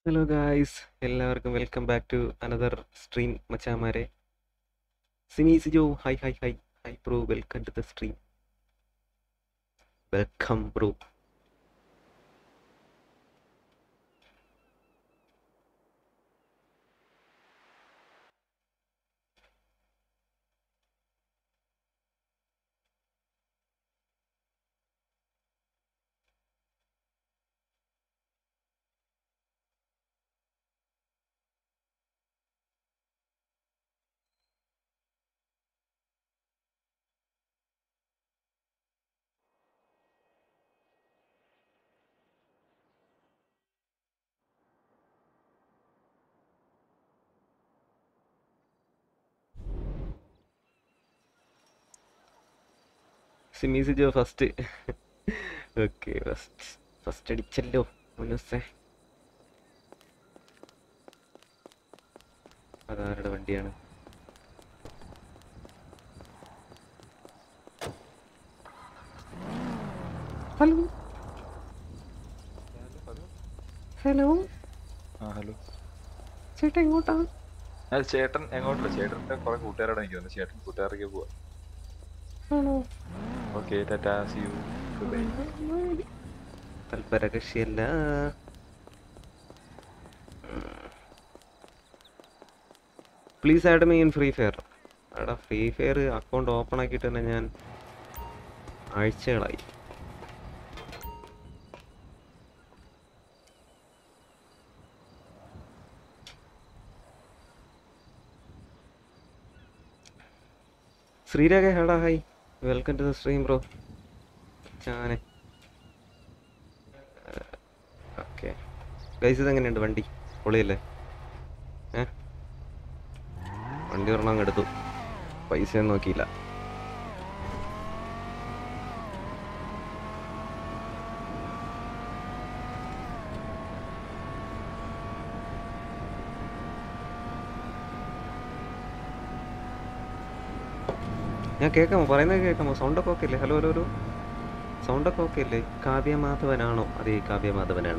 Hello guys എല്ലാവർക്കും welcome back to another stream മച്ചാമാരെ Simi Sijo hi hi hi hi bro welcome to the stream welcome bro Simi Sijo first okay first first അടിച്ചല്ലോ മുനുസേ അതാരുടെ വണ്ടിയാണ് hello hello ആ hello ചേട്ടാ എങ്ങോട്ടാ അത് ചേട്ടൻ എങ്ങോട്ടില്ല ചേട്ടൻ്റെ കുറെ കൂട്ടുകാരോടെ നിൽക്കുന്നത് ചേട്ടൻ കൂട്ടുകാർക്ക് പോവാ ആണോ ഓക്കെ ടാറ്റാ സി യു ബൈ തൽപര കക്ഷിയല്ല please add me in free fire എടാ ഫ്രീ ഫയർ അക്കൗണ്ട് ഓപ്പൺ ആക്കിയിട്ട് തന്നെ ഞാൻ ആഴ്ചകളായി ശ്രീരാഗ ഹേടാ hi welcome to the stream bro ചാനെ ഓക്കെ ഗൈസ് ഇതെങ്ങനെയുണ്ട് വണ്ടി പൊളിയല്ലേ ഏ വണ്ടി ഒരെണ്ണം അങ്ങ് എടുത്തു പൈസയൊന്നും നോക്കിയില്ല ഞാൻ കേൾക്കാമോ പറയുന്നത് കേൾക്കാമോ സൗണ്ടൊക്കെ ഓക്കെ അല്ലേ ഹലോ ഹലോ ഹലോ സൗണ്ടൊക്കെ ഓക്കെ അല്ലേ കാവ്യ മാധവനാണോ അതെ കാവ്യ മാധവനാണ്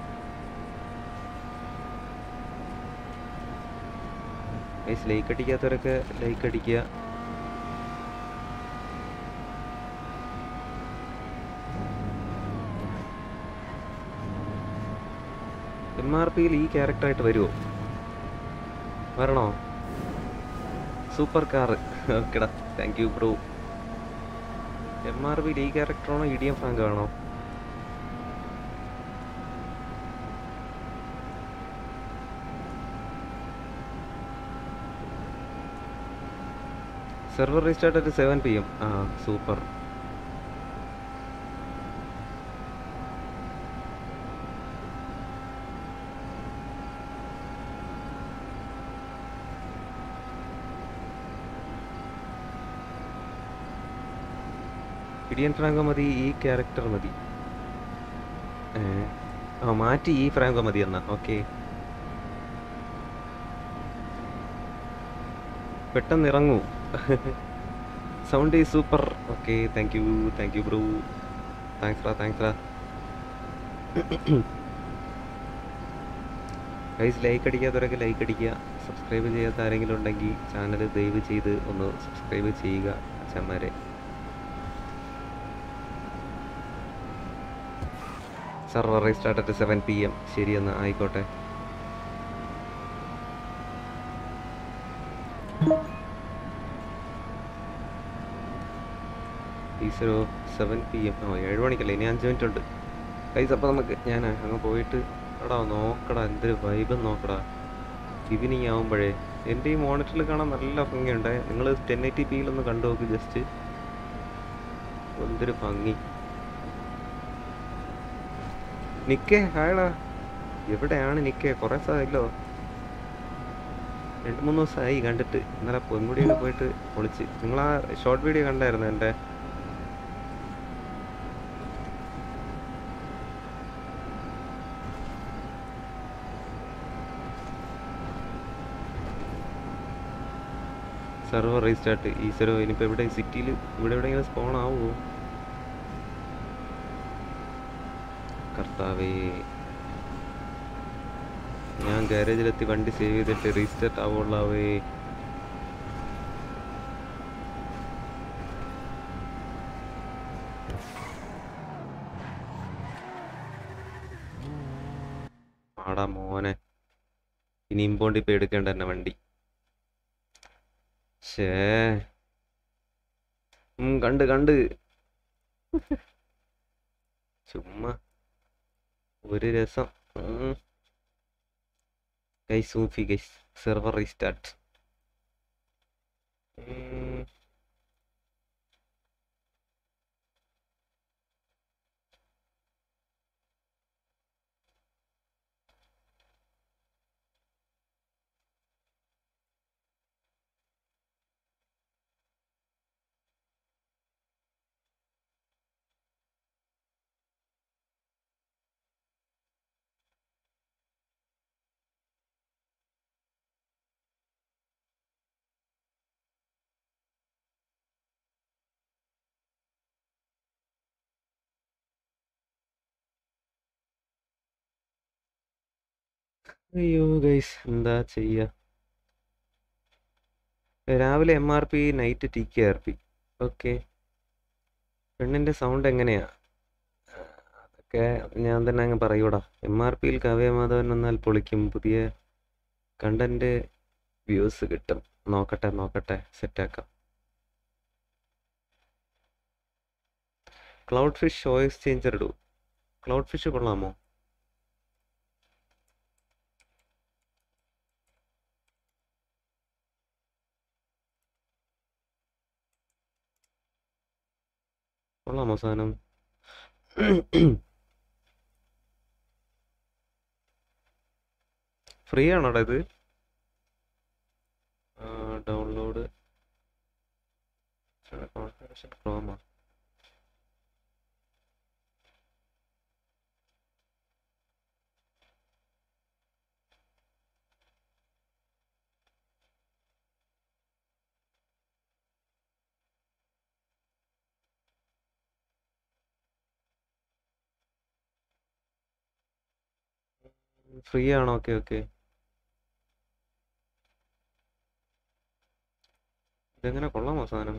ഗൈസ് ലൈക്ക് അടിക്കാത്തവരൊക്കെ ലൈക്ക് അടിക്കുക എം ആർ പിയിൽ ഈ ക്യാരക്ടറായിട്ട് വരുമോ വരണോ സൂപ്പർ കാർ ഓക്കെടാ thank you bro M R പിയിൽ ഈ ക്യാരക്ടറാണോ ഇ ഡി എം ഫ്രാങ്ക് ആണോ server restart at seven P M ആ സൂപ്പർ ഇടിയൻ ഫ്രാങ്കോ മതി ഈ ക്യാരക്ടർ മതി ഏ, ആ മാറ്റി ഈ ഫ്രാങ്കോ മതി എന്നാ ഓക്കെ പെട്ടെന്ന് ഇറങ്ങൂ സൗണ്ട് ഈ super okay thank you thank you bro thanks റാ താങ്ക്സ് റാ ഗൈസ് ലൈക്ക് അടിക്കാത്തവരൊക്കെ ലൈക്ക് അടിക്കുക സബ്സ്ക്രൈബ് ചെയ്യാത്ത ആരെങ്കിലും ഉണ്ടെങ്കിൽ ചാനൽ ദയവ് ചെയ്ത് ഒന്ന് സബ്സ്ക്രൈബ് ചെയ്യുക അച്ഛന്മാരെ server restart at seven P M ശരിയെന്ന് ആയിക്കോട്ടെ ഈസോ സെവൻ പി എം ഓ ഏഴ് മണിക്കല്ലേ ഇനി അഞ്ച് മിനിറ്റ് ഉണ്ട് കൈസ് അപ്പോൾ നമുക്ക് ഞാൻ അങ്ങ് പോയിട്ട് എടാ നോക്കടാ എന്തൊരു വൈബ് നോക്കടാ ഈവനിങ് ആവുമ്പോഴേ എൻ്റെ ഈ മോണിറ്ററിൽ കാണാൻ നല്ല ഭംഗിയുണ്ട് നിങ്ങൾ ടെൻ എയ്റ്റി പിയിലൊന്ന് കണ്ടു നോക്ക് ജസ്റ്റ് എന്തൊരു ഭംഗി നിക്കേ ഹായടാ എവിടെയാണ് നിക്കേ കുറേ സമയമല്ലോ രണ്ട് മൂന്ന് ദിവസമായി കണ്ടിട്ട് ഇന്നലെ പൊന്മുടിയൊക്കെ പോയിട്ട് പൊളിച്ച് നിങ്ങൾ ആ ഷോർട്ട് വീഡിയോ കണ്ടായിരുന്നു എൻ്റെ സെർവർ റീസ്റ്റാർട്ട് ഈശ്വരോ ഇനിയിപ്പോൾ ഇവിടെ സിറ്റിയിൽ ഇവിടെ എവിടെയെങ്കിലും സ്പോൺ ആവുമോ കർത്താവേ ഞാൻ ഗാരേജിലെത്തി വണ്ടി സേവ് ചെയ്തിട്ട് റീസ്റ്റാർട്ട് ആവുള്ളവേ ആടാ മോനെ ഇനി ഇമ്പോണ്ട് ഇപ്പൊ എടുക്കേണ്ട തന്നെ വണ്ടി ഷേ ഉം, കണ്ട് കണ്ട് ചുമ്മാ ഒരു രസം ഗൈസ് സൂഫി ഗൈസ് സെർവർ റീസ്റ്റാർട്ട് അയ്യോ ഗൈസ് എന്താ ചെയ്യാ രാവിലെ M R P night T K R P okay പെണ്ണിന്റെ സൗണ്ട് എങ്ങനെയാ ആ, അതൊക്കെ ഞാൻ തന്നെ അങ്ങ് പറയൂടാ എം ആർ പിയിൽ കാവ്യമാധവൻ വന്നാൽ പൊളിക്കും പുതിയ കണ്ടന്റ് വ്യൂസ് കിട്ടും നോക്കട്ടെ നോക്കട്ടെ സെറ്റാക്കാം ക്ലൗഡ് ഫിഷ് ഷോ എക്സ്ചേഞ്ചർ ഇടൂ ക്ലൗഡ് ഫിഷ് കൊള്ളാമോ കൊള്ളാമോ സാധനം ഫ്രീ ആണോടാ ഇത് ഡൗൺലോഡ് ക്രോമ ഫ്രീ ആണോ ഓക്കെ ഓക്കെ ഇതെങ്ങനെ കൊള്ളാമോ സാധനം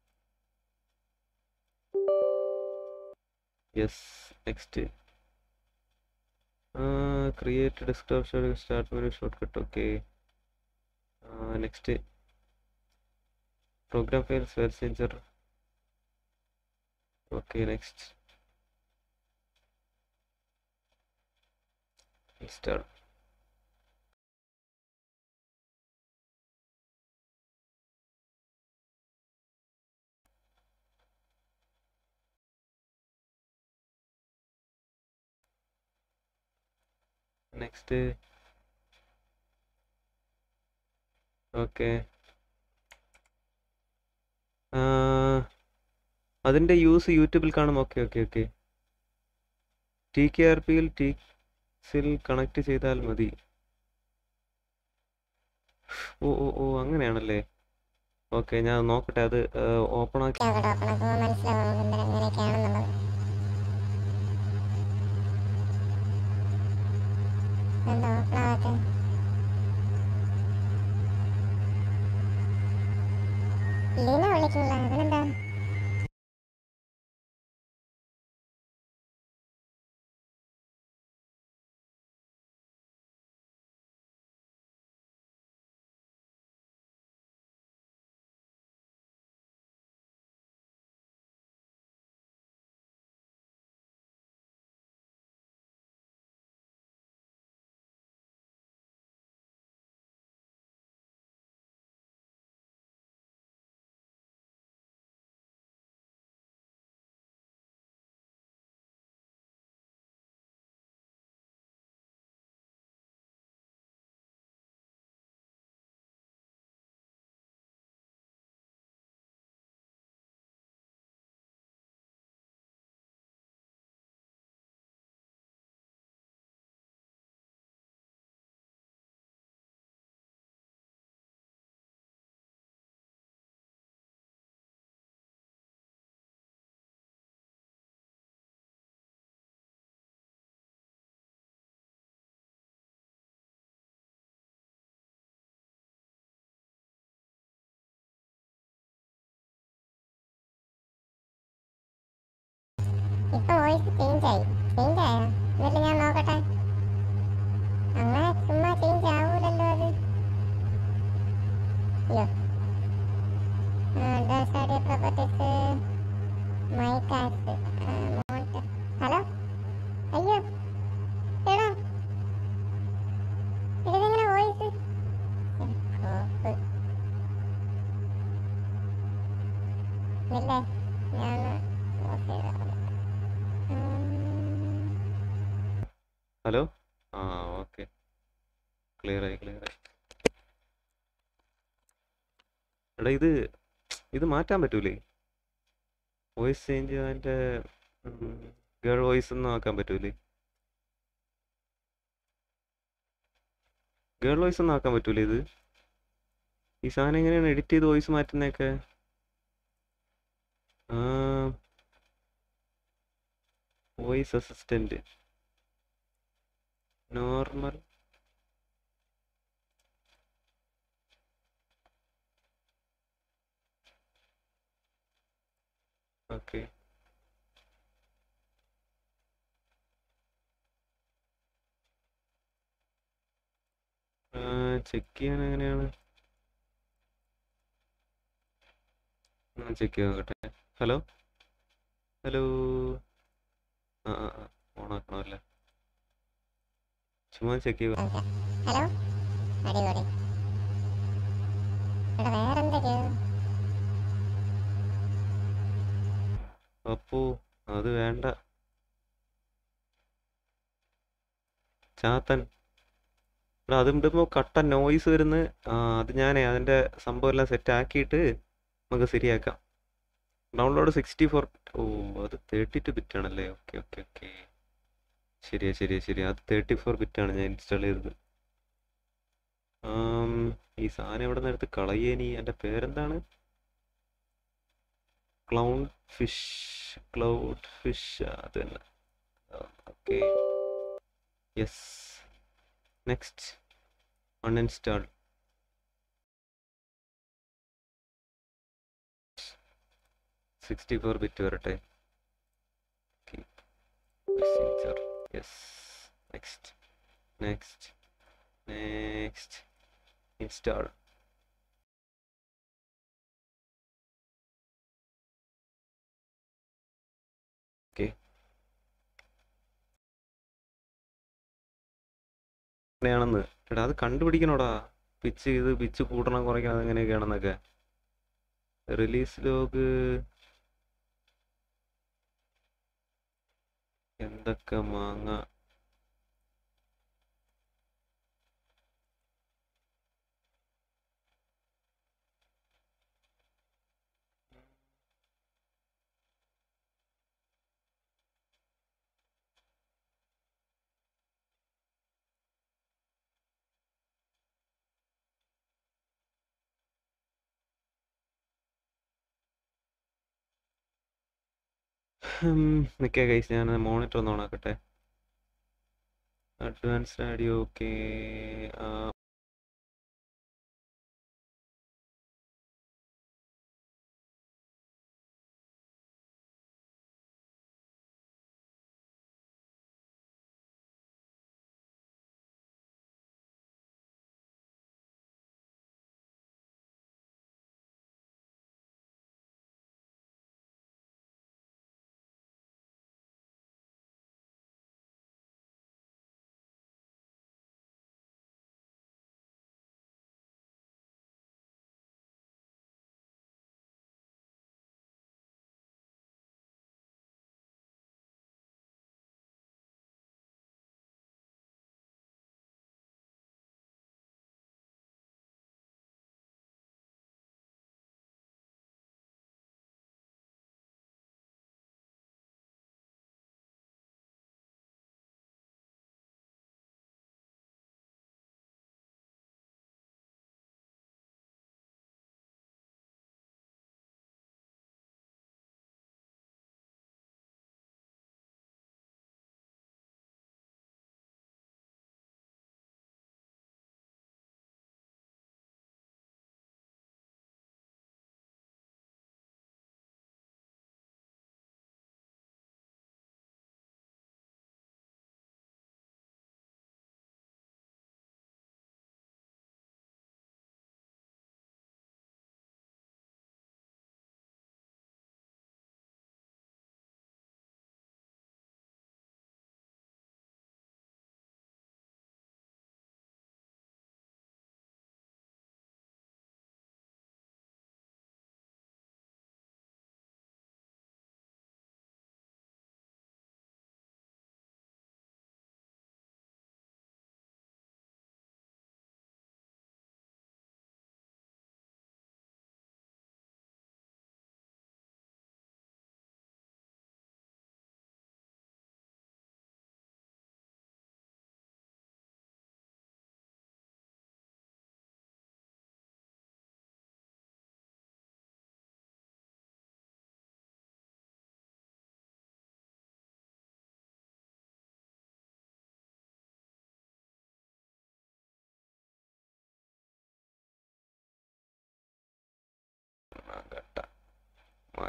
yes next create desktop start menu shortcut okay next program files well changer okay next install next okay അതിൻ്റെ യൂസ് യൂട്യൂബിൽ കാണും okay okay okay T K R പിയിൽ ടി സിൽ കണക്ട് ചെയ്താൽ മതി ഓ ഓ ഓ അങ്ങനെയാണല്ലേ ഓക്കെ ഞാൻ നോക്കട്ടെ അത് ഓപ്പൺ ആക്കി അവിടെ ഓപ്പൺ ആക്കുമ്പോൾ മനസ്സിലാവും എന്തിനാ എങ്ങനെയൊക്കെയാണെന്നുള്ളത് എന്താ ഓപ്പൺ ആവാത്തെ ലീന വിളിക്കില്ല അതിനെന്താ ഇപ്പൊ വോയിസ് ചേഞ്ച് ആയി ചേഞ്ച് ആയോ എന്നിട്ട് ഞാൻ നോക്കട്ടെ അങ്ങനെ ചുമ്മാ ചേഞ്ച് ആവൂലല്ലോ അത് അയ്യോ ഡോസാരി പ്രോപ്പർട്ടീസ് മൈക്കാസ് മോട്ട് ഹലോ അയ്യോ എടാ ഇതെങ്ങനെ വോയിസ് കോപ്പ് ഇല്ലേ ഞാൻ ഓഫ് ചെയ്തതാണ് ഹലോ ആ ഓക്കെ ക്ലിയർ ആയി ക്ലിയർ ആയി എടാ ഇത് ഇത് മാറ്റാൻ പറ്റൂലേ വോയിസ് ചേഞ്ച് അതിൻ്റെ ഗേൾ വോയിസ് ഒന്നും ആക്കാൻ പറ്റൂലേ ഗേൾ വോയിസ് ഒന്നും ആക്കാൻ പറ്റൂലേ ഇത് ഈ സാധനം എങ്ങനെയാണ് എഡിറ്റ് ചെയ്ത് വോയിസ് മാറ്റുന്നതൊക്കെ voice assistant normal okay check ചെയ്യാൻ എങ്ങനെയാണ് ചെക്ക് ചെയ്ത് നോക്കട്ടെ ഹലോ ഹലോ ആ ആ ആ ഓണാക്കണമല്ലേ ചുമ്മാ ചെക്ക് ചെയ്യുക ഹലോ അടിപൊളി എടാ വേറെന്തൊക്കെയാ അപ്പോ അത് വേണ്ട ചാത്തൻ എടാ അത് ഇടുമ്പോൾ കട്ട നോയ്സ് വരുന്ന ആ അത് ഞാനേ അതിൻ്റെ സംഭവം എല്ലാം സെറ്റ് ആക്കിയിട്ട് നമുക്ക് ശരിയാക്കാം ഡൗൺലോഡ് സിക്സ്റ്റി ഫോർ ഓ അത് തേർട്ടി ടു ബിറ്റ് ആണല്ലേ ഓക്കെ ഓക്കെ ഓക്കെ ശരിയാ ശരിയാ ശരിയാ അത് തേർട്ടി ഫോർ ബിറ്റാണ് ഞാൻ ഇൻസ്റ്റാൾ ചെയ്തത് ആം, ഈ സാധനം എവിടെ നിന്ന് എടുത്ത് കളയേനി എൻ്റെ പേരെന്താണ് ക്ലൗഡ് ഫിഷ് ക്ലൗഡ് ഫിഷ് അത് തന്നെ okay yes next uninstall sixty four bit വരട്ടെ yes next next next install okay എങ്ങനെയാണെന്ന് എടാ അത് കണ്ടുപിടിക്കണോടാ പിച്ച് ഇത് പിച്ച് കൂട്ടണം കുറയ്ക്കണം അതെങ്ങനെയൊക്കെയാണെന്നൊക്കെ റിലീസ് ലോഗ് എന്തൊക്കെ മാങ്ങ നിൽക്കേ കൈസ് ഞാൻ മോണിറ്റർ ഒന്ന് ഓണാക്കട്ടെ അഡ്വാൻസ്ഡ് ആഡിയോ ഓക്കെ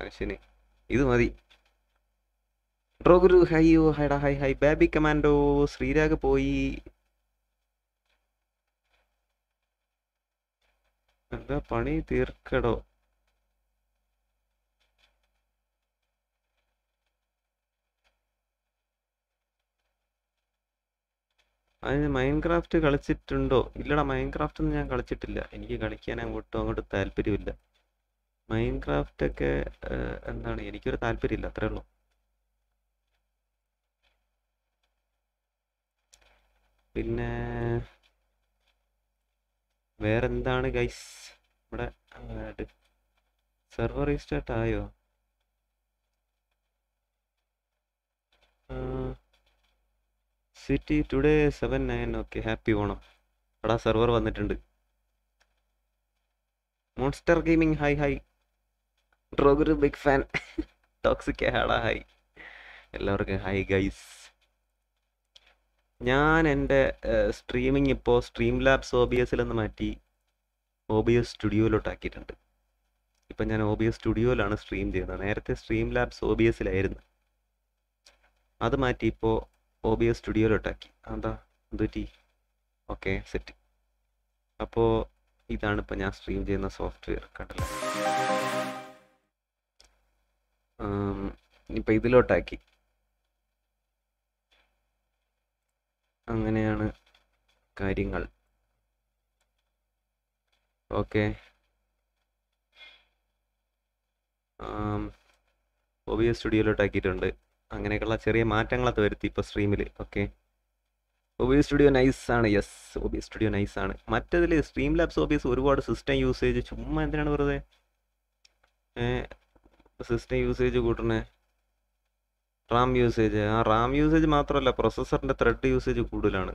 മനുഷ്യന് ഇത് മതി ഡ്രോ ഗുരു ഹൈയോ ഹൈഡാ ഹൈ ഹൈ ബാബി കമാൻഡോ ശ്രീരാഗ് പോയി എന്താ പണി തീർക്കടോ അതിന് മൈൻക്രാഫ്റ്റ് കളിച്ചിട്ടുണ്ടോ ഇല്ലടാ മൈൻക്രാഫ്റ്റ് ഒന്നും ഞാൻ കളിച്ചിട്ടില്ല എനിക്ക് കളിക്കാൻ അങ്ങോട്ടും അങ്ങോട്ടും താല്പര്യമില്ല മൈൻക്രാഫ്റ്റ് ഒക്കെ ഏഹ്, എന്താണ് എനിക്കൊരു താല്പര്യമില്ല അത്രേ ഉള്ളൂ പിന്നെ വേറെന്താണ് ഗൈസ് നമ്മുടെ സെർവർ റീസ്റ്റാർട്ട് ആയോ city today seven nine okay happy Onam എടാ സെർവർ വന്നിട്ടുണ്ട് മോൺസ്റ്റർ ഗെയിമിംഗ് ഹൈ ഹൈ ഡ്രോഗർ ബിഗ് ഫാൻ ടോക്സിക് ഹാടാ ഹൈ എല്ലാവർക്കും ഹൈ ഗൈസ് ഞാൻ എൻ്റെ സ്ട്രീമിംഗ് ഇപ്പോൾ സ്ട്രീം ലാബ്സ് ഒ ബി എസിൽ നിന്ന് മാറ്റി ഒ ബി എസ് സ്റ്റുഡിയോയിലോട്ടാക്കിയിട്ടുണ്ട് ഇപ്പം ഞാൻ ഒ ബി എസ് സ്റ്റുഡിയോയിലാണ് സ്ട്രീം ചെയ്യുന്നത് നേരത്തെ സ്ട്രീം ലാബ്സ് ഒ ബി എസിലായിരുന്നു അത് മാറ്റി ഇപ്പോൾ ഒ ബി എസ് സ്റ്റുഡിയോയിലോട്ടാക്കി എന്താ എന്തുപറ്റി ഓക്കെ സെറ്റ് അപ്പോൾ ഇതാണ് ഇപ്പോൾ ഞാൻ സ്ട്രീം ചെയ്യുന്ന സോഫ്റ്റ്വെയർ കണ്ടല്ലോ ഇപ്പം ഇതിലോട്ടാക്കി അങ്ങനെയാണ് കാര്യങ്ങൾ ഓക്കെ ഒ ബി എസ് സ്റ്റുഡിയോയിലോട്ടാക്കിയിട്ടുണ്ട് അങ്ങനെയൊക്കെയുള്ള ചെറിയ മാറ്റങ്ങളൊക്കെ വരുത്തി ഇപ്പോൾ സ്ട്രീമിൽ okay O B S studio nice ആണ് yes O B S studio nice ആണ് മറ്റതിൽ stream labs O B S ഒരുപാട് സിസ്റ്റം യൂസേജ് ചുമ്മാ എന്തിനാണ് വെറുതെ സിസ്റ്റം യൂസേജ് കൂട്ടണേ റാം യൂസേജ് ആ റാം യൂസേജ് മാത്രമല്ല പ്രൊസസ്സറിൻ്റെ ത്രെഡ് യൂസേജ് കൂടുതലാണ്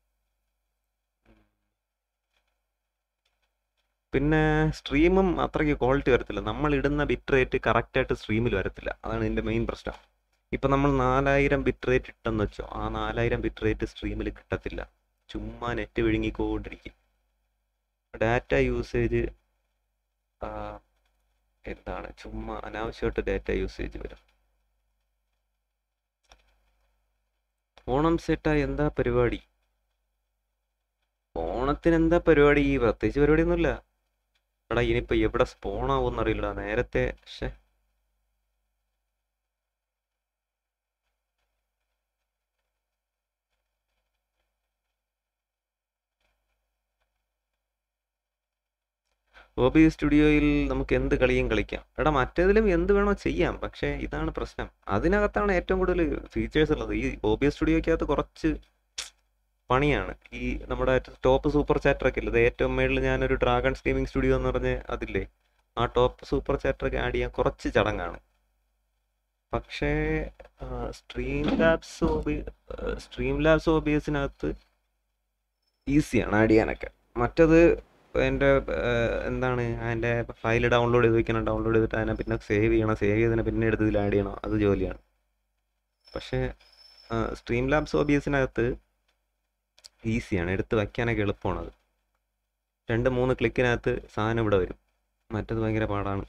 പിന്നെ സ്ട്രീമും അത്രയ്ക്ക് ക്വാളിറ്റി വരത്തില്ല നമ്മൾ ഇടുന്ന ബിറ്റ് റേറ്റ് കറക്റ്റായിട്ട് സ്ട്രീമിൽ വരത്തില്ല അതാണ് ഇതിൻ്റെ മെയിൻ പ്രശ്നം ഇപ്പം നമ്മൾ നാലായിരം ബിറ്റ് റേറ്റ് ഇട്ടെന്ന് വെച്ചോ ആ നാലായിരം ബിറ്റ് റേറ്റ് സ്ട്രീമിൽ കിട്ടത്തില്ല ചുമ്മാ നെറ്റ് വിഴുങ്ങിക്കൊണ്ടിരിക്കും ഡാറ്റ യൂസേജ് എന്താണ് ചുമ്മാ അനാവശ്യമായിട്ട് ഡാറ്റ യൂസേജ് വരും ഓണം സെറ്റാ എന്താ പരിപാടി ഓണത്തിന് എന്താ പരിപാടി പ്രത്യേകിച്ച് പരിപാടിയൊന്നുമില്ല എടാ ഇനിയിപ്പോ എവിടെ സ്പോൺ ആവുമെന്ന് അറിയില്ല നേരത്തെ പക്ഷെ ഒബി സ്റ്റുഡിയോയിൽ നമുക്ക് എന്ത് കളിയും കളിക്കാം എടാ മറ്റേതിലും എന്ത് വേണോ ചെയ്യാം പക്ഷേ ഇതാണ് പ്രശ്നം അതിനകത്താണ് ഏറ്റവും കൂടുതൽ ഫീച്ചേഴ്സ് ഉള്ളത് ഈ ഒബി സ്റ്റുഡിയോയ്ക്കകത്ത് കുറച്ച് പണിയാണ് ഈ നമ്മുടെ ടോപ്പ് സൂപ്പർ ചാറ്റർ ഒക്കെ ഇല്ലേ ഇത് ഏറ്റവും മേളിൽ ഞാനൊരു ഡ്രാഗൺ സ്ട്രീമിംഗ് സ്റ്റുഡിയോ എന്ന് പറഞ്ഞ് അതില്ലേ ആ ടോപ്പ് സൂപ്പർ ചാറ്റർ ഒക്കെ ആഡ് ചെയ്യാൻ കുറച്ച് ചടങ്ങാണ് പക്ഷേ stream labs O B stream labs O B എസിനകത്ത് ഈസിയാണ് ആഡ് ചെയ്യാനൊക്കെ മറ്റത് എൻ്റെ എന്താണ് അതിൻ്റെ ഫയൽ ഡൗൺലോഡ് ചെയ്ത് വെക്കണം ഡൗൺലോഡ് ചെയ്തിട്ട് അതിനെ പിന്നെ സേവ് ചെയ്യണം സേവ് ചെയ്തതിനെ പിന്നെ എടുത്ത് ഇതിൽ ആഡ് ചെയ്യണം അത് ജോലിയാണ് പക്ഷേ സ്ട്രീം ലാബ്സ് ഒ ബി എസിനകത്ത് ഈസിയാണ് എടുത്ത് വയ്ക്കാനൊക്കെ എളുപ്പമാണ് അത് രണ്ട് മൂന്ന് ക്ലിക്കിനകത്ത് സാധനം ഇവിടെ വരും മറ്റത് ഭയങ്കര പാടാണ്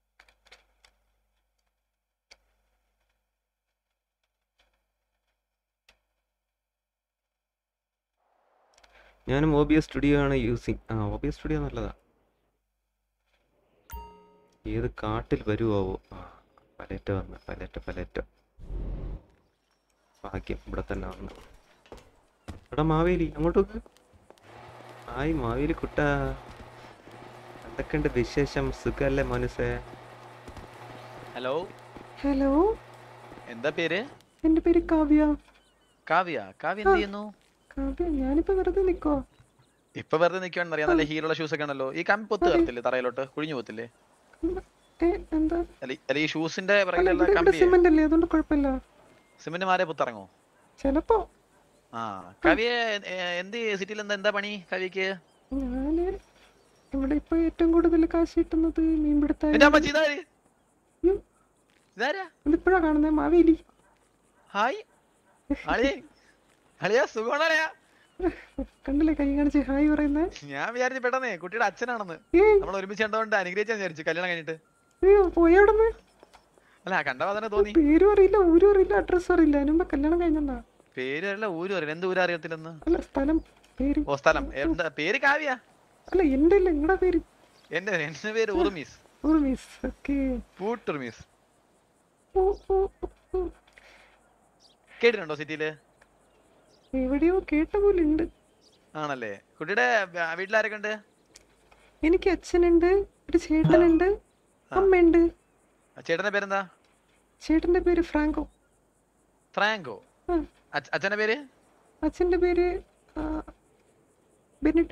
ഞാനും ഒ ബി എസ് സ്റ്റുഡിയോ ആണ് യൂസിങ് ആ ഒ ബി എസ് സ്റ്റുഡിയോ നല്ലതാ ഏത് കാട്ടിൽ വരുവോ ആ പലേറ്റ വന്ന് പലേറ്റ പലേറ്റ ഭാഗ്യം ഇവിടെ തന്നെ വന്ന് എടാ മാവേലി അങ്ങോട്ട് നോക്ക് ഹായ് മാവേലി കുട്ട എന്തൊക്കെയുണ്ട് വിശേഷം സുഖല്ലേ മനസ്സേ ഹലോ ഹലോ എന്താ പേര് എൻ്റെ പേര് കാവ്യ കാവ്യ കാവ്യ എന്ത് ചെയ്യുന്നു കാവ്യ ഞാനിപ്പോ വെറുതെ നിക്കോ ഇപ്പൊ വെറുതെ നിൽക്കുകയാണെന്ന് അറിയാം നല്ല ഹീറുള്ള ഷൂസ് ഒക്കെ ആണല്ലോ ഈ കമ്പി പൊത്ത് കയറത്തില്ലേ തറയിലോട്ട് കുഴിഞ്ഞു പോത്തില്ലേ എന്താ അല്ല ഈ- അല്ല ഈ ഷൂസിന്റെ പിറകിലുള്ള കമ്പി സിമെന്റ് അല്ലേ അതുകൊണ്ട് കുഴപ്പമില്ല സിമെന്റ് മാരെ പുത്തിറങ്ങോ ചിലപ്പോ ആ കാവ്യ എ- എന്ത് സിറ്റിയിൽ എന്താ എന്താ പണി കാവ്യക്ക് ഞാന് ഇവിടെ ഇപ്പൊ ഏറ്റവും കൂടുതൽ കാശ് കിട്ടുന്നത് മീൻപിടുത്ത എന്റെ അമ്മച്ചി ഇതാര് ഉം. ഇതാരാ ഇതിപ്പോഴാ കാണുന്നത് മാവേലി ഹായ് അളിയ അളിയാ സുഖമാണളിയാ കണ്ടില്ലേ കൈ കാണിച്ച് ഹായ് പറയുന്നേ ഞാൻ വിചാരിച്ചു പെട്ടെന്നേ കുട്ടിയുടെ അച്ഛനാണെന്ന് ഏയ് നമ്മൾ ഒരുമിച്ച് കണ്ടതുകൊണ്ട് അനുഗ്രഹിച്ചാന്ന് വിചാരിച്ചു കല്യാണം കഴിഞ്ഞിട്ട് അയ്യോ പോയവിടുന്ന് അല്ല കണ്ടപ്പോ തന്നെ തോന്നി പേരും അറിയില്ല ഊരും അറിയില്ല അഡ്രസ്സും അറിയില്ല അതിന് മുമ്പ് കല്യാണം കഴിഞ്ഞാ പേര് അറിയില്ല ഊരും അറിയില്ല എന്ത് ഊരും അറിയത്തില്ലെന്ന് അല്ല സ്ഥലം പേര് ഓ സ്ഥലം എന്താ പേര് കാവ്യ അല്ല എന്റെ അല്ല നിങ്ങളുടെ പേര് എന്റെ എന്റെ പേര് ഉറുമീസ് ഉറുമീസ് ഓക്കെ പൂട്ടുറുമീസ് ഓ ഓ ഓ. കേട്ടിട്ടുണ്ടോ സിറ്റിയില് എവിടെയോ കേട്ട പോലെ ഉണ്ട് ആണല്ലേ കുട്ടിയുടെ വ- വീട്ടിലാരൊക്കെ ഉണ്ട് എനിക്ക് അച്ഛനുണ്ട് ഒരു ചേട്ടനുണ്ട് അമ്മയുണ്ട് ചേട്ടന്റെ പേരെന്താ ചേട്ടന്റെ പേര് ഫ്രാങ്കോ ഫ്രാങ്കോ ആ. അച്ഛ- അച്ഛന്റെ പേര് അച്ഛന്റെ പേര് ആ, ബെന്നിട്ട്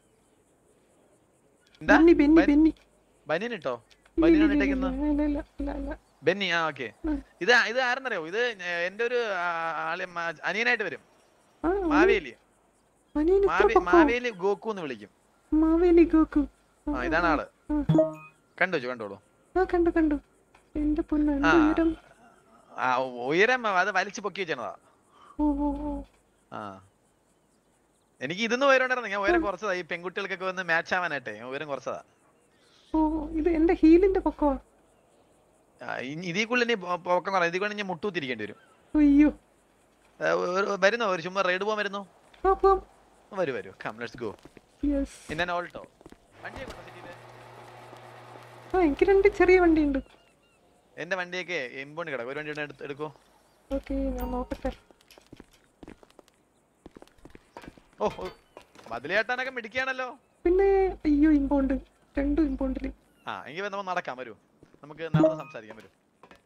എന്താ ബെന്നി ബെന്നി ബൻ- ബെന്നി ബനിയൻ ഇട്ടോ ഇല്ല, ബനിയൻ ഇല്ല, ഇല്ല, ഇട്ടേക്കുന്ന ഇല്ല, ഇല്ല, ഇല്ല, ഇല്ല. ബെന്നി ആ ഓക്കെ ഉം. ഇത് ഇത് ആരെന്നറിയോ ഇത് ഞ- എന്റെ ഒരു ആ, ആള് മ- അനിയനായിട്ട് വരും ആ, മാവേലി അനിയൻ ഇത്ര മാവേ- പൊക്കോ? മാവേലി ഗോക്കു എന്ന് വിളിക്കും മാവേലി ഗോക്കു ആ ഇതാണ് ആള് ആ, കണ്ടു വെച്ചു കണ്ടോളൂ ആ കണ്ടു കണ്ടു എന്റെ പൊന്നു ആ എന്ത് ഉയരം ആ ഉയരം അത് വലിച്ചു പൊക്കി വെച്ചതാ ഓ ഓ ഓ ആ എനിക്ക് ഇതൊന്നും ഉയരം ഉണ്ടായിരുന്നു ഞാൻ ഉയരം കുറച്ചതാ ഈ പെൺകുട്ടികൾക്കൊക്കെ വന്ന് മാച്ച് ആവാനായിട്ടേ ഞാൻ ഉയരം കുറച്ചതാ ഓ ഇത് എന്റെ ഹീലിന്റെ പൊക്കോ ആ, ഇനി ഇതിൽ കൂടുതൽ ഇനി പൊ- പൊക്കം കുറയാം ഇതിൽ കൂടുതൽ ഞാൻ മുട്ടൂത്തിരിക്കേണ്ടി വരും അയ്യോ ആ, ഒരു- വരുന്നോ ഒരു ചുമ്മാ റൈഡ് പോകാൻ വരുന്നോ ആ പോം വരൂ വരൂ കം ലെറ്റ്സ് ഗോ യെസ് ഇന്നെ ഓൾട്ടോ വണ്ടിയൊക്കെ ഉണ്ടോ സിറ്റിയില് ആ എനിക്ക് രണ്ട് ചെറിയ വണ്ടിയുണ്ട് എന്റെ വണ്ടിയൊക്കെ എമ്പോണ്ട് കിടക്കും ഒരു വണ്ടി ഇവിടെ എടുത്ത് എടുക്കോ ഓക്കെ ഞാൻ നോക്കട്ടെ ഓ ഓ, മതിലേട്ടാനൊക്കെ മിടിക്കുകയാണല്ലോ പിന്നെ അയ്യോ ഇമ്പോണ്ട് രണ്ടും ഇമ്പോണ്ടില് ആ എങ്കിൽ നമ്മൾ നടക്കാം വരൂ നമുക്ക് നടന്ന് സംസാരിക്കാം വരൂ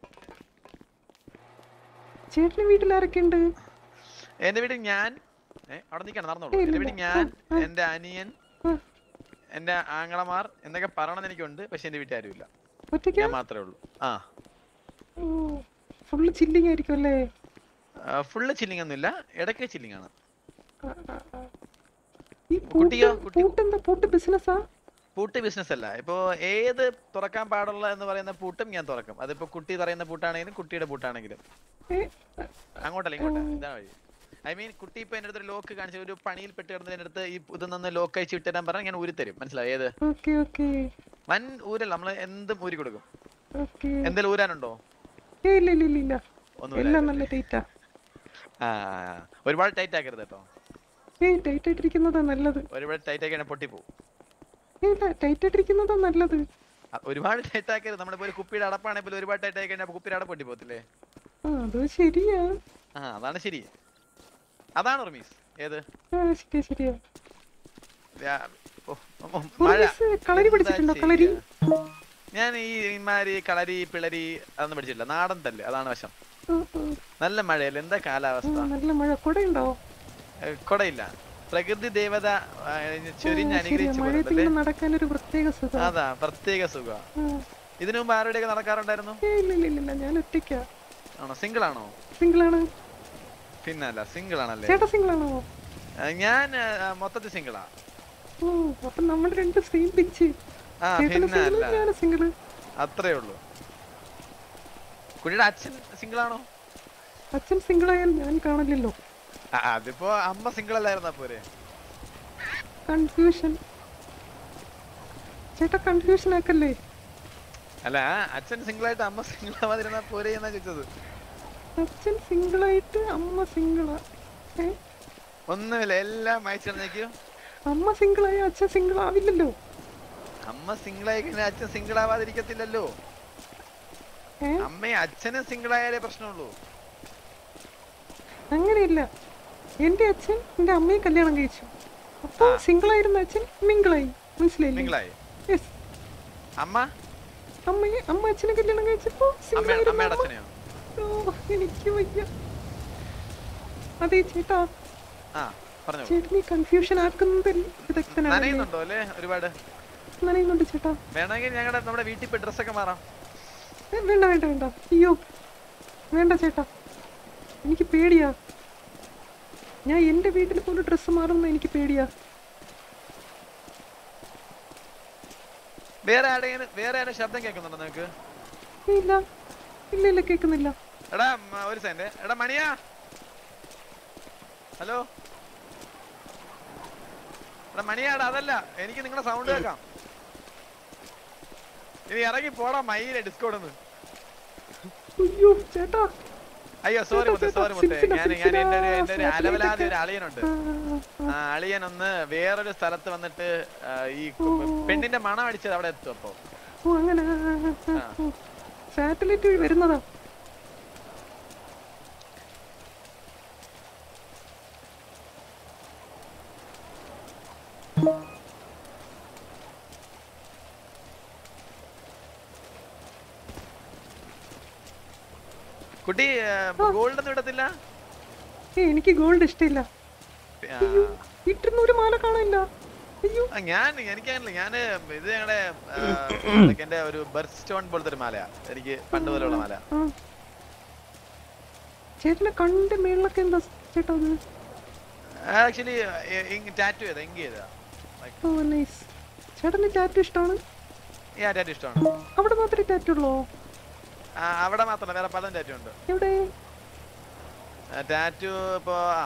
ചേട്ടന് വീട്ടിൽ ആരൊക്കെ ഉണ്ട് എന്റെ വീട്ടിൽ ഞാൻ ഏ അവിടെ നിൽക്കണം നടന്നോളൂ ഏയ് എന്റെ ഇല്ല. വീട്ടിൽ ഞാൻ ആ, ആ. എന്റെ അനിയൻ ആ. എന്റെ ആങ്ങളമാർ എന്നൊക്കെ പറയണമെന്ന് എനിക്കുണ്ട് പക്ഷെ എന്റെ വീട്ടിൽ ആരുമില്ല ഒറ്റയ്ക്കാ ഞാൻ മാത്രമേ ഉള്ളൂ ആ ഓ ഫുള്ള് ചില്ലിങ് ആയിരിക്കും അല്ലേ ഫുള്ള് ചില്ലിങ് ഒന്നുമില്ല ഇടയ്ക്ക് ചില്ലിങ് ആണ് ആ, ആ, ആ. ഈ കുട്ടിയോ? പൂട്ട് കുട്ടി- പൂട്ട് എന്താ പൂട്ട് ബിസിനസ്സാ പൂട്ട് ബിസിനസ് അല്ല ഇപ്പോ ഏത് തുറക്കാൻ പാടുള്ള എന്ന് പറയുന്ന പൂട്ടും ഞാൻ തുറക്കും അതിപ്പോ കുട്ടി പറയുന്ന പൂട്ടാണെങ്കിലും കുട്ടിയുടെ പൂട്ടാണെങ്കിലും ഏ, അങ്ങോട്ടല്ല ഇങ്ങോട്ടാ ഇതാണ് വഴി ഐ മീൻ കുട്ടി ഇപ്പൊ എന്റെ അടുത്ത് ലോക്ക് കാണിച്ച ഒരു പണിയിൽ പെട്ട് കിടന്നതിന്റെ അടുത്ത് ഈ ഇത് നിന്ന് ലോക്ക് അയച്ച് വിട്ടുതരാൻ പറഞ്ഞാൽ ഞാൻ ഊരി തരും മനസ്സിലായി ഏത് ഓക്കെ ഓക്കെ വൻ ഊരല്ല നമ്മള് എന്തും ഊരി കൊടുക്കും ഓക്കെ എന്തെങ്കിലും ഊരാനുണ്ടോ ഏ ഇല്ല ഇല്ല ഇല്ല ഇല്ല ഒന്നും എല്ലാം നല്ല ടൈറ്റാ ആ ആ, ആ. ഒരുപാട് ടൈറ്റ് ആക്കരുത് കേട്ടോ ഏയ് ടൈറ്റ് ആയിട്ടിരിക്കുന്നതാ നല്ലത് ഒരുപാട് ടൈറ്റ് ആക്കി പൊട്ടിപ്പോവും ഏയ് ഇല്ല ടൈറ്റ് ആയിട്ടിരിക്കുന്നതാ നല്ലത് ആ, ഒരുപാട് ടൈറ്റ് ആക്കരുത് നമ്മളിപ്പോ ഒരു കുപ്പിയുടെ അടപ്പാണെങ്കിൽ പോലും ഒരുപാട് ടൈറ്റ് ആക്കി കഴിഞ്ഞാൽ കുപ്പിയുടെ അടപ്പ് പൊട്ടിപ്പോത്തില്ലേ ആ അത് ശരിയാ ആ അതാണ് ശരി അതാണ് ഉർമീസ് ഏത് ആ ശരിയാ ശരിയാ വ്യാ- ഓ, ഓ, മഴ ഉർമീസ് കളരി എന്താ പഠിച്ചിട്ടുണ്ടോ കളരി ചെയ്യാ? ഞാൻ ഈ ഇമാരി കളരി പിളരി അതൊന്നും പഠിച്ചിട്ടില്ല നാടൻ തല്ല് അതാണ് വശം ആ, ആ, നല്ല മഴയല്ലേ എന്താ ആ, കാലാവസ്ഥ നല്ല മഴ കുടയുണ്ടോ ഏ, കൊടയില്ല പ്രകൃതി ദേവത ആ, ചൊരിഞ്ഞ് ശരിയാ അനുഗ്രഹിച്ചു മഴയത്ത് പോലല്ലേ ഇങ്ങനെ നടക്കാൻ ഒരു പ്രത്യേക സുഖം അതാ പ്രത്യേക സുഖ ഇതിനു മുമ്പ് ആരുടെയൊക്കെ നടക്കാറുണ്ടായിരുന്നു ഏയ് ഇല്ല ഇല്ല ഇല്ല ഇല്ല ഞാൻ ഒറ്റയ്ക്കാ ആണോ സിംഗിൾ ആണോ സിംഗിൾ ആണ് പിന്നല്ല സിംഗിൾ ആണല്ലേ ചേട്ടാ സിംഗിൾ ആണോ ആ, ഞാൻ ആ, മൊത്തത്തിൽ സിംഗിളാ ഓ അപ്പൊ നമ്മൾ രണ്ട് സെയിം പിച്ച് ആ ചേട്ടന് പിന്നെ സിംഗിൾ അല്ല ഞാൻ സിംഗിൾ അത്രേ ഉള്ളൂ കുട്ടിയുടെ അച്ഛൻ സിംഗിൾ ആണോ അച്ഛൻ സിംഗിൾ ആയാൽ ഞാൻ കാണില്ലല്ലോ ആ, അതിപ്പോ അമ്മ സിംഗിൾ അല്ലായിരുന്നാ പോരെ കൺഫ്യൂഷൻ ചേട്ടാ കൺഫ്യൂഷൻ ആക്കല്ലേ അല്ല അച്ഛൻ സിംഗിൾ ആയിട്ട് അമ്മ സിംഗിൾ ആവാതിരുന്നാ പോരെ എന്നാ ചോദിച്ചത് അച്ഛൻ സിംഗിൾ ആയിട്ട് അമ്മ സിംഗിളാ ഏ ഒന്നുമില്ല എല്ലാം അയച്ചിരുന്നേക്കോ അമ്മ സിംഗിൾ ആയ അച്ഛൻ സിംഗിൾ ആവില്ലല്ലോ അമ്മ സിംഗിൾ ആയി കഴിഞ്ഞാൽ അച്ഛൻ സിംഗിൾ ആവാതിരിക്കത്തില്ലല്ലോ ഏ അമ്മയും അച്ഛനും സിംഗിൾ ആയാലേ പ്രശ്നമുള്ളൂ അങ്ങനെയില്ല എന്റെ അച്ഛൻ എന്റെ അമ്മയെ കല്യാണം കഴിച്ചു അപ്പൊ ആ. സിംഗിൾ ആയിരുന്ന അച്ഛൻ മിങ്കിളായി മനസ്സിലായില്ലേ സിംഗിളായി യെസ് അമ്മ അമ്മയെ അമ്മ അച്ഛനെ കല്യാണം കഴിച്ചപ്പോ സിംഗിൾ അമ്മ അമ്മയുടെ ആയിരുന്നു അച്ഛനെയോ ഓ, എനിക്ക് വയ്യ അതെ ചേട്ടാ ആ പറഞ്ഞോ ചേട്ടൻ ഈ കൺഫ്യൂഷൻ ആക്കുന്നതിൽ വിദഗ്ധനാണ് നനയുന്നുണ്ടോ അല്ലേ ഒരുപാട് നനയുന്നുണ്ട് ചേട്ടാ വേണമെങ്കിൽ ഞങ്ങളുടെ നമ്മുടെ വീട്ടിൽ പോയി ഡ്രസ്സൊക്കെ മാറാം ഏ, വേണ്ട വേണ്ട വേണ്ട അയ്യോ വേണ്ട ചേട്ടാ എനിക്ക് പേടിയാ ഞാൻ എന്റെ വീട്ടിൽ പോലും ഡ്രസ്സ് മാറുന്ന എനിക്ക് പേടിയാ വേറെ ആരുടെയും വേറെ ആരുടെ ശബ്ദം കേൾക്കുന്നുണ്ടോ നിനക്ക് ഏ, ഇല്ല ഇല്ല ഇല്ല കേൾക്കുന്നില്ല എടാ മ- ഒരു സെന്റ് എടാ മണിയാ ഹലോ എടാ മണിയാടാ അതല്ല എനിക്ക് നിങ്ങളുടെ സൗണ്ട് കേൾക്കാം ഇനി ഇറങ്ങി പോടാ മയിലെ ഡിസ്കോഡ് അയ്യോ ചേട്ടാ അയ്യോ സോറി മുത്തേ ചേട്ടാ, സോറി മുത്തേ സിൽസില, ഞാൻ ഞാൻ എന്റെ ഒരു എന്റെ ഒരു സിൽസില, അലവലാതി ഒരു ഫ്ലാറ്റിലൊക്കെ. അളിയനുണ്ട് ആ, ആ അളിയൻ ഒന്ന് വേറൊരു സ്ഥലത്ത് വന്നിട്ട് ആ, ഈ കു- പെണ്ണിന്റെ മണം അടിച്ചത് അവിടെ എത്തും അപ്പൊ ഓ അങ്ങനെ സാറ്റലൈറ്റ് വഴി വരുന്നതാ കുട്ടി ഗോൾഡ് ഒന്നും ഇടത്തില്ല ഏ എനിക്ക് ഗോൾഡ് ഇഷ്ടമില്ല ആ, വീട്ടിൽ ഒരു മാല കാണില്ല അയ്യോ ആ, ഞാൻ എനിക്കങ്ങനല്ല ഞാന് ഇത് ഞങ്ങളുടെ എന്റെ ഒരു ബെർത്ത് സ്റ്റോൺ പോലത്തെ ഒരു മാലയാ എനിക്ക് പണ്ട് പോലെയുള്ള മാല ആ ചേട്ടനെ കണ്ട് മേളിലൊക്കെ എന്താ ചേട്ടാ അത് ആക്ച്വലി ടാറ്റു ചെയ്താ എങ്കി ചെയ്താ ഓ നൈസ് ചേട്ടന് ടാറ്റു ഇഷ്ടമാണ് ഈ ടാറ്റു ഇഷ്ടമാണ് അവിടെ മാത്രമേ ടാറ്റു ഉള്ളോ ആ, അവിടെ മാത്രമല്ല വേറെ പലതും ടാറ്റു ഉണ്ട് എവിടെ ടാറ്റു ഇപ്പൊ ആ,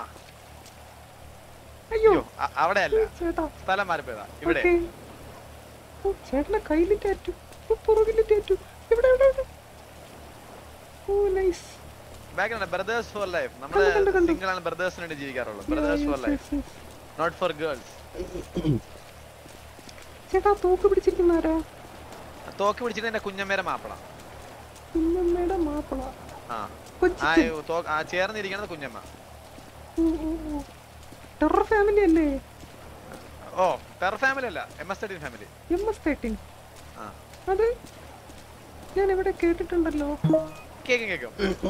അയ്യോ അയ്യോ അ- അവിടെ അല്ല ചേട്ടാ സ്ഥലം മാറിപ്പോയതാ ഇവിടെ ഓക്കേ. ഓ ചേട്ടനെ കയ്യിൽ ടാറ്റു ഓ പുറകില് ടാറ്റു ഇവിടെ എവിടെ എവിടെ? ഓ നൈസ് ബാക്കിലുണ്ട് ബ്രദേഴ്സ് ഫോർ ലൈഫ് നമ്മള് കണ്ടു, കണ്ടു. സിംഗിൾ ആണ് ബ്രദേഴ്സിന് വേണ്ടി ജീവിക്കാറുള്ളൂ brothers for life not for girls ചേട്ടാ തോക്ക് പിടിച്ചിരിക്കുന്ന ആരാ തോക്ക് പിടിച്ചിട്ട് എന്റെ കുഞ്ഞമ്മേരെ മാപ്പിള കുഞ്ഞമ്മയുടെ മാപ്പിള ആ കൊച്ചി ആ യോ, തോ- ആ ചേർന്നിരിക്കുന്നത് കുഞ്ഞമ്മ ടെറർ ഫാമിലി അല്ലേ ഓ പെർ ഫാമിലി അല്ല M S thirteen family M S thirteen ആ അത് ഞാൻ എവിടെ കേട്ടിട്ടുണ്ടല്ലോ കേക്കും കേക്കും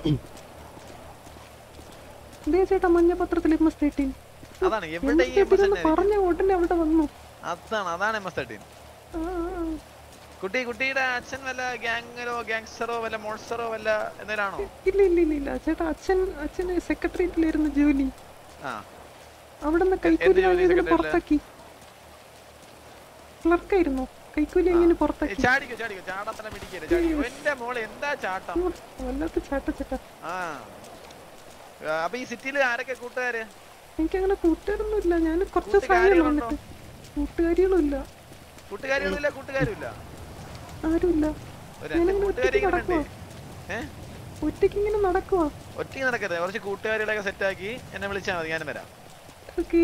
ദേ ചേട്ടാ മഞ്ഞപത്രത്തിൽ എം എസ് തേർട്ടീൻ അതാണ് എവിടെ ഈ എം എസ് പറഞ്ഞ ഉടനെ അവിടെ വന്നു അതാണ് അതാണ് എം എസ് തേർട്ടീൻ ആ, ആ, ആ. കുട്ടി കുട്ടിയുടെ അച്ഛൻ വല്ല ഗ്യാങ്ങറോ ഗ്യാങ്സ്റ്ററോ വല്ല മോൺസ്റ്ററോ വല്ല എന്തെങ്കിലാണോ ഇല്ല ഇല്ല ഇല്ല ഇല്ല ചേട്ടാ അച്ഛൻ അച്ഛന് സെക്രട്ടേറിയറ്റിലായിരുന്നു ജോലി ആ അവിടെ നിന്ന് എന്ത് കൈക്കൂലി ജോലി വാങ്ങിയതിന് secretariat ല്? പുറത്താക്കി ക്ലർക്കായിരുന്നു കൈക്കൂലി എങ്ങനെ പുറത്താക്കി ചാടിക്കോ ചാടിക്കോ ചാടത്തന്നെ പിടിക്കരുത് ചാടിക്കോ എന്റെ മോളെ എന്താ ചാട്ടം ഉം, വല്ലാത്ത ചേട്ട ചേട്ടാ ആ ആ, അപ്പൊ ഈ സിറ്റിയിൽ ആരൊക്കെ കൂട്ടുകാര് എനിക്കങ്ങനെ കൂട്ടുകാരൊന്നും ഇല്ല ഞാൻ കുറച്ച് സമയം കൂട്ടുകാരികളുണ്ടോ? വന്നിട്ട് കൂട്ടുകാരികളും ഇല്ല കൂട്ടുകാരികളില്ല കൂട്ടുകാരുമില്ല ആരുമില്ല ഒരു രണ്ട് ഞാനിങ്ങനെ കൂട്ടുകാരി ഒറ്റയ്ക്ക് ഇങ്ങനെ ഉണ്ട് നടക്കുവാ ഏ ഒറ്റയ്ക്ക് ഇങ്ങനെ നടക്കുവാ ഒറ്റയ്ക്ക് നടക്കരുത് കുറച്ച് കൂട്ടുകാരികളൊക്കെ സെറ്റ് ആക്കി എന്നെ വിളിച്ചാൽ മതി ഞാനും വരാം ഓക്കേ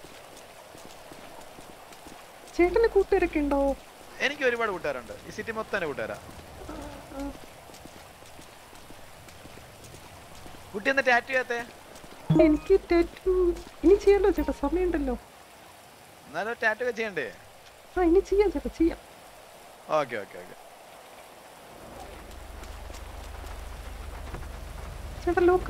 ചേട്ടന് കൂട്ടുകാരൊക്കെ ഉണ്ടാവോ എനിക്ക് ഒരുപാട് കൂട്ടുകാരുണ്ട് ഈ സിറ്റി മൊത്തം എന്റെ കൂട്ടുകാരാ ആ, കുട്ടി എന്താ ടാറ്റു ചെയ്യാത്തെ എനിക്ക് ടാറ്റു ഇനി ചെയ്യാലോ ചേട്ടാ സമയമുണ്ടല്ലോ എന്നാലും ടാറ്റു ഒക്കെ ചെയ്യണ്ടേ ആ ഇനി ചെയ്യാം ചേട്ടാ ചെയ്യാം ഓക്കെ ഓക്കെ ഓക്കെ ചേട്ടാ ലോക്ക്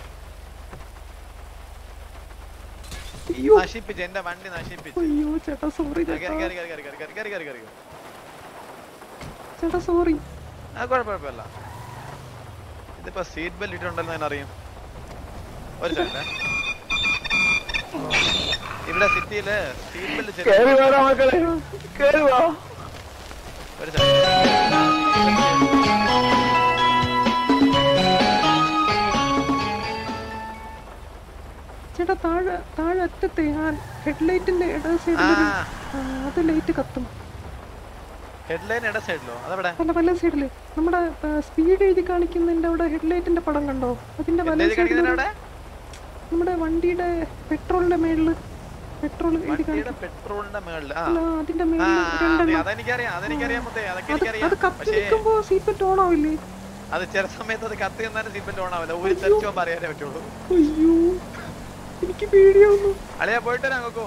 അയ്യോ നശിപ്പിച്ച് എന്റെ വണ്ടി നശിപ്പിച്ച് അയ്യോ ചേട്ടാ സോറി ആ, ചേട്ടാ കേറി കേറി കേറി കേറി കേറി കേറി കേറി കേറി കേറി ചേട്ടാ സോറി ആ കുഴപ്പം കുഴപ്പമില്ല ഇതിപ്പോ സീറ്റ് ബെൽറ്റ് ഇട്ടുണ്ടെന്ന് ഞാൻ അറിയും ഒരു സെക്കൻഡ് ഇവിടെ സിറ്റിയില് സീറ്റ് ബെൽറ്റ് ഒരു സെക്കൻഡ് ചേട്ടാ താഴെ താഴെ അറ്റത്തെ ആ ഹെഡ്ലൈറ്റിന്റെ ഇട ആ സൈഡിൽ അത് ലൈറ്റ് കത്തും ഹെഡ്ലൈൻ ഇട സൈഡിലോ അതെവിടെ പല പല സൈഡില് നമ്മുടെ സ്പീഡ് എഴുതി കാണിക്കുന്നതിന്റെ അവിടെ ഹെഡ്ലൈറ്റിന്റെ പടം കണ്ടോ അതിന്റെ വല എന്തേലും സൈഡിൽ കാണിക്കുന്നതിന് അവിടെ നമ്മുടെ വണ്ടിയുടെ പെട്രോളിന്റെ മേളില് പെട്രോൾ എഴുതി വണ്ടിയുടെ കാണിക്കും പെട്രോളിന്റെ മേളില് ആ അല്ല, അതിന്റെ ആ മേളില് അതെ, രണ്ടെണ്ണം അതെനിക്കറിയാം അതെനിക്കറിയാം മുത്തേ അതൊക്കെ അത് അത് എനിക്കറിയാം കത്തി പക്ഷേ നിൽക്കുമ്പോ സീറ്റ് ബെൽറ്റ് ഓൺ ആവില്ലേ അത് ചില സമയത്ത് അത് കത്തി നിന്നാലും സീറ്റ് ബെൽറ്റ് ഓൺ ആവില്ല ഒരു തെറിച്ചു പോകുമ്പോൾ അറിയാനേ പറ്റുള്ളൂ അയ്യോ എനിക്ക് പേടിയാവുന്നു അളിയാ പോയിട്ട് വരാം ഗോക്കു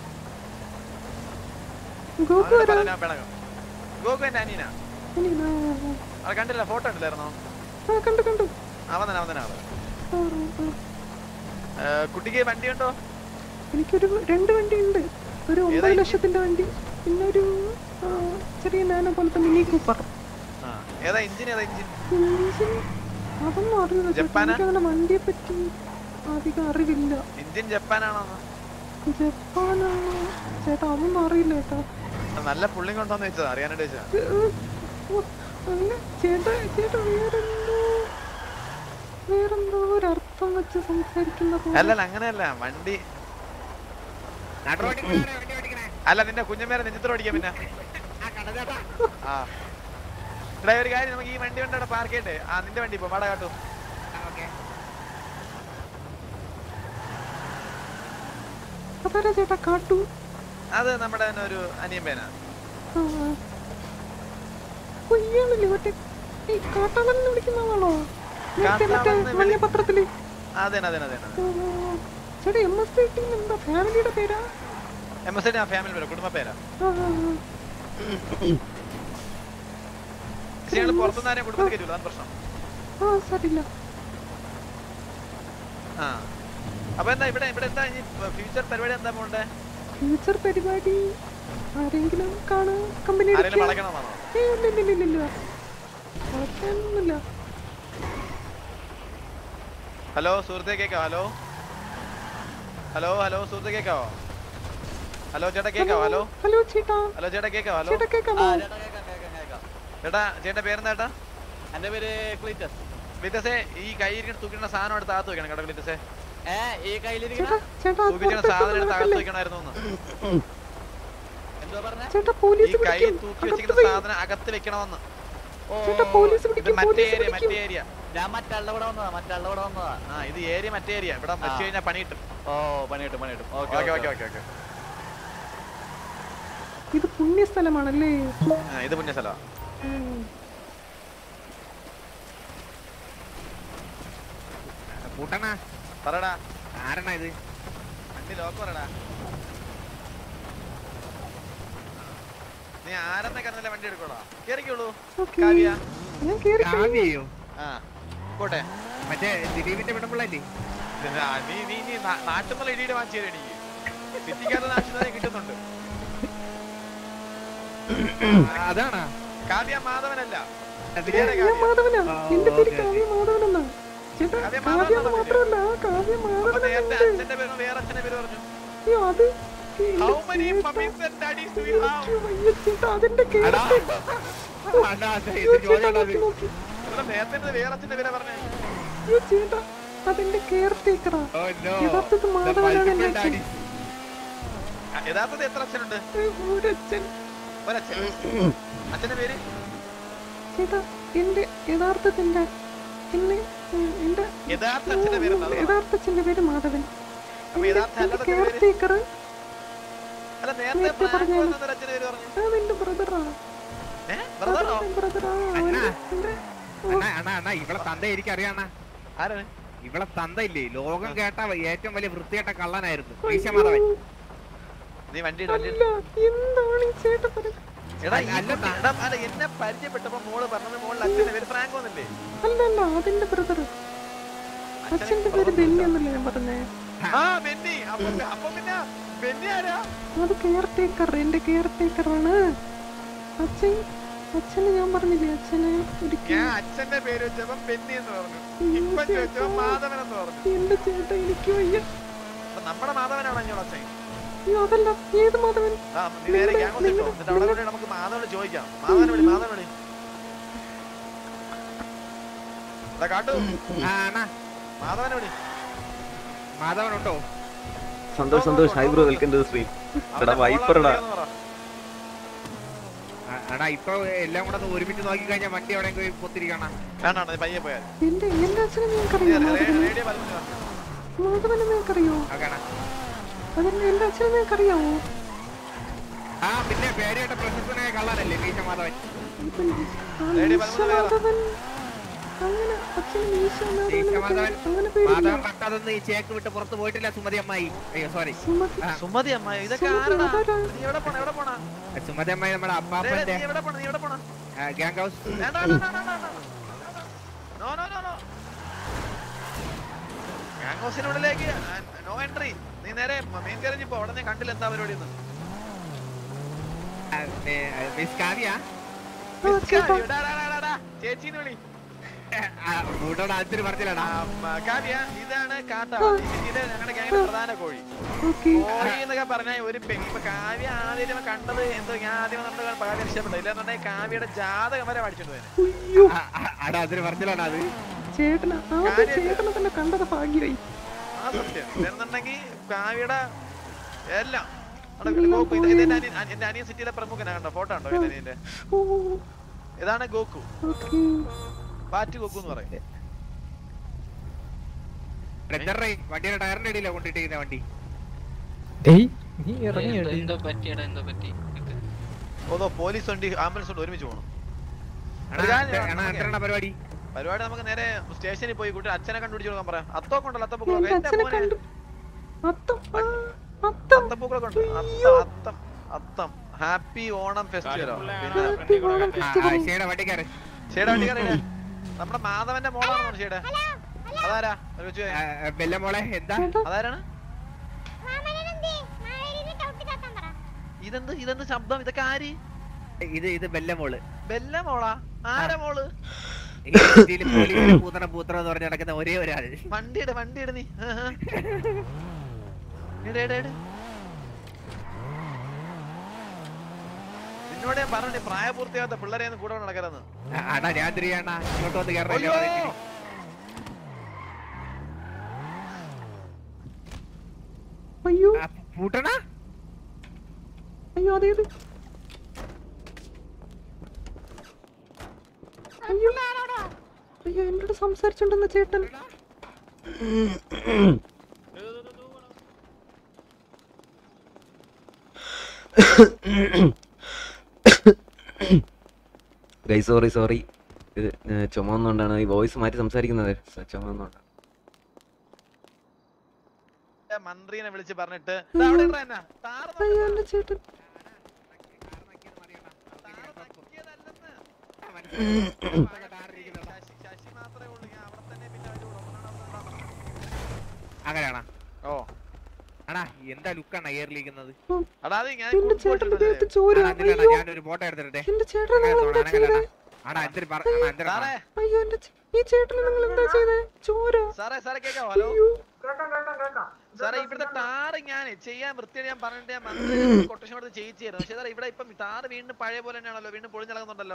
ഗോകു അവനെ വരാം പറഞ്ഞാ പിണങ്ങും ഗോകു എന്റെ അനിയനാ ഇനി നാ- അത് കണ്ടില്ല ഫോട്ടോ ഉണ്ടല്ലായിരുന്നോ ആ കണ്ടു കണ്ടു അവൻ തന്നെ അവൻ തന്നെ അവൻ ആ, ആ, ആ. ഏ, കുട്ടിക്ക് വണ്ടി ഉണ്ടോ എനിക്കൊരു രണ്ട് വണ്ടി ഉണ്ട് ഒരു ഒമ്പത് engine? ലക്ഷത്തിന്റെ വണ്ടി പിന്നെ ഒരു ആ, ചെറിയ നാനോ പോലത്തെ മിനി കൂപ്പർ ആ ഏതാ എഞ്ചിൻ ഏതാ എഞ്ചിൻ എഞ്ചിൻ അതൊന്നും അറിയില്ല ചേട്ടാ ജപ്പാനാ? എനിക്കങ്ങനെ വണ്ടിയെ പറ്റി അധികം അറിവില്ല എഞ്ചിൻ ജപ്പാനാണോ ജപ്പാനാണോ ചേട്ടാ അതൊന്നും അറിയില്ല ചേട്ടാ നല്ല പുള്ളിങ് ഉണ്ടോന്ന് വെച്ചതാ അറിയാനായിട്ട് വെച്ചാ ഓ, അങ്ങനെ ചേട്ടാ ചേട്ടാ വേറെന്തോ വേറെന്തോ ഒരു അർത്ഥം വെച്ച് സംസാരിക്കുന്ന പോലെ. അല്ലല്ല അങ്ങനെയല്ല വണ്ടി അല്ല നിന്റെ കുഞ്ഞമ്മേരെ നെഞ്ചത്തോട് ഓടിക്കാം പിന്നെ ആ എടാ ഒരു കാര്യം നമുക്ക് ഈ വണ്ടി കൊണ്ട് അവിടെ പാർക്ക് ചെയ്യണ്ടേ ആ നിന്റെ വണ്ടി ഇപ്പൊ വാടക കാട്ടു അതാരാ ചേട്ടാ കാട്ടു അത് നമ്മുടെ തന്നെ ഒരു അനിയൻ പേന ആ. ഓ, ഇയാളല്ലേ മറ്റേ ഈ കാട്ടാളനെ വിളിക്കുന്ന ആളാണോ നേരത്തെ മറ്റേ കാട്ടാളനെന്ന് മഞ്ഞ വിളി- പത്രത്തില് അതെ അതെ അതെ ആ, ചേട്ടാ എം എസ് ടി ടീം എന്താ ഫാമിലിയുടെ പേരാ എം എസ് ആ ഫാമിലി പേര് കുടുംബ പേരാ ആ, ആ, പക്ഷെ ഞങ്ങൾ പുറത്തുനിന്ന് ആരെയും കുടുംബത്തിൽ കയറ്റൂല അതാണ് പ്രശ്നം ആ. ആ സാരില്ല ആ അപ്പൊ എന്താ ഇവിടെ ഇവിടെ എന്താ ഇനി ഫ്യൂച്ചർ പരിപാടി എന്താ പോണ്ടേ ഫ്യൂച്ചർ പരിപാടി ആരെങ്കിലും കാണാൻ കമ്പനി ആരെങ്കിലും വളയ്ക്കണമെന്നാണോ ഇല്ല ഇല്ല ഇല്ല ഇല്ല വളയ്ക്കാനൊന്നുമില്ല ഹലോ സുഹൃത്തെ കേക്കാവോ ഹലോ ഹലോ ഹലോ സുഹൃത്തെ കേക്കാവോ ഹലോ ചേട്ടാ കേക്കാവോ ഹലോ ഹലോ ചേട്ടാ ഹലോ ചേട്ടാ കേക്കാവോ ഹലോ ചേട്ടാ കേക്കാമോ ചേട്ടാ ചേട്ടന്റെ പേരെന്താ ചേട്ടാ എന്റെ പേര് ക്ലീറ്റസ് വിദ്യസേ ഈ കയ്യിരിക്കുന്ന തൂക്കിടുന്ന സാധനം എടുത്ത് അകത്ത് വെക്കണം കേട്ടോ വിദ്യസേ ഏ ഈ കയ്യിലിരിക്കുന്ന ചേട്ടാ ചേട്ടാ തൂക്കിച്ചിരുന്ന സാധനം എടുത്ത് അകത്ത് വെക്കണമായിരുന്നു എന്ന് എന്തുവാ പറഞ്ഞ ചേട്ടാ ഈ പോലീസ് കൈ വിളിക്കും തൂക്കി അകത്ത് വെച്ചിരിക്കുന്ന പോയി. സാധനം അകത്ത് വെക്കണമെന്ന് ചേട്ടാ പോലീസ് ഇത് വിളിക്കും മറ്റേ പോലീസ് ഏരിയ വിളിക്കും മറ്റേ ഏരിയ ഞാൻ മറ്റാളുടെ കൂടെ വന്നതാ മറ്റാളുടെ കൂടെ വന്നതാ ആ ഇത് ഏരിയ മറ്റേ ഏരിയ ഇവിടെ വെച്ച് ആ. കഴിഞ്ഞാൽ പണി കിട്ടും ഓ പണി കിട്ടും പണി കിട്ടും okay okay okay okay okay ഇത് പുണ്യസ്ഥലമാണല്ലേ ഇത് പുണ്യ സ്ഥലമാ ഉം. കൂട്ടണ പറടാ ആരണ ഇത് വണ്ടി ലോക്ക് പറടാ നീ ആരെന്നൊക്കെ അറിഞ്ഞല്ലേ വണ്ടി എടുക്കോളാ കേറിക്കോളൂ ഓക്കേ. കാവ്യ ഞാൻ കേറി കാവ്യയോ ആ പോട്ടെ മറ്റേ ദിലീപിന്റെ പെണ്ണുമ്പിള്ളല്ലേ ആ, നീ നീ നീ നാട്ടുമ്പോൾ ഇടിയുടെ വാങ്ങിച്ചു തരും എനിക്ക് സിറ്റിക്കകത്ത് നാട്ടിൽ കിട്ടുന്നുണ്ട് അതാണാ കാവ്യ മാധവനല്ല അത് വേറെ ഞാൻ കാവ്യ. മാധവനാ ആ, എന്റെ പേര് ഓക്കേ, കാവ്യ മാധവനെന്നാ ചേട്ടാ കാവ്യ കാവ്യ മാധവൻ എന്ന് എന്നാ മാത്രമല്ല ആ കാവ്യ അപ്പൊ മാധവൻ നേരത്തെ അച്ഛന്റെ പേരും വേറെ അച്ഛന്റെ പേര് പറഞ്ഞു അയ്യോ അത് എന്റെ ഹൗ മെനി ചേട്ടാ. Mummies and daddies do you have അയ്യോ, അയ്യോ, ചേട്ടാ അതിന്റെ അടാ. കേരളത്തിൽ അടാ, അതെ, അയ്യോ, ഇത് ചേട്ടാ ജോലിയാണോ നോക്കി അത്? നോക്കി ഇവിടെ നേരത്തെ എന്ത് വേറെ അച്ഛന്റെ പേരാ പറഞ്ഞേ അയ്യോ ചേട്ടാ അതെന്റെ കെയർ ടേക്കറാ Oh, no. യഥാർത്ഥത്തിൽ The മാധവനാണ് multiple എന്റെ അച്ഛൻ daddies. ആ, യഥാർത്ഥത്തിൽ എത്ര അച്ഛനുണ്ട് ഒരച്ഛൻ ഒരച്ഛൻ അച്ഛന്റെ പേര് ചേട്ടാ എന്റെ യഥാർത്ഥത്തിൽ എന്റെ എന്നെ ഉം, എന്റെ യഥാർത്ഥ അച്ഛന്റെ പേര് എന്താ? അത് പറ. യഥാർത്ഥ അച്ഛന്റെ പേര് മാധവൻ അപ്പൊ യഥാർത്ഥ എന്റെ അല്ലാത്ത കെയർ പേര്? ടേക്കർ അല്ല നേരത്തെ നേരത്തെ ഫ്രാങ്കോ പറഞ്ഞാലോ? എന്നൊരു അച്ഛന്റെ പേര് പറഞ്ഞു അതെന്റെ ബ്രദറാ ഏ ബ്രദറോ ബ്രദറാ അണ്ണാ. എന്റെ അണ്ണാ, അണ്ണാ, അണ്ണാ, ഇവളെ തന്ത എനിക്കറിയാണ ആരാണ് ഇവളെ തന്ത ഇല്ലേ ലോകം കേട്ട ഏറ്റവും വലിയ വൃത്തികെട്ട കള്ളനായിരുന്നു ഈശമാധവൻ നീ വണ്ടി വണ്ടി അല്ല എന്താണ് ഈ ചേട്ടൻ പറയുന്നത് എടാ ഈ അല്ല, കുട്ടി- എടാ, അല്ല എന്നെ പരിചയപ്പെട്ടപ്പോ മോള് പറഞ്ഞത് മോളിൽ അച്ഛന്റെ പേര് ഫ്രാങ്കോ എന്നല്ലേ അല്ല അല്ല അതെന്റെ ബ്രദർ അച്ഛന്റെ പേര് ബെന്നി എന്നല്ലേ ഞാൻ പറഞ്ഞേ ആ ബെന്നി അപ്പൊ അപ്പൊ പിന്നെ ബെന്നി ആരാ അത് കെയർ ടേക്കർ എന്റെ കെയർ ടേക്കറാണ് അച്ഛൻ അച്ഛന് ഞാൻ പറഞ്ഞില്ലേ അച്ഛനെ ഞാൻ ഒരിക്കലും അച്ഛന്റെ പേര് വെച്ചപ്പോ ബെന്നി എന്ന് പറഞ്ഞു അയ്യോ, ഇപ്പൊ ചോദിച്ചപ്പോ ചേട്ടാ. മാധവൻ എന്ന് പറഞ്ഞു എന്റെ ചേട്ടാ എനിക്ക് വയ്യ അപ്പൊ നമ്മുടെ മാധവനാണോ ഞങ്ങൾ അച്ഛൻ അയ്യോ അതല്ല ഏത് മാധവൻ ആ നീ നേരെ ഗ്യാങ് വന്നിട്ടോ എന്നിട്ട് അവിടെ കൊണ്ട് നമുക്ക് മാധവനെ ചോദിക്കാം മാധവനെ വിളി മാധവനെ വിളി എടാ കാട്ടു ആ, അണ്ണാ മാധവനെ വിളി മാധവനുണ്ടോ Santhosh Santhosh hi bro welcome to stream എടാ വൈപ്പറടാ ആ, എടാ ഇപ്പൊ എല്ലാം കൂടെ ഒന്ന് ഒരുമിച്ച് നോക്കി കഴിഞ്ഞാൽ വണ്ടി എവിടെ പോയി പൊത്തിരിക്കണ വേണ്ടാ നീ പയ്യെ പോയാൽ എന്റെ എന്റെ അച്ഛനെ നിങ്ങൾക്കറിയോ മാധവൻ റേഡിയോ പറഞ്ഞു മാധവനെ നിങ്ങൾക്കറിയോ നോക്കണ അതെന്റെ എന്റെ അച്ഛനെ നിങ്ങൾക്കറിയാവോ ആ പിന്നെ പേരുകേട്ട പ്രശസ്തനായ കള്ളനല്ലേ ഈശമാധവൻ ഇപ്പം ആ റേഡിയോ മീശ പതിമൂന്ന് പേരാ. മാധവൻ അങ്ങനെ അച്ഛന് മീശ മാധവൻ ഈശമാധവൻ എന്നൊക്കെ അങ്ങനെ പേരില്ല മാധവൻ കണ്ടതൊന്നും ഈ ചേക്ക് വിട്ട് പുറത്ത് പോയിട്ടില്ല സുമതി അമ്മായി അയ്യോ സോറി സുമതി ആ. സുമതി അമ്മ ഇതൊക്കെ സുമതി ആരാടാ അതാരാ? നീ എവിടെ പോണ എവിടെ പോണ സുമതി അമ്മായി നമ്മുടെ നീ അപ്പാപ്പന്റെ എവിടെ പോണ നീ എവിടെ പോണ ഗ്യാങ് ഹൗസ് വേണ്ട വേണ്ട വേണ്ട വേണ്ട no no no no gang ഹൗസിനുള്ളിലേക്ക് നോ എൻട്രി നീ നേരെ മെയിൻ കയറി ഇപ്പൊ ഉടനെ കണ്ടില്ല എന്താ പരിപാടി എന്ന് മിസ് കാവ്യ ആ, ചേട്ടാ ചേച്ചിന്ന് വിളി മൂട്ടോട് ആദ്യത്തിന് പറഞ്ഞില്ലടാ ആ, മ, കാവ്യ ഇതാണ് കാട്ട ഇത് ഞങ്ങളുടെ ഗ്യാങ്ങിലെ പ്രധാന കോഴി ഓക്കെ കോഴി എന്നൊക്കെ പറഞ്ഞാൽ ഒരു പെൺ ഇപ്പൊ കാവ്യ ആദ്യം കണ്ടത് എന്തോ ഞാൻ ആദ്യം നമ്മുടെ കാവ്യ ഇഷ്ടപ്പെട്ടു ഇല്ലെന്നുണ്ടെങ്കിൽ കാവ്യയുടെ ജാതകം വരെ പഠിച്ചിട്ട് പോയത് അയ്യോ അടാ അതിന് പറഞ്ഞില്ലടാ അത് ചേട്ടന് ആദ്യം ചേട്ടനെ തന്നെ കണ്ടത് ഭാഗ്യമായി ആ സത്യം ഇല്ലെന്നുണ്ടെങ്കിൽ കാവ്യയുടെ എല്ലാം അവിടെ നോക്കൂ, ഇത് ഇത് എന്റെ അനിയൻ- എന്റെ അനിയൻ സിറ്റിയിലെ പ്രമുഖനാ കണ്ടോ ഫോട്ടോ ഉണ്ടോ എന്റെ അനിയന്റെ ഓ ഇതാണ് ഗോക്കു ഓക്കെ പാറ്റ് ഗോക്കു എന്ന് പറയും ബ്രദറേ വണ്ടിയുടെ ടയറിന്റെ ഇടയിലാ കൊണ്ടിട്ടിരിക്കുന്ന വണ്ടി ഡേയ് നീ ഇറങ്ങിയടി എന്തോ പറ്റിയടാ എന്തോ പറ്റി ഓതോ പോലീസ് വണ്ടി ആംബുലൻസ് കൊണ്ട് ഒരുമിച്ച് പോകണം അണ്ണാ, ഒരു കാര്യം എന്താ- ചെയ്യാം, അണ്ണാ, നമുക്ക് എന്താണ് പരിപാടി പരിപാടി നമുക്ക് നേരെ സ്റ്റേഷനിൽ പോയി കൂട്ടി അച്ഛനെ കണ്ടുപിടിച്ചു കൊടുക്കാൻ പറയാം അത്തോക്കൊണ്ടല്ലോ എന്റെ അത്തപ്പൂക്കളൊക്കെ എന്റെ അച്ഛനെ മോനെ കണ്ടു അത്തം ആ, അത്തം അത്തപ്പൂക്കളൊക്കെ ഉണ്ട് അത്തം അത്തം അത്തം ഹാപ്പി ഓണം ഫെസ്റ്റിവലോ പിന്നെ ഹാപ്പി ഓണം ആ, ആ, ഫെസ്റ്റിവൽ ഷേടെ വണ്ടിക്കാരൻ ഷേടെ വണ്ടി കയറിയിടെ നമ്മുടെ മാധവന്റെ മോളാണോ ഷേടെ അതാരാ ഒരു കൊച്ചു ആ, ആ, ബെല്ല മോളെ എന്താ അതാരാണ് മാമനെന്തേ മാവേലിനെ ചവിട്ടി താത്താൻ പറ ഇതെന്ത് ഇതെന്ത് ശബ്ദം ഇതൊക്കെ ആര് ഇത് ഇത് ബെല്ല മോള് ബെല്ല മോളാ ആരാ മോള് ഈ സിറ്റിയില് പോലീസിനെ പൂത്തണ പൂത്തണ എന്ന് പറഞ്ഞ് നടക്കുന്ന ഒരേ ഒരാള് വണ്ടിയുടെ വണ്ടിയുടെ നീ ആ, ആ. എടെ, എടെ, എടെ. നിന്നോട് ഞാൻ പറഞ്ഞു പ്രായപൂർത്തിയാകാത്ത പിള്ളേരെ ഒന്നും കൂടെ നടക്കരുതെന്ന് ആ, അണ്ണാ ഞാൻ തിരിയാണ ഇങ്ങോട്ട് വന്ന് അയ്യോ കയറില്ല അയ്യോ പൂട്ടണ അയ്യോ അതേത് അയ്യോ അയ്യോ എന്നോട് സംസാരിച്ചോണ്ടെന്ന ചേട്ടൻ ഗൈ സോറി സോറി ഇത് ഏർ, ചുമ വന്നുകൊണ്ടാണ് ഈ വോയിസ് മാറ്റി സംസാരിക്കുന്നത് സ- ചുമ വന്നുകൊണ്ടാണ് മന്ത്രിനെ വിളിച്ച് പറഞ്ഞിട്ട് "ദാ അവിടെ ഇടറാ എന്നെ. താറ് നോക്ക് അയ്യോ എന്റെ ചേട്ടൻ താറ് നക്കിയതല്ലെന്ന്. ശശി ശശി മാത്രമേ ഉള്ളൂ ഞാൻ അവിടെ തന്നെ പിന്നെ അവന്റെ കൂടെ ഒന്നാണ് അവിടെ ഉണ്ടാവുന്നത്. അങ്ങനെയാണോ ഓ അണ്ണാ എന്താ ലുക്കാണ് എയറിലിരിക്കുന്നത് അടാ അത് ഞാൻ എന്റെ കുടിച്ച് ചേട്ടന്റെ പോയിട്ടുണ്ട്. ദേഹത്ത് ചോര അണ്ണാ അയ്യോ ഞാനൊരു ഫോട്ടോ എടുത്തിട്ടെ എന്റെ ചേട്ടനെ നിങ്ങൾ എന്താ ചെയ്തേ അണ്ണാ എന്തൊരു പറ അണ്ണാ എന്തൊരു സാറേ അയ്യോ എന്റെ ചേ- ഈ ചേട്ടനെ നിങ്ങൾ എന്താ ചെയ്തേ ചോര സാറേ സാറേ കേക്കാവോ ഹലോ അയ്യോ സാറേ ഇവിടുത്തെ ടാറ് ഞാൻ ചെയ്യാൻ വൃത്തിയായി ഞാൻ പറഞ്ഞിട്ട് ഞാൻ മന്ത്രി കൊട്ടേഷൻ കൊടുത്ത് ചെയ്യിച്ചായിരുന്നു പക്ഷേ സാറേ ഇവിടെ ഇപ്പം ടാറ് വീണ്ടും പഴയ പോലെ തന്നെയാണല്ലോ വീണ്ടും പൊളിഞ്ഞിളകുന്നുണ്ടല്ലോ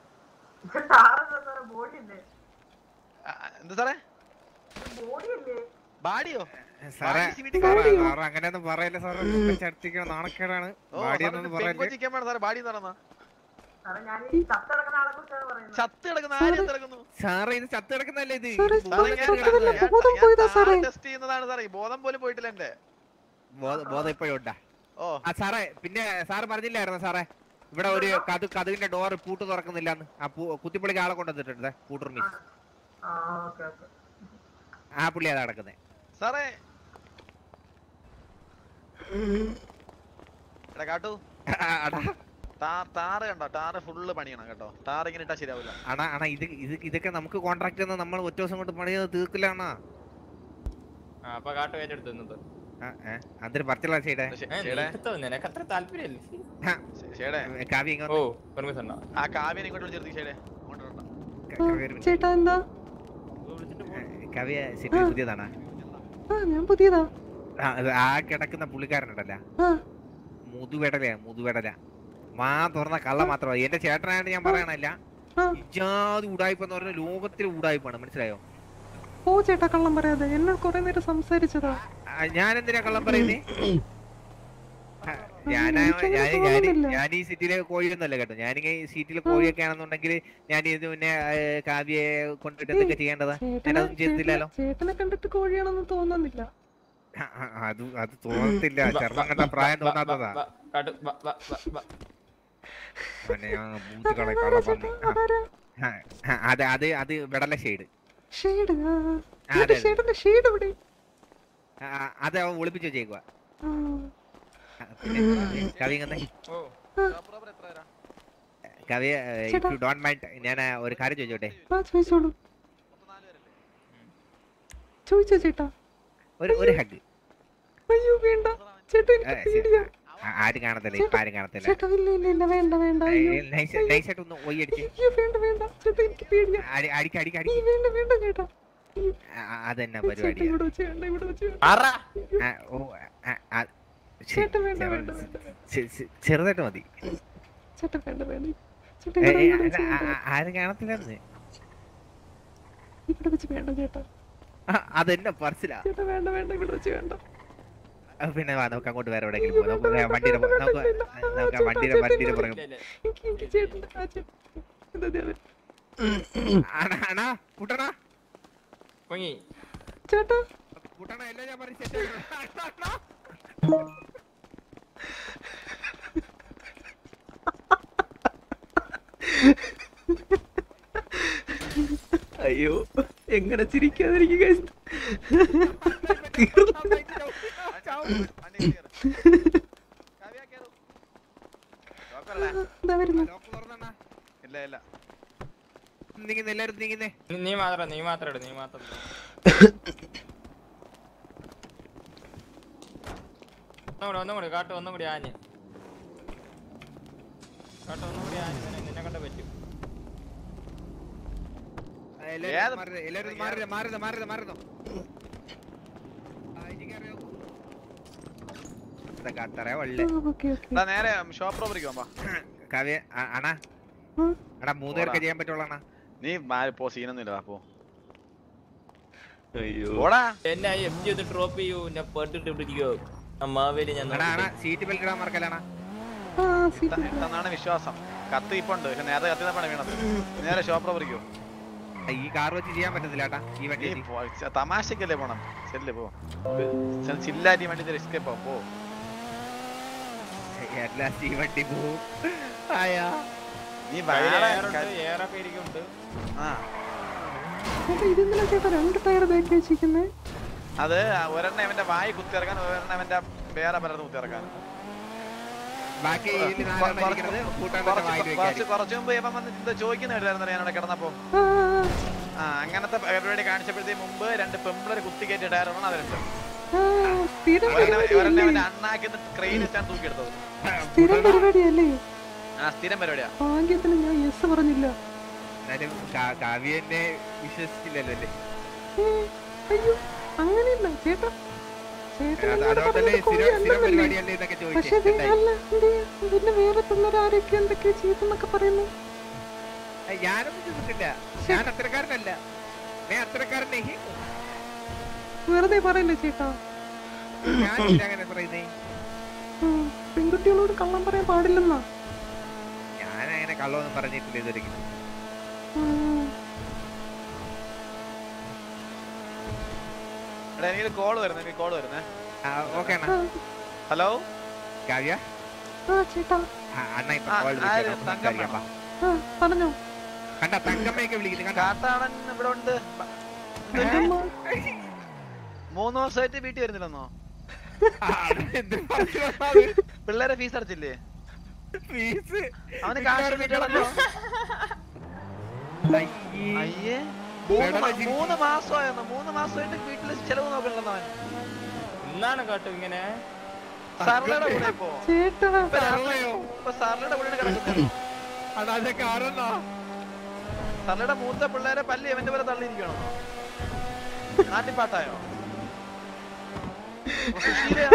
ആ, ആ, എന്ത് സാറേ ബാഡിയോ സാറേ ബാഡി സിവിടി സാറേ സാറേ അങ്ങനെയൊന്നും പറയല്ലേ സാറേ ചർച്ചിക്കണം നാണക്കേടാണ് ഓ ബാഡിയൊന്നും പറയല്ലേ പെങ്കൊച്ചിക്കാൻ വേണം സാറേ ബാഡി എന്ന് പറഞ്ഞാ ചത്ത് കിടക്കുന്ന ആര് ചത്ത് കിടക്കുന്നു സാറേ ഇത് ചത്ത് കിടക്കുന്നല്ലേ ഇത് സാറേ, ഇത് സാറേ ബോധം ഞാൻ കെട്ട് കിടക്കുന്നതല്ല. കിടക്കുന്നത്. ബോധം പോയതാ സാറേ. ടെസ്റ്റ് ചെയ്യുന്നതാണ് സാറേ ഈ ബോധം പോലും പോയിട്ടില്ല എന്റെ ബോധം ബോധം ഇപ്പോഴും ഉണ്ടാ ഓ ആ സാറേ പിന്നെ സാറ് പറഞ്ഞില്ലായിരുന്നു സാറേ ഇവിടെ ഒരു കത് കതുകിന്റെ ഡോർ പൂട്ട് തുറക്കുന്നില്ലാന്ന് ആ പൂ- കുത്തിപ്പൊളിക്ക് ആളെ കൊണ്ടുവന്നിട്ടുണ്ട് പൂട്ടർ മിസ് ആ പുള്ളി അതാ കിടക്കുന്നത് സാറേ എടാ കാട്ടു അടാ ടാർ ടാറ് കണ്ടോ ടാറ് ഫുള്ള് പണിയണം കേട്ടോ ടാർ ഇങ്ങനെ ഇട്ടാ ശരിയാവില്ല അണാ അണാ ഇത് ഇത് ഇതൊക്കെ നമുക്ക് കോൺട്രാക്ട് തന്ന നമ്മൾ ഒറ്റ ദിവസം കൊണ്ട് പണി ചെയ്ത് തീർക്കില്ലാണാ അപ്പൊ കാട്ട് ഏറ്റെടുത്തു ഇന്നത് അതൊരു പറിച്ചുള്ള ചെയ്തേ ഷേടെ നിനക്ക് അത്ര താല്പര്യല്ലേ ഷേടെ കാവ്യ ഓ ഇങ്ങോട്ട് പെർമിഷൻ ഉണ്ടോ ആ കാവ്യനെ ഇങ്ങോട്ട് വിളിച്ചെടുത്ത് ഷേടെ അങ്ങോട്ട് വിടണ്ട. ക- ആ, കാവ്യ ഒരു minute. ചേട്ടാ എന്താ ഏ, കാവ്യ സിറ്റി ആ. പുതിയതാണാ ആ ഞാൻ പുതിയതാ ആ, അത് ആ കിടക്കുന്ന പുള്ളിക്കാരനുണ്ടല്ല ആ മുതുവെടലയാ മുതുവെടല മാ തുറന്ന കള്ള മാത്രമല്ല എന്റെ ചേട്ടനായിട്ട് ഞാൻ പറയണല്ല ആ. ഇജാതി ഉടായ്പെന്ന് പറഞ്ഞ ലോകത്തിലെ ഉടായ്പാണ് മനസ്സിലായോ ഓ ചേട്ടാ കള്ളം പറയാതെ എന്നോട് കുറെ നേരം സംസാരിച്ചതാ ഞാൻ എന്തിനാ കള്ളം പറയുന്നേ ഞാൻ എനിക്കങ്ങനെ ഞാൻ ഞാൻ തോന്നുന്നില്ല. ഞാൻ ഈ സിറ്റിയിലെ കോഴിയൊന്നുമല്ല കേട്ടോ ഞാനിങ്ങനെ ഈ സീറ്റിലെ കോഴിയൊക്കെ ആണെന്നുണ്ടെങ്കിൽ ഞാൻ ഇത് പിന്നെ ഏ, കാവ്യയെ കൊണ്ടിട്ട് എന്തൊക്കെ ചെയ്യേണ്ടതാ ചേട്ടനെ ഞാനതൊന്നും ചെയ്തില്ലല്ലോ ചേട്ടനെ- ചേട്ടനെ കണ്ടിട്ട് കോഴിയാണെന്ന് തോന്നുന്നില്ല ആ, ആ, അത് അത് തോന്നത്തില്ല ചർമ്മം കണ്ട പ്രായം തോന്നാത്തതാ കാട്ട് വാ, വാ, വാ, വാ. പിന്നെ ഞാൻ മൂത്ത് കള കള്ള പന്നി ആ, അതാരാ ആ, ആ, അത് അത് അത് വെടല ഷെയ്ഡ് ഷെയ്ഡ് ആ, അതെ, അതെ. ഷെയ്ഡിന്റെ ഷെയ്ഡ് എവിടെ അത് അവൻ ഒളിപ്പിച്ച് വെച്ചേക്കുവാ ആ, ആ, പിന്നെ കവി ഇങ്ങനെ ഓ പ്രോപ്പർ എത്ര തരാം കവി ചേട്ടാ. ഇഫ് യു ഡോണ്ട് മൈൻഡ് ഞാൻ ആ, ഒരു കാര്യം ചോദിച്ചോട്ടെ ആ ചോദിച്ചോളൂ മൊത്തം നാല് പേരല്ലേ ചോദിച്ചോ ചേട്ടാ ഒരു ഒരു ഹഗ് അയ്യോ വേണ്ട ചേട്ടാ എനിക്ക് പേടിയാ ആരും കാണത്തില്ല ഇപ്പൊ ആരും കാണത്തില്ല ചേട്ടാ ഇല്ല ഇല്ല ഇല്ല വേണ്ട വേണ്ട അയ്യോ നൈസായിട്ട് ഒന്ന് ഒയ്യ് അടിച്ച് അയ്യോ വേണ്ട വേണ്ട ചേട്ടാ എനിക്ക് പേടിയാ അടി- അടിക്ക് അടിക്ക് ഈ അടിക്ക് വേണ്ട വേണ്ട ചേട്ടാ ഈ ആ, ആ, അതെന്നാ ചേട്ടാ പരിപാടിയാ ഇവിടെ വെച്ച് വേണ്ട ഇവിടെ വെച്ച് വേണ്ട ആറാ ആ, ഓ ആ, ആ, ശരി, ചേട്ടാ വേണ്ട ചെറു- വേണ്ട വേണ്ട ചെ- ചെ- ചെറുതായിട്ട് മതി ചേട്ടാ വേണ്ട വേണ്ട ചേട്ടാ ഏ, ഇവിടെ ഏ, ഇവിടെ അല്ല, വെച്ച് ആ, വേണ്ട ആ, ആരും കാണത്തില്ലെന്ന് ഇവിടെ വെച്ച് വേണ്ട ചേട്ടാ ആ, അതെന്നെ പറച്ചിലാ ചേട്ടാ വേണ്ട വേണ്ട ഇവിടെ വെച്ച് വേണ്ട ആ, പിന്നെ വാ നമുക്ക് അങ്ങോട്ട് വേറെ എവിടെയെങ്കിലും പോകാം നമുക്ക് വണ്ടിയുടെ പു- നമുക്ക് നമുക്ക് ആ വണ്ടിയുടെ വണ്ടിയുടെ പുറകെ എനിക്ക് എനിക്ക് ചേട്ടൻ്റെ ആ ചേട്ടൻ ഇതാ ദേ അവൻ. അണ അണ കൂട്ടണ പൊങ്ങി ചേട്ടാ കൂട്ടണ എല്ലാം ഞാൻ പറഞ്ഞ് set ആക്കിയിട്ടുണ്ട്. അയ്യോ എങ്ങനെ ചിരിക്കാതിരിക്കും guys? വണ്ടി കേറ്. കാവ്യ കേറ്. ലോക്കല്ലേ? ഇതാ വരുന്നു ലോക്ക് തുറന്നെണ്ണ. ഇല്ല ഇല്ല നീങ്ങുന്നേ എല്ലാരും നീങ്ങുന്നേ നീ- നീ മാത്രം നീ മാത്രം ഇട് നീ മാത്രം ഇട്. ഒന്നും കൂടി ഒന്നും കൂടി കാട്ട് ഒന്നും കൂടി ആഞ്ഞ് കാട്ട് ഒന്നും കൂടി ആഞ്ഞ് നിന്നെ- നിന്നെ കൊണ്ട് പറ്റും എല്ലാരും ഏത് മാറരുത്, എല്ലാരും മാറരുത് മാറരുത് മാറരുത് മാറരുത് ആ, ഇനി കേറിയോ? ഇതാ കത്തറ വള്ളി ഓക്കെ ഓക്കെ എടാ നേരെ ഷോപ്പ് റോബറിക്ക് പോകാം കവ്യ അ- അണ ഉം. എടാ മൂന്ന് പേർക്ക് ചെയ്യാൻ പറ്റുള്ള അണ നീ മാറി പോ സീനൊന്നും ഇല്ല പോ അയ്യോ ഓടാ എന്നെ എഫ് ജി ഒന്ന് ഡ്രോപ്പ് ചെയ്യൂ എന്നെ പെട്ടിട്ട് പിടിക്കോ അമ്മാവേലി ഞാൻ എടാ അണ നോക്കിയിട്ട്. സീറ്റ് ബെൽറ്റ് ഇടാൻ മറക്കലാണ് ആ സീറ്റ് ഇട്ടെന്നാണ് വിശ്വാസം കത്ത് ഇപ്പൊ ഉണ്ട് പക്ഷെ നേരത്തെ കത്തിയതാണ് വീണത് നേരെ ഷോപ്പ് റോബറിക്കോ ഈ കാർ വെച്ച് ചെയ്യാൻ പറ്റത്തില്ല ഏട്ടാ ഈ നീ വണ്ടി പോ, ച- തമാശക്കല്ലേ പോണം ചെല്ല് പോ ചെ- ചില്ലാറ്റി വണ്ടി റിസ്ക് പോ പോ ലാസ്റ്റ് ഈ വണ്ടി പോവും ആയാ നീ കയ്യിൽ വേറെ എയറുണ്ട്, ക- എയറൊക്കെ ഇരിക്കുന്നുണ്ട് ആ ചേട്ടാ ഇതെന്തിനാ ചേട്ടാ രണ്ട് ടയർ ബാക്കി വെച്ചിരിക്കുന്നേ അത് ഒരെണ്ണം അവന്റെ വായി കുത്തിയിറക്കാൻ ഒരെണ്ണം അവന്റെ വേറെ പലർന്ന് കുത്തിയിറക്കാൻ ബാക്കി ഇതില് നാലെണ്ണം ഇരിക്കുന്നത് കൂട്ടാൻ കുറച്ച് വായിൽ കുറച്ച് വെക്കാൻ കുറച്ച് മുമ്പ് ഇവൻ വന്ന് ഇത് ചോദിക്കുന്ന കേട്ടായിരുന്നു ഞാൻ അവിടെ കിടന്നപ്പോ ആ ആ, ആ അങ്ങനത്തെ പരിപാടി കാണിച്ചപ്പോഴത്തേക്ക് മുമ്പ് രണ്ട് പെമ്പിളര് കുത്തി കയറ്റിയ ടയറാണ് അവരുണ്ട് ആ സ്ഥിരം ഒരെണ്ണം ഒരെണ്ണം പരിപാടിയല്ലേ അവന്റെ അണ്ണാക്കിന്ന് ക്രെയിൻ വെച്ചാണ് തൂക്കിയെടുത്തത് സ്ഥിരം പരിപാടിയല്ലേ ആ സ്ഥിരം പരിപാടിയാ ഭാഗ്യത്തിന് ഞാൻ യെസ് പറഞ്ഞില്ല എന്നാലും കാ- കാവ്യനെ വിശ്വസിച്ചില്ലല്ലോ അല്ലേ ഏ, അയ്യോ അങ്ങനെയില്ല ചേട്ടാ ചേട്ടൻ അത് എന്നോട് അതുകൊണ്ടല്ലേ പറഞ്ഞത് സ്ഥിരം സ്ഥിരം കൊള്ളാം പരിപാടിയല്ലേ എന്നൊക്കെ പക്ഷെ ചോദിച്ചേ ദേ അല്ല ദേ പിന്നെ വേറെ പിള്ളേർ ആരൊക്കെ എന്തൊക്കെയാ ചെയ്തെന്നൊക്കെ പറയുന്നു ഏയ് ഞാനൊന്നും ചെയ്തിട്ടില്ല ഞാൻ അത്രക്കാരനല്ല ഞാൻ അത്രക്കാരൻ नहीं हूँ. വെറുതെ പറയല്ലേ ചേട്ടാ ഞാൻ എന്തിനാ അങ്ങനെ പറയുന്നേ ഉം, പെൺകുട്ടികളോട് കള്ളം പറയാൻ പാടില്ലെന്നാ ഞാൻ അങ്ങനെ കള്ളമൊന്നും പറഞ്ഞിട്ടില്ല ഇതുവരെ ഉം. എടാ എനിക്ക് കോള് വരുന്നേ എനിക്ക് കോള് വരുന്നേ ഓക്കെ ആ, അണ്ണ ഹലോ കാവ്യ ആ ചേട്ടാ ആ, അണ്ണ ഇപ്പൊ ആ, കോൾ ആര്? വിളിക്കാം തങ്കമ്മ? സംസാരിക്കാം വാ. ആ പറഞ്ഞോ കണ്ട തങ്കമ്മയൊക്കെ വിളിക്കുന്നു കണ്ട കാട്ടാടൻ ഇവിടെ ഉണ്ട് തങ്കമ്മ. മൂന്ന് ദിവസമായിട്ട് വീട്ടിൽ വരുന്നില്ലെന്നോ ആ, എന്ത് പറഞ്ഞത്? പിള്ളേരെ ഫീസ് അടച്ചില്ലേ ഫീസ് അവന് കാശ് കിട്ടണല്ലോ അയ്യേ. അയ്യേ മൂന്ന് എടാ, മാ- ജിം- മൂന്ന് മാസമായിരുന്നു മൂന്ന് മാസമായിട്ട് വീട്ടില് ചെലവ് നോക്കണല്ലോ അവൻ എന്നാണ് കാട്ടു ഇങ്ങനെ സർലയുടെ കൂടെ ഇപ്പോ ചേട്ടാ ഇപ്പൊ സർലയോ? ഇപ്പൊ സർലയുടെ കൂടെ കിടക്കുന്നത് അടാ, അത് കാരണോ? സർലയുടെ മൂത്ത പിള്ളേരെ പല്ലി അവന്റെ പോലെ തള്ളിയിരിക്കണോ നാട്ടിപ്പാട്ടായോ ഓ, സുശീലയാ?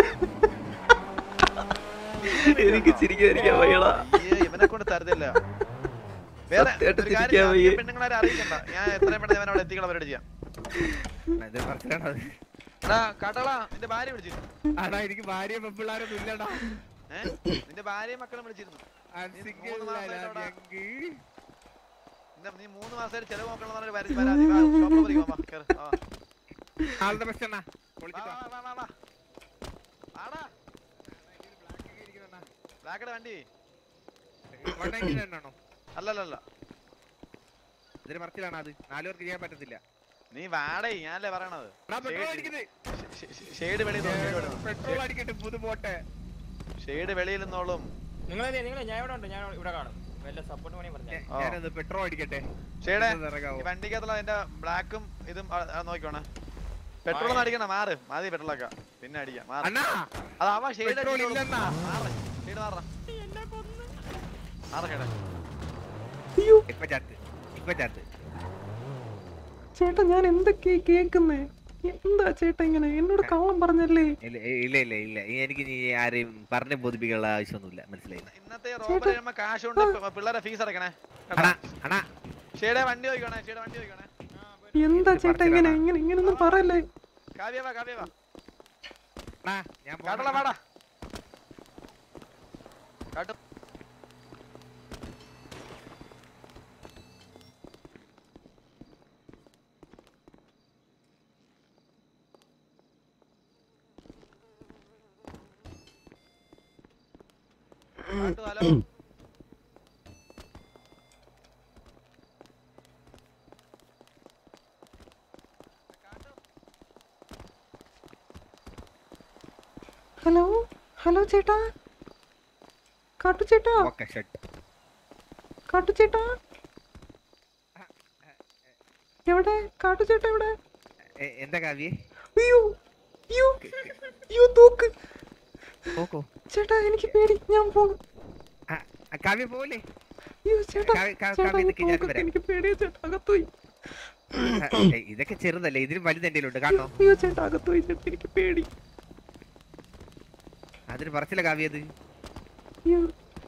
എനിക്ക് ചിരിക്കാതിരിക്കാൻ വയ്യടാ അയ്യേ, ഇവനെ കൊണ്ട് തരത്തില്ല വേറെ സത്യമായിട്ട് ഒരു കാര്യം ചിരിക്കാൻ ചെയ്യാം, വയ്യ. ഈ പെണ്ണുങ്ങളെ അറിയിക്കണ്ട ഞാൻ എത്രയും പെട്ടെന്ന് അവൻ അവിടെ എത്തിക്കണം അവരോട് ചെയ്യാം ഇത് പറച്ചിലാണോ അത്? എടാ കാട്ടളാ നിന്റെ ഭാര്യ വിളിച്ചിരുന്നു അടാ എനിക്ക് ഭാര്യ പെമ്പിള്ളാരൊന്നും ഇല്ലടാ ഏഹ് നിന്റെ ഭാര്യയും മക്കളും വിളിച്ചിരുന്നു I'm നീ single മൂന്ന് മാസമായിട്ട് അല്ല, അവിടെ- ഞങ്ങ്. നിന്റെ നീ മൂന്ന് മാസമായിട്ട് ചെലവ് നോക്കണം എന്നൊരു പരാതി പരാതി വാ, ഷോപ്പിൽ പോയി വാ, കേറ്. ആ. All the best അണ്ണാ. വാ, പൊളിച്ചിട്ട് വാ, വാ. വാ, വാ, വാ. വാടാ, ബ്ലാക്കിയുടെ വണ്ടി One ninety nine ആണോ? അല്ലല്ലല്ല ഇതൊരു പറച്ചിലാണോ അത് നാലു പേർക്ക് ചെയ്യാൻ പറ്റത്തില്ല നീ വാടേ ഞാനല്ലേ പറയണത് എടാ, petrol അടിക്കുന്നത്. ഷെയ്ഡ് വെളിയിൽ പെട്രോൾ അടിക്കട്ടെ പുതു പോട്ടെ ഷെയ്ഡ് വെളിയിൽ നിന്നോളും നിങ്ങളെ നിങ്ങളെ ഞാൻ ഇവിടെ ഉണ്ട് ഞാൻ ഇവിടെ കാണും വല്ല സപ്പോർട്ട് പണി പറഞ്ഞാൽ ആ. ഞാനൊന്ന് പെട്രോൾ അടിക്കട്ടെ ഷെയ്ഡേ ഒന്ന് ഇറങ്ങാവോ? ഈ വണ്ടിക്കകത്തുള്ള അതിന്റെ ബ്ലാക്കും ഇതും ആ, ആ, നോക്കിക്കോണേ പെട്രോൾ ഒന്നും അടിക്കണ മാറ് മതി പെട്രോളൊക്കെ പിന്നെ അടിക്കാം മാറ് അണ്ണാ അത് അവ ഷെയ്ഡ് പെട്രോൾ ഇല്ലെന്നാ മാറ് ഷെയ്ഡ് മാറ മാറ ഷെയ്ഡ് അയ്യോ ഇപ്പൊ ചത്ത് ഇപ്പൊ ചത്ത് ചേട്ടാ ഞാൻ എന്തൊക്കെയാ കേക്കുന്നേ എന്താ ചേട്ടാ ഇങ്ങനെ എന്നോട് കള്ളം പറഞ്ഞല്ലേ ഇല്ല ഇല്ല ഇല്ല ഇല്ല ഇനി എനിക്ക് നീ ആരെയും പറഞ്ഞു ബോധിപ്പിക്കാനുള്ള ആവശ്യമൊന്നുമില്ല മനസ്സിലായി ഇന്നത്തെ റോബറി ചെയ്യുമ്പോ കാശ് കൊണ്ട് പി- പിള്ളേരെ ഫീസ് അടക്കണേ അണ്ണാ അണ്ണാ ഷെയ്ഡേ വണ്ടി നോക്കിക്കോണേ ഷെയ്ഡ് വണ്ടി നോക്കിക്കോണേ എന്താ ചേട്ടാ ഇങ്ങനെ ഇങ്ങനെ ഇങ്ങനൊന്നും പറയല്ലേ കാവ്യ വാ കാവ്യ വാ അണ്ണാ ഞാൻ കാട്ടള വാടാ കാട്ടു കാട്ടു, ഹലോ ഹലോ ഹലോ ചേട്ടാ കാട്ടു ചേട്ടാ ഓക്കെ ഷട്ട് കാട്ടു ചേട്ടാ എവിടെ കാട്ടു ചേട്ടാ എവിടെ എന്താ കാവ്യേ അയ്യോ അയ്യോ അയ്യോ തോക്ക് നോക്കോ ചേട്ടാ എനിക്ക് പേടി ഞാൻ പോകും കാവ്യ പോലെ അയ്യോ ചേട്ടാ കാവ്യ- കാവ്യ- ചേട്ടാ കാവ്യ ഈ നിക്ക് ഞാൻ തോക്കൊക്കെ വരാം. എനിക്ക് പേടിയാ ചേട്ടാ അകത്തുപോയി ഇതൊക്കെ ചെറുതല്ലേ ഇതിലും വലുത് എന്റെ ഉണ്ട് കാണോ അയ്യോ ചേട്ടാ അകത്തുപോയി ചേട്ടാ എനിക്ക് പേടി അതിന് പറച്ചില്ല കാവ്യത് അയ്യോ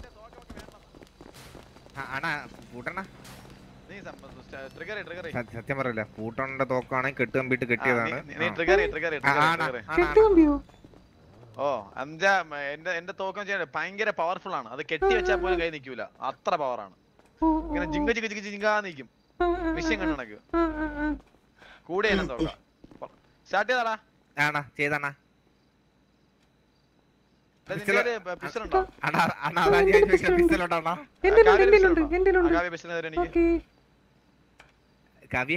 ആണാ പൂട്ടണ നീ ട്രിഗർ ട്രിഗർ സത്യം- സത്യം പറയല്ല പൂട്ടണന്റെ തോക്കാണെങ്കിൽ കെട്ടുകമ്പിട്ട് കെട്ടിയതാണ് നീ ആ. ട്രിഗർ ട്രിഗർ ആ, ആണാ, ട്രിഗർ ആണാ, കെട്ടി ആണാ. കമ്പിയോ ഓ എന്റെ എന്റെ എന്റെ തോക്കം ചെയ്യാൻ ഭയങ്കര പവർഫുൾ ആണ് അത് കെട്ടി വെച്ചാൽ പോലും കൈ നിൽക്കൂല അത്ര പവറാണ് ഓ, ഓ, ഇങ്ങനെ ഓ. ജിങ്ക ജിങ്ക ജിങ്ക ജിങ്കാ നിൽക്കും ആ, ആ, ആ, വിഷയം കണ്ണണക്ക് ആ, ആ, ആ. കൂടെ എന്നെ തോക്കാം സ്റ്റാർട്ട് ചെയ്താടാ ആണാ ചെയ്താണാ പിസ്റ്റൽ ഉണ്ടോ അണ്ണാ അണ്ണാ അതാ ഞാൻ ചോദിച്ചത് pistol ഉണ്ടോ അണ്ണാ? എന്റെ കാവ്യ എന്റെ pistol ഉണ്ട് ഉണ്ടോ? എന്റെ ഉണ്ട് കാവ്യ പിസ്റ്റൽ തരാം എനിക്ക് ഓക്കെ കാവ്യേ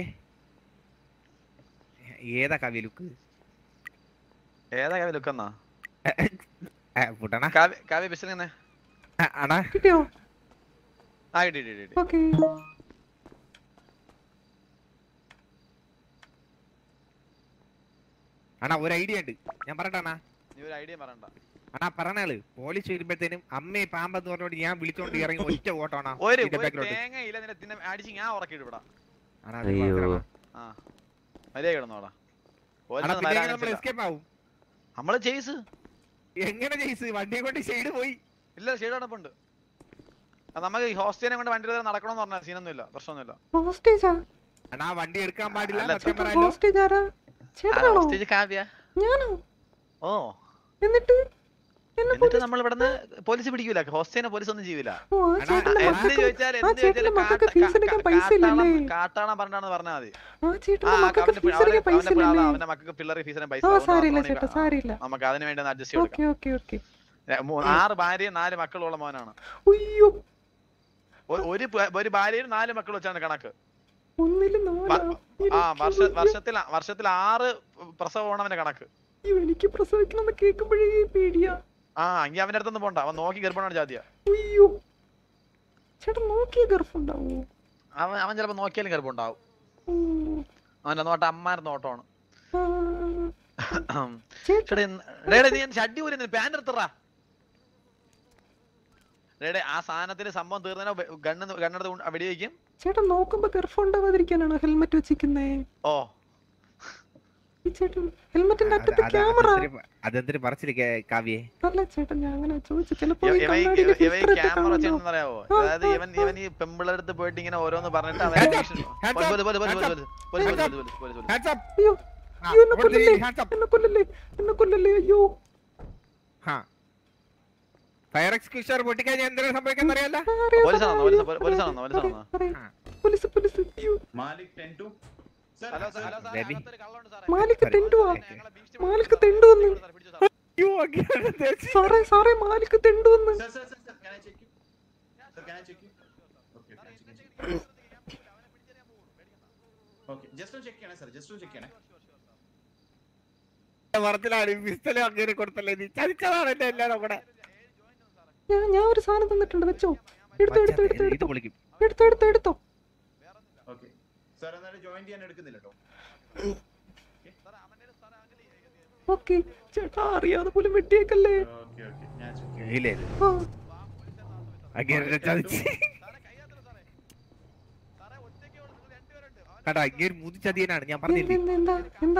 ഏതാ കാവ്യ ലുക്ക് ഏതാ കാവ്യ ലുക്കെന്നാ പൂട്ടണ കാവ്യ കാവ്യ പിസ്റ്റൽ തന്നെ അണ്ണാ കിട്ടിയോ ആ ഇടി ഇടി ഇടി ഓക്കെ അണ്ണാ ഒരു ഐഡിയ ഉണ്ട് ഞാൻ പറയട്ടെ അണ്ണാ നീ ഒരു ഐഡിയ പറയണ്ട അണ്ണാ പറഞ്ഞാള് പോലീസ് വരുമ്പോഴത്തേനും അമ്മയെ പാമ്പെന്ന് പറഞ്ഞോണ്ട് ഞാൻ വിളിച്ചോണ്ട് ഇറങ്ങി ഒറ്റ ഓട്ടോണാ ഒരു ഇതിന്റെ ഒരു ബാക്കിലോട്ട് തേങ്ങ ഇല്ല നിന്നെ തിന്നെ അടിച്ച് ഞാൻ ഉറക്കിയിട്ട് വിടാം അണ്ണാ അത് അയ്യോ മാത്രമല്ല. ആ മര്യാദ കിടന്നോടാ അണ്ണാ പിന്നെ നമ്മൾ എസ്കേപ്പ് ആവും നമ്മള് ചെയ്സ് എങ്ങനെ ചെയ്സ് വണ്ടിയെ കൊണ്ട് സൈഡ് പോയി ഇല്ല ഷെയ്ഡ് അടപ്പുണ്ട് അത് നമുക്ക് ഹോസ്റ്റലിനെ കൊണ്ട് വണ്ടി നടക്കണമെന്ന് പറഞ്ഞാൽ സീനൊന്നുമില്ല പ്രശ്നമൊന്നുമില്ല ഹോസ്റ്റേജാ അണ്ണാ വണ്ടി എടുക്കാൻ പാടില്ല അല്ല, സത്യം പറയാലോ ഹോസ്റ്റേജ് ആരാ ചേട്ടനാണോ ഹോസ്റ്റേജ് കാവ്യ ഞാനോ ഓ എന്നിട്ട് എന്നെ എന്നിട്ട് നമ്മൾ ഇവിടുന്ന് പോലീസ് പിടിക്കൂല ഹോസ്റ്റലിനെ പോലീസ് ഒന്നും ചെയ്യൂല ഓ ആ അണ്ണാ, ചേട്ടന്റെ എന്ത് മക്കൾക്ക് ചോദിച്ചാൽ ആ എന്ത് ചേട്ടന്റെ ചോദിച്ചാലും മക്കൾക്ക് ഫീസ് അടയ്ക്കാൻ പൈസ ഇല്ലല്ലേ കാട്ടാണ പറഞ്ഞാന്ന് പറഞ്ഞാൽ മതി ആ ആ ചേട്ടന്റെ മക്കൾക്ക് അവന്റെ ഫീസ് അടയ്ക്കാൻ പൈസ അവന്റെ ഇല്ലല്ലേ അവന്റെ മക്കൾക്ക് പിള്ളേർ ഫീസിന് പൈസ ആ അതുകൊണ്ട് സാരില്ല മാത്രമാണ് ചേട്ടാ ഈ- സാരില്ല നമുക്ക് അതിന് വേണ്ടി ഒന്ന് അഡ്ജസ്റ്റ് ചെയ്തെടുക്കാം ഓക്കെ ഓക്കെ ഓക്കെ ഏ, മൂ- ആറ് ഭാര്യയും നാല് മക്കളുള്ള മോനാണ് അയ്യോ ഒ- ഒരു പ- ഒരു ഭാര്യയും നാല് മക്കൾ വെച്ചാണ് കണക്ക് ഒന്നില് നാലാ ആ വർഷ എനിക്ക് വർഷത്തിൽ വർഷത്തിൽ ആറ് പ്രസവമാണ് അവന്റെ കണക്ക് അയ്യോ, എനിക്ക് പ്രസവിക്കണമെന്ന് കേൾക്കുമ്പോഴേ പേടിയാ ആ എങ്കിൽ അവന്റെ അടുത്തൊന്നും പോണ്ട അവൻ നോക്കി ഗർഭമാണ് ജാതിയ അയ്യോ ചേട്ടാ നോക്കിയ ഗർഭുണ്ടാവോ അവൻ അവൻ ചിലപ്പോ നോക്കിയാലും ഗർഭം ഉണ്ടാവും ഓ, അവന്റെ നോട്ടം അമ്മാരുടെ നോട്ടമാണ് ആ, ചേട്ടാ ചേട്ടാ ഇന്ന്- ഡേ, ഡേ, നീ ഷഡ്ഡി ഊരി പാന്റ് എടുത്തറാ ഡേ ആ സാധനത്തിന് സംഭവം തീർന്നതിനോ ഗണ്ണ് ഗണ്ണെടുത്ത് വെടിവെക്കും ചേട്ടാ നോക്കുമ്പോ ഗർഭം ഉണ്ടാവാതിരിക്കാനാണോ ഹെൽമെറ്റ് വെച്ചിരിക്കുന്നേ ഓ ഈ ചേട്ടൻ ഹെൽമെറ്റിന്റെ അത് അറ്റത്ത് അത് ക്യാമറ അതെന്തിന് പ- അതെന്തിന് പറച്ചില് കേ- കാവ്യേ അല്ല ചേട്ടൻ ഞാൻ അങ്ങനെ ചോദിച്ചു ചിലപ്പോ ഇവ- ഈ ഇവൻ ഈ- കണ്ണാടിയില് ഇവ- ഇവൻ filter ഇട്ട് ക്യാമറ കാണുമല്ലോ. വെച്ചെന്ന് പറയാവോ ആ, അതായത് ആ, ഇവൻ ആ. ഇവൻ ഈ പെമ്പിളടുത്ത് പോയിട്ട് ഇങ്ങനെ ഓരോന്ന് പറഞ്ഞിട്ട് അവൻ Hands up, ഭീഷണി- hands police, up, police, police, hands up, police, police, hands up. Police, police, police. Hands up. അയ്യോ ആ, അയ്യോ, എന്നെ കൊടുത്ത് കൊല്ലല്ലേ hands up. എന്നെ കൊല്ലല്ലേ എന്നെ കൊല്ലല്ലേ അയ്യോ ഹാ. ഫയർ എക്സ്ക്യൂഷർ പൊട്ടിക്കഴിഞ്ഞാൽ എന്തെങ്കിലും സംഭവിക്കാൻ അറിയാലോ ആ, അറിയാം, പോലീസാണോ? അറിയാം, പോലീസ്, അറിയാം, പോലീസാണോ? അറിയാം, പോലീസാണോ? അറിയാം. ആ. പോലീസ് പോലീസ് അയ്യോ Malik ten two hello sir, hello sir, baby. അകത്തൊരു കള്ളമുണ്ട് സാറേ. മാലിക് Sorry. തെണ്ടുവാ ഞങ്ങളെ ഭീഷണി മാലിക് പെടുത്തുന്നു. തെണ്ടു വന്ന്. സാറേ, പിടിച്ചു സാറേ. അയ്യോ അങ്ങനെ ദേശി. സാറേ സാറേ മാലിക്ക് തെണ്ടു വന്ന് sir sir sir sir can I check you sir can I check you okay can I check you okay just ഒന്ന് check ചെയ്യണേ sir just ഒന്ന് check ചെയ്യണേ പറച്ചിലാണ് പിസ്റ്റല് അങ്ങനെ കൊടുത്തല്ലേ നീ ചതിച്ചതാണ് എന്റെ എല്ലാരും കൂടെ ഞാൻ ഞാൻ ഒരു സാധനം തന്നിട്ടുണ്ട് വെച്ചോ എടുത്തോ എടുത്തോ എടുത്തോ ഇത് എടുത്തോ പൊളിക്കും എടുത്തോ എടുത്തോ എടുത്തോ okay sir എന്നാലും join ചെയ്യാൻ എടുക്കുന്നില്ല കേട്ടോ ഓക്കെ ചേട്ടാ അറിയാതെ പോലും വെട്ടിയേക്കല്ലേ okay okay ഞാൻ check ചെയ്യാം. ഇല്ലേ ഇത്? ആ അങ്ങനെ ചതിച്ച് കേട്ടോ ഇങ്ങനെ മുതി ചതിയനാണ് ഞാൻ എന്ത് പറഞ്ഞില്ലേ എന്ത് എന്താ എന്താ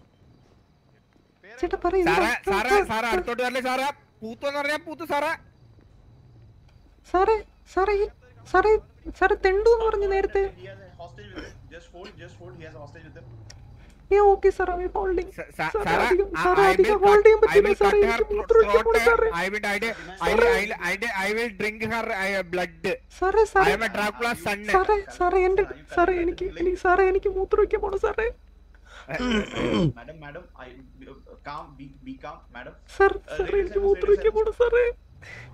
ചേട്ടാ പറയൂ സാറേ സാറേ സാറേ അടുത്തോട്ട് വരല്ലേ സാറേ പൂത്തോന്ന് പറഞ്ഞാ പൂത്തു സാറേ സാറേ സാറേ ഈ- സാറേ സാറേ തെണ്ടു എന്ന് പറഞ്ഞു നേരത്തെ he has a hostage with him just hold just hold he has a hostage with him ഏ ഓക്കെ സാർ ഐ ഹോൾഡിംഗ് സ- സ- സാറേ, സാറേ, അധികം- I- സാറേ, I അധികം will hold cut- ചെയ്യാൻ I പറ്റില്ല will സാറേ, cut എനിക്ക് her മൂത്രമൊഴിക്കാൻ throat, പോണം സാറേ. I will- I will- I will- I will- I will- I will drink her uh, blood. സാറേ I സാറേ am a Dracula's son. സാറേ സാറേ എന്റെ സാറേ എനിക്ക് എനിക്ക് സാറേ എനിക്ക് മൂത്രമൊഴിക്കാൻ പോണം സാറേ madam madam i uh, calm be be calm madam sir Uh, സാറേ ladies എനിക്ക് and മൂത്രമൊഴിക്കാൻ gentlemen. പോണം സാറേ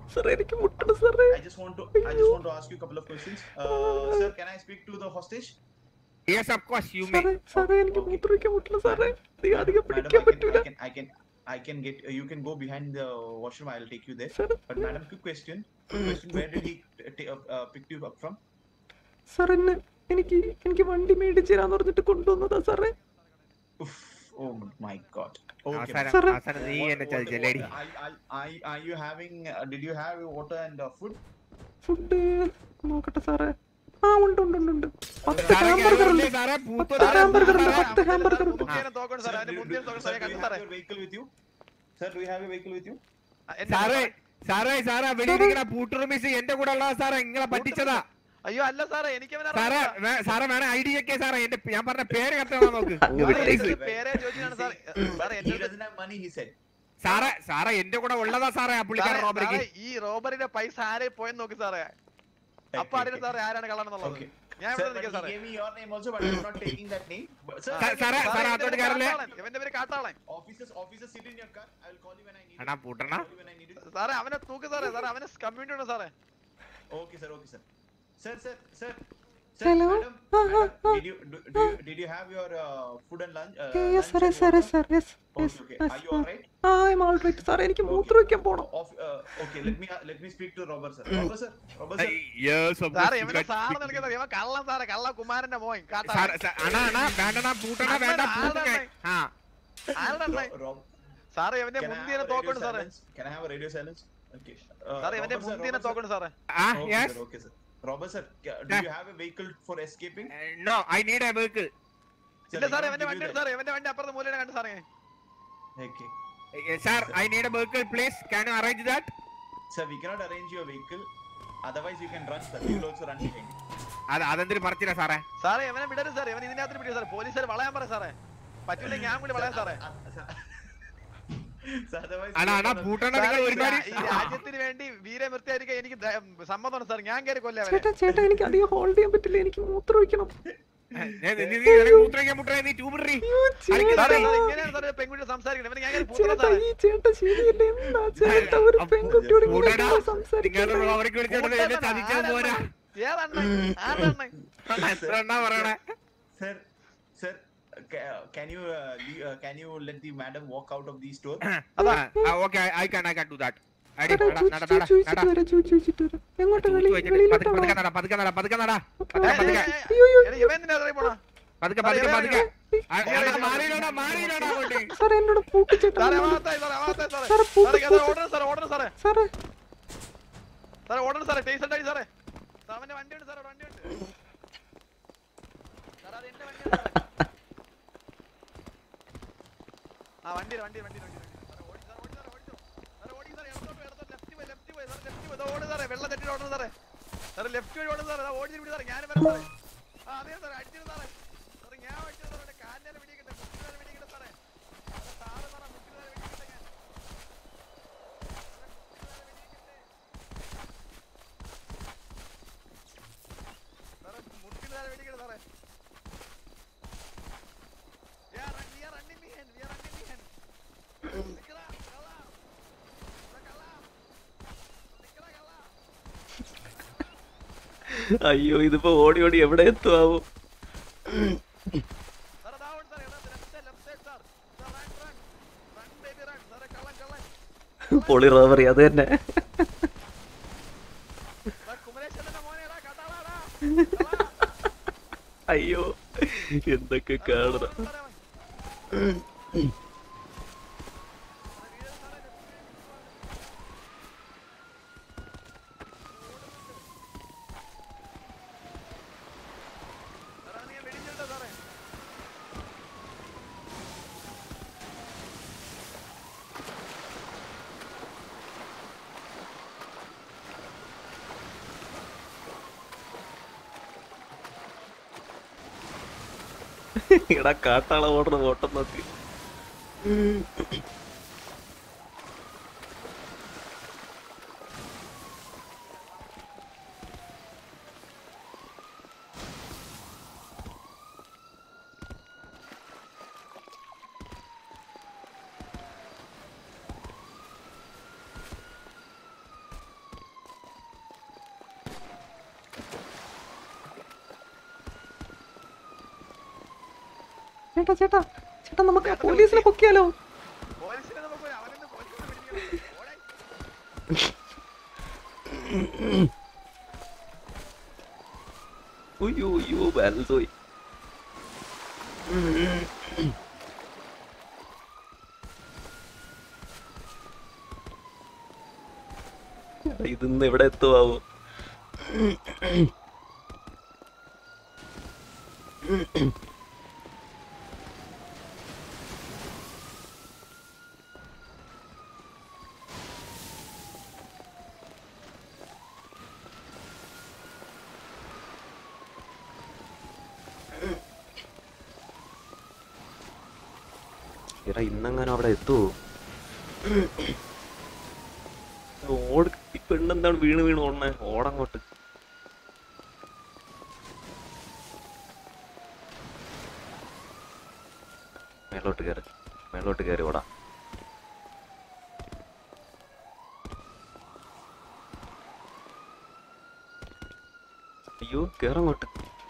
സാറേ എനിക്ക് മുട്ടണം സാറേ I just want to I just want to ask you a couple of questions. Uh, sir, can I speak to the hostage? Yes of course you may സാറേ സാറേ എനിക്ക് Okay. മൂത്രമൊഴിക്കാൻ മുട്ടണം സാറേ നീ അധികം Madam, പിടിക്കാൻ I can, പറ്റൂല I can, I can, I can get. Uh, you can go behind the washroom. I'll take you there. സാറേ But madam, quick question. Quick question. Where did he uh, t- uh, uh, pick you up from? Sir എന്നെ എനിക്ക് എനിക്ക് വണ്ടി മേടിച്ച് തരാന്ന് പറഞ്ഞിട്ട് കൊണ്ടുവന്നതാ സാറേ Oof. Oh my God. Okay. അവസാനം Sir. അവസാനം നീ What- എന്നെ what- ചതിച്ചല്ലേടി what- Are, are, are, are you having? Uh, did you have water and uh, food? Food നോക്കട്ടെ സാറേ ആ ഉണ്ട് ഉണ്ട് ഉണ്ട് ഉണ്ട് പത്ത് സാറേ ഹാംബർഗർ ഉണ്ട് കേറില്ലേ സാറേ പൂത്ത് പത്ത് സാറേ, ഹാംബർഗർ ഉണ്ട് സാറേ. പത്ത് ഹാംബർഗർ ഉണ്ട് മുഖ്യനെ തോക്കണം സാറേ Sir, അതിന്റെ do, മുഖ്യനെ do, തോക്കണം sir, സാറേ do you കണ്ടു have സാറേ your vehicle with you? Sir, do you have your vehicle with you? ആ, എന്റെ സാറേ സാറേ. സാറേ സാറേ വെളിയിരിക്കണ പൂട്ടുറുമിസ് എന്റെ കൂടെ ഉള്ളതാ സാറേ നിങ്ങളെ പറ്റിച്ചതാ അയ്യോ അല്ല സാറേ എനിക്ക് അവനെ സാറേ അറിയില്ല. വേ- സാറേ വേണേ ഐ ഡി ഒക്കെ സാറേ എന്റെ ഞാൻ പറഞ്ഞ പേര് കത്തണോ നോക്ക് അങ്ങ് സാറേ, വിട്ടേ എനിക്ക് പേരെ ചോദിച്ചാണ് സാറേ സാറേ He എന്റെ doesn't have money. He said. സാറേ സാറേ എന്റെ കൂടെ ഉള്ളതാ സാറേ ആ പുള്ളിക്കാരൻ സാറേ, റോബറിക്ക് സാറേ, ഈ റോബറിന്റെ പൈസ ആരെ പോയെന്ന് നോക്ക് സാറേ അപ്പൊ അറിയാം സാറേ ആരാണ് കള്ളണെന്നുള്ളത് Okay. ഞാൻ Sir, ഇവിടെ but നിൽക്കാം he സാറേ gave me your name also, but I'm not taking that name. But, sir, സാ- സാറേ സാറേ, സാറേ ഇവന്റെ അതോട്ട് പേര് കയറല്ലേ കാട്ടാളൻ. ഇവന്റെ പേര് കാട്ടാളൻ officers, officers sit in your car. I will call you when I need അണ്ണാ it. പൂട്ടണ I'll call you when I need it. സാറേ അവനെ തൂക്ക് സാറേ സാറേ അവനെ കമ്മ്യൂണിറ്റി ഉണ്ട് സാറേ Okay, sir. Okay, sir. Sir, sir, sir. Sir, Hello? madam, Ah, madam, ah, ah. did you do, do you, did you have your uh, food and lunch? Uh, yes lunch സാറേ and സാറേ water? Sir yes Okay, yes okay. Are you alright? ആ I'm all right സാറേ എനിക്ക് മൂത്രമൊഴിക്കാൻ പോണം Of, uh, okay, let me uh, let me speak to Robert sir. Robert sir, Robert sir. സാറേ ഇവനെ sir നിൽക്കുന്നത് ഇവൻ കള്ളൻ സാറേ കള്ള കുമാരന്റെ മോൻ കാട്ടാളൻ സാറേ സാ- അണ്ണാ അണ്ണാ വേണ്ടണ പൂട്ടണ വേണ്ട പൂട്ടുക ആ ആരുടെ Ro- Rob, സാറേ ഇവന്റെ can I have മുന്തിനെ a radio തോക്കൊണ്ട് സാറേ silence? Can I have a radio silence? Okay. Uh, സാറേ ഇവന്റെ Robert sir, മുന്തിനെ Robert sir. തോക്കൊണ്ട് സാറേ ആ Okay, yes sir, okay, sir. Robert sir, ca- do you have a vehicle for escaping? No I need a vehicle Sir, ഇല്ല I സാറേ cannot ഇവന്റെ give വണ്ടി you ഉണ്ട് സാറേ ഇവന്റെ വണ്ടി അപ്പുറത്ത് മൂലയുടെ കണ്ടു സാറേ that. Okay. Sir I need a vehicle please can you arrange that Sir, we cannot arrange your vehicle. Otherwise, you can run, sir. We will also run behind. അത് അതെന്തിനു പറിച്ചില്ല സാറേ സാറേ ഇവനെ വിടരുത് സാറേ ഇവൻ ഇതിനകത്ത് പിടിക്കും സാറേ പോലീസുകാർ വളയാൻ പറ സാറേ പറ്റൂല ഞാൻ കൂടി വളയാൻ സാറേ Sir, otherwise, അണ്ണാ we അണ്ണാ cannot- പൂട്ടണ സാറേ, നിങ്ങൾ ഈ ഒരുപാട് രാ- ഈ രാജ്യത്തിന് വേണ്ടി വീരമൃത്യായിരിക്കാൻ എനിക്ക് ദ- സമ്മതമാണ് സാർ ഞാൻ കയറി കൊല്ലേ അവനെ ചേട്ടാ ചേട്ടാ എനിക്ക് അധികം ഹോൾഡ് ചെയ്യാൻ പറ്റില്ല എനിക്ക് മൂത്രമൊഴിക്കണം മൂത്രയ്ക്കാൻ മുട്ടേ നീ ട്യൂബിടറി അയ്യോ, സാറേ ചേട്ടാ സാറേ, ഇങ്ങനെയാണ് സാറേ പെൺകുട്ടി സംസാരിക്കുന്നത് ഇവനെ ഞാൻ കയറി പൂത്തണം ചേട്ടാ സാറേ ഈ ചേട്ടാ ശരിയല്ലേ എന്താ ചേട്ടാ ഒരു പെൺകുട്ടിയോട് ഇങ്ങനെ പൂട്ടടാ എന്താ നിങ്ങളുടെ സംസാരിക്കുന്നത് റോബറിക്ക് വിളിച്ചോണ്ട് എന്നെ ചതിച്ചത് പോരാ ഏതെണ്ണ ആരെണ്ണ എത്ര എണ്ണ പറയണേ Sir, sir, ca- can you uh, le- uh, can you let the madam walk out of the store? Okay I can I can do that അടി ചേട്ടാ നടാ ചൂ- നടാ ചൂ- നടാ ചോദിച്ചിട്ട് നടാ വരാം ചൂ- ചോദിച്ചിട്ട് വരാം എങ്ങോട്ടാ വെളി വെളിയിലോട്ടാണോ പതുക്കെ നടാ പതുക്കെ നടാ പതുക്കെ നടാ ഓക്കേ, പതുക്കെ, ഓക്കേ. പതുക്കെ. അയ്യോ, അയ്യോ, എടാ, ഇവൻ എന്തിനാ അതിൽ പോണ പതുക്കെ പതുക്കെ പതുക്കെ മാറിയിടാ മാറിയിടാ അങ്ങോട്ട് സാറേ എന്നോട് പൂട്ടി ചേട്ടാ സാറേ എന്നോട് അവാത്തായി സാറേ അവാത്തായി സാറേ സാറേ സാറേ പൂട്ടി സാറേ ഓർഡർ സാറേ ഓർഡർ സാറേ സാറേ സാറേ ഓർഡർ സാറേ ടേസ്റ്റ് ഉണ്ടായി സാറേ സാർ, അവന്റെ വണ്ടി ഉണ്ട് സാറേ വണ്ടി ഉണ്ട് സാറേ അത് എന്റെ വണ്ടിയാണ് സാറേ ആ വണ്ടി വണ്ടി വണ്ടി വണ്ടി സാറേ ഓടി സാറേ ഓടി സാറേ ഓടിച്ചോ സാറേ ഓടി സാറേ ഇടത്തോട്ട് ഇടത്തോട്ട് ലെഫ്റ്റ് പോയി ലെഫ്റ്റ് പോയി സാറേ ലെഫ്റ്റ് പോയി ദാ ഓടി സാറേ വെള്ളം തെറ്റി ഓടുന്നു സാറേ സാറേ ലെഫ്റ്റ് വഴി ഓടുന്നു സാറേ ദാ ഓടി വിടി സാറേ ഞാനും വരാം സാറേ ആ അതെ സാറേ അടിച്ചു സാറേ സാറേ ഞാൻ അടിച്ചു സാറേ എന്റെ കാലിനെ വെടിയിക്കട്ടെ മുട്ടിനെ വെടിയിക്കട്ടെ സാറേ സാറേ സാറ് സാറേ മുട്ടിനെ വെടിയിക്കട്ടെ ഞാൻ സാറേ മുട്ടിന് താഴെ വെടിയിക്കട്ടെ സാറേ We are run- we are running behind, we are running behind. നിക്കടാ, കള്ളാ. ഇവിടെ കള്ളാ. നിക്കടാ, കള്ളാ. അയ്യോ ഇതിപ്പോ ഓടി ഓടി എവിടെ എത്തുമാവും സാറേ, ദാ ഉണ്ട് സാറേ, ഇടത്, left side, left side, sir. Sir, run, run. Run, baby, run. സാറേ, കള്ളൻ, കള്ളൻ. പൊളി റോബറി അത് തന്നെ സാർ, കുമരേശ്വരന്റെ മോനെടാ, കണ്ടാളാടാ. കള്ളാ. അയ്യോ എന്തൊക്കെ കാണണം സാറേ, സാറേ, അവൻ. സാറേ, വീഴരുത് സാറേ, left side. സാറേ, അവനെ ഞാൻ വെടിഞ്ഞിട്ടുണ്ട് സാറേ. എടാ കാട്ടാള ഓടണ ഓട്ടം നോക്ക് ചേട്ടാ ചേട്ടാ ചേട്ടാ നമുക്ക് പോലീസിനെ പൊക്കിയാലോ പോലീസിനെ നമുക്ക് ഒരു- അവനൊന്ന് പോലീസിനെ പിടിക്കണം. ഓടെ. അയ്യോ അയ്യോ ബാലൻസ് പോയി എടാ, ഇതിന്ന് എവിടെ എത്തുവാവോ എടാ ഇന്നെങ്ങാനും അവിടെ എത്തുവോ ഓട് ഈ പെണ്ണെന്താണ് വീണ് വീണ് ഓടണേ ഓടങ്ങോട്ട് മേലോട്ട് കയറി മേലോട്ട് കയറി ഓടാ അയ്യോ കേറങ്ങോട്ട്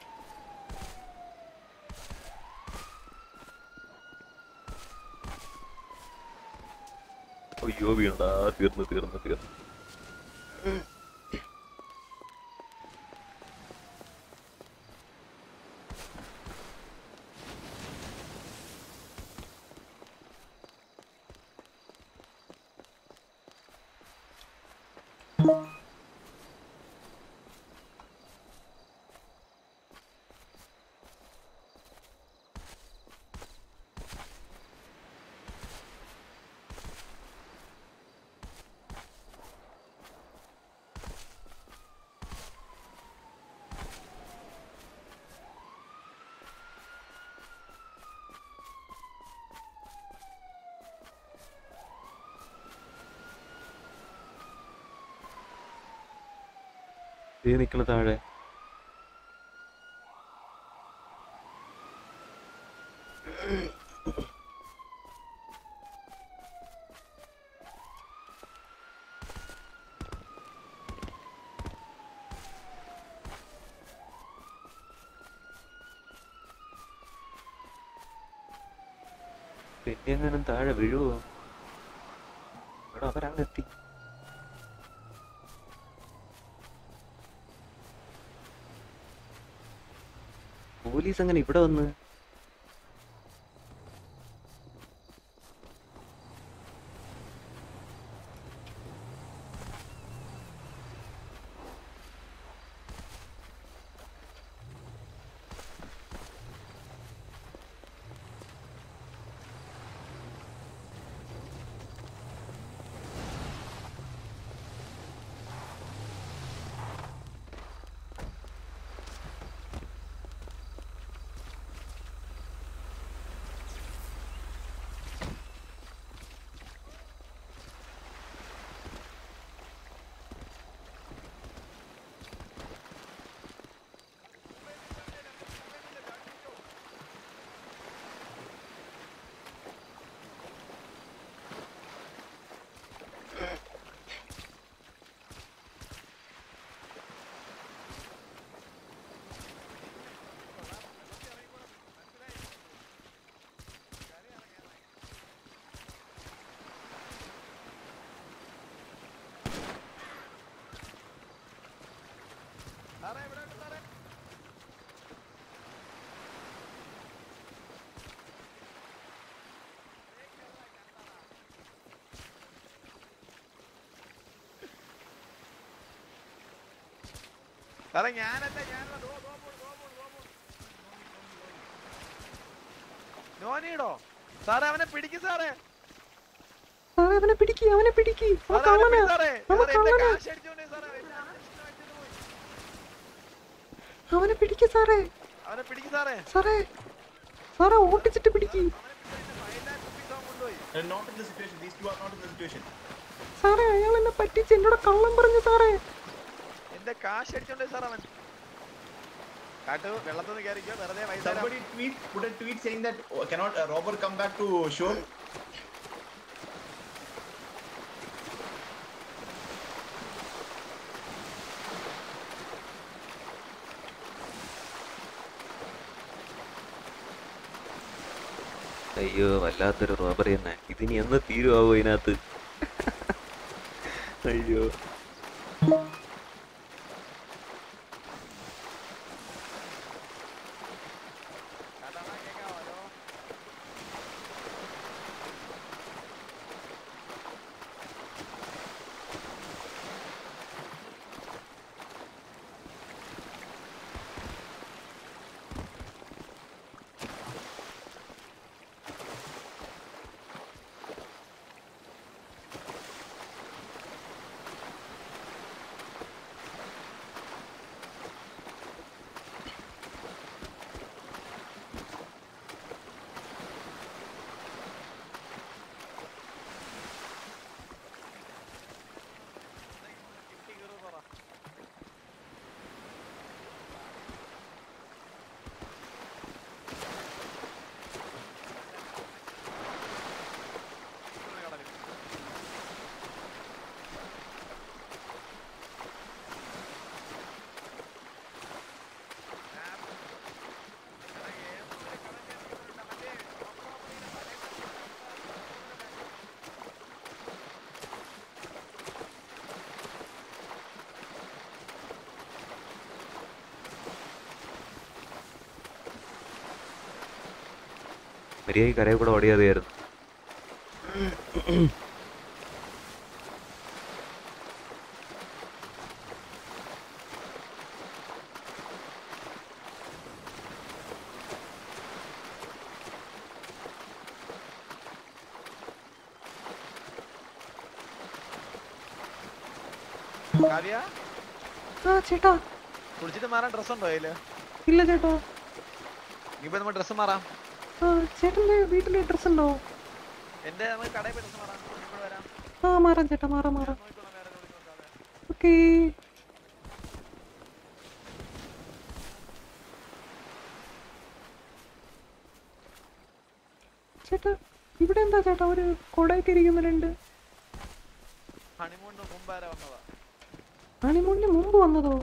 അയ്യോ വീണടാ തീർന്നു തീർന്നു തീർന്നു ദേ നിക്കണ താഴെ പിന്നെ എങ്ങനെ താഴെ വീഴുവോ എടാ അവരങ്ങെത്തി പോലീസ് അങ്ങനെ ഇവിടെ വന്ന് സാറേ ഇവിടെ ഉണ്ട് സാറേ സാറേ ഞാനല്ല ഞാനല്ല ദോ ദോ പോണു ദോ പോണു ദോ പോണു നോനിയിടോ സാറേ അവനെ പിടിക്ക് സാറേ സാറേ അവനെ പിടിക്ക് അവനെ പിടിക്ക് അവൻ സാറേ അവനെ കള്ളനാ പിടി സാറേ അവൻ സാറേ എന്റെ കള്ളനാ കാശ് അടിച്ചോണ്ടേ സാറേ എന്റെ അഡ്ജസ്റ്റ് അടിച്ചോണ്ട് പോയി. അവനെ പിടിക്ക് സാറേ അവനെ പിടിക്ക് സാറേ സാറേ സാറേ ഓട്ടിച്ചിട്ട് പിടിക്ക് ഫൈവ് ലാക്ക് റുപ്പീസ് അവൻ കൊണ്ടുപോയി Uh, not in the situation. These two are not in the situation. സാറേ അയാൾ എന്നെ പറ്റിച്ച് എന്നോട് കള്ളം പറഞ്ഞു സാറേ എന്റെ കാശ് അടിച്ചോണ്ടേ സാർ അവൻ കാട്ടു വെള്ളത്തിൽ നിന്ന് കയറിക്കോ വെറുതെ വൈകുന്നേരം Somebody tweet, put a tweet saying that oh, cannot a robber come back to shore? അയ്യോ വല്ലാത്തൊരു റോബറി തന്നെ ഇതിനി എന്ന് തീരുമാവോ ഇതിനകത്ത് അയ്യോ മര്യാദയ്ക്ക് കരയിൽ കൂടെ ഓടിയാതെയായിരുന്നു കാവ്യ ആ ചേട്ടാ കുളിച്ചിട്ട് മാറാൻ ഡ്രസ് ഉണ്ടോ അതില് ഇല്ല ചേട്ടാ ഇപ്പൊ നമ്മൾ ഡ്രസ് മാറാം ആ ചേട്ടൻ്റെ വീട്ടിൽ ഡ്രസ് ഉണ്ടോ എന്റെ നമുക്ക് കടയിൽ പോയി ഡ്രസ് മാറാം ഇവിടെ വരാം ആ മാറാം ചേട്ടാ മാറാം മാറാം ഓക്കേ ചേട്ടാ ഇവിടെ എന്താ ചേട്ടാ ഒരു കൊടയൊക്കെ ഇരിക്കുന്നുണ്ട് ഹണിമൂണിന് മുമ്പ് ആരാ വന്നതാ ഹണിമൂണിന് മുമ്പ് വന്നതോ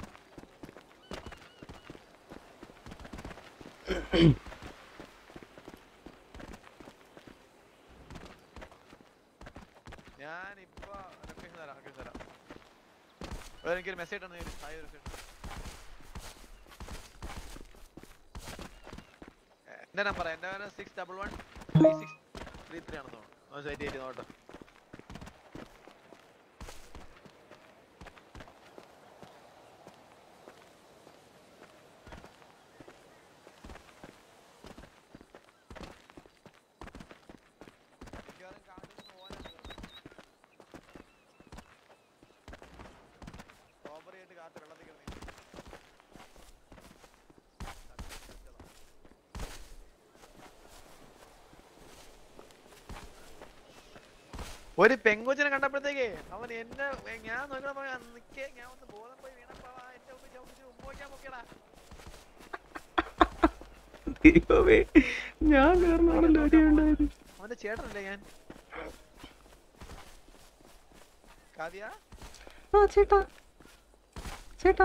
ഞാനിപ്പോ ലൊക്കേഷൻ തരാം ലൊക്കേഷൻ തരാം വേറെ എനിക്കൊരു മെസ്സേജ് ആണ് ഹായ് ഒരു second. എ, എന്റെ നമ്പർ എന്റെ six double one three six three three ആണെന്ന് തോന്നുന്നു സൈറ്റ് ചെയ്ത് നോട്ടെ മിക്കവാറും കാട്ടിൽ പോകാനാണ് റോബറി ആയിട്ട് കാട്ട് വെള്ളത്തിൽ കിടന്നു ഒരു പെങ്കൊച്ചിനെ കണ്ടപ്പോഴത്തേക്ക് അവൻ എന്നെ എ, ഞാൻ നോക്കണ നിക്കേ ഞാൻ ഒന്ന് ബോധം പോയി വീണപ്പോ അവൻ എന്റെ മുമ്പിൽ ചവിട്ടിച്ച് ഉമ്മ വയ്ക്കാൻ നോക്കിയടാ ദൈവമേ ഞാൻ കാരണമാണല്ലോ അടിയുണ്ടായത് അവന്റെ ചേട്ടനല്ലേ ഞാൻ കാവ്യ ആ ചേട്ടാ ചേട്ടാ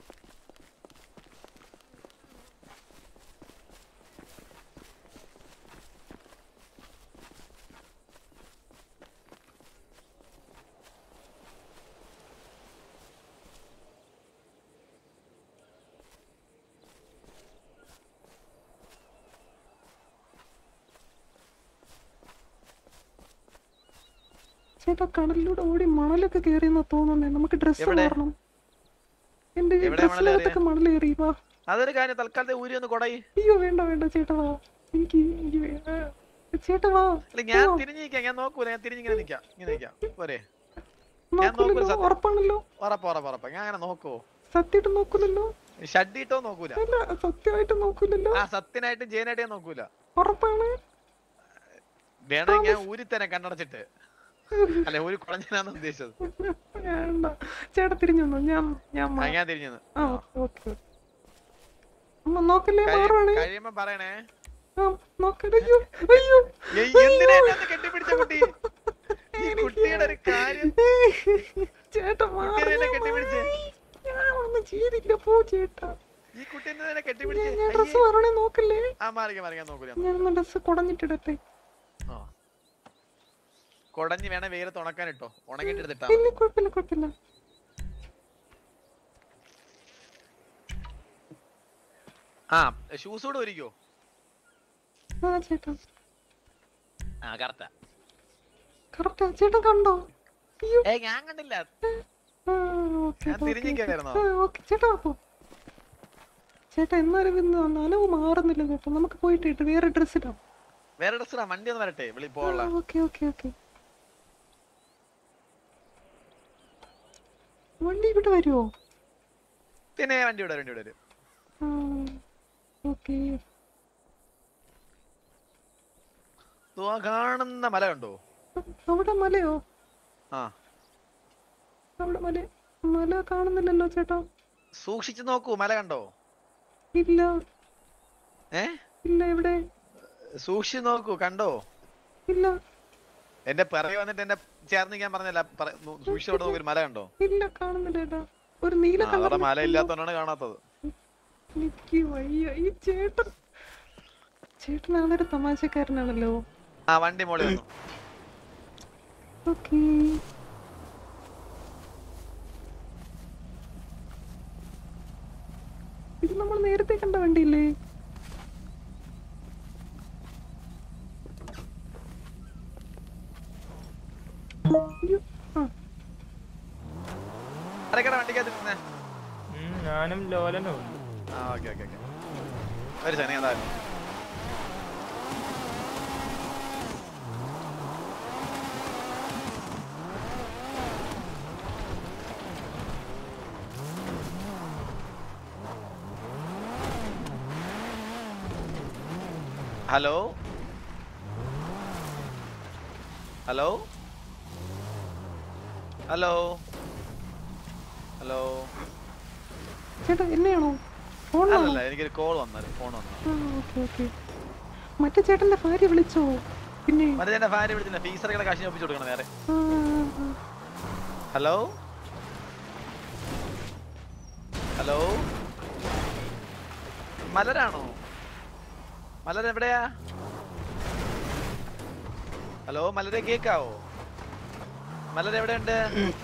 ചേട്ടാ കടലിലൂടെ ഓടി മണലൊക്കെ കയറിയെന്നാ തോന്നുന്നേ നമുക്ക് ഡ്രസ്സ് എവിടെ? മാറണം എന്റെ എവിടെ മണല് ഡ്രസ്സിനകത്തൊക്കെ മണൽ കയറി വാ അതൊരു കാര്യം തൽക്കാലത്തെ ഊരി ഒന്ന് കൊടയി അയ്യോ വേണ്ട വേണ്ട ചേട്ടാ വാ എനിക്ക് എനിക്ക് വേ- ആ, ചേട്ടാ വാ അല്ല ഞാൻ അയ്യോ, തിരിഞ്ഞു നിൽക്കാം ഞാൻ നോക്കൂല ഞാൻ തിരിഞ്ഞിങ്ങനെ നിൽക്കാം ഇങ്ങനെ നിൽക്കാം പോരെ ഞാൻ നോക്കൂല നോക്കൂലല്ലോ സത്യം. ഉറപ്പാണല്ലോ ഉറപ്പ് ഉറപ്പ് ഉറപ്പ് ഞാൻ അങ്ങനെ നോക്കുവോ സത്യമായിട്ട് നോക്കൂലല്ലോ ഷഡ്ഡിട്ടോ നോക്കൂല അല്ല സത്യമായിട്ട് നോക്കൂലല്ലോ ആ സത്യനായിട്ടും ജയനായിട്ടും ഞാൻ നോക്കൂല ഉറപ്പാണ് വേണമെങ്കിൽ ഞാൻ ഊരിത്തരാം കണ്ണടച്ചിട്ട് അല്ലെ ഊരി കുളഞ്ഞാന്ന് ഉദ്ദേശിച്ചത് വേണ്ട ചേട്ടാ തിരിഞ്ഞു വന്നോ ഞാൻ ഞാൻ ആ, മാ- ഞാൻ തിരിഞ്ഞത് ആ ഓക്കെ അമ്മ നോക്കല്ലേ മാറുവാണ് കഴിയുമ്പോ പറയണേ ആ നോക്കട്ടെ അയ്യോ അയ്യോ ഏയ്, എന്തിനാ എന്നെ ഒന്ന് കെട്ടിപ്പിടിച്ച കുട്ടി ഈ കുട്ടിയുടെ ഒരു കാര്യം ചേട്ടാ കുട്ടി എന്നെ കെട്ടിപ്പിടിച്ച് ഞാൻ ഒന്നും ചെയ്തില്ല പോ ചേട്ടാ ഈ കുട്ടി എന്നെ കെട്ടിപ്പിടിച്ച് ഞാൻ ഡ്രസ് അയ്യേ. മാറണേ നോക്കല്ലേ ആ മാറിക്കാം മാറിക്കാം നോക്കൂല ഞാനൊന്ന് ഡ്രസ് കുടഞ്ഞിട്ടിടട്ടെ കൊടഞ്ഞ് വേണേ വെയിലത്ത് ഉണക്കാൻ ഇട്ടോ ഉണങ്ങിട്ട് എടുത്തിട്ടാ ഇല്ല കുഴപ്പമില്ല കുഴപ്പമില്ല ആ ഷൂസ് കൂടെ ഒരുക്കോ ആ ചേട്ടാ ആ കറക്റ്റാ കറക്റ്റാ ചേട്ടൻ കണ്ടോ അയ്യോ ഏ ഞാൻ കണ്ടില്ല ആ, ഓക്കേ, ഞാൻ ഓക്കേ, തിരിഞ്ഞിരിക്കുകയായിരുന്നോ? ഓക്കേ. ആ, ഓക്കേ, ചേട്ടാ പോ ചേട്ടാ എന്നാലും ഇന്ന് നനവ് മാറുന്നില്ല ചേട്ടാ നമുക്ക് പോയിട്ട് ഇട്ട് വേറെ ഡ്രസ് ഇടാം വേറെ ഡ്രസ് ഇടാം വണ്ടി ഒന്ന് വരട്ടെ വിളി പോകാനുള്ള ഓക്കെ ഓക്കെ ഓക്കെ വണ്ടി ഇവിടെ വരുമോ പിന്നെ വണ്ടി വിടാം വണ്ടി വിടാം ഓക്കെ ആ കാണുന്ന മല കണ്ടോ അവിടെ മലയോ ആ അവിടെ മല മല കാണുന്നില്ലല്ലോ ചേട്ടാ സൂക്ഷിച്ചു നോക്കൂ മല കണ്ടോ ഇല്ല ഏ ഇല്ല എവിടെ സൂക്ഷിച്ചു നോക്കൂ കണ്ടോ ഇല്ല എന്റെ പിറകെ വന്നിട്ട് എന്നെ ചേർന്ന് നിൽക്കാൻ പറഞ്ഞല്ല പറ- നോ- സൂക്ഷിച്ചോട് നോക്കി ഒരു മല കണ്ടോ ഇല്ല കാണുന്നില്ല ചേട്ടാ ഒരു നീല ആ, അവിടെ കളർ മല ഇല്ലാത്തോണ്ടാണ് കാണാത്തത് എനിക്ക് വയ്യ ഈ ചേട്ടൻ ചേട്ടൻ ആളൊരു തമാശക്കാരനാണല്ലോ ആ വണ്ടി മോളി വന്നു ഓക്കേ ഇത് നമ്മൾ നേരത്തെ കണ്ട വണ്ടിയില്ലേ അയ്യോ, ആ, ആരൊക്കെയാണ് വണ്ടിക്കകത്ത് ഇരുന്നേ ഉം, ഞാനും ലോലനും ആ ഓക്കെ ഓക്കെ ഓക്കെ ഒരു ശനി എന്തായാലും ഹലോ ഹലോ ഹലോ ഹലോ ചേട്ടാ എന്നെയാണോ ഫോണിലാണോ അല്ലല്ല എനിക്കൊരു കോൾ വന്നായിരുന്നു ഫോൺ വന്നു ആ ഓക്കെ ഓക്കെ മറ്റേ ചേട്ടന്റെ ഭാര്യ വിളിച്ചോ പിന്നെ മറ്റേ എന്റെ ഭാര്യ വിളിച്ചില്ല ഫീസറുകളെ കാശിന് ഒപ്പിച്ചു കൊടുക്കണം വേറെ ആ, ആ, ആ. ഹലോ ഹലോ മലരാണോ മലർ എവിടെയാ ഹലോ മലരെ കേക്കാവോ മലർ എവിടെയുണ്ട്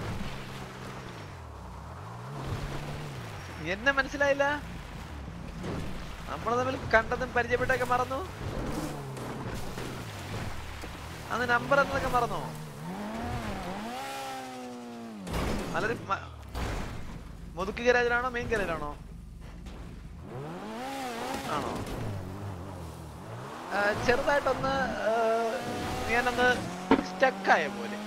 എന്നെ മനസ്സിലായില്ല നമ്മൾ തമ്മിൽ കണ്ടതും പരിചയപ്പെട്ടൊക്കെ മറന്നു അന്ന് നമ്പർ എന്നൊക്കെ മറന്നോ മലര് മ- മുതുക്ക് ഗരാജിലാണോ മെയിൻ ഗരാജിലാണോ ആണോ ആ, ചെറുതായിട്ടൊന്ന് ആ, ഞാനൊന്ന് സ്റ്റക്കായ പോലെ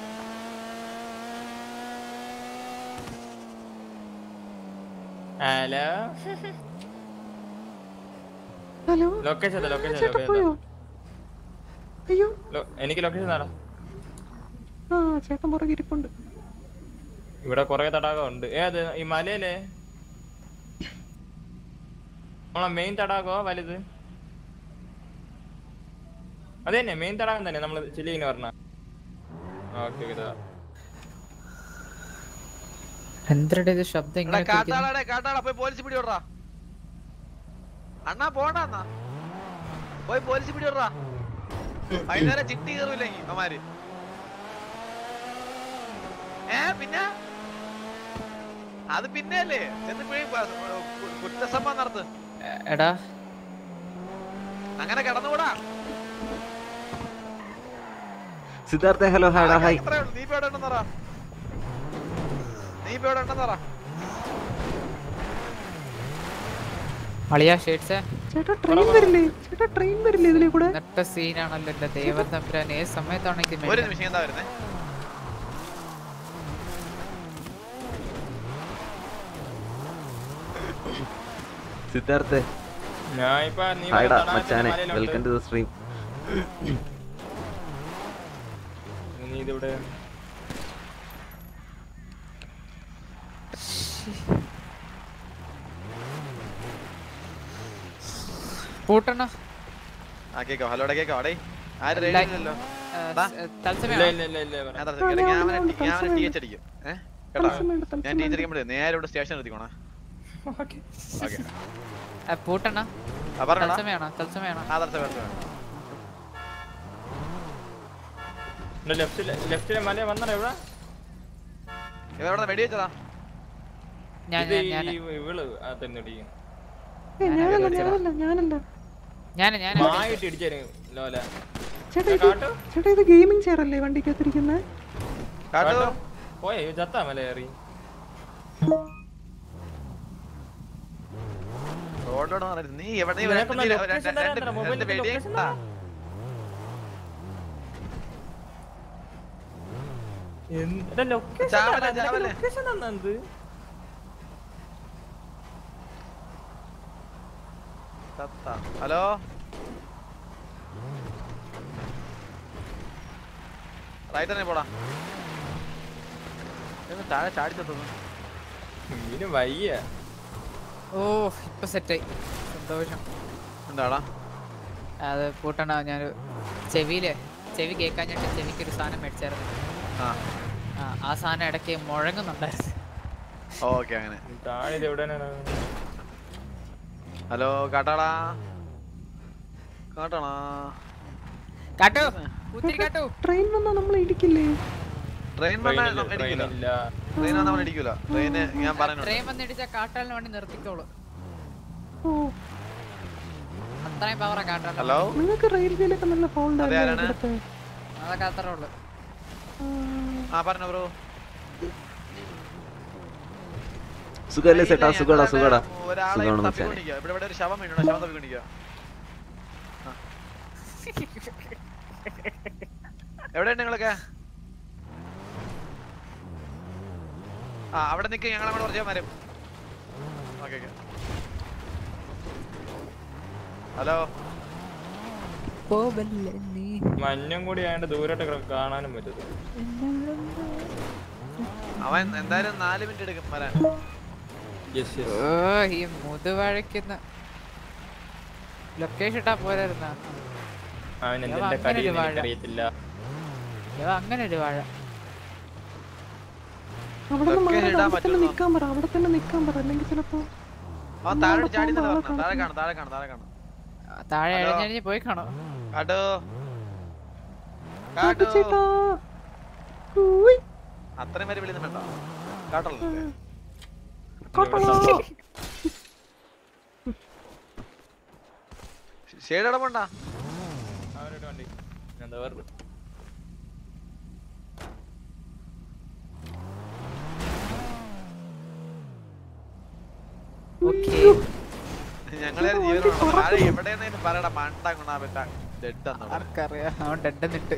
ഹലോ ഹലോ ലൊക്കേഷൻ എന്താ ലൊക്കേഷൻ ചേട്ടൻ ലൊക്കേഷൻ പോയോ അയ്യോ എനിക്ക് ലൊക്കേഷൻ താടാ ആ ചേട്ടൻ പുറകെ ഇരിപ്പുണ്ട് ഇവിടെ കൊറേ തടാകം ഉണ്ട് ഏത് ഈ മലയിലെ നമ്മളെ മെയിൻ തടാകോ വലുത് അത് തന്നെ മെയിൻ തടാകം തന്നെ നമ്മള് ചില്ലിങ്ങനെ പറഞ്ഞ ഓക്കെ ഇതാ എന്തരടെ ഇത് ശബ്ദം എടാ ഇങ്ങനെ കേൾക്കുന്നു? കാട്ടാളാടെ കാട്ടാളാ പോയി പോലീസ് പിടി വിടറാ അണ്ണാ പോണ്ടാ പോയി പോലീസ് പിടി വിടറാ വൈകുന്നേരം ചിട്ടി കയറൂലെങ്കി അമ്മാര് ഏ പിന്നെ അത് പിന്നെയല്ലേ ചെന്ന് പോയി പ- കു- കുറ്റസമ്മതം നടത്ത് എ- എടാ അങ്ങനെ കിടന്നുകൂടാ സിദ്ധാർത്ഥ ഹലോ ഹാടാ ഹായ് ഇത്രേ ഉള്ളൂ. നീ ഇപ്പൊ എവിടെ ഉണ്ടെന്ന് പറ നീ ഇപ്പൊ എവിടെ ഉണ്ടെന്ന് പറ അളിയാ ഷേഡ്സേ ചേട്ടാ ട്രെയിൻ വരില്ലേ ചേട്ടാ ട്രെയിൻ വരില്ലേ ഇതിലെ കൂടെ നട്ട സീനാണല്ലോ എന്റെ ദൈവം തമ്പുരാൻ ഏത് സമയത്താണെങ്കിൽ ഒരു നിമിഷം എന്താ വരുന്നേ സിദ്ധാർത്ഥ ഞാൻ ഇപ്പൊ നീ ഹായ്ടാ പറഞ്ഞ തടാകത്തിന്റെ മച്ചാനെ മലയിലുണ്ട്. വെൽക്കം ടു ദ സ്ട്രീം നീ ഇതിവിടെ പൂട്ടണ ആ കേക്കോ ഹലോടെ കേക്കോ അടേ ആരും ഇല്ല. റേഡിയില്ലല്ലോ ദാ. ഇല്ല തത്സമയം ഇല്ല ഇല്ല ഇല്ല ഞാൻ പറ. തരത്തില്ല. ഇല്ലെങ്കിൽ ഞാൻ അവനെ ഞാൻ ടി- ഞാൻ അവനെ തത്സമയം ടി എച്ച് അടിക്കും ഏഹ് കേട്ടോ തത്സമയം ഉണ്ട്, ഞാൻ തത്സമയം ടി എച്ച് ഉണ്ട്. അടിക്കുമ്പോഴേ നേരെ ഇവിടെ സ്റ്റേഷൻ എത്തിക്കോണേ ഓക്കേ. ഓക്കെ പൂട്ടണ ആ പറഞ്ഞോടാ തത്സമയാണോ തത്സമയാണോ ആ തരത്തെ വേണ്ട ലെഫ്റ്റില് ലെഫ്റ്റിലെ മല വന്നോ എവിടെ എവിടെ വെടി വെച്ചതാ ഞാൻ ഇത് ഞാൻ ഈ ഇവള് ആ തന്നിടിക്കും ഏയ് ഞാനല്ല ഞാനല്ല ഞാനല്ല ഞാൻ ഞാൻ മായിട്ട് ഇടിച്ചായിരുന്നു ലോല ചേട്ടാ ഇത് കാട്ടു ചേട്ടാ ഇത് ഗെയിമിംഗ് ചെയർ അല്ലേ വണ്ടിക്കകത്തിരിക്കുന്നത് കാട്ടു പോയ ചത്താ മല കയറി റോഡിലോട്ട് മാറരുത്. നീ എവിടെ നീ നിനക്കൊന്ന് രണ്ട് location രണ്ട് തരാൻ രണ്ട് തരാം. mobile രണ്ട് ന്റെ വെടി location ആ. എന്താ ലൊക്കേഷൻ ചാവല്ലേ, ചാവല്ലേ. ലൊക്കേഷൻ തന്നത് സത്ത. ഹലോ റൈറ്റ് തന്നെ പോടാ ഇതൊന്ന് താഴെ ചാടിച്ചെത്തുന്നു ഇതിന് വയ്യ ഓ ഇപ്പൊ സെറ്റായി സന്തോഷം എന്താടാ അത് പൂട്ടണ ഞാൻ ചെവിയില് ചെവി കേൾക്കാഞ്ഞിട്ട് ചെവിക്ക് ഒരു സാധനം മേടിച്ചായിരുന്നു ആ ആ, ആ സാധനം ഇടയ്ക്ക് മുഴങ്ങുന്നുണ്ടായിരുന്നു ഓക്കെ അങ്ങനെ താഴെ ഇത് എവിടെയാണ് ഹലോ കാട്ടാടാ കാട്ടാണാ കാട്ടു കുത്തിരി കാട്ടു ട്രെയിൻ വന്നാ നമ്മൾ ഇടിക്കില്ലേ ട്രെയിൻ വന്നാൽ നമ്മൾ ഇടിക്കില്ല ഇല്ല ട്രെയിൻ വന്നാൽ നമ്മൾ ഇടിക്കൂല ട്രെയിന് ഞാൻ പറയുന്നുണ്ട് ട്രെയിൻ വന്നിടിച്ച കാട്ടാലിന് വേണ്ടി നിർത്തിക്കോളൂ ഓ അത്രയും പവറാ കാട്ടാലിന് ഹലോ നിങ്ങൾക്ക് റെയിൽവേയിലൊക്കെ നല്ല ഫോൾഡ് അതെ, അല്ലേ ആരാണ്? ഇവിടുത്തെ അതൊക്കെ അത്രേ ഉള്ളു ആ, ആ പറഞ്ഞോ ബ്രോ സുഖല്ലേ ചേട്ടാ സുഖടാ സുഖടാ ഒരാളെ സുഖമാണ് മച്ചാനെ തപ്പിക്കൊണ്ടിരിക്കുക ഇവിടെ ഇവിടെ ഒരു ശവം വീണു ശവം തപ്പിക്കൊണ്ടിരിക്കുക എവിടെയുണ്ട് നിങ്ങളൊക്കെ ആ അവിടെ നിൽക്കുക ഞങ്ങൾ അങ്ങോട്ട് കുറച്ച് വരും ഓക്കെ ഓക്കെ ഹലോ പോവല്ലേ നീ മഞ്ഞും കൂടി ആയതുകൊണ്ട് ദൂരോട്ട് കിട- കാണാനും പറ്റത്തില്ല അവൻ എന്തായാലും നാല് മിനിറ്റ് എടുക്കും വരാൻ യെസ് യെസ് ഓ ഈ മുതുവഴക്കുന്ന ലൊക്കേഷൻ ഇട്ടാ പോരായിരുന്ന അവൻ ഞാൻ എന്തിന്റെ അങ്ങനെ ഒരു കടിയെന്ന് വാഴ. എനിക്കറിയത്തില്ല അങ്ങനെ ഒരു വാഴ അവിടെ നിന്ന് ഇതൊക്കെ മാറി ഇടാൻ അവിടെ തന്നെ പറ്റുമോ? നിക്കാൻ പറ അവിടെ തന്നെ നിക്കാൻ പറ അല്ലെങ്കിൽ ചിലപ്പോ അവൻ താഴെ ചാടി പോകുമ്പോ ആളെ പറഞ്ഞു താഴെ കാണും താഴെ കാണും താഴെ കാണും താഴെ ഹലോ? എഴഞ്ഞഴിഞ്ഞ് പോയി കാണോ കാട്ടോ കാട്ടു കാട്ടോ ചേട്ടാ ഊയ്, അത്രയും വരെ വിളിയൊന്നും വേണ്ട കാട്ടല്ലോ കാട്ടാ. ഷെയ്ഡ് ഇടപെണ്ട അവനോട് വണ്ടി എന്താ പറഞ്ഞു ഓക്കേ ഞങ്ങളെ ജീവനുണ്ടോ താഴെ എവിടെയെന്നേലും പറയടാ മണ്ട കൊണ്ടാ പറ്റ ഡെഡ് എന്നോട് ആർക്കറിയാം അവൻ ഡെഡ് നിട്ട്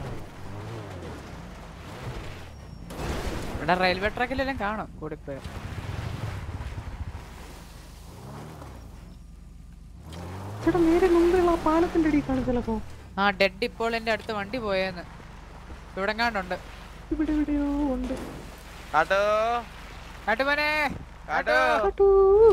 ഇവിടെ റെയിൽവേ ട്രാക്കിലെല്ലാം കാണും കൂടിപ്പോയി ചേട്ടാ നേരെ മുമ്പിലുള്ള ആ പാലത്തിന്റെ അടിയിൽ കാണും ചിലപ്പോ ആ ഡെഡ് ഇപ്പോൾ എന്റെ അടുത്ത് വണ്ടി പോയെന്ന് ഇവിടെ കണ്ടുണ്ട് ഇവിടെ എവിടെയോ ഉണ്ട് കാട്ടോ കാട്ടുമോനെ കാട്ടോ കാട്ടു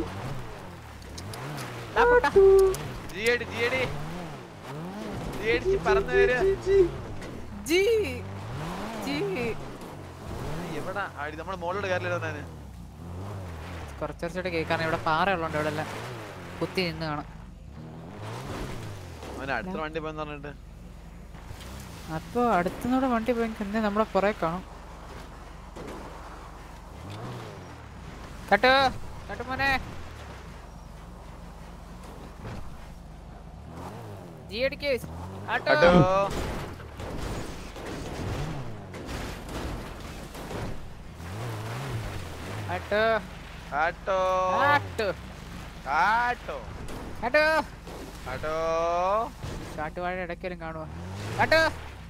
കാട്ടു. ജിയടി ജിയടി ജിയടി പറന്നു വര് ജി, ജി ജി എവിടാ അടി നമ്മള് മോളോട് കയറില്ല ഞാൻ കുറച്ച് കുറച്ചോട്ട് കേൾക്കാണ് ഇവിടെ പാറ ഉള്ളതുകൊണ്ട് ഇവിടെ എല്ലാം കുത്തി നിന്ന് കാണാം അവന് അടുത്ത വണ്ടി പോയെന്ന് പറഞ്ഞിട്ട് അപ്പൊ അടുത്തുനിന്നൂടെ വണ്ടി പോയി പിന്നെ നമ്മളെ പുറകെ കാണും കട്ടോ കട്ടുമോനെ ജി അടിക്ക് ആട്ടോ കാട്ടോ ആട്ടോ കാട്ടോ ആട്ടോ കാട്ടോ കാട്ടോ കാട്ടോ കാട്ടുവാഴ ഇടയ്ക്കലും കാണുക കാട്ടോ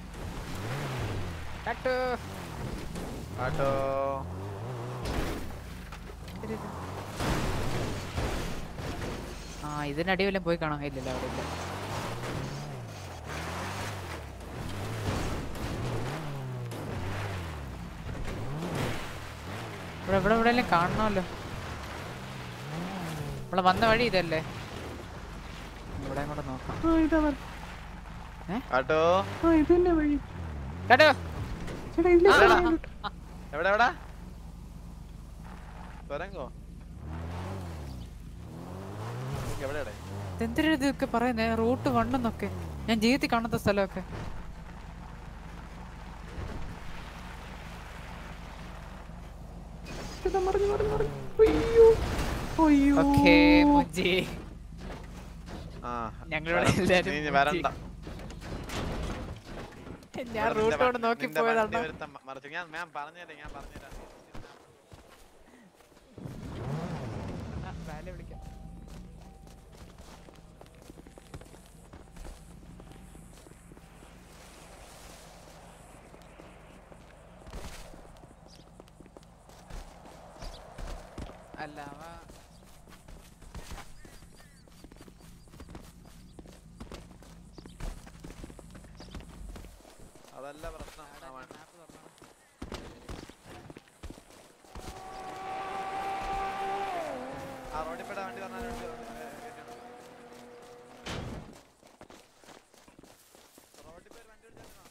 കാട്ടോ കാട്ടോ ആ ഇതിനടി വല്ലതും പോയി കാണാൻ ഇല്ലല്ലോ അവിടെ ഇല്ല ഇവിടെ ഇവിടെ എവിടെയെല്ലാം കാണണമല്ലോ ഇവിടെ വന്ന വഴി ഇതല്ലേ ഇവിടെ കൂടെ നോക്കാം ആ ഇതാ വര- കാട്ടോ ആ ഇത് തന്നെ വഴി കേട്ടോ ചേട്ടാ ഇതിലെ ആ, സൈഡിൽ ആ, ഉണ്ട്. എവിടെ എവിടെ തുരങ്കോ എവിടെ എവിടെ എന്തിനാ ഇതൊക്കെ പറയുന്നേ റൂട്ട് വണ്ണെന്നൊക്കെ ഞാൻ ജീവിതത്തിൽ കാണാത്ത സ്ഥലമൊക്കെ ചേട്ടാ മറിഞ്ഞു മറിഞ്ഞു മറിഞ്ഞു അയ്യോ അയ്യോ ഓക്കേ മുജി ആ ഞങ്ങളിവിടെ എല്ലാരും നീ ഇനി വരണ്ട ഞാൻ ഇവിടെ റൂട്ട് നിന്റെ കൊണ്ട് വണ്ടി- നോക്കി നിന്റെ വണ്ടി പോയതാണ് ഒരുത്തൻ മ- മറിച്ചു ഞാൻ ഞാൻ പറഞ്ഞുതരാം ഞാൻ പറഞ്ഞുതരാം വാലെ വിളിക്കാം അല്ല അവ അതല്ല പ്രശ്നം അവൻ ആ റോഡിൽ പെടാ വണ്ടി വന്നാൽ വണ്ടി വന്നാൽ റോഡിൽ പേര് വണ്ടി വിളിച്ചാൽ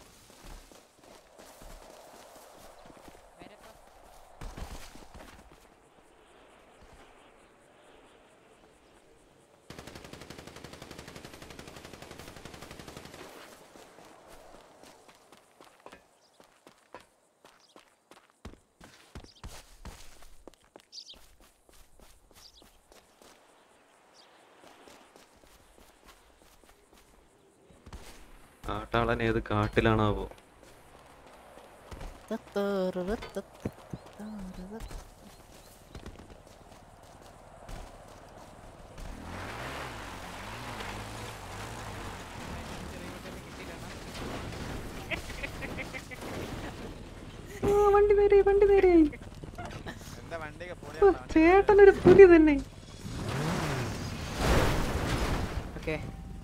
കാട്ടാളൻ ഏത് കാട്ടിലാണാവോ ആ, വണ്ടി നേരെ വണ്ടി നേരെയായി എന്റെ വണ്ടിയൊക്കെ ഓ, പൊളിയാണ് വണ്ടി ചേട്ടനൊരു പുലി തന്നെ ഓക്കെ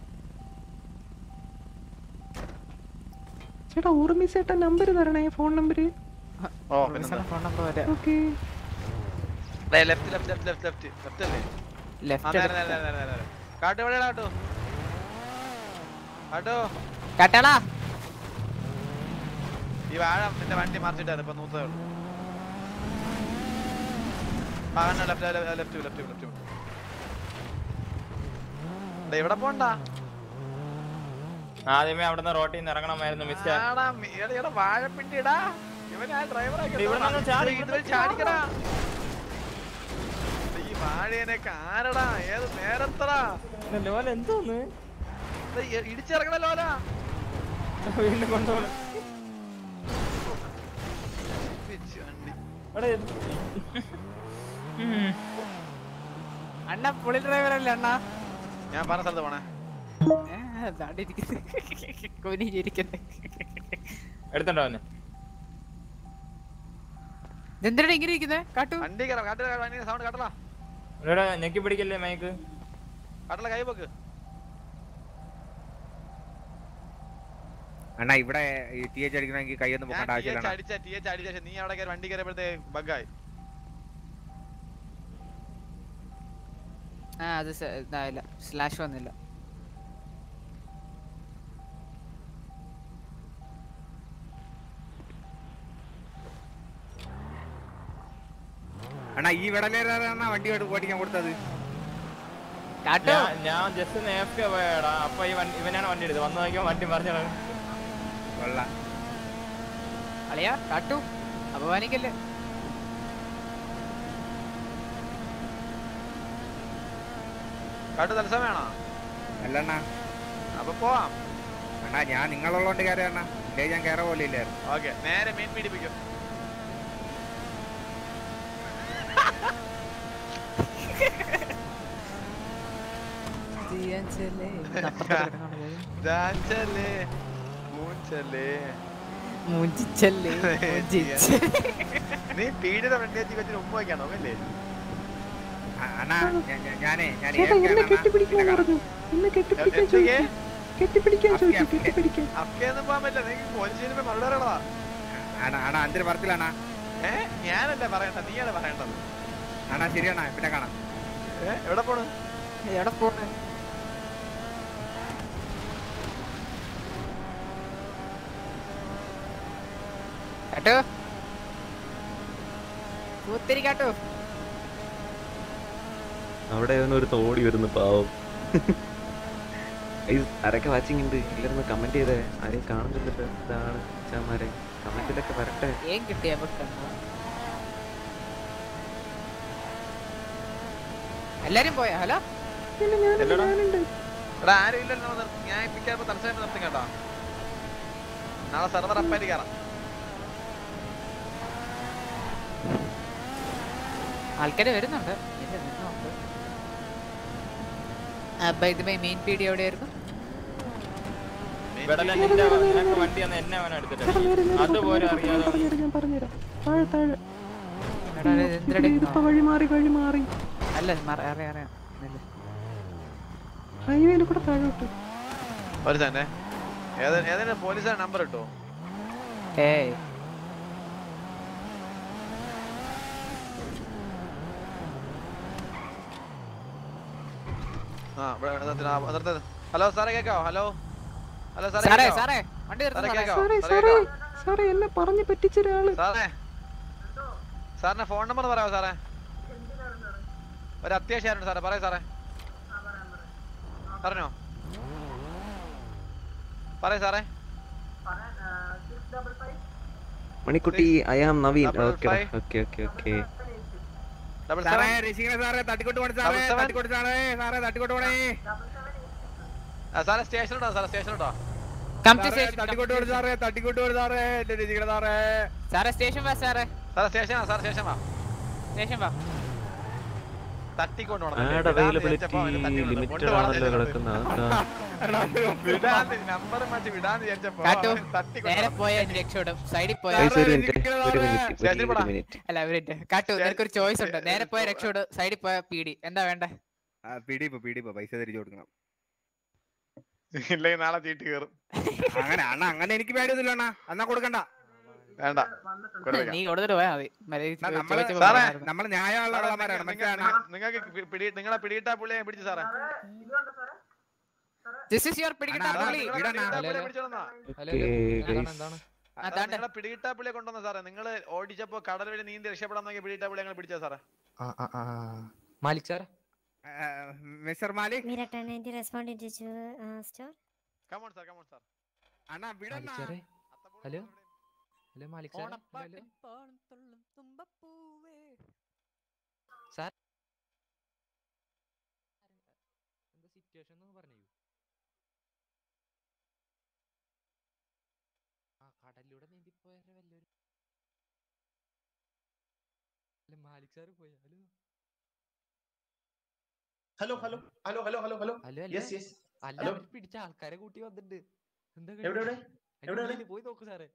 ചേട്ടാ ഓർമ്മി ചേട്ടാ നമ്പർ തരണേ ഫോൺ നമ്പർ ഓ പിന്നെ ഫോൺ നമ്പർ വരാം okay left left left left left left അല്ലേ ആ, ലെഫ്റ്റ് നേരെ നേരെ നേരെ നേരെ നേരെ കാട്ടു എവിടെയാ കാട്ടു കാട്ടു കാട്ടാളാ ഈ വാഴ നിന്റെ വണ്ടി മറിച്ചിട്ടായിരുന്നു ഇപ്പൊ നൂത്തേ ഉള്ളൂ ആ ലെഫ്റ്റ് ലെഫ്റ്റ് ലെഫ്റ്റ് ലെഫ്റ്റ് ഇവിടെ പോണ്ട ആദ്യമേ അവിടുന്ന് റോട്ടിൽ നിന്ന് ഇറങ്ങണമായിരുന്നു മിസ്റ്റർ ആടാ, മി- എടാ, എടാ, വാഴപ്പിണ്ടിടാ ഇവൻ ആ ഡ്രൈവർ ഇവിടെ നിന്ന് ചാടി, ഇവിടെ ചാടിക്കടാ ഈ വാഴേനൊക്കെ ആരടാ ഏത് നേരത്തടാ ലോല എന്തോന്ന് ഇത് ഇ- ഇടിച്ചിറങ്ങണ ലോല വീണ്ടും കൊണ്ടുപോകണം പിച്ച് വണ്ടി. അവിടെ ഉം. അണ്ണ പുളി ഡ്രൈവർ അല്ലേ അണ്ണാ ഞാൻ പറഞ്ഞ സ്ഥലത്ത് പോണേ കുനിഞ്ഞിരിക്കുന്നേ എടുത്തണ്ടോ അവന് എന്തിനാണ് ഇങ്ങനെ ഇരിക്കുന്നേ കാട്ടു വണ്ടി കയറാം കാട്ടില വണ്ടി സൗണ്ട് കാട്ടല ഇവിടെ ഞെക്കി പിടിക്കല്ലേ മൈക്ക് കാട്ടല കൈ വെക്ക് അണ്ണാ ഇവിടെ ഈ ടി എച്ച് അടിക്കണമെങ്കിൽ കൈയൊന്നും ഞാൻ പൊക്കേണ്ട ടി എച്ച് ആവശ്യമില്ല അടിച്ച ടി എച്ച് അടിച്ച ശേഷം നീ അവിടെ കയറി വണ്ടി കയറിയപ്പോഴത്തെ ബഗ്ഗായി ആ അത് സ- ഇതായില്ല സ്ലാഷ് വന്നില്ല അണ്ണാ ഈ വിടലേറാണ് വണ്ടി എടുത്ത് ഓടിക്കാൻ കൊടുത്തത് കാട്ടു ഞാൻ- ഞാൻ ജസ്റ്റ് നേരത്തെ പോയടാ അപ്പൊ ഈ വണ്ടി ഇവനാണ് വണ്ടി എടുത്തത് വന്നു നോക്കിയാൽ വണ്ടി മറിഞ്ഞത് കൊള്ളാം അളിയാ കാട്ടു അപമാനിക്കല്ലേ കാട്ടു തത്സമയാണോ അല്ലണ്ണാ അപ്പൊ പോവാം അണ്ണാ ഞാൻ നിങ്ങളുള്ളോണ്ട് കയറി അണ്ണാ ഇല്ലേ ഞാൻ കയറ പോലെ ഇല്ലായിരുന്നു ഓക്കെ നേരെ മീൻ പീഡിപ്പിക്കും ദാഞ്ചല്ലേ മൂഞ്ചല്ലേ മൂഞ്ചിച്ചല്ലേ മൂഞ്ചിച്ച് നീ പീഡിയുടെ ഫ്രണ്ട് വെച്ച് കൊച്ചിന് ഉമ്മ വയ്ക്കാണോ അല്ലേ അ- അണ്ണാ ഞാൻ- ഞാൻ- ഞാനേ ഞാൻ ചേട്ടാ എന്നെ ഏതൊക്കെയാണ് അണ്ണാ? കെട്ടിപ്പിടിക്കാൻ പിന്നെ പറഞ്ഞു എന്നെ കെട്ടിപ്പിടിക്കാൻ എന്തൊക്കെ? ചോദിച്ചു കെട്ടിപ്പിടിക്കാൻ അഫ്ഗാൻ, ചോദിച്ചു അഫ്ഗാൻ. കെട്ടിപ്പിടിക്കാൻ അഫ്ഗാനൊന്നും പോകാൻ പറ്റില്ല നീ പോലീസിന് മറുപടി പറയണതാ അണ്ണാ അണ്ണാ അഞ്ചര പറച്ചിലാണാ ഏ ഞാനല്ല പറയണ്ട നീയാണ് പറയേണ്ടത് അണ്ണാ ശരിയാണാ പിന്നെ കാണാം ഏ എവിടെ പോണ് എവിടെ പോണേ കാട്ടു കൂത്തിരി കാട്ടു അവിടെ ഒരു തോടി വരുന്നു പാവം ഗൈസ്, ആരൊക്കെ വാച്ചിങ് ഉണ്ട് എല്ലാവരും കമന്റ് ചെയ്തേ ആരെയും കാണുന്നില്ലല്ലോ ഇതാണ് ചാമാരെ കമന്റിലൊക്കെ വരട്ടെ ഏം കിട്ടിയ വെക്കണ്ട എല്ലാരും പോയാ ഹലോ പിന്നെ ഞാനുണ്ട് എല്ലടാ? ഞാനുണ്ട് എടാ ആരും ഇല്ലല്ലോ നമ്മൾ നിർത്തി- ഞാൻ ഇപ്പിക്കാൻ തലശ്ശേരി നിർത്തി കേട്ടോ നാളെ സെർവർ അപ്പായിട്ട് കയറാം ആൾക്കാര് വരുന്നുണ്ട് ഇല്ല, നിന്നുണ്ട്. ആ, by the way, main പീടി എവിടെയായിരുന്നു ഇവിടെ നിന്റെ നിനക്ക് വണ്ടി വന്ന് എന്നെ അവൻ എടുത്തിട്ട് ചേട്ടാ നേരെ നേരെ അതുപോലെ ഞാൻ അറിയാതെ പറഞ്ഞുതരാം ഞാൻ പറഞ്ഞുതരാം താഴെ താഴെ എടാ, ഇത് എന്തിനെടെ ഇതിപ്പോ വഴി മാറി വഴി മാറി അല്ല മറ- അറിയാം അറിയാം ഇല്ല. ഹൈവേയിൽ കൂടെ താഴോട്ട് ഒരു തന്നെ ഏതെങ്കിലും പോലീസുകാരുടെ നമ്പർ കിട്ടുമോ ഏയ് ആ ഇവിടെ നിർത്തി- ആ, നിർത്ത്. ഹലോ സാറേ കേക്കാവോ ഹലോ ഹലോ സാറേ സാറേ കേക്കാവോ? സാറേ വണ്ടി നിർത്ത് സാറേ സാറേ. കേക്കാവോ? സാറേ സാറേ സാറേ കേക്കാവോ? സാറേ എന്നെ പറഞ്ഞു പറ്റിച്ച ഒരാള് സാറേ സാറിന്റെ ഫോൺ നമ്പർ പറയാമോ സാറേ ഒരു അത്യാവശ്യമായിരുന്നു സാറേ പറയൂ സാറേ പറഞ്ഞോ പറയൂ സാറേ മണിക്കുട്ടി I am Naveen Double okay five. Okay okay okay double സാറേ സെവൻ രക്ഷിക്കണേ സാറേ തട്ടിക്കൊണ്ട് പോണേ സാറേ Double seven. തട്ടിക്കൊണ്ട് സാറേ സാറേ തട്ടിക്കൊണ്ട് പോണേ ആ, സാറേ സ്റ്റേഷനിലോ സാറേ സ്റ്റേഷനിലോ Come to സാറേ station, come തട്ടിക്കൊണ്ട് to പോണേ station. സാറേ തട്ടിക്കൊണ്ട് പോണേ സാറേ എന്നെ രക്ഷിക്കണേ സാറേ സാറേ സ്റ്റേഷൻ വാ സാറേ സാറേ സ്റ്റേഷനാ സാറേ സ്റ്റേഷൻ വാ സ്റ്റേഷൻ വാ തട്ടിക്കൊണ്ട് പോണം ആഡ് അവൈലബിലിറ്റി ലിമിറ്റഡ് ആണല്ലോ കിടക്കുന്ന നമ്പർ മാറ്റി വിടാന്ന് വിചാരിച്ചപ്പോ കാട്ടു അവൻ തട്ടിക്കൊണ്ട് നേരെ നടന്നു. പോയാ രക്ഷപ്പെടും സൈഡിൽ പോയാ ഗൈസ് ഒരു മിനിറ്റ് ഒരു മിനിറ്റ് സ്റ്റേഷനിൽ ഒരു പോടാ. മിനിറ്റ് അല്ല ഒരു minute. കാട്ടു നിനക്കൊരു ചോയ്സ് ഉണ്ട് നേരെ പോയ രക്ഷപ്പെടും സൈഡിൽ പോയ പീടി എന്താ വേണ്ടേ ആ, പിടിപ്പോ പിടിപ്പോ പൈസ തിരിച്ചു കൊടുക്കണം ഇല്ലെങ്കിൽ നാളെ ചീട്ട് കയറും അങ്ങനെ അണ്ണ അങ്ങനെ എനിക്ക് പേടിയൊന്നുമില്ല അണ്ണാ എന്നാ കൊടുക്കണ്ട വേണ്ട കൊടുത്തേക്കാം. നീ കൊടുത്തിട്ട് പോയാ മതി മര്യാദയ്ക്ക് എന്നാ നമ്മള് ചോദിച്ചപ്പോ സാറേ, പറഞ്ഞായിരുന്നു. നമ്മള് ന്യായമുള്ള സാറേ, കള്ളന്മാരാണ് നിങ്ങ- മനസ്സിലാണ് നിങ്ങ- നിങ്ങൾക്ക് പി- പിടി നിങ്ങളെ പിടിയിട്ടാ പുള്ളിയെ പിടിച്ചു സാറേ This is your പിടികിട്ടാ അണ്ണാ, പുള്ളി. അതാ, നിങ്ങളെ വിടണ. പിടിയിട്ടാ പുള്ളിയെ പിടിച്ചോളന്നാ. ഓക്കെ ഗൈസ് ആ, സാറേ, താണ്ടെ. നിങ്ങളെ പിടിയിട്ടാ പുള്ളിയെ കൊണ്ടുവന്ന സാറേ നിങ്ങൾ ഓടിച്ചപ്പോ കടൽ വഴി നീന്തി രക്ഷപ്പെടാൻ നോക്കിയ പിടിയിട്ടാ പുള്ളി ഞങ്ങൾ പിടിച്ച സാറേ Malik sir mister Malik Mira, Tanenti responded to uh, store. Come on sir come on sir അണ്ണാ വിടണ്ണ ഹലോ ഹലോ മാലിക് സാർ ഓണപ്പാട്ടിൻ പാടും തുള്ളും തുമ്പപ്പൂവേ. സാർ എന്താ സിറ്റുവേഷൻ എന്ന് പറഞ്ഞു ആ കടലിലൂടെ നീന്തി പോയ വല്ലൊരു അല്ല മാലിക് സാർ പോയ hello hello hello hello hello hello hello hello yes yes അല്ല ഹലോ. അവർ പിടിച്ച ആൾക്കാരെ കൂട്ടി വന്നിട്ടുണ്ട് എന്താ എവിടെ എവിടെ അതിന്റെ എവിടെ, എവിടെ? ഉള്ളില് പോയി നോക്ക് സാറേ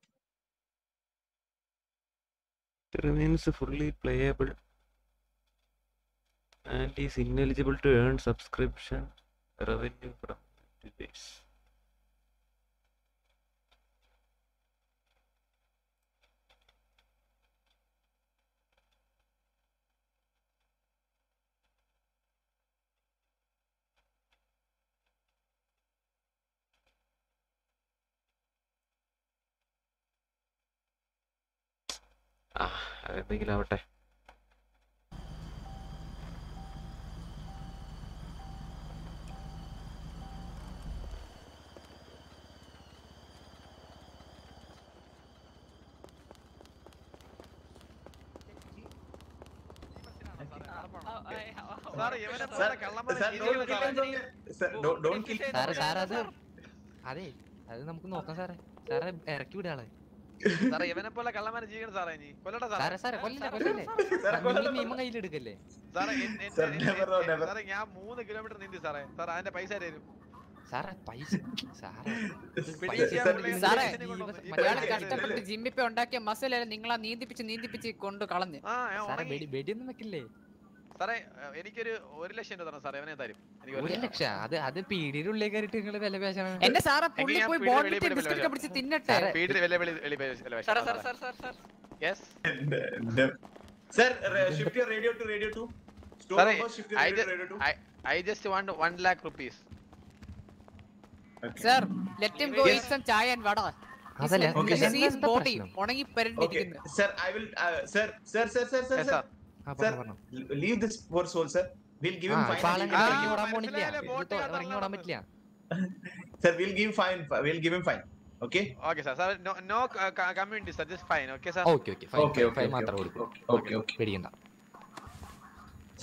remains fully playable and is ineligible to earn subscription revenue from activities. ആ അതെന്തെങ്കിലും ആവട്ടെ സാറേ ഇവനെ Sir, പോലെ കള്ളന്മാരെ sir, ശരിയല്ല don't kill സാറേ. him. Sir, don't- don't kill him. സാറേ സാറേ അത് അതെ അത് നമുക്ക് നോക്കാം സാറേ സാറേ ഇറക്കി വിടാളെ സാറേ ഇവനെ പോലെ കള്ളന്മാരെ ജീവിക്കണം സാറേ ഇനി കൊല്ലട്ടെ സാറേ സാറേ സാറേ കൊല്ലല്ലേ കൊല്ലല്ലേ സാറേ, നിങ്ങൾ കൊല്ലല്ലേ, നിയമം കയ്യിലെടുക്കല്ലേ സാറേ എൻ- എൻ- Sir, എൻ- never, no, എൻ- never. സാറേ ഞാൻ മൂന്ന് കിലോമീറ്റർ നീന്തി സാറേ സാർ അതിന്റെ പൈസ തരും സാറേ പൈസ സാറേ ഇത് പിടി പൈസ ചെയ്യാൻ തരുന്നത് പുള്ളിയെ സാറേ, സ്റ്റേഷനിൽ കൊണ്ടുവന്ന്. ഈ മലയാളി പൈസ കഷ്ടപ്പെട്ട് ജിമ്മിപ്പോ ഉണ്ടാക്കിയ മസിൽ നിങ്ങളാ നീന്തിപ്പിച്ച് നീന്തിപ്പിച്ച് കൊണ്ട് കളഞ്ഞ് ആ ഞാൻ സാറേ ഉണങ്ങി. വെടി വെടിയൊന്നും വെക്കില്ലേ സാറേ ഏഹ്, എനിക്കൊരു ഒരു ലക്ഷം രൂപ തരണം സാറേ അവനെ തരും എനിക്ക് ഒരു ലക്ഷം അത് അത് പീടിയുടെ ഉള്ളിൽ കയറിയിട്ട് നിങ്ങൾ വില പേശണം എന്റെ സാറേ പുള്ളി ഞാൻ പോയി പീടിക ബോണ്ടിട്ട് വെളിയിൽ ബിസ്ക്കറ്റ് ഒക്കെ വെളിയിൽ പിടിച്ച് തിന്നട്ടെ സാറേ, വീട്ടിൽ വെല്ലെ വെളി വെളി വെളി സാറേ sir sir sir sir yes Sir, uh, shift your radio to radio 2. Store Sorry, number, shift your I radio just- to radio 2. I I just want one lakh rupees. Sir let him go Yes. Eat some chai and vada അതല്ലേ Okay, sir. എന്താ body പ്രശ്നം ഉണങ്ങി Okay, പരണ്ടിരിക്കുന്നു sir, I will. Uh, sir, sir, sir, sir, sir, Yes, sir. sir. ആ Sir, പറഞ്ഞു പറഞ്ഞു l- leave this poor soul, sir. We'll give ആ him ഇപ്പൊ fine. ആളെ and he'll ഇറങ്ങി give ഓടാൻ you- പോണില്ല മനസ്സിലായില്ലേ? ഇത് ബോട്ട് തൊ- കയറാൻ ഇറങ്ങി ഓടാൻ പറ്റില്ല Sir, we'll give fine. We'll give him fine. Okay. Okay, sir. Sir, no no uh, co- community, sir. Just fine. Okay, sir. Okay okay fine Okay, fine okay, മാത്രം okay, കൊടുക്കും okay, okay, okay. പേടിക്കണ്ട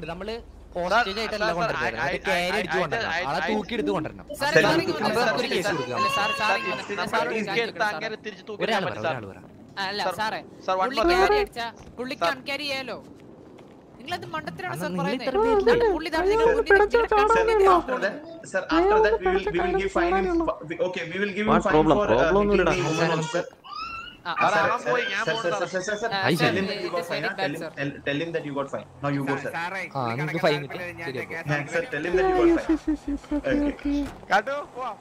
നമ്മള് hostage ആയിട്ടല്ല sir, കൊണ്ടുവരുന്നത് I- മറ്റേ I- carry I- അടിച്ച് I- കൊണ്ടുവരണം I- ആളെ I- തൂക്കിയെടുത്ത് കൊണ്ടുവരണം സാർ സാർ, സാറിങ് സാർ, വന്നോ, സാർ, സാർ കേസ് സാർ കൊടുക്കാം. അല്ല, സാർ സാറിങ് സാർ, വന്നോ. ഇത് ഞാൻ സാർ, സാറോട് ഇത് കാണിച്ചു എടുത്ത് കൊടുക്കാം, അങ്ങനെ സാർ. തിരിച്ച് തൂക്കി ഒരാൾ ഇടാൻ പറ പറ്റും, സാർ. ഒരാൾ പറ അല്ല സാർ, സാറേ സാർ, one പുള്ളി more- ക്യാരി അടിച്ചാ പുള്ളിക്ക് സാർ. അൺക്യാരി ചെയ്യാലോ നിങ്ങളത് മണ്ടത്തിലാണ് അണ്ണാ, സാർ നിങ്ങൾ പറയുന്നത് ഇത്ര പേരില്ലേ? ഇതാണ് പുള്ളി ദാ നിങ്ങളുടെ മുന്നിൽ പിടച്ച നിൽക്കുന്ന ചാടാൻ കണ്ണിൽ നിന്നോ? After that, sir, after that, we will, we will give fine him. fi- Okay, we will give him What fine problem? for uh, Problem hitting ഒന്നുമില്ലടാ. the woman also, sir. ആ, Uh, സാറേ, sir, അവൻ പോയി, ഞാൻ sir, sir, പോകുന്നതാണ്. sir, sir, sir, ആ, sir, sir, tell him that you it got is fine. very huh? bad, Tell him, sir. tell, tell him that you got fine. Now you go, sir. സാറേ ആ, നിങ്ങൾക്ക് fine കിട്ടും. ശരിയാക്കും. Yeah, sir, tell him that you got fine. Okay. കാട്ടു, പോവാം.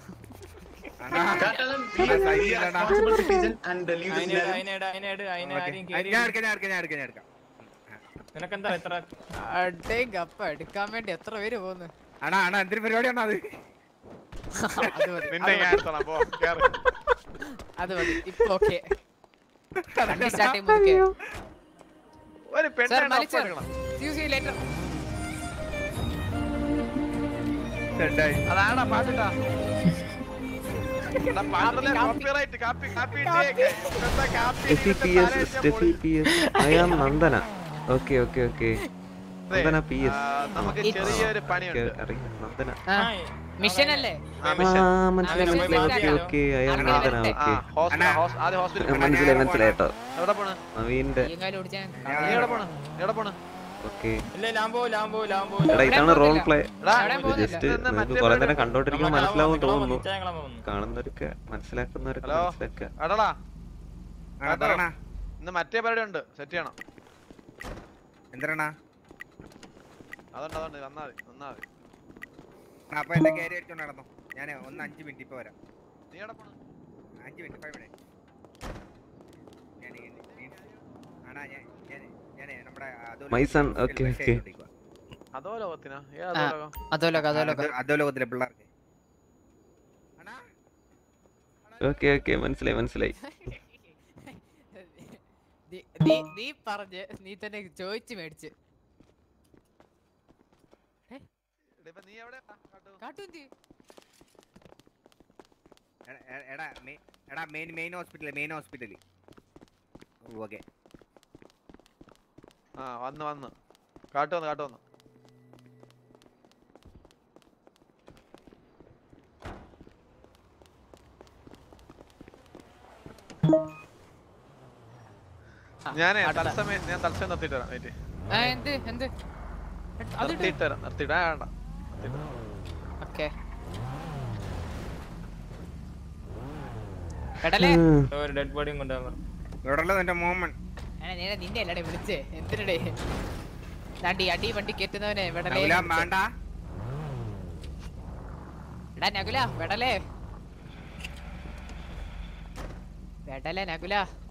Tell him he is he is responsible citizen and uh, leave this അതിനേട് man. അതിനേട് അതിനേട് അതിനെ ആരെയും ഞാൻ കേറി എടുക്കാം ഞാൻ എടുക്കാം ഞാൻ എടുക്കാം ഞാൻ എടുക്കാം നിനക്കെന്താ എത്ര അടേ ഗപ്പ എടുക്കാൻ വേണ്ടി എത്ര പേര് പോകുന്നു അണ്ണാ അണ്ണാ എന്തൊരു പരിപാടിയാണോ അത് അത് മതി നിന്നെ ഞാൻ എടുത്തോളാം, പോ, കേറ്. അത് മതി ഇപ്പൊ ഓക്കെ വണ്ടി സ്റ്റാർട്ട് ചെയ്യുമ്പോൾ അയ്യോ ഒരു സാർ പെണ്ണാണ് മലിക് ഒപ്പം സാർ എടുക്കണം. See you, see you later. അതാടാ പാട്ടിട്ടാ എടാ, പാട്ടല്ലേ, copyright, കാപ്പി, കാപ്പി ഇട്ടേക്ക്. ഇവിടുത്തെ കാപ്പി സ്റ്റെഫി ഇട്ടിട്ട് പി തല എസ് അടിച്ചാ സ്റ്റെഫി പൊളി. P S I am Nandana okay okay okay Nandana P ആ, എസ് നമുക്ക് ചെറിയൊരു പണിയുണ്ട് അറിയാം നന്ദന ആ, മിഷൻ അല്ലേ ആ, ആ മിഷൻ. മനസ്സിലായി ആ, മനസ്സിലായി ഓക്കെ മനസ്സിലായി. ഓക്കെ ഐ ആം അങ്ങനെ നന്ദന വരട്ടെ. ആ, ഓക്കെ ഹോസ്പിറ്റൽ, ഹോസ്- ആദ്യം ഹോസ്പിറ്റലിൽ മനസ്സിലായി മനസ്സിലായി കേട്ടോ എവിടെ പോണ് നവീന്റെ ഈ കാലം ഓടിച്ചാൽ നീ എവിടെ പോണ് നീ എവിടെ പോണ് ഓക്കെ ഇല്ല ലാംബോ ലാംബോ ലാംബോ എടാ ഇതാണ് റോൾ പ്ലേ എടാ, എവിടെയും പോകുന്നില്ല. ജസ്റ്റ് ഇതെന്താ നിങ്ങൾക്ക് മറ്റേ കുറെ പരിപാടി? നേരം കണ്ടോണ്ടിരിക്കുമ്പോൾ മനസ്സിലാവും തോന്നുന്നു തോന്നുന്നു കാണുന്നവരൊക്കെ മനസ്സിലാക്കുന്നവരൊക്കെ ഹലോ? മനസ്സിലാക്കുക എടാടാ ആ, പറയണ ഇന്ന് മറ്റേ പരിപാടി ഉണ്ട് സെറ്റ് ചെയ്യണം എന്തരണ അതുണ്ട് അതുണ്ട് വന്നാ മതി വന്നാ മതി അപ്പൊ എന്റെ കയറി അടിച്ചോണ്ട് നടന്നു ഞാൻ ഒന്ന് അഞ്ച് മിനിറ്റ് ഇപ്പൊ വരാം നീ എവിടെ പോണ് അഞ്ച് മിനിറ്റ് ഫൈവ് മിനിറ്റ് ഞാൻ ആണാ ഞാൻ ഞാൻ ഞാൻ നമ്മുടെ അതോ My son, okay, okay. അതോ ലോകത്തിനാ ഏ ആ. അതോ ലോകം അതോലൊക്കെ അതോലൊക്കെ അതോ ലോകത്തിലെ പിള്ളേർക്ക് ഓക്കെ ഓക്കെ മനസ്സിലായി മനസ്സിലായി നീ- നീ- നീ പറഞ്ഞ് നീ തന്നെ ചോദിച്ചു മേടിച്ച് ഇപ്പൊ നീ എവിടെ കാട്ടു എന്ത് എടാ, എ- എടാ മെ- എടാ main main hospital main hospital okay ആ വന്ന് വന്ന് കാട്ടു വന്ന് കാട്ടു വന്ന് ഞാനേ അടുത്ത. തത്സമയം ഞാൻ തത്സമയം നിർത്തിയിട്ട് തരാം വെയിറ്റ് ആ, എന്ത് എന്ത് അത് നിർത്തിയിട്ട് തരാം നിർത്തിയിട്ട് ആ, വേണ്ട നിർത്തിയിട്ട് തരാം. ഓക്കെ എടലേ ഒരു ഡെഡ് ബോഡിയും കൊണ്ടുപോകാൻ ഇവിടെ എന്റെ മോമൻ എടാ, നേരെ നിന്നെ അല്ലടേ വിളിച്ചേ എന്തിനടേ ദാണ്ടി അടി വണ്ടി കേറ്റുന്നവനെ വെടലേ നകുല, എന്ന് വിളിച്ചേ. വേണ്ട എടാ നകുല വെടലേ വെടലേ നകുല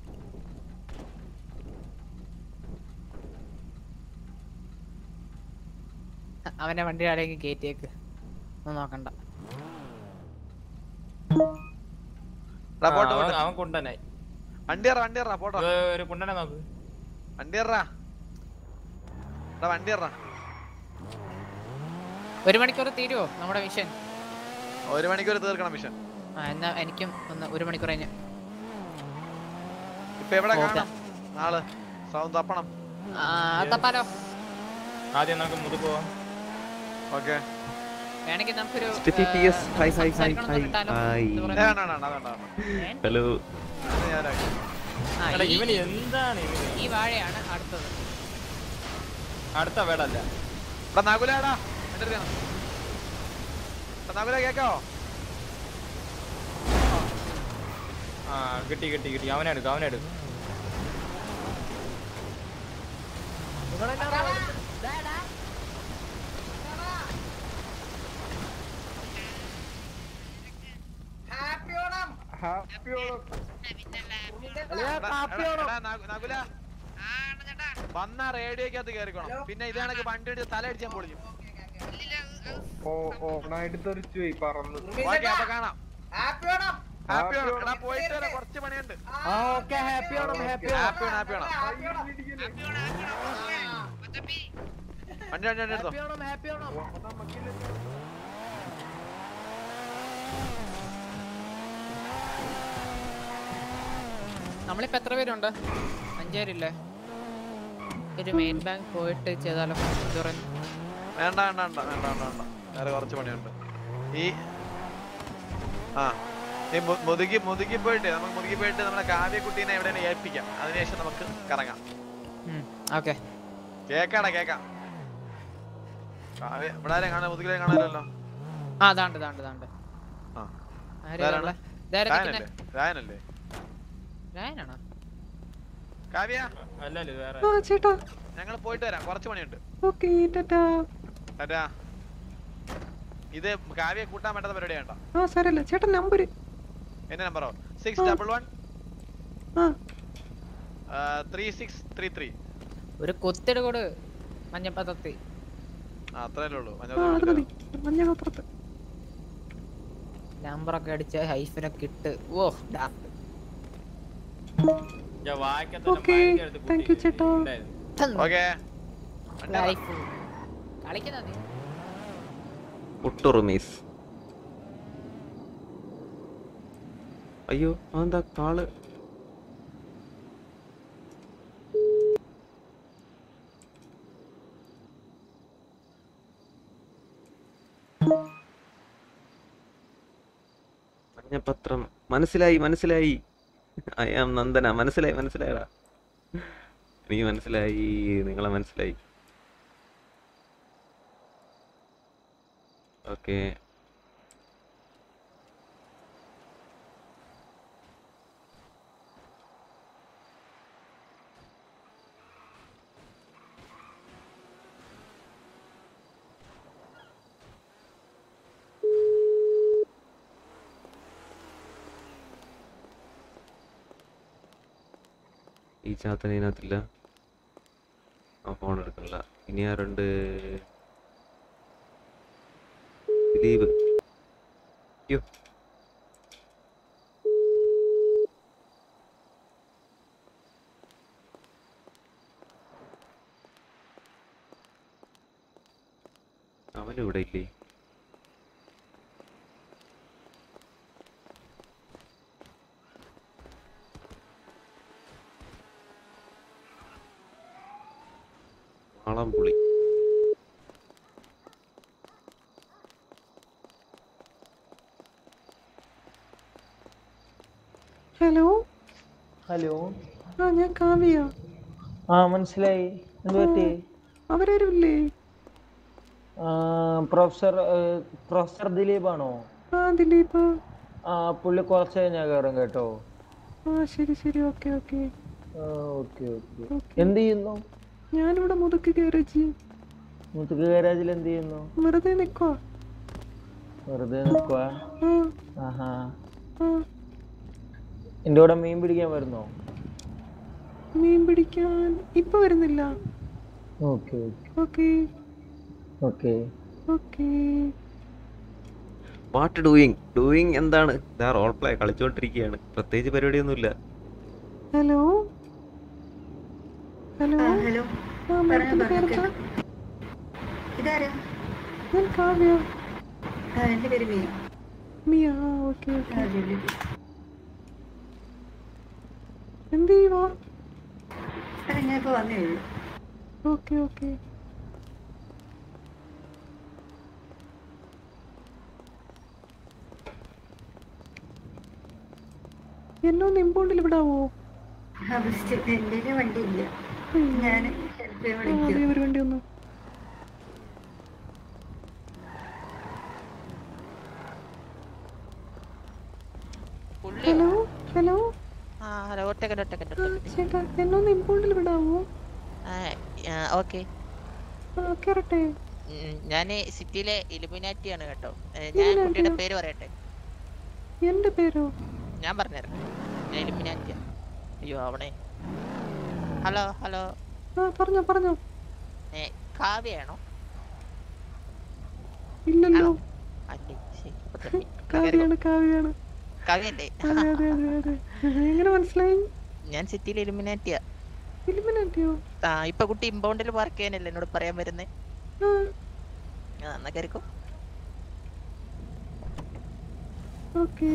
അവനെ വണ്ടി ആരെങ്കിലും കേറ്റിയേക്ക് ഒന്നും നോക്കണ്ട എടാ, പോട്ടെ, അവൻ പോട്ടെ. അവൻ കുണ്ടനായി വണ്ടി ഇറ വണ്ടി ഇറ പോട്ടോ ഇത് ഒരു കുണ്ടനെ നോക്ക് വണ്ടി ഇറ എടാ വണ്ടി ഇറ ഒരു മണിക്കൂർ തീരുവോ നമ്മുടെ മിഷൻ ഒരു മണിക്കൂർ തീർക്കണം മിഷൻ ആ എന്നാ എനിക്കും ഒന്ന് ഒരു മണിക്കൂർ കഴിഞ്ഞ് ഇപ്പൊ എവിടെ ഓക്കെ. കാണാം നാളെ സൗണ്ട് തപ്പണം ആ, തപ്പാലോ ആദ്യം നമുക്ക് മുതു പോവാം ഓക്കെ വേണമെങ്കിൽ നമുക്കൊരു Steffi P S hi hi hi സംസാരിക്കണം ഹായ് എന്ന് ഇട്ടാലോ? ഹായ് എന്ത് വേണ്ട പറയുന്നു? വേണ്ട വേണ്ട വേണ്ട ഹലോ അത് ഞാനാക്കി. ആ, എടാ, ഈ- ഇവന് എന്താണ് ഇവന് ഈ വാഴയാണ് അടുത്തത് അടുത്ത വേടല്ല എടാ നകുലേടാ എന്റെ അടുത്ത് വരണം. എടാ നകുല കേക്കാവോ ആ കിട്ടി കിട്ടി കിട്ടി അവനെ എടുക്കും അവനെ എടുക്കും എടാ, എടാ, നകു- നകുല വന്ന റേഡിയോക്കകത്ത് കേറിക്കോണം പിന്നെ ഇതാണെങ്കിൽ വണ്ടി അടിച്ച് തല അടിച്ചാൻ പൊളിഞ്ഞു ഓക്കെ അപ്പൊ കാണാം ഹാപ്പി ആണ് എടാ പോയിട്ട് വരാം കുറച്ച് പണിയുണ്ട് ഹാപ്പി ആണ് ഹാപ്പി ആണ് വണ്ടി വണ്ടി വണ്ടി എടുത്തോ നമ്മളിപ്പോ എത്ര പേരുണ്ട് അഞ്ചുപേരില്ലേ ഒരു മെയിൻ ബാങ്ക് പോയിട്ട് ചെയ്താലോ ഇത് പറയുന്നു വേണ്ട വേണ്ട വേണ്ട വേണ്ട വേണ്ട വേണ്ട വേറെ കുറച്ച് പണിയുണ്ട് ഈ ആ ഈ മു- മുതുകി മുതുകി പോയിട്ട് നമുക്ക് മുതുകി പോയിട്ട് നമ്മുടെ കാവ്യക്കുട്ടീനെ എവിടെയാണ് ഏൽപ്പിക്കാം അതിനുശേഷം നമുക്ക് കറങ്ങാം ഓക്കെ കേക്കാടാ കേക്കാം കാവ്യ ഇവിടെ ആരെയും കാണാൻ മുതുകിലെ കാണാനല്ലോ ആ ദാണ്ട് ദാണ്ട് ദാണ്ട് ആ. ആരാ ഇതാരാണ്? ഉള്ളെ? ഇതാരാ രായനല്ലേ നിക്കുന്നെ? രായനല്ലേ രായനാണോ കാവ്യ അല്ലല്ലോ വേറെ ആ ചേട്ടാ ഞങ്ങൾ പോയിട്ട് വരാം കുറച്ച് പണിയുണ്ട് ഓക്കെ ടാറ്റാ ടാറ്റാ ഇത് കാവ്യ കൂട്ടാൻ പറ്റാത്ത പരിപാടിയാണ്ട ആ സാരല്ല ചേട്ടാ നമ്പർ എന്റെ നമ്പറോ സിക്സ് ഡബിൾ വൺ ആ ത്രീ സിക്സ് ത്രീ ത്രീ ഒരു കുത്തിട് കൊടു മഞ്ഞപ്പത്തത്തി ആ അത്രയല്ലേ ഉള്ളൂ ആ അത് മതി മഞ്ഞ പത്രത്ത് നമ്പറൊക്കെ അടിച്ച് ഹൈഫിനൊക്കെ ഇട്ട് ഓ ഡാ ഞാൻ വായിക്കത്തന്നെ ഓക്കെ മയങ്ങി എടുത്ത് താങ്ക് യു കുത്തി ചേട്ടാ ഉണ്ടായിരുന്നു. ഓക്കെ ലൈഫ് കളിക്കുന്ന നീ ഒട്ടുറുമീസ് അയ്യോ അതെന്താ കാള് മഞ്ഞപത്രം മനസ്സിലായി മനസ്സിലായി ഐ ആം നന്ദന മനസ്സിലായി മനസ്സിലായടാ എനിക്ക് മനസ്സിലായി നിങ്ങളെ മനസ്സിലായി ഓക്കെ ഈ ചാത്തൻ ഇതിനകത്തില്ല ആ ഫോൺ എടുക്കണില്ല ഇനി ആരുണ്ട് ദിലീപ് അയ്യോ അവനിവിടെ ഇല്ലേ വാളംപുളി ഹലോ ഹലോ ആ ഞാൻ കാവ്യ ആ മനസ്സിലായി എന്ത് പറ്റി അവരാരും ഇല്ലേ ആ, പ്രൊഫസർ ഏ, പ്രൊഫസർ ദിലീപാണോ ആ ദിലീപ് ആ പുള്ളി കുറച്ച് കഴിഞ്ഞാൽ കയറും കേട്ടോ ആ ശരി ശരി ഓക്കെ ഓക്കെ ഓക്കെ ഓക്കെ എന്ത് ചെയ്യുന്നു ഞാനിവിടെ മുതുക്ക് ഗാരേജ് മുത്തുക്ക് ഗാരാജിൽ എന്ത് ചെയ്യുന്നു വെറുതെ നിക്കുവാ വെറുതെ നിൽക്കുക ആ ആഹാ ആ എൻ്റെ കൂടെ മീൻ പിടിക്കാൻ വരുന്നോ മീൻ പിടിക്കാൻ ഇപ്പൊ വരുന്നില്ല okay okay okay okay what doing doing എന്താണ് ഇതാ റോൾ പ്ലേ കളിച്ചുകൊണ്ടിരിക്കുകയാണ് പ്രത്യേകിച്ച് പരിപാടിയൊന്നുമില്ല ഹലോ ഹലോ ഹലോ ആ മാഡത്തിന്റെ പേരെന്താ ഇതാരാ ഞാൻ കാവ്യ ആ, എന്റെ പേര് മിയ മിയ ആ ഓക്കെ ഓക്കെ ആ, ജോലി. എന്ത് ചെയ്യുവാ ആ, ഞാനിപ്പോ വന്നേ ഉള്ളൂ ഓക്കെ ഓക്കെ എന്നെ ഒന്ന് ഇമ്പോണ്ടിൽ വിടാവോ ആ, ബെസ്റ്റ്. എന്റെ കയ്യില് വണ്ടി ഇല്ല ഞാൻ ഹെൽപ്പ് ചെയ്യാൻ ആ, വിളിക്കാം അതേ ഒരു വണ്ടി ഒന്ന് ഹലോ ഹലോ ആ ഹലോ ഒറ്റക്കൻ ഒറ്റക്കൻ ആ, ചേട്ടാ എന്നെ ഒന്ന് ഇമ്പോണ്ടിൽ വിടാവോ ഓക്കെ ആ കയറട്ടെ ഞാൻ സിറ്റിയിലെ ഇലുമിനാറ്റി ആണ് കേട്ടോ ഏ, ഞാൻ കുട്ടിയുടെ പേര് പറയട്ടെ എന്റെ പേരോ ഞാൻ പറഞ്ഞുതരാം ഞാൻ ഇലുമിനാറ്റിയാ അയ്യോ അവിടെ ഹലോ ഹലോ ആ പറഞ്ഞോ പറഞ്ഞോ ഏ, കാവ്യയാണോ ഇല്ലല്ലോ അല്ലേ ശരി, ഇപ്പൊ തന്നെ. കാവ്യാണ് കാവ്യാണ് കാവ്യല്ലേ അതെ അതെ അതെ അതെ എങ്ങനെ മനസ്സിലായി ഞാൻ സിറ്റിയിലെ ഇലുമിനാറ്റിയാ ഇലുമിനാറ്റിയോ ആ ഇപ്പൊ കുട്ടി ഇമ്പൗണ്ടിൽ വർക്ക് ചെയ്യാനല്ലേ എന്നോട് പറയാൻ വരുന്നേ ആ ആ എന്നാ കയറിക്കോ ഓക്കെ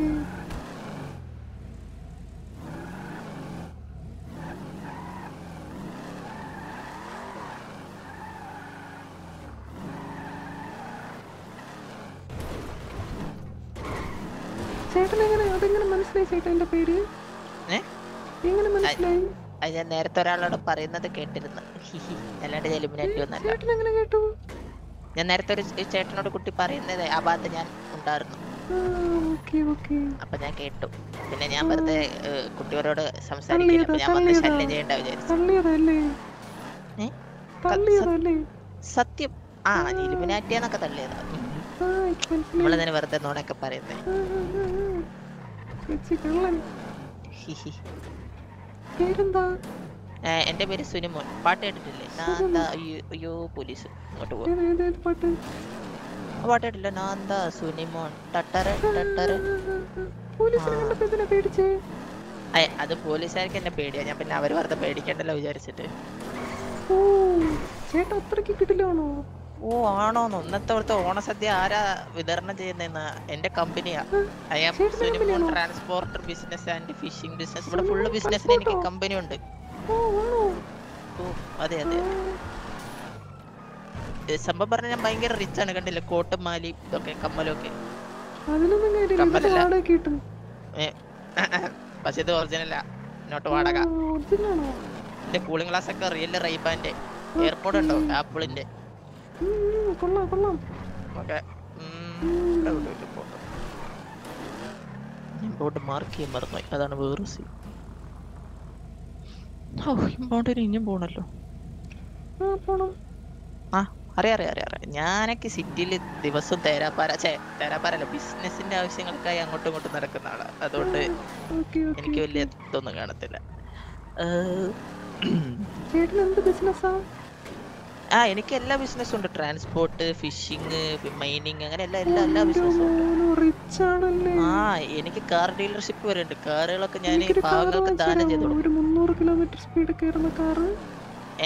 ചേട്ടൻ എങ്ങനെ അതെങ്ങനെ മനസ്സിലായി ചേട്ടാ എന്റെ പേര് ഏ? എങ്ങനെ മനസ്സിലായി അത് ഞാൻ നേരത്തെ ഒരാളോട് പറയുന്നത് കേട്ടിരുന്നു ഹിഹി. അല്ലാണ്ട് എലിമിനേറ്റ് ഒന്നല്ല ചേട്ടൻ എങ്ങനെ കേട്ടു ഞാൻ നേരത്തെ ഒരു ചേ- ചേട്ടനോട് കുട്ടി പറയുന്നത് ആ ഭാഗത്ത് ഞാൻ ഉണ്ടായിരുന്നു ഓക്കെ ഓക്കെ അപ്പൊ ഞാൻ കേട്ടു പിന്നെ ഞാൻ വെറുതെ ഏഹ്, കുട്ടിയോട് സംസാരിക്കില്ല അപ്പൊ ഞാൻ വന്ന് ശല്യം ചെയ്യണ്ട വിചാരിച്ചു തള്ളിയതല്ലേ ഏ? തള്ളിയതല്ലേ സത്യം ആ ഇലുമിനാറ്റി എന്നൊക്കെ തള്ളിയതാ ആ എനിക്ക് മനസ്സിലായി നമ്മളതിന് വെറുതെ നോണൊക്കെ പറയുന്നേ ആ, ആ, ആ. ചേച്ചി കള്ളൻ ഹിഹി. പേരെന്താ ഏഹ്, എന്റെ പേര് സുനിമോൻ പാട്ട് കേട്ടിട്ടില്ലേ നാന്താ അയ്യോ അയ്യോ പോലീസ് ഇങ്ങോട്ട് പോകും ഏത് ഏത് ഏത് പാട്ട് പാട്ട് കേട്ടില്ല നാന്താ സുനിമോൻ ടട്ടറ ടട്ടറ പോലീസിനെ കണ്ടപ്പോ എന്തിനാ പേടിച്ചേ അയ്, അത് പോലീസുകാർക്ക് എന്നെ പേടിയാ ഞാൻ പിന്നെ അവര് വെറുതെ പേടിക്കണ്ടല്ലോ വിചാരിച്ചിട്ട് ഓ ചേട്ടാ അത്രയ്ക്ക് കിട്ടില്ലാണോ ഓ ആണോന്ന് ഇന്നത്തെ അവിടുത്തെ ഓണസദ്യ ആരാ വിതരണം ചെയ്യുന്നതെന്ന് എന്റെ കമ്പനിയാ I am Sunimon transporter business and fishing business ഇവിടെ ഫുള്ള് ബിസിനസ്സിന് എനിക്ക് കമ്പനി ഉണ്ട് ഓ ആണോ ഓ അതെ അതെ ഏ, സംഭവം പറഞ്ഞ ഞാൻ ഭയങ്കര റിച്ച് ആണ് കണ്ടില്ലേ കോട്ടും മാലിയും ഇതൊക്കെ കമ്മലും ഒക്കെ അതിനൊന്നും കാര്യമില്ല ഇവിടെ കമ്മലല്ല. വാടക കിട്ടും ഏ, പക്ഷെ ഇത് ഒറിജിനലാ നോട്ട് വാടക ഒറിജിനാണോ എന്റെ കൂളിംഗ് ഗ്ലാസ് ഒക്കെ റിയൽ റൈബാന്റെ എയർപോർട്ട് ഉണ്ടോ ആപ്പിളിന്റെ കൊള്ളാം കൊള്ളാം ഓക്കെ ഇമ്പോർട്ട് മാർക്ക് ചെയ്യാൻ മറന്നുപോയി അതാണ് വേറെ സി ഓ ഇമ്പോർട്ടിന് ഇനിയും പോണല്ലോ ആ പോണം ആ അറിയാം അറിയാം അറിയാം അറിയാം ഞാനൊക്കെ സിറ്റിയിൽ ദിവസം തേരാപ്പാര ചേ തേരാപ്പാരല്ല ബിസിനസിന്റെ ആവശ്യങ്ങൾക്കായി അങ്ങോട്ടും ഇങ്ങോട്ടും നടക്കുന്ന ആളാ അതുകൊണ്ട് ഓക്കെ എനിക്ക് വലിയ ഇതൊന്നും കാണത്തില്ല ഏഹ്, ചേട്ടൻ എന്ത് ബിസിനസ്സാ ആ എനിക്ക് എല്ലാ ബിസിനസ്സും ഉണ്ട് ട്രാൻസ്പോർട്ട് ഫിഷിങ് മൈനിങ് അങ്ങനെ എല്ലാ എല്ലാ എല്ലാ ബിസിനസ്സും ഉണ്ട് റിച്ച് ആണല്ലേ ആ എനിക്ക് കാർ ഡീലർഷിപ്പ് വരെ ഉണ്ട് കാറുകളൊക്കെ ഞാൻ എനിക്കൊരു കാർ പാവങ്ങൾക്ക് ദാനം ചെയ്തു കൊടുക്കും ഒരു മുന്നൂറ് കിലോമീറ്റർ സ്പീഡ് കയറുന്ന കാറ് ഏ,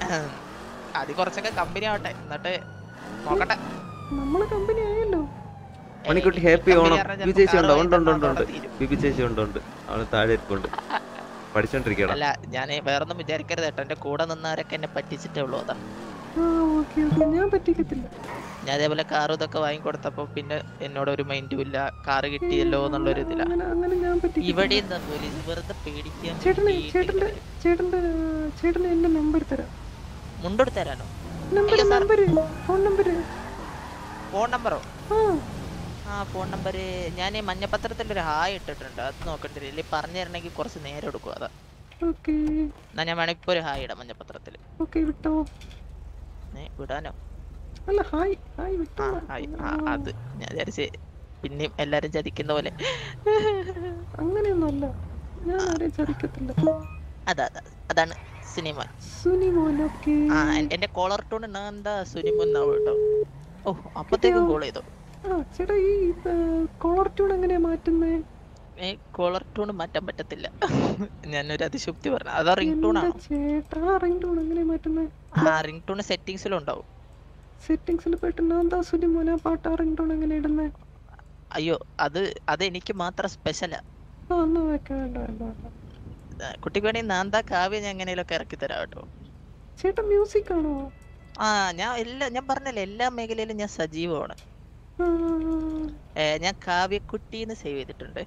അത് കുറച്ചൊക്കെ കമ്പനി ആവട്ടെ എന്നിട്ട് നോക്കട്ടെ നമ്മളെ കമ്പനി ആയല്ലോ മണിക്കുട്ടി ഹാപ്പി കമ്പനി ഓണം കാരണം ബിബി ചേച്ചി ഉണ്ടോ കാറ് ഉണ്ട് ഉണ്ട് ഉണ്ട് വാങ്ങി ഉണ്ട് തന്നാ ബിബി ചേച്ചി ഉണ്ട് ഉണ്ട് അവള് താഴെ ഇരിപ്പുണ്ട് പഠിച്ചോണ്ടിരിക്കടാ അല്ല ഞാൻ വേറൊന്നും വിചാരിക്കരുത് കേട്ടോ എന്റെ കൂടെ നിന്നവരൊക്കെ എന്നെ പറ്റിച്ചിട്ടേ ഉള്ളൂ അതാ ആ ഓക്കെ ഓക്കെ ഞാൻ പറ്റിക്കത്തില്ല ഞാൻ അതേപോലെ കാറും ഇതൊക്കെ വാങ്ങിക്കൊടുത്തപ്പോ പിന്നെ എന്നോട് ഒരു മൈൻഡും ഇല്ല കാറ് കിട്ടിയല്ലോ എന്നുള്ളൊരു ഇതിലാ അങ്ങനെ അങ്ങനെ ഞാൻ പറ്റിക്കത്തില്ല ഇവിടെ എന്താ പോലീസ് വെറുതെ പേടിക്കാൻ ചേട്ടന് വേണ്ടി ചേട്ടന്റെ ചേട്ടന്റെ ചേട്ടന് എന്റെ നമ്പർ തരാം മുണ്ടെടുത്ത് തരാനോ number number phone number phone നമ്പറോ ആ ആ ഫോൺ നമ്പർ ഞാൻ മഞ്ഞപ്പത്രത്തിൽ ഒരു ഹായ് ഇട്ടിട്ടുണ്ട് അത് നോക്കണ്ടില്ല ഇല്ലേ പറഞ്ഞു തരണമെങ്കിൽ കുറച്ച് നേരം എടുക്കും അതാ ഓക്കെ എന്നാ ഞാൻ വേണമെങ്കിൽ ഇപ്പൊ ഒരു ഹായ് ഇടാം മഞ്ഞപ്പത്രത്തിൽ ഓക്കെ വിട്ടോ ഏ വിടാനോ അല്ല ഹായ് ഹായ് വിട്ടോ ആ ഹായ് ആ അത് ഞാൻ വിചാരിച്ച് പിന്നെയും എല്ലാരും ചതിക്കുന്ന പോലെ അങ്ങനെയൊന്നുമല്ല ഞാൻ ആരെയും ചതിക്കത്തില്ല അതാ അതാ അതാണ് സിനിമ സുനിമോൻ ഓക്കെ ആ എൻ- എന്റെ കോളർ ടൂൺ എന്താ സുനിമു എന്നാവും കേട്ടോ ഓ അപ്പത്തേക്കും കോൾ ചെയ്തു ആ ചേട്ടാ ഈ കോളർ ട്യൂൺ എങ്ങനെയാ മാറ്റുന്നേ ഏ കോളർ ടൂൺ മാറ്റാൻ പറ്റത്തില്ല ഞാനൊരു അതിശുക്തി പറഞ്ഞു അതാ റിംഗ് ടൂൺ എന്താ ആണോ ചേട്ടാ റിംഗ് ടൂൺ എങ്ങനെയാ മാറ്റുന്നേ ആ റിംഗ് ടൂൺ സെറ്റിങ്സിലും ഉണ്ടാവും സെറ്റിങ്സിൽ പോയിട്ട് ഞാൻ എന്താ സുനിമോൻ ആ പാട്ട് ആ റിംഗ് ടൂൺ എങ്ങനെയാ ഇടുന്നേ അയ്യോ അത് അത് എനിക്ക് മാത്രം സ്പെഷ്യലാ ആ എന്നാ വെക്കാം വേണ്ട വേണ്ട വേണ്ട കുട്ടിക്ക് വേണ്ടി നാന്താ കാവ്യ ഞാൻ എങ്ങനെയൊക്കെ ഇറക്കി തരാം കേട്ടോ ചേട്ടാ മ്യൂസിക് ആണോ ആ ഞാൻ എല്ലാ ഞാൻ പറഞ്ഞല്ലേ എല്ലാ മേഖലയിലും ഞാൻ സജീവമാണ് ആ, ഏ, ഞാൻ കാവ്യക്കുട്ടിന്ന് സേവ് ചെയ്തിട്ടുണ്ട്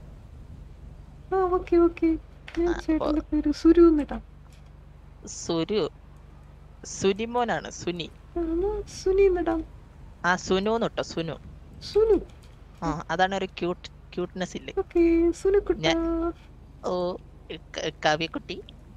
ആ ഓക്കെ ഓക്കെ ഞാൻ ആ, ചേട്ടന്റെ പേര് സുരു എന്നിട്ടാം സുരു സുനിമോനാണ് സുനി ആ, എന്നാ സുനി എന്നിടാം ആ സുനു എന്നിട്ടോ സുനു സുനു ആ അതാണ് ഒരു ക്യൂട്ട് ക്യൂട്ട്നെസ് ഇല്ലേ ഓക്കെ സുനുക്കുട്ട ഞാൻ ഓ ക- കാവ്യക്കുട്ടി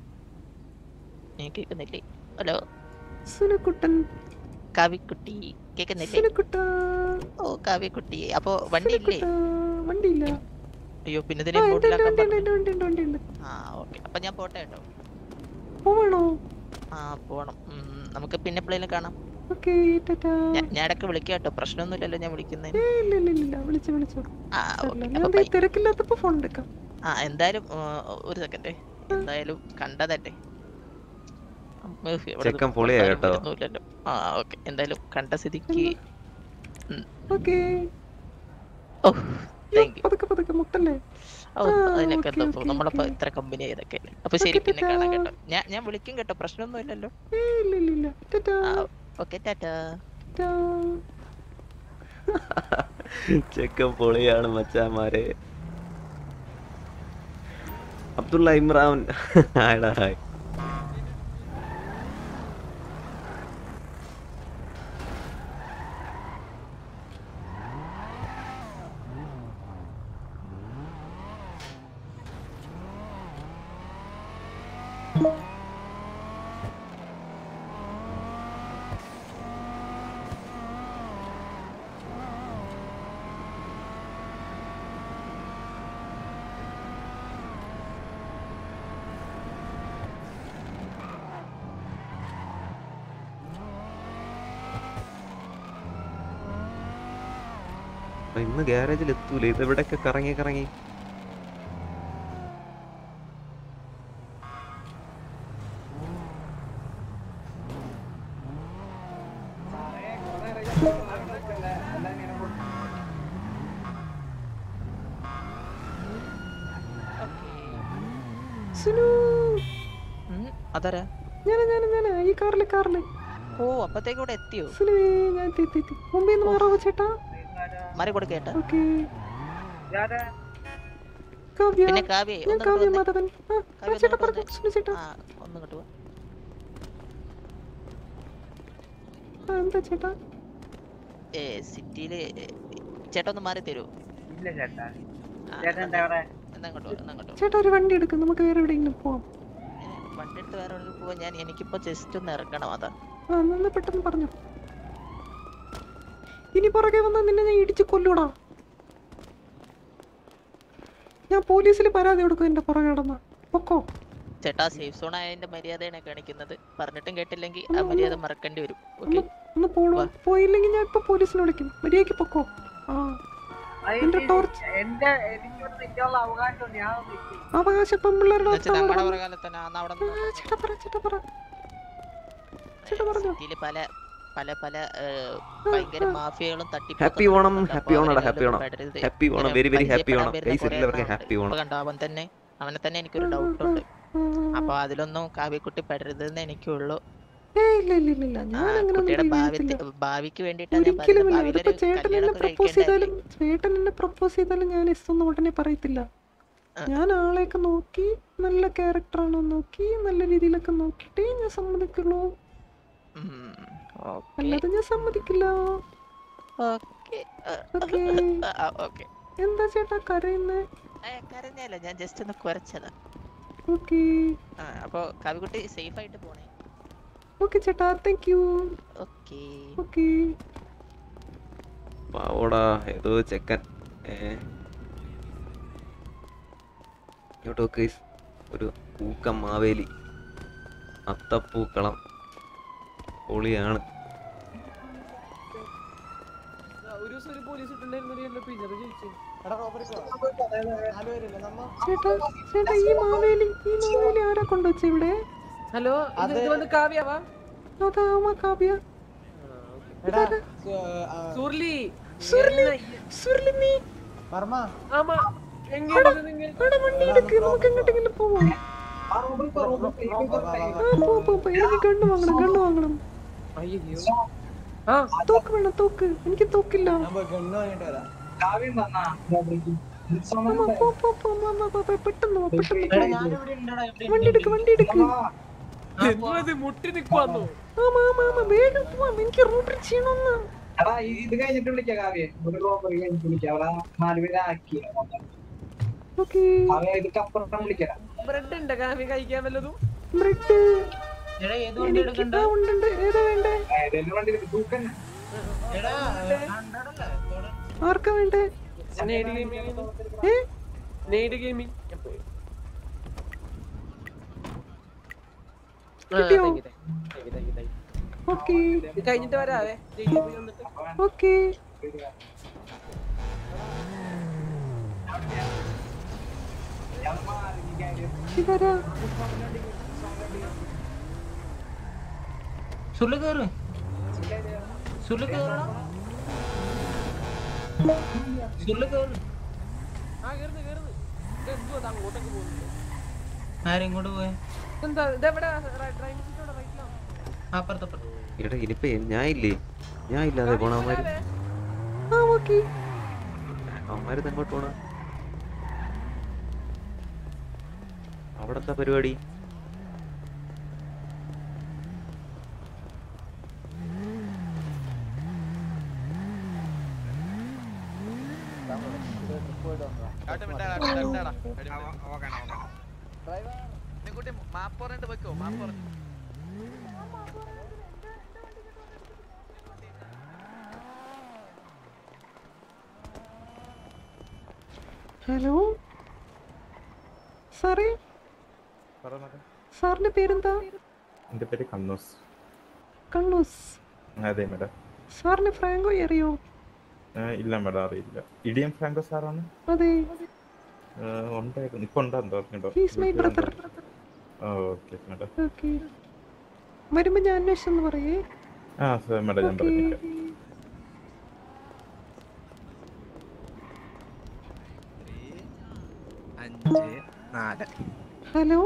നീ കേൾക്കുന്നില്ലേ ഹലോ സുനുക്കുട്ടൻ കാവ്യക്കുട്ടി കേൾക്കുന്നില്ലേ സുനുക്കുട്ട ഓ കാവ്യക്കുട്ടി അപ്പൊ വണ്ടി ഇല്ലേ സുനുക്കുട്ട വണ്ടിയില്ല അയ്യോ പിന്നെ ആ ഇതിനെ ഉണ്ട് ഉണ്ട് ബോട്ടിലാക്കാൻ ഉണ്ട് പറഞ്ഞു ഉണ്ട് ഉണ്ട് ഉണ്ട് ഉണ്ട് ഉണ്ട് ആ ഓക്കെ അപ്പൊ ഞാൻ പോട്ടെ കേട്ടോ പോവാണോ ആ പോണം ഉം, നമുക്ക് പിന്നെ എപ്പോഴേലും കാണാം ഓക്കെ ടാറ്റാ ഞാൻ ഞാൻ ഇടയ്ക്ക് വിളിക്കാം കേട്ടോ പ്രശ്നമൊന്നുമില്ലല്ലോ ഞാൻ വിളിക്കുന്നതിന് ഏയ് ഇല്ല ഇല്ല ഇല്ല വിളിച്ചു വിളിച്ചു ആ സാരമില്ല. ഓക്കെ ഞാൻ അപ്പൊ ദേ ബൈ തിരക്കില്ലാത്തപ്പോ ഫോൺ എടുക്കാം ആ എന്തായാലും ആ, ഒരു സെക്കൻഡ് എന്തായാലും കണ്ടതല്ലേ ഉം, ഉഫ്, ഇവിടെ ചെക്കൻ നിന്ന് പൊളിയാ കൊണ്ടുവരാൻ കേട്ടോ. പറ്റുന്നില്ലല്ലോ. ആ ഓക്കെ എന്തായാലും കണ്ട സ്ഥിതിക്ക് ഓക്കെ ഓ താങ്ക് യു പതുക്കെ പതുക്കെ മുട്ടല്ലേ ഓ ആ, അതിനൊക്കെ ഓക്കേ, എന്താ ഓക്കേ, നമ്മളപ്പോ ഓക്കേ. ഇത്ര കമ്പനി ചെയ്തൊക്കെ അപ്പൊ ശരി ഓക്കേ, പിന്നെ കാണാം ടാറ്റാ. കേട്ടോ ഞാൻ ഞാൻ വിളിക്കും കേട്ടോ പ്രശ്നമൊന്നും ഇല്ലല്ലോ ഏയ് ഇല്ല ഇല്ല ഇല്ല ടാറ്റാ ഓക്കെ ടാറ്റാ ടാ ചെക്കൻ പൊളിയാണ് മച്ചാമാരെ അബ്ദുള്ള ഇമ്രാൻ ഹായ്ടാ ഹായ് അപ്പൊ ഇന്ന് ഗ്യാരേജിൽ എത്തൂലേ ഇത് എവിടെയൊക്കെ കറങ്ങി കറങ്ങി സുനു അതാരാ ഞാനാ ഞാനാ ഞാനാ ഈ കാറില് കാറില് ഓ അപ്പത്തേക്ക് ഇവിടെ എത്തിയോ സുനുവേ ഞാൻ എത്തി എത്തി എത്തി മുമ്പേ നിന്ന് മാറാവോ ചേട്ടാ മാറി കൊടുക്കേട്ടാ ഓക്കേ കാവ്യ പിന്നെ കാവ്യ ഞാൻ ഒന്ന് കാവ്യ ഇങ്ങോട്ട് മാധവൻ ആ, ആ കാവ്യ ചേട്ടാ ഒന്ന് പറഞ്ഞു സുനു ചേട്ടാ ആ ഒന്ന് ഇങ്ങോട്ട് വാ ആ എന്താ ചേട്ടാ ഏ സിറ്റിയില് ചേട്ടാ ഒന്ന് മാറി തരൂ ഇല്ല ചേട്ടാ ആ, ചേട്ടൻ എന്താ ഇവിടെ എന്നാ ഇങ്ങോട്ട് വാ, എന്നാ ഇങ്ങോട്ട് വാ. ചേട്ടാ ഒരു വണ്ടി എടുക്കും നമുക്ക് വേറെ എവിടെയെങ്കിലും പോവാം ഏ, വണ്ടി എടുത്ത് വേറെ എവിടെയെങ്കിലും പോവാൻ ഞാൻ എനിക്കിപ്പോ ജസ്റ്റ് ഒന്ന് ഇറങ്ങണം അതാ ആ നിന്ന് പെട്ടെന്ന് പറഞ്ഞു ഇനി പുറകെ വന്നാൽ നിന്നെ ഞാൻ ഇടിച്ച് കൊല്ലൂടാ ഞാൻ പോലീസിൽ പരാതി കൊടുക്കും എന്റെ പുറകെ നടന്ന പൊക്കോ ചേട്ടാ സേഫ് സോൺ ആയതിന്റെ മര്യാദയാണ് കാണിക്കുന്നത് പറഞ്ഞിട്ടും കേട്ടില്ലെങ്കിൽ ആ മര്യാദ മറക്കേണ്ടി വരും ഓക്കെ ഒന്ന് പോണോ പോയില്ലെങ്കിൽ ഞാൻ ഇപ്പൊ പോലീസിനെ വിളിക്കും മര്യാദക്ക് പൊക്കോ ആ എന്റെ ടോർച്ച് എന്റെ എനിക്കിവിടെ നിൽക്കാനുള്ള അവകാശമുണ്ട് ഞാൻ നിൽക്കും അവകാശം പെൺപിള്ളേരുടെ ഞങ്ങളുടെ വർത്താനം പുറകാലെ തന്നെ അന്ന് അവിടെ ആ, ചേട്ടാ പറ ചേട്ടാ പറ ചേട്ടാ പറഞ്ഞോ സിറ്റിയില് പല പല പല ഏ, ഭയങ്കര മാഫിയകളും ഹാപ്പി ഓണം ഹാപ്പി ഓണടാ happy Onam happy Onam very very happy Onam guys എല്ലാവർക്കും ഹാപ്പി ഓണം കണ്ടോ അവൻ തന്നെ അവനെ തന്നെ എനിക്കൊരു ഡൗട്ട് ഉണ്ട് അപ്പൊ അതിലൊന്നും കാവ്യക്കുട്ടി പെടരുതെന്ന് എനിക്കുള്ളൂ ഏയ് ഇല്ല ഇല്ല ഇല്ല ഇല്ല ആ, ഞാൻ അങ്ങനെ കുട്ടിയുടെ ഒന്നും ഭാവി ചെയ്യത്തില്ല ഭാവിക്ക് വേണ്ടിയിട്ടാണ് ഞാൻ ഒരിക്കലും പറയുന്നത് ഇല്ല അതിപ്പോ ഭാവിയിലൊരു ചേട്ടൻ എന്നെ കല്യാണമൊക്കെ പ്രപ്പോസ് കഴിക്കേണ്ടതല്ലേ ചെയ്താലും ചേട്ടൻ എന്നെ പ്രപ്പോസ് ചെയ്താലും ഞാൻ എസ് ഒന്നും ഉടനെ പറയത്തില്ല ഞാൻ ആളെയൊക്കെ നോക്കി നല്ല ക്യാരക്ടർ ആണോ നോക്കി നല്ല രീതിയിലൊക്കെ നോക്കിയിട്ടേ ഞാൻ സമ്മതിക്കുള്ളൂ അല്ലാതെ ഞാൻ സമ്മതിക്കില്ല ഓക്കെ ഓക്കേ. ഓക്കെ എന്താ ചേട്ടാ കരയുന്നേ കരഞ്ഞല്ല ഞാൻ ജസ്റ്റ് ഒന്ന് കുരച്ചതാ ഓക്കേ ആ, അപ്പൊ കാവ്യക്കുട്ടി സേഫ് ആയിട്ട് പോണേ ഓക്കെ ചേട്ടാ താങ്ക് യു ഓക്കെ ഓക്കെ പാവോടാ ഏതോ ചെക്കൻ ഏ ഇങ്ങോട്ട് നോക്ക് guys. ഒരു പൂക്കം മാവേലി അത്തപ്പൂക്കളം പൊളിയാണ് ഒരു ദിവസം ഒരു പോലീസ് ഇട്ടുണ്ടായിരുന്നു പിന്നെ ചോദിച്ചു ചേട്ടാ ചേട്ടാ ഈ മാവേലി ഈ മാവേലി ആരാ കൊണ്ടുവച്ച ഇവിടെ ഹലോ ഇത് ഇത് വന്ന് കാവ്യാവാ അതാ കാവ്യ സുർലി സുർലി സുർലി നീ ആമാ എങ്ങനെ നിങ്ങ എടാ വണ്ടി എടുക്ക് നമുക്ക് എങ്ങോട്ടെങ്കിലും പോവാം ആ പോ പോ പോ എനിക്ക് ഗണ്ണ് വാങ്ങണം ഗണ്ണ് വാങ്ങണം അയ്യോ തോക്ക് വേണം തോക്ക് എനിക്ക് തോക്കില്ല അമ്മ, പോ, പോ, പോ, അമ്മ, അമ്മ, പോ, പോ, പെട്ടെന്ന് പോ, പെട്ടെന്ന് പോ. വണ്ടി എടുക്ക് വണ്ടി എടുക്ക് എന്ത് മുട്ടി നിക്കുവാന്നോ ആമാ ആമാ ആമാ വേഗം പോവാം എനിക്ക് റൂട്ടിൽ ചെയ്യണമെന്ന് എടാ ഈ- ഇത് കഴിഞ്ഞിട്ട് വിളിക്കാം കാവ്യ ഒരു റോബറി കഴിഞ്ഞിട്ട് വിളിക്കാം അവിടെ നാലുപേരെ ആക്കി ഓക്കേ കാവ്യ ഇതൊക്കപ്പുറം വിളിക്കാം ബ്രെഡ് ഉണ്ട് കാവ്യ കഴിക്കാൻ വല്ലതും ബ്രെഡ് എനിക്ക് ആ ഉണ്ട് ഏതാ വേണ്ടേ ഏതെങ്കിലും വണ്ടി എടുക്ക്. തൂക്കന്നെ ആർക്കാ വേണ്ടേ നെയ്ഡ് ഗെയിമിംഗ് ഏ നെയ്ഡ് ഗെയിമിംഗ് കിട്ടിയോ? ഓക്കേ കഴിഞ്ഞിട്ട് വരാവേ ജയിലിൽ പോയി വന്നിട്ട് ഓക്കേ ഇതാരാ സുള്ളു കേറ് സുള്ളു കേറണം സുള്ളു കേറ് ആ കേറുന്നു കേറുന്നു ഇത് എന്തുവാ ഇത് അങ്ങോട്ടേക്ക് പോകുന്നത് ആരെങ്ങോട്ട് പോയെ എന്താ ഇതെവിടെ ഡ്രൈവിംഗ് സീറ്റോടെ റൈറ്റിലാണ് അപ്പുറത്തപ്പുറത്ത് എടാ ഇനിയിപ്പോ ഞാൻ ഇല്ലേ ഞാൻ ഇല്ലാതെ പോണ അവന്മാര് ആ ഓക്കേ അവന്മാര് അങ്ങോട്ട് പോണ അവിടത്തെ പരിപാടി കാട്ട് വിട്ടേടാ, വിട്ടേടാ, വിട്ടേടാ. എടി, വിട്. നിക്കുട്ടി മാപ്പ് പറഞ്ഞിട്ട് വെക്കോ മാപ്പ് പറഞ്ഞു ഹലോ സാറേ സാറിന്റെ പേരെന്താ എന്റെ പേര് കണ്ണൂസ് കണ്ണൂസ് അതെ മാഡം സാറിന് ഫ്രാങ്കോ അറിയോ ഇല്ല മാഡം അറിയില്ല ഇടിയം ഫ്രാങ്കോ സാറാണ് അതെ ആ, ഉണ്ടായിരുന്നു ഇപ്പൊ ഉണ്ടോ അറിഞ്ഞോ he's my brother okay madam okay വരുമ്പോ ഞാൻ അന്വേഷിച്ചെന്ന് പറയേ ആ സാർ മാഡം ഞാൻ ഓക്കെ പറഞ്ഞേക്കാം അഞ്ച് നാല് ഹലോ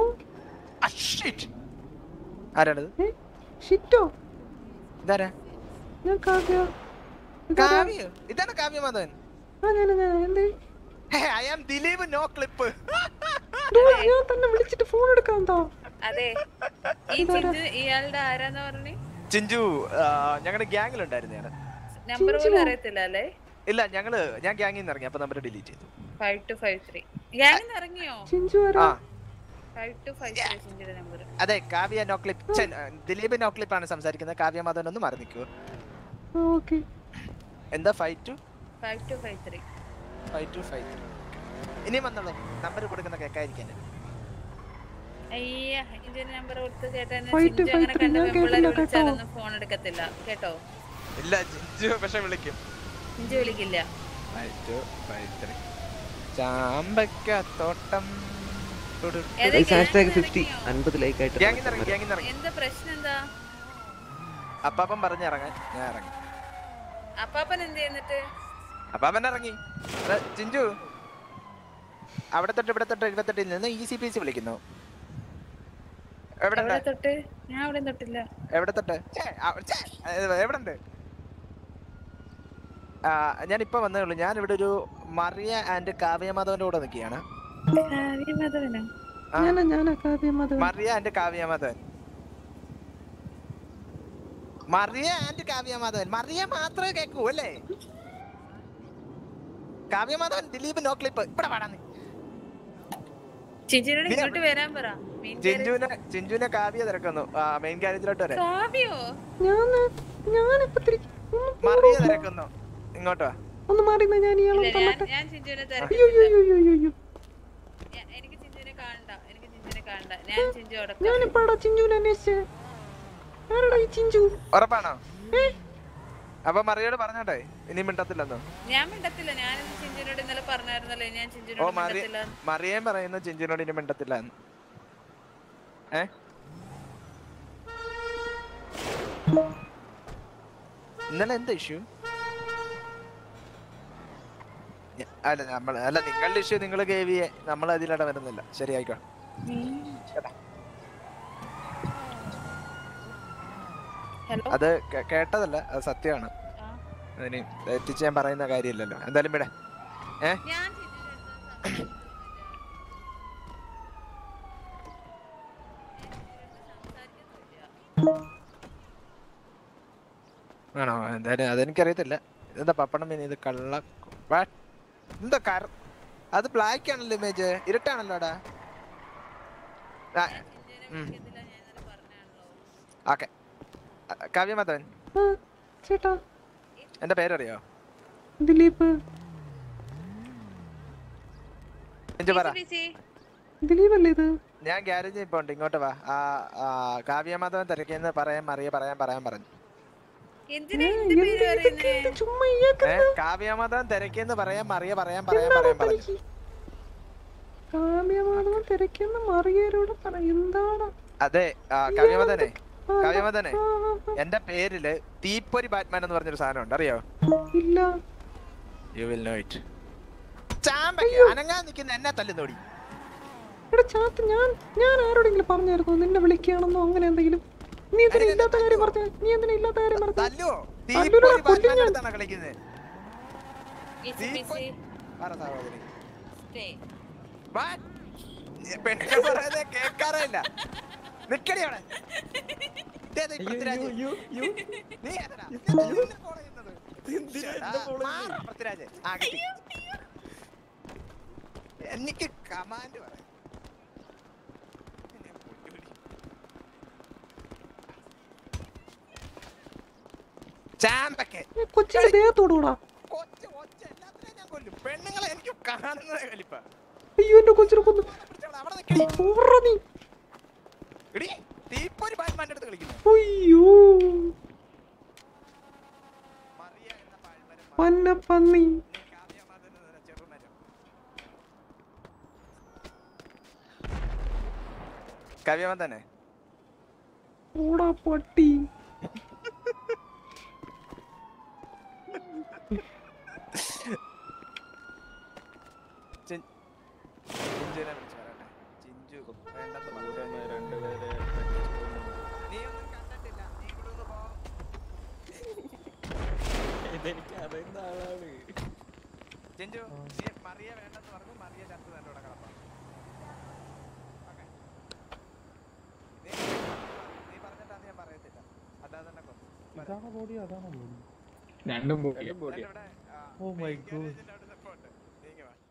ആരാണത് ഷിറ്റോ ഇതാരാ ഞാൻ കാവ്യ കാവ്യ ഇതാണ് കാവ്യ മാധവൻ ആ ഞാൻ ഞാൻ എന്തേ I am Dileep no clip ഡോ, ഞാൻ തന്നെ വിളിച്ചിട്ട് ഫോൺ എടുക്കാൻ താ അതെ ഈ ചിഞ്ചു ഇയാളുടെ ആരാന്ന് പറഞ്ഞു ചിഞ്ചു ഞങ്ങളുടെ ഗ്യാങ്ങിലുണ്ടായിരുന്നതാണ് നമ്പർ പോലും അറിയത്തില്ല അല്ലേ ഇല്ല ഞങ്ങള് ഞാൻ ഗ്യാങ്ങിൽ നിന്ന് ഇറങ്ങി അപ്പൊ നമ്പർ ഡിലീറ്റ് ചെയ്തു ഫൈവ് ടു ഫൈവ് ത്രീ ഗ്യാങ്ങിന്ന് ഇറങ്ങിയോ ചിഞ്ചു ആ ഫൈവ് ടു ഫൈവ് ത്രീ ചിഞ്ചുടെ നമ്പർ അതെ Kavya no clip Dileep no clip ആണ് സംസാരിക്കുന്നത് കാവ്യ മാധവൻ ഒന്ന് മാറി നിൽക്കൂ ഓക്കെ എന്താ five two five two five three five two five three ഇനിയും വന്നോളൂ നമ്പർ കൊടുക്കുന്ന കേൾക്കാതിരിക്കാൻ അയ്യ ഇതിന്റെ നമ്പർ കൊടുത്ത് ചേട്ടൻ Five to ചിഞ്ചു അങ്ങനെ five three, കണ്ട ഞാൻ പെമ്പിള്ളേരെ കേട്ടില്ല കേട്ടോ. വിളിച്ചാലൊന്നും ഫോൺ എടുക്കത്തില്ല കേട്ടോ ഇല്ല ചിഞ്ചു പക്ഷെ വിളിക്കും ചിഞ്ചു വിളിക്കില്ല ഫൈവ് ടു ഫൈവ് ത്രീ ചാമ്പക്കത്തോട്ടം ഏതാ ഹാഷ്ടാഗ് ഫിഫ്റ്റി അൻപത് ലൈക്ക് ആയിട്ട് ഗ്യാങ്ങിൽ നിന്ന് ഇറങ്ങി ഗ്യാങ്ങിൽ നിന്ന് ഇറങ്ങി എന്താ പ്രശ്നം എന്താ അപ്പാപ്പൻ പറഞ്ഞിറങ്ങാൻ ഞാൻ ഇറങ്ങി അപ്പാപ്പൻ എന്ത് ചെയ്യുന്നിട്ട് അപ്പാപ്പൻ ഇറങ്ങി എടാ, ചിഞ്ചു അവിടെ തൊട്ട് ഇവിടെ തൊട്ട് എഴുപത്തെട്ടിൽ നിന്ന് ഇ സി പി സി വിളിക്കുന്നു എവിടെ എവിടെ തൊട്ട് ഞാൻ അവിടെ തൊട്ടില്ല എവിടെ തൊട്ട് ഛേ, ആ, ഛേ, ഏ, എവിടെ ഉണ്ട് ഞാൻ ഇപ്പൊ വന്നേ ഉള്ളൂ ഞാൻ ഇവിടെ ഒരു മറിയ ആൻഡ് കാവ്യ മാധവന്റെ കൂടെ നിൽക്കുകയാണ് മാധവനോ ആ. ഞാനാ ഞാനാ കാവ്യ മാധവൻ മറിയ ആൻഡ് കാവ്യ മാധവൻ മറിയ ആൻഡ് കാവ്യ മാധവൻ മറിയ മാത്രമേ കേൾക്കൂ അല്ലേ കാവ്യ മാധവൻ ദിലീപ് നോ ക്ലിപ്പ് ഇവിടെ പാടാ നീ ചിഞ്ചുനോട് നീ ഇങ്ങോട്ട് വരാൻ പറ Main carriage- ചിഞ്ചുവിനെ ചിഞ്ചുവിനെ കാവ്യ തിരക്കുന്നു മെയിൻ കാര്യത്തിലോട്ട് വരെ കാവ്യോ ഞാൻ ഞാനിപ്പോ തിരിച്ച് ഒന്ന് മറിയ തിരക്കുന്നു ഇങ്ങോട്ട് വാ ഒന്ന് മാറി നിന്നാ ഞാൻ ഇയാളെ ഇല്ല, ഞാൻ തള്ളട്ടെ ഞാൻ ചിഞ്ചുവിനെ അയ്യോ അയ്യോ തിരക്കില്ല അയ്യോ അയ്യോ അയ്യോ ഞാ- എനിക്ക് ചിഞ്ചുവിനെ കാണണ്ട എനിക്ക് ചിഞ്ചുവിനെ കാണണ്ട ഞാൻ ചിഞ്ചു അടക്കം ഞാനിപ്പാടാ ചിഞ്ചുവിനെ അന്വേഷിച്ചേ ആരടാ ഈ ചിഞ്ചു ഉറപ്പാണോ അപ്പൊ മറിയോട് പറഞ്ഞോട്ടെ ഇനി മിണ്ടത്തില്ലെന്നോ ഞാൻ മിണ്ടത്തില്ല ഞാനിന്ന് ചിഞ്ചുവിനോട് ഇന്നലെ പറഞ്ഞായിരുന്നല്ലേ ഞാൻ ഓ ചിഞ്ചുവിനോട് മറിയ മിണ്ടത്തില്ല മറിയേം പറയുന്നു ചിഞ്ചിനോട് ഇനി മിണ്ടത്തില്ല എന്ന് ഏ ഇന്നലെ എന്താ ഇഷ്യൂ അല്ല നമ്മൾ അല്ല നിങ്ങളുടെ ഇഷ്യൂ നിങ്ങൾ കേവിയെ നമ്മൾ അതിലിട വരുന്നില്ല ശരി ആയിക്കോ കേട്ടാ. ഹലോ അത് കേ- കേട്ടതല്ല അത് സത്യമാണ് അതിന് തെറ്റിച്ച് ഞാൻ പറയുന്ന കാര്യമില്ലല്ലോ എന്തായാലും വിടെ ഏ ഞാൻ ആണോ എന്തായാലും അതെനിക്കറിയത്തില്ല ഇതെന്താ പപ്പടം മീൻ ഇത് കള്ള വാ. എന്താ കര അത് ബ്ലാക്ക് ആണല്ലോ ഇമേജ് ഇരുട്ടാണല്ലോടാ ഓക്കെ കാവ്യ മാധവൻ ആ ചേട്ടാ എന്റെ പേരറിയോ ദിലീപ് എഞ്ചു പറ ദിലീപ് അല്ലേ ഇത് ഞാൻ ഗ്യാരേജിൽ ഇപ്പൊ ഉണ്ട് ഇങ്ങോട്ട് വാ ആ ആ, കാവ്യ മാധവൻ തിരക്കിയെന്ന് പറയാൻ മറിയ പറയാൻ പറയാൻ പറഞ്ഞു എന്തിനാ എന്റെ പേര് പറയുന്നേ ചുമ്മാ ഏ കാവ്യ മാധവൻ തിരക്കിയെന്ന് പറയാൻ മറിയ പറയാൻ പറയാൻ പറയാൻ പറഞ്ഞു കാവ്യമാധവൻ തിരക്കുന്ന മറിയരോട് പറ എന്താണ് അതെ ആ, കാവ്യമദനെ കാവ്യമദനെ എന്റെ പേരില് തീപ്പൊരി ബാറ്റ്മാൻ എന്ന് പറഞ്ഞൊരു സാധനം ഉണ്ട് അറിയോ ഇല്ല യു വിൽ നോ ഇറ്റ് ചാമ്പയ്ക്ക് അനങ്ങാൻ നിൽക്കുന്ന എന്നെ തല്ലുന്നോടി എടാ ചാത്ത് ഞാൻ ഞാൻ ആരോടെങ്കിലും പറഞ്ഞായിരുന്നോ നിന്നെ വിളിക്കുകയാണെന്നോ അങ്ങനെ എന്തെങ്കിലും നീ എന്തിനാ ഇല്ലാത്ത കാര്യം പറഞ്ഞ നീ എന്തിനാ ഇല്ലാത്ത കാര്യം പറഞ്ഞ തല്ലുവോ തീപ്പൊരി ബാറ്റ്മാൻ അടുത്താണ് കളിക്കുന്നത് ECPC പറ സഹോദരി stay. What? പെണ്ണുങ്ങൾ പറയുന്നത് കേൾക്കാറേ ഇല്ല നിക്കടി അവിടെ ഇതേതാ ഈ പൃഥ്വിരാജ്? നീ ഏതാടാ? നീ എന്തിനാ follow ചെയ്യുന്നത്? ആ, മാറ് പൃഥ്വിരാജ്. ആ, കിട്ടി. എനിക്ക് കമാൻഡ് പറയാം ചാമ്പക്കെ കൊച്ചിന്റെ ദേഹത്തോടൂടാ കൊച്ചു ഒച്ച എല്ലാത്തിനെയും ഞാൻ കൊല്ലും പെണ്ണുങ്ങളെ എനിക്ക് കാണുന്നത് കലിപ്പ അയ്യോ എന്റെ കൊച്ചിനെ കൊന്നു ഓർറ നീ എടി തീപ്പൊരി ബാറ്റ്മാന്റെ അടുത്ത് കളിക്കുന്നു അയ്യോ പന്ന പന്നി കവിയമ്മ തന്നെ ഓടാ പട്ടി ചിൻ- ചിഞ്ചുവിനെ വിളിച്ച് പറയട്ടെ. ചിഞ്ചു വേണ്ടെന്ന് പറഞ്ഞു. നീ ഒന്നും കണ്ടിട്ടില്ല. നീ ഇവിടെ ഒന്ന് പോ. ഇതെനിക്ക് അറിയുന്ന ആളാണ് ചിഞ്ചു നീ മറിയ വേണ്ടെന്ന് പറഞ്ഞു മറിയ ചത്ത് തന്റെ കൂടെ കിടപ്പാ ഓക്കേ. നീ നീ പറഞ്ഞിട്ടാന്ന് ഞാൻ പറയത്തില്ല അല്ലാതെ തന്നെ കൊന്നു. ഇതാണോ ബോഡി അതാണോ ബോഡി രണ്ടും എന്റെ ഇവിടെ, ആ, oh my main god garage ന്റെ അവിടെ നിൽപ്പുണ്ട്. നീങ്ങി വാ.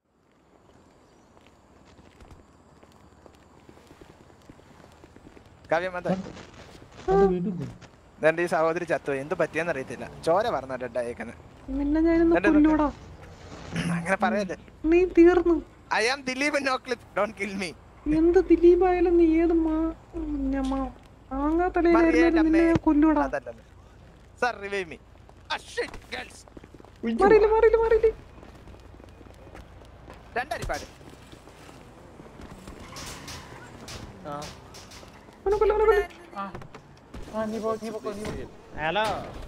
കാവ്യമ്മ എന്താ? ഇതെന്റെ ഈ സഹോദരി ചത്തു എന്ത് പറ്റിയെന്ന് അറിയത്തില്ല ചോര പറഞ്ഞ ഡെഡായേക്കന് നിന്നെ ഞാനൊന്ന് എന്നിട്ട് കൊല്ലൂടാ അങ്ങനെ പറയല്ലേ നീ തീർന്നു I am Dileep no clip don't kill me എന്ത് ദിലീപായാലും നീ ഏത് മാ ഞമ്മ ആങ്ങാ തലയിലായിരുന്നാലും നിന്നെ ഞാൻ കൊല്ലൂടാ സർ റിവൈവ് മീ ഗേൾസ് മാറിയില്ല മാറിയില്ല മാറിയില്ല രണ്ടരിപ്പാട് അവനെ കൊല്ല അവനെ കൊല്ല ഹലോ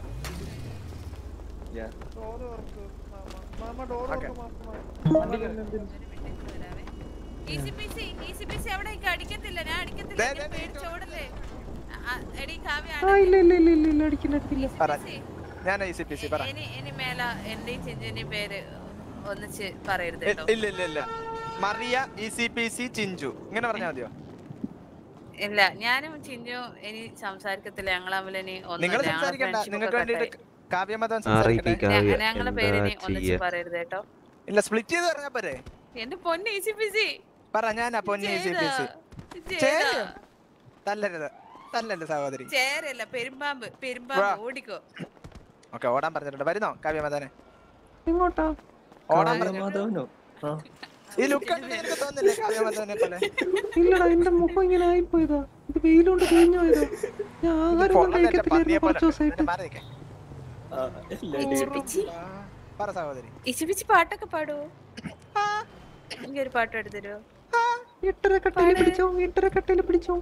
ECPC, ECPC അവിടെ എനിക്ക് അടിക്കത്തില്ല ഞാൻ അടിക്കത്തില്ല എന്നെ പേടിച്ചോടല്ലേ ആ, എടി കാവ്യ ആ ഇല്ല ഇല്ല ഇല്ല ഇല്ല ഇല്ല അടിക്കില്ല അടിക്കില്ല പറ ഞാൻ ഐ സി പി സി പറ ഇനി ഇനി മേല എന്റെയും ചിഞ്ചിന്റെയും പേര് ഒന്നിച്ച് പറയരുത് ഇ- കേട്ടോ ഇല്ല ഇല്ല ഇല്ല Mariya E C P C Chinchu ഇങ്ങനെ പറഞ്ഞാൽ മതിയോ ഇല്ല ഞാനും ചിഞ്ചു ഇനി സംസാരിക്കത്തില്ല ഞങ്ങൾ തമ്മിൽ ഇനി നിങ്ങൾ ഒന്നും സംസാരിക്കണ്ട നിങ്ങൾക്ക് വേണ്ടിയിട്ട് കാവ്യമതം ആർ.ഐ.പി. സംസാരിക്കട്ടെ കാവ്യ. ഞങ്ങളെ എന്താ പേര് ഇനി ഒന്നിച്ച് ചെയ്യാ? പറയരുത് കേട്ടോ ഇല്ല സ്പ്ലിറ്റ് ചെയ്ത് പറഞ്ഞാ പോരെ എന്റെ പൊന്ന് ECPC പറ ഞാനാ പൊന്നി ഇ സി പി സി ചേരാ. തല്ലരുത് തല്ലല്ലേ സഹോദരി ചേരല്ല പെരുമ്പാമ്പ് പെരുമ്പാമ്പ് വാ. ഓടിക്കോ ഓക്കെ ഓടാൻ പറഞ്ഞിട്ടുണ്ട് വരുന്നോ കാവ്യമതനെ എങ്ങോട്ടാ ഓടാൻ പറഞ്ഞിട്ടുണ്ട് ഈ ലുക്ക് കണ്ടിട്ട് എനിക്ക് തോന്നുന്നില്ലേ കാവ്യമതനെ പോലെ ഇല്ലടാ എന്റെ മുഖം ഇങ്ങനെ ആയിപ്പോയതാ ഇത് വെയിലുകൊണ്ട് കഴിഞ്ഞു പോയതാ ഞാൻ ആഹാരം ഒന്നും കഴിക്കത്തില്ലായിരുന്നു കുറച്ച് ദിവസമായിട്ട് മാറി നിൽക്കേ ഇച്ചിപ്പിച്ചി പറ സഹോദരി ഇച്ചിപ്പിച്ചി പാട്ടൊക്കെ പാടുവോ എനിക്ക് ഒരു പാട്ട് എടുത്തരുവോ എട്ടര കട്ടയിൽ പിടിച്ചോ എട്ടര കട്ടയിൽ പിടിച്ചോ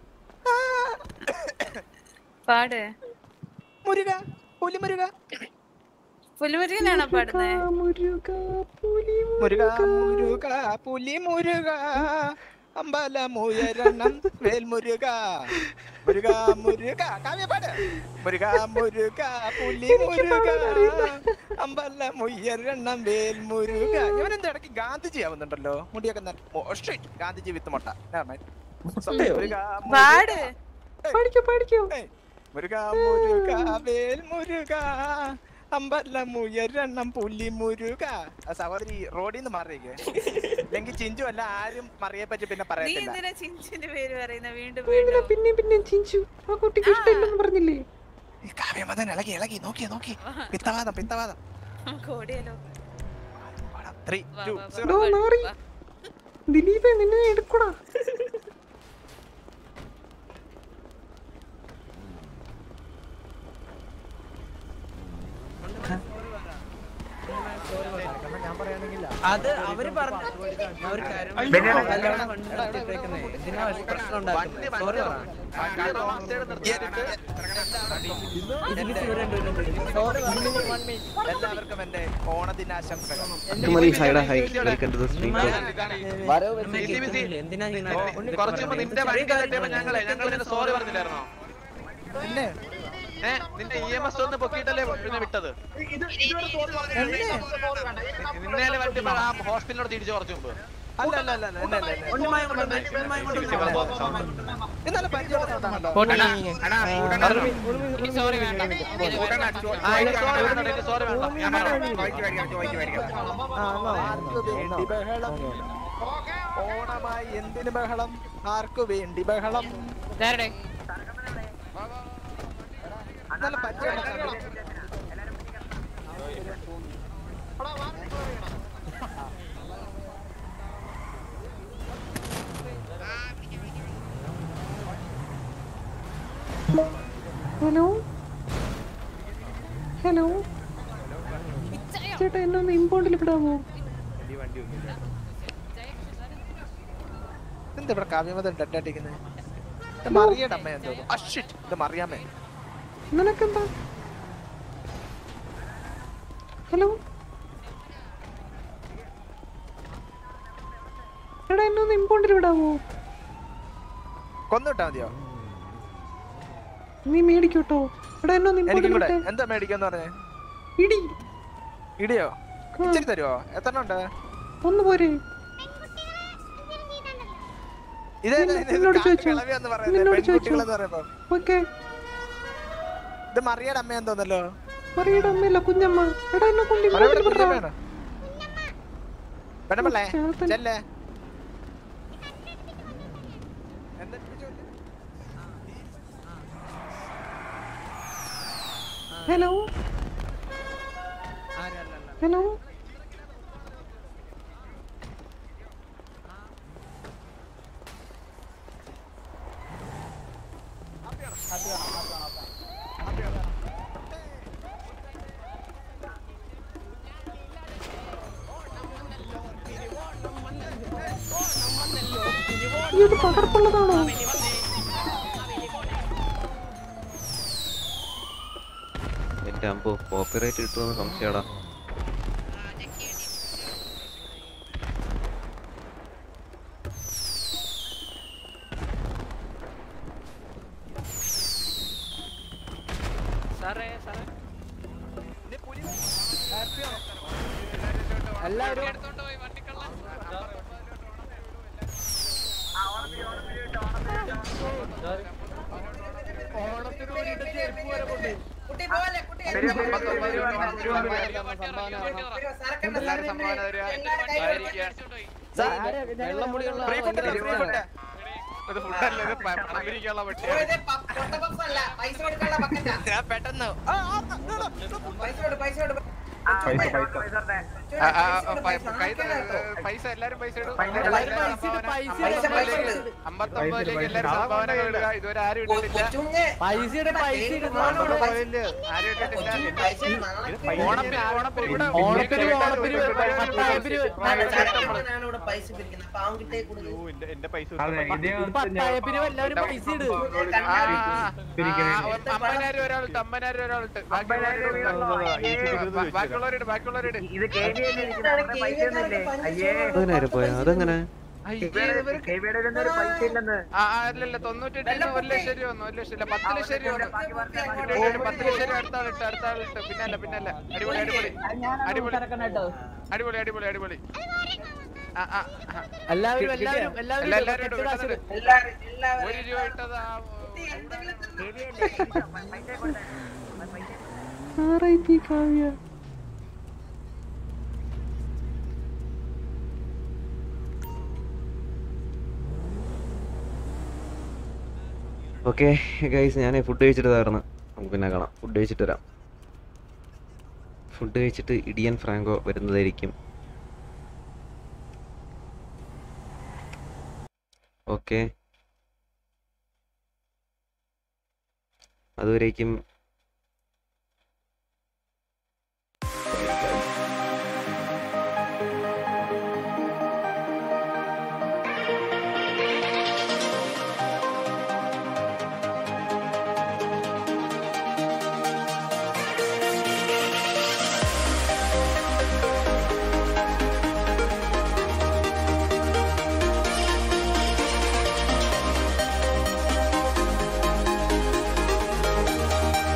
പാട് മുരുക പുലി മുരുക പുലിമുരുകനാണോ പാടുന്നേ മുരുക പുലി മുരുക മുരുക പുലി മുരുക അമ്പലമുയരണം വേൽ മുരുക മുരുക മുരുക കാവ്യപാട് മുരുക മുരുക പുലി മുരുക അമ്പലമുയരണം വേൽ മുരുക ഇവനെന്താ ഇടയ്ക്ക് ഗാന്ധിജി ആവുന്നുണ്ടല്ലോ മുടിയൊക്കെ നല്ല- ഓ, shit, ഗാന്ധിജി വിത്ത് മുട്ട Never mind. So, മുരുക, പാട് പഠിക്കോ പഠിക്കോ മുരുക മുരുക വേൽ മുരുക അമ്പലമുയരണം പുലി മുരുക ആ സഹോദരി റോഡിൽ നിന്ന് മാറിയേക്ക് അല്ലെങ്കിൽ ചിഞ്ചു അല്ല ആരും മറിയെ പറ്റി പിന്നെ നീ പറയത്തില്ല എന്തിനാ ചിഞ്ചിന്റെ പേര് പറയുന്ന വീണ്ടും എന്തിനാ വീണ്ടും പിന്നെ പിന്നെ ചിഞ്ചു ആ കുട്ടിക്ക് ഇഷ്ടമില്ലെന്ന് പറഞ്ഞില്ലേ കാവ്യമതൻ ഇളകി ഇളകി നോക്കി നോക്കി പിത്തവാദം പിത്തവാദം കോടിയല്ലോ ത്രീ വാ, ടു വാ, വാ, ഡോ വാ, നാറി വാ. ദിലീപേ നിന്നെ ഞാൻ എടുക്കൂടാ അത് അവര് പറഞ്ഞു അവര് കരുണ കല്യാണം വണ്ടി നിർത്തിയിട്ടേക്കുന്നേ. എന്തിനാ ഒരു പ്രശ്നം ഉണ്ടാക്കുന്നത്? Sorry പറ. ഇതിന് ഇവര് രണ്ടുപേരും കൂടി. Sorry പറ. എല്ലാവർക്കും എന്റെ ഓണദിനാശംസകൾ കുമാരി ഹൈഡാ hi welcome to the stream എന്തിനാ ഇങ്ങനെ കുറച്ച് മുമ്പ് നിന്റെ വണ്ടി കയറ്റിയപ്പോ ഞങ്ങളെ ഞങ്ങൾ നിന്നെ സോറി പറഞ്ഞില്ലായിരുന്നോ പിന്നെ ഏ നിന്റെ ഇ എം എസ് ഒന്ന് പൊക്കിയിട്ടല്ലേ പിന്നെ വിട്ടത് നിന്നെ വണ്ടി ആ ഹോസ്പിറ്റലിനോട് തിരിച്ചു കുറച്ച് മുമ്പ് അല്ല അല്ല അല്ല അല്ല അല്ല അല്ല അല്ല ഉണ്ണിമായ കൊണ്ട് വന്നേ, ഉണ്ണിമായ കൊണ്ട് വന്നേ. ഇന്നലെ പരിചയമുള്ള സൗണ്ടാണല്ലോ. പോട്ടെടാ. എടാ, കൂട്ടണ്ട. എനിക്ക് sorry വേണ്ട. എനിക്ക് കൂട്ടണ്ട, ചോ- ആ, ഇല്ല, ചോദിക്ക് sorry വേണ്ട, വേണ്ട, എനിക്ക് sorry വേണ്ട. ഞാൻ പറയാം, ചോദിക്ക് മേടിക്കാം, ചോദിക്ക് മേടിക്കാം. ആ, എന്നാ, ആർക്ക് വേണ്ടി ബഹളം ഓണമായി എന്തിന് ബഹളം ആർക്കു വേണ്ടി ബഹളം ഇതാരുടെ? ഇന്നലെ പരിചയമുള്ള സൗണ്ട്. ഹലോ ഹലോ ചേട്ടാ എന്നെ ഒന്ന് ഇമ്പോണ്ടിൽ വിടാമോ എന്താ ഇവിടെ കാവ്യമത ഡെഡായിട്ടിരിക്കുന്നത് ഇത് മറിയുടെ അമ്മ എന്തോ അഷിറ്റ് ഇത് മറിയാമ്മേ നിനക്കെന്താ ഹലോ എടാ എന്നെ ഒന്ന് ഇമ്പോണ്ടിൽ വിടാമോ കൊന്നുവിട്ടാ മതിയോ നീ മേടിക്കോട്ടോ എടാ എന്നെ ഒന്ന് എനിക്കും ഇമ്പോണ്ടിൽ കൂടെ വിട്ടേ എന്താ മേടിക്കാന്ന് പറഞ്ഞേ ഇടി ഇടിയോ ഇച്ചിരി തരുവോ എത്ര ഉണ്ട് ഒന്ന് പോരെ ഇതേ നിന്ന- നിന്നോട് ചോദിച്ചോ കിളവിയാന്ന് പറയുന്നത് നിന്നോട് ചോദിച്ചോ പെൺകുട്ടികളെന്ന് പറയുമ്പോ ഓക്കെ ഇത് മറിയുടെ അമ്മയാന്ന് തോന്നല്ലോ മറിയുടെ അമ്മയല്ല കുഞ്ഞമ്മ എടാ എന്നെ കൊണ്ട് മറിയുടെ ഇമ്പോണ്ടിൽ വിടാ കുഞ്ഞമ്മയാണോ പെണ്ണുമ്പള്ളേ ചേട്ടൻ. ചെല്ലേ ഹലോ ഹലോ ഇത് പകർപ്പുള്ളതാണോ എൻ്റെ അമ്പോ കോപ്പിറൈറ്റ് കിട്ടുമെന്ന് സംശയടാ സാറേ സാറേ എല്ലാവരും ഓണത്തിന് വേണ്ടിയിട്ട് ചെരുപ്പ് വരെ കൊണ്ട് വെള്ളമുടിയുള്ള പെട്ടെന്ന് പൈസ എല്ലാരും പൈസ ഇടും അമ്പത്തൊമ്പതിലേക്ക് എല്ലാരും സംഭാവന ഇടുക ഇതുവരെ ആരും ഇട്ടിട്ടില്ല പൈസയുടെ പൈസ നമ്മുടെ പോയില് ആരും ഇട്ടിട്ടില്ല ഓണപ്പിരി ഓണപ്പിരി ഇവിടെ ഓണപ്പിരിവ്, ഓണപ്പിരിവ്, പട്ടായപ്പിരിവ്. എന്റെ പൈസ പട്ടായപ്പിരിവ് എല്ലാവരും പൈസ ഇട് അമ്പതിനായിരം ഒരാളിട്ട് അമ്പതിനായിരം ഒരാളിട്ട് ബാക്കിയുള്ളവരിട് ബാക്കിയുള്ളവരിട് ഇത് പതിനായിരം പോയാ അതെങ്ങനെ ആ ആ, അല്ലല്ല തൊണ്ണൂറ്റെട്ടിന് ഒരു ലക്ഷം രൂപ വന്നു ഒരു ലക്ഷം ഇല്ല പത്ത് ലക്ഷം രൂപ വന്നു ഇട്ട്, ഇട്ട്, ഇട്ട്, പത്ത് ലക്ഷം രൂപ അടുത്ത ആളിട്ട് അടുത്ത ആളിട്ട് പിന്നല്ല പിന്നല്ല അടിപൊളി അടിപൊളി അടിപൊളി അടിപൊളി അടിപൊളി അടിപൊളി ആ, ആ, ആ. എല്ലാവരും, കിട്ടിയോ? എല്ലാവരും, എല്ലാവരും എല്ലാ- ഇട്, എല്ലാവരും ഇട്, പത്ത് ഇട്ടത് കാശ് ഒരു രൂപ ഇട്ടത് ആ R I P Kavya okay guys ഞാൻ ഫുഡ് കഴിച്ചിട്ട് തകർന്ന് നമുക്ക് പിന്നെ കാണാം ഫുഡ് കഴിച്ചിട്ട് വരാം ഫുഡ് കഴിച്ചിട്ട് ഇടിയൻ ഫ്രാങ്കോ വരുന്നതായിരിക്കും ഓക്കെ അതുവരേക്കും ആ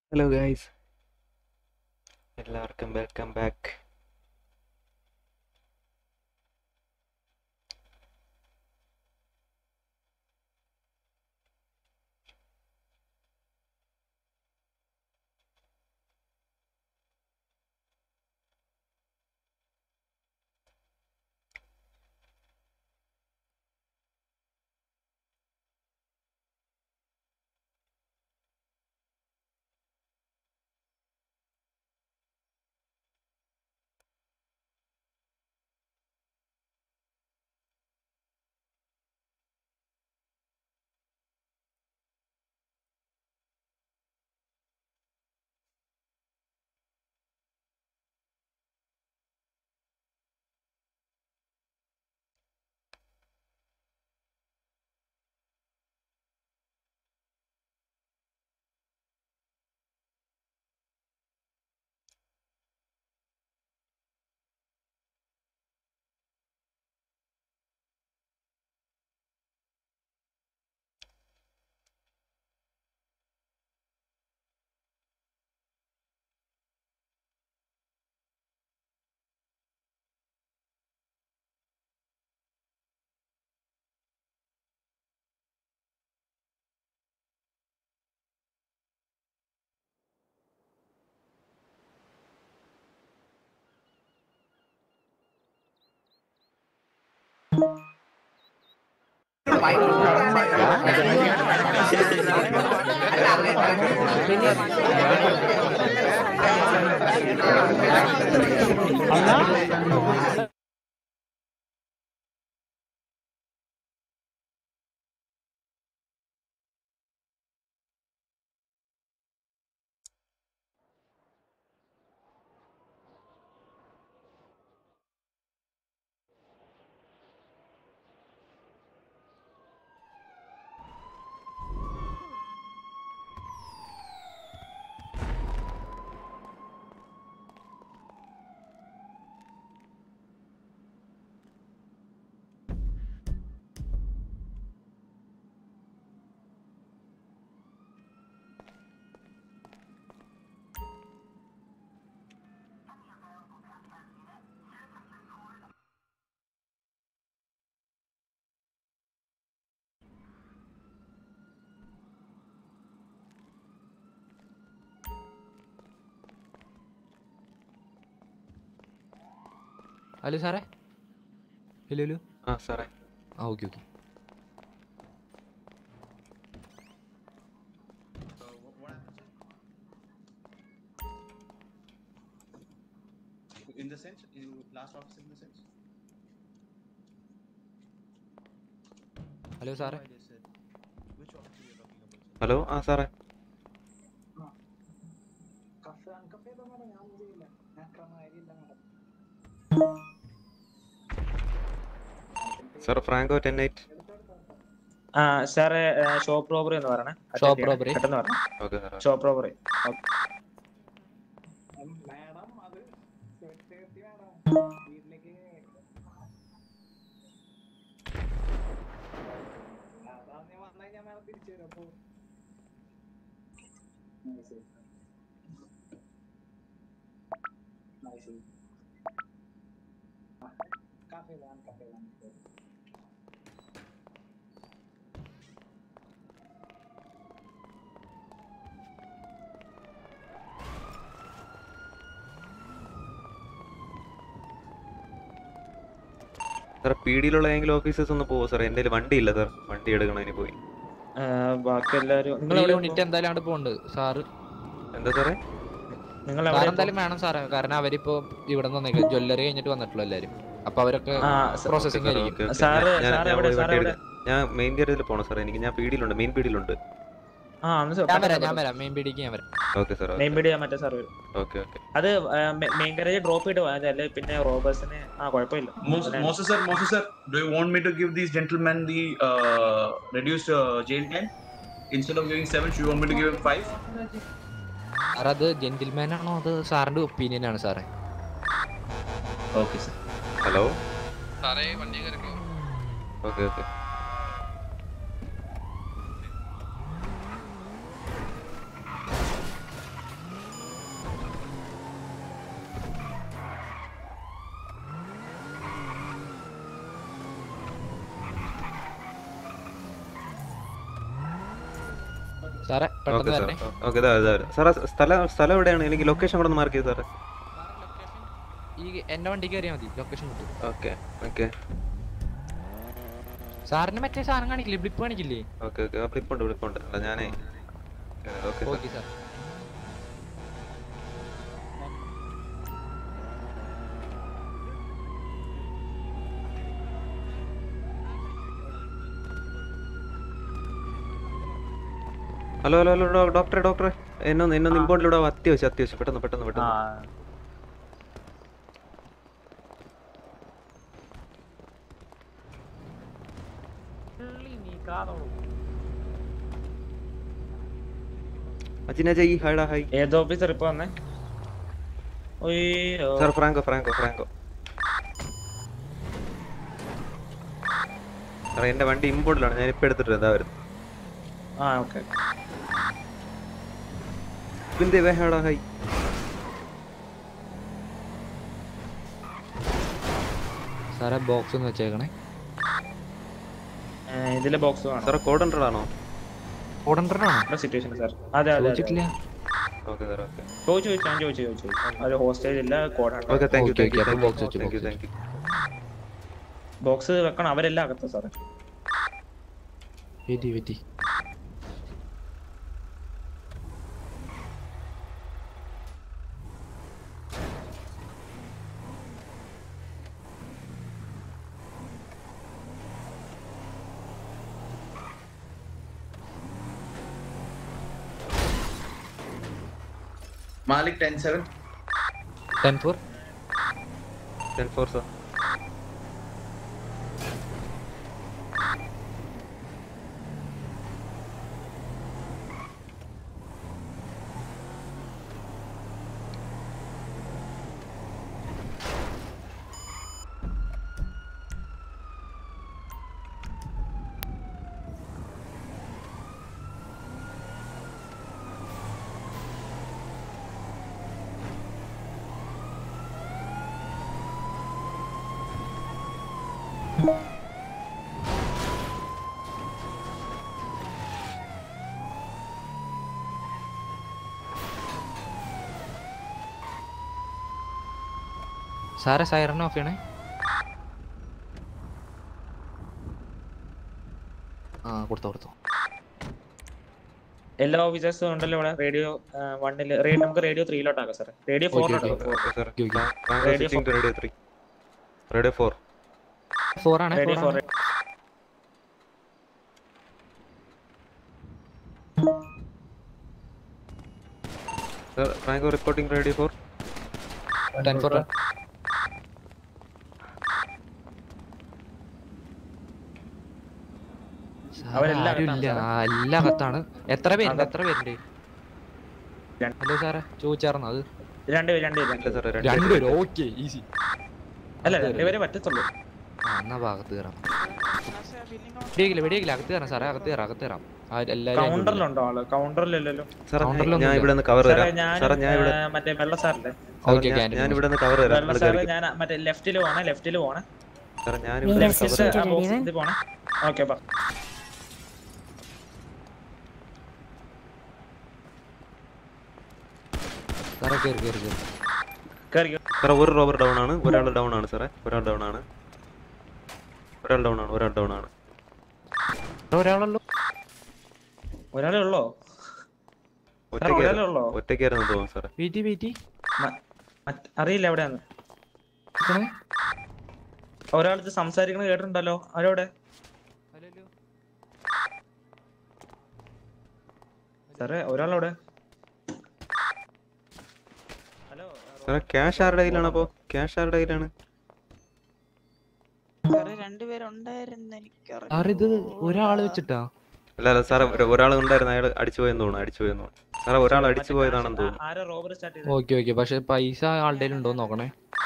ഹലോ ഗൈസ് എല്ലാവർക്കും വെൽക്കം ബാക്ക് ഹലോ സാറേ ഹലോ ഹലോ ആ സാറേ ആ okay okay In the sense, in last office in the sense. Hello സാറേ Which office are you talking about? sir? Hello ആ സാറേ കഫേ അൺകഫേ തന്നെ ഞാൻ ഒന്നും ചെയ്യില്ല ഞാൻ ക്രമമായിരിക്കില്ല madam sir Franco ten eight ആ സാറേ ഷോപ്പ് റോബറി എന്ന് പറയണേ Attend Shop ചെയ്യണം. robbery? പെട്ടെന്ന് പറഞ്ഞേ ഓക്കെ സാറേ ഷോപ്പ് റോബറി മാഡം അത് സേഫ്റ്റി മാഡം വീട്ടിലേക്ക് അതാ ഞാൻ വന്നു കഴിഞ്ഞാൽ മാഡം തിരിച്ചു വരും അപ്പൊ കാഫേ കാഫേ സാർ പി ഡിയിലുള്ള ഏതെങ്കിലും ഓഫീസേഴ്സ് ഒന്ന് പോകുമോ സാർ എൻ്റെ കയ്യിൽ വണ്ടി ഇല്ല സാർ വണ്ടി എടുക്കണതിന് പോയി ബാക്കി എല്ലാവരും നിങ്ങൾ ഈ എവിടെ യൂണിറ്റ് എന്തായാലും അങ്ങോട്ട് പോകുന്നുണ്ട് സാറ് എന്താ സാറേ നിങ്ങൾ സാർ എവിടെ എന്തായാലും വേണം സാറേ കാരണം അവരിപ്പോ ഇവിടെ നിന്ന് വന്നേക്കില്ല ജ്വല്ലറി കഴിഞ്ഞിട്ട് വന്നിട്ടുള്ളൂ എല്ലാരും അപ്പൊ അവരൊക്കെ ആ, പ്രോസസ്സിംഗ് സാർ, ആയിരിക്കും ഓക്കെ, ഓക്കെ. സാറ് ഞാൻ- സാറ് ഞാൻ എവിടെ പോയി സാറ് വണ്ടി എവിടെ എടുക്കാം. ഞാൻ മെയിൻ ഗേറ്റിൽ പോകണം സാർ എനിക്ക് ഞാൻ പീഡിയിലുണ്ട് മെയിൻ പീഡിയിലുണ്ട് ആ ഒന്ന് സ- ഞാൻ വരാം പെട്ടെന്ന് ഞാൻ വരാം മെയിൻ പിടിക്ക് ഞാൻ വരാം ഓക്കെ സാർ മെയിൻ മീഡിയ മറ്റേ സാർ വരും ഓക്കെ ഓക്കെ അത് മെയിൻ ഗാരേജ് ഡ്രോപ്പ് ചെയ്ത് പോയാൽ അല്ലെ പിന്നെ റോബേഴ്സിന് ആ കുഴപ്പമില്ല Mos- അതിനാണ്. Moses sir, Moses sir, do you want me to give these gentlemen the uh, reduced uh, jail time? Instead of giving seven, do you want me to give him five? Sir അത് gentleman ആണോ അത് സാറിന്റെ opinion ആണ് സാറേ Okay, sir. Hello സാറേ വണ്ടി കയറിക്കോ okay okay സാറേ ഓക്കെ പെട്ടെന്ന് സാർ വരണേ ഓക്കെ ഇതാ ഇതാ സാറേ സ്ഥലം സ്ഥലം എവിടെയാണ് എനിക്ക് ലൊക്കേഷൻ കൂടെ ഒന്ന് മാർക്ക് ചെയ്ത് സാറേ ഈ എന്റെ വണ്ടി കയറിയാൽ മതി ലൊക്കേഷൻ കിട്ടും ഓക്കെ ഓക്കെ സാറിന് മറ്റേ സാധനം കാണിക്കില്ലേ ബ്ലിപ്പ് കാണിക്കില്ലേ ഓക്കെ ഓക്കെ ബ്ലിപ്പുണ്ട് ബ്ലിപ്പുണ്ട് അല്ല ഞാനേ okay sir okay sir hello hello hello ഡോ- ഡോക്ടറെ ഡോക്ടറെ എന്നൊന്ന് എന്നൊന്ന് ഇമ്പോർട്ടിലൂടെ അത്യാവശ്യം അത്യാവശ്യം പെട്ടെന്ന് പെട്ടെന്ന് പെട്ടെന്ന് അജിന ജയ് ഹൈഡാ ഹൈ ഏത് ഓഫീസർ ഇപ്പൊ വന്നേ ഒയ്യോ. സാർ ഫ്രാങ്കോ ഫ്രാങ്കോ ഫ്രാങ്കോ സാറേ എന്റെ വണ്ടി ഇമ്പോർട്ടിലാണ് ഞാൻ ഇപ്പൊ എടുത്തിട്ട് എന്താ വരുന്നത് ആ ഓക്കെ ബിന്ദേ വേ ഹൈഡാ ഹൈ സാറേ ബോക്സ് ഒന്ന് വെച്ചേക്കണേ ഇതിലെ ബോക്സ് വേണം സാറേ കോഡ് ഹൺഡ്രഡ് ആണോ കോഡ് ഹൺഡ്രഡ് ആണോ സിറ്റുവേഷൻ സാർ അതെ അതെ ചോദിച്ചിട്ടില്ല ഓക്കെ സാർ ഓക്കെ ചോദിച്ചു ചോദിച്ചു ഞാൻ ചോദിച്ചു ചോദിച്ചു അത് ഹോസ്റ്റേജ് ഇല്ല കോഡാണ് okay thank you Okay, thank you okay, thank അപ്പൊ box യു വെച്ചു, thank you box thank you box വെക്കണം അവരെല്ലാം അകത്ത സാറേ വെറ്റി വെറ്റി Malik 10 7. Ten four ten four sir സാറേ സൈറൺ ഓഫ് ചെയ്യണേ ആ കൊടുത്തോ കൊടുത്തോ എല്ലാ ഓഫീസേഴ്സും ഉണ്ടല്ലോ ഇവിടെ റേഡിയോ വണ്ണില് റേഡിയോ നമുക്ക് റേഡിയോ ത്രീയിലോട്ടാക്കാം സാർ റേഡിയോ Okay, okay, ഫോറിലോട്ടാക്കാം സാർ Okay, okay. Franco Radio switching to radio three radio four four ആണ് റേഡിയോ ഫോർ ഫോർ ആണ് sir Franco reporting radio four ten four അവരെല്ലാം ആരും ഇല്ല അകത്താണ് ആ, എല്ലാം കത്താണ് എത്ര പേരുണ്ട് അകത്ത്. എത്ര പേരുണ്ട് ഹലോ സാറേ ചോദിച്ചാർന്നോ അത് രണ്ടുപേര് രണ്ടുപേര് ഇല്ല സാറേ രണ്ടുപേരും ഓക്കെ ഈസി അല്ല രണ്ടുപേരെ പറ്റത്തുള്ളൂ ആ എന്നാ ഭാഗത്ത് കയറാം വെടിയേക്കില്ല വെടിയേക്കില്ല അകത്ത് കയറാം സാറേ അകത്ത് കയറാം അകത്ത് കയറാം ആ, എല്ലാവരും അതിൻ്റെ ഉള്ളിൽ. കൗണ്ടറിലുണ്ടോ ആള് കൗണ്ടറിലല്ലോ സാർ കൗണ്ടറിലൊന്നും ഞാൻ ഇല്ല. ഇവിടെ നിന്ന് കവർ സാറേ തരാം ഞാൻ സാറേ ഞാൻ ഇവിടെ മറ്റേ വെള്ള സാറില്ലേ സാർ, ഓക്കെ ഞാൻ- ഞാൻ ഇവിടെ നിന്ന് കവർ തരാം വെള്ള നിങ്ങൾ സാറ് കയറിക്കോ. ഞാൻ മറ്റേ ലെഫ്റ്റില് പോണേ ലെഫ്റ്റില് പോണേ സാർ ഞാൻ ഇവിടെ Yes, നിന്ന് yes, കവർ yes. ആ ബോക്സ് ഇത് പോണേ ഓക്കെ ബാ സാറേ കയറി കയറി കയറി കയറിക്കോ സാറേ ഒരു റോവർ ഡൗൺ ആണ് ഒരാൾ ഡൗൺ ആണ് സാറേ ഒരാൾ ഡൗൺ ആണ് ഒരാൾ ഡൗൺ ആണ് ഒരാൾ ഡൗൺ ആണ് ഒരാളുള്ളൂ ഒരാളേ ഉള്ളോ ഒരാളേ ഒറ്റയ്ക്കായിരുന്നു ഉള്ളോ ഒറ്റയ്ക്കായിരുന്നു തോന്നുന്നു സാറേ വീട്ടി വീട്ടി മ- മറ്റ്- അറിയില്ല എവിടെയാന്ന് ഒരാളത് സംസാരിക്കണ കേട്ടിട്ടുണ്ടല്ലോ അവരവിടെ സാറേ ഒരാളവിടെ ഹലോ സാറേ ക്യാഷ് ആരുടെ കയ്യിലാണ് അപ്പോൾ ക്യാഷ് ആരുടെ കയ്യിലാണ് രണ്ടുപേരുണ്ടായിരുന്നു എനിക്കറിയാം സാർ ഇത് ഒരാള് വെച്ചിട്ടാ അല്ല അല്ല സാറേ ഒരാൾ ഉണ്ടായിരുന്നു അയാൾ അടിച്ചു പോയെന്ന് തോന്നുന്നു അടിച്ചു പോയെന്ന് തോന്നുന്നു സാറേ ഒരാൾ അടിച്ചു പോയതാണെന്ന് തോന്നുന്നു ആരോ റോബറി സ്റ്റാർട്ട് ചെയ്ത് ഓക്കെ ഓക്കെ പക്ഷെ പൈസ ആളുടെ ഉണ്ടോ നോക്കണേ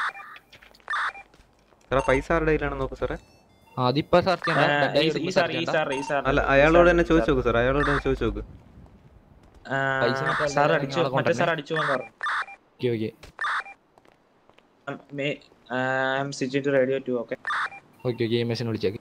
സാറേ പൈസ ആരുടെ കയ്യിലാണെന്ന് നോക്കൂ സാറേ അതിപ്പോ സെർച്ച് ആ, ഈ- ഈ സാർ ഈ സാർ ഈ സാർ അല്ല അയാളോട് തന്നെ ചോദിച്ചു നോക്ക് സാർ അയാളോട് തന്നെ ചോദിച്ചു നോക്ക് പൈസ മറ്റേ സാർ ആളുടെ അടിച്ചു ആളെ മറ്റേ സാർ കൊണ്ടുവരണേ. അടിച്ചു എന്ന് പറഞ്ഞു okay okay I'm switching to radio two okay okay okay M എസിനെ വിളിച്ചേക്ക്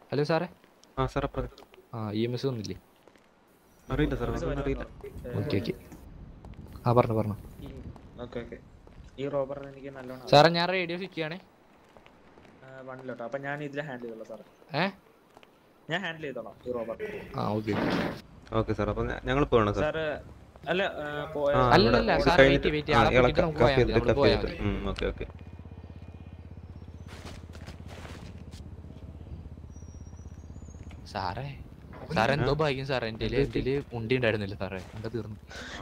ഹലോ സാറേ ആ സാറേ പറ ആ ഇ എം എസ് ഒന്നുമില്ലേ അറിയില്ല സാർ അതൊന്നും അറിയില്ല ഓക്കെ ഓക്കെ ആ പറഞ്ഞു പറഞ്ഞു ഓക്കെ ഓക്കെ ഈ റോബർ എനിക്ക് നല്ലോണം സാറേ ഞാൻ റേഡിയോ സ്വിച്ച് ചെയ്യണേ വണ്ണിലോട്ടോ അപ്പൊ ഞാൻ ഇതിൽ ഹാൻഡിൽ ചെയ്തോളാം സാറേ ഏ ഞാൻ ഹാൻഡിൽ ചെയ്തോളാം ഈ റോബർ ആ ഓക്കെ ഓക്കെ സാർ അപ്പോൾ ഞങ്ങൾ പോകണം സാർ സാറ് അല്ല ആ, പോയ ആ, അല്ല, ഇവിടെ അല്ല, ഇത് സാർ കഴിഞ്ഞിട്ട് wait ചെയ്യ്, ആ, wait ചെയ്യ്. ആളെ ഇയാളെ കൂട്ടിയിട്ട് നമുക്ക് കഫ് പോയാൽ ചെയ്തിട്ട് മതി, കഫ് പോയാൽ ചെയ്തിട്ട് ഉം, ഓക്കെ ഓക്കെ സാറേ സാറേ എന്തോ ഭാഗ്യം സാറേ എൻ്റെ എൻ്റെ ഉണ്ടി ഉണ്ടായിരുന്നില്ല സാറേ എന്താ തീർന്നു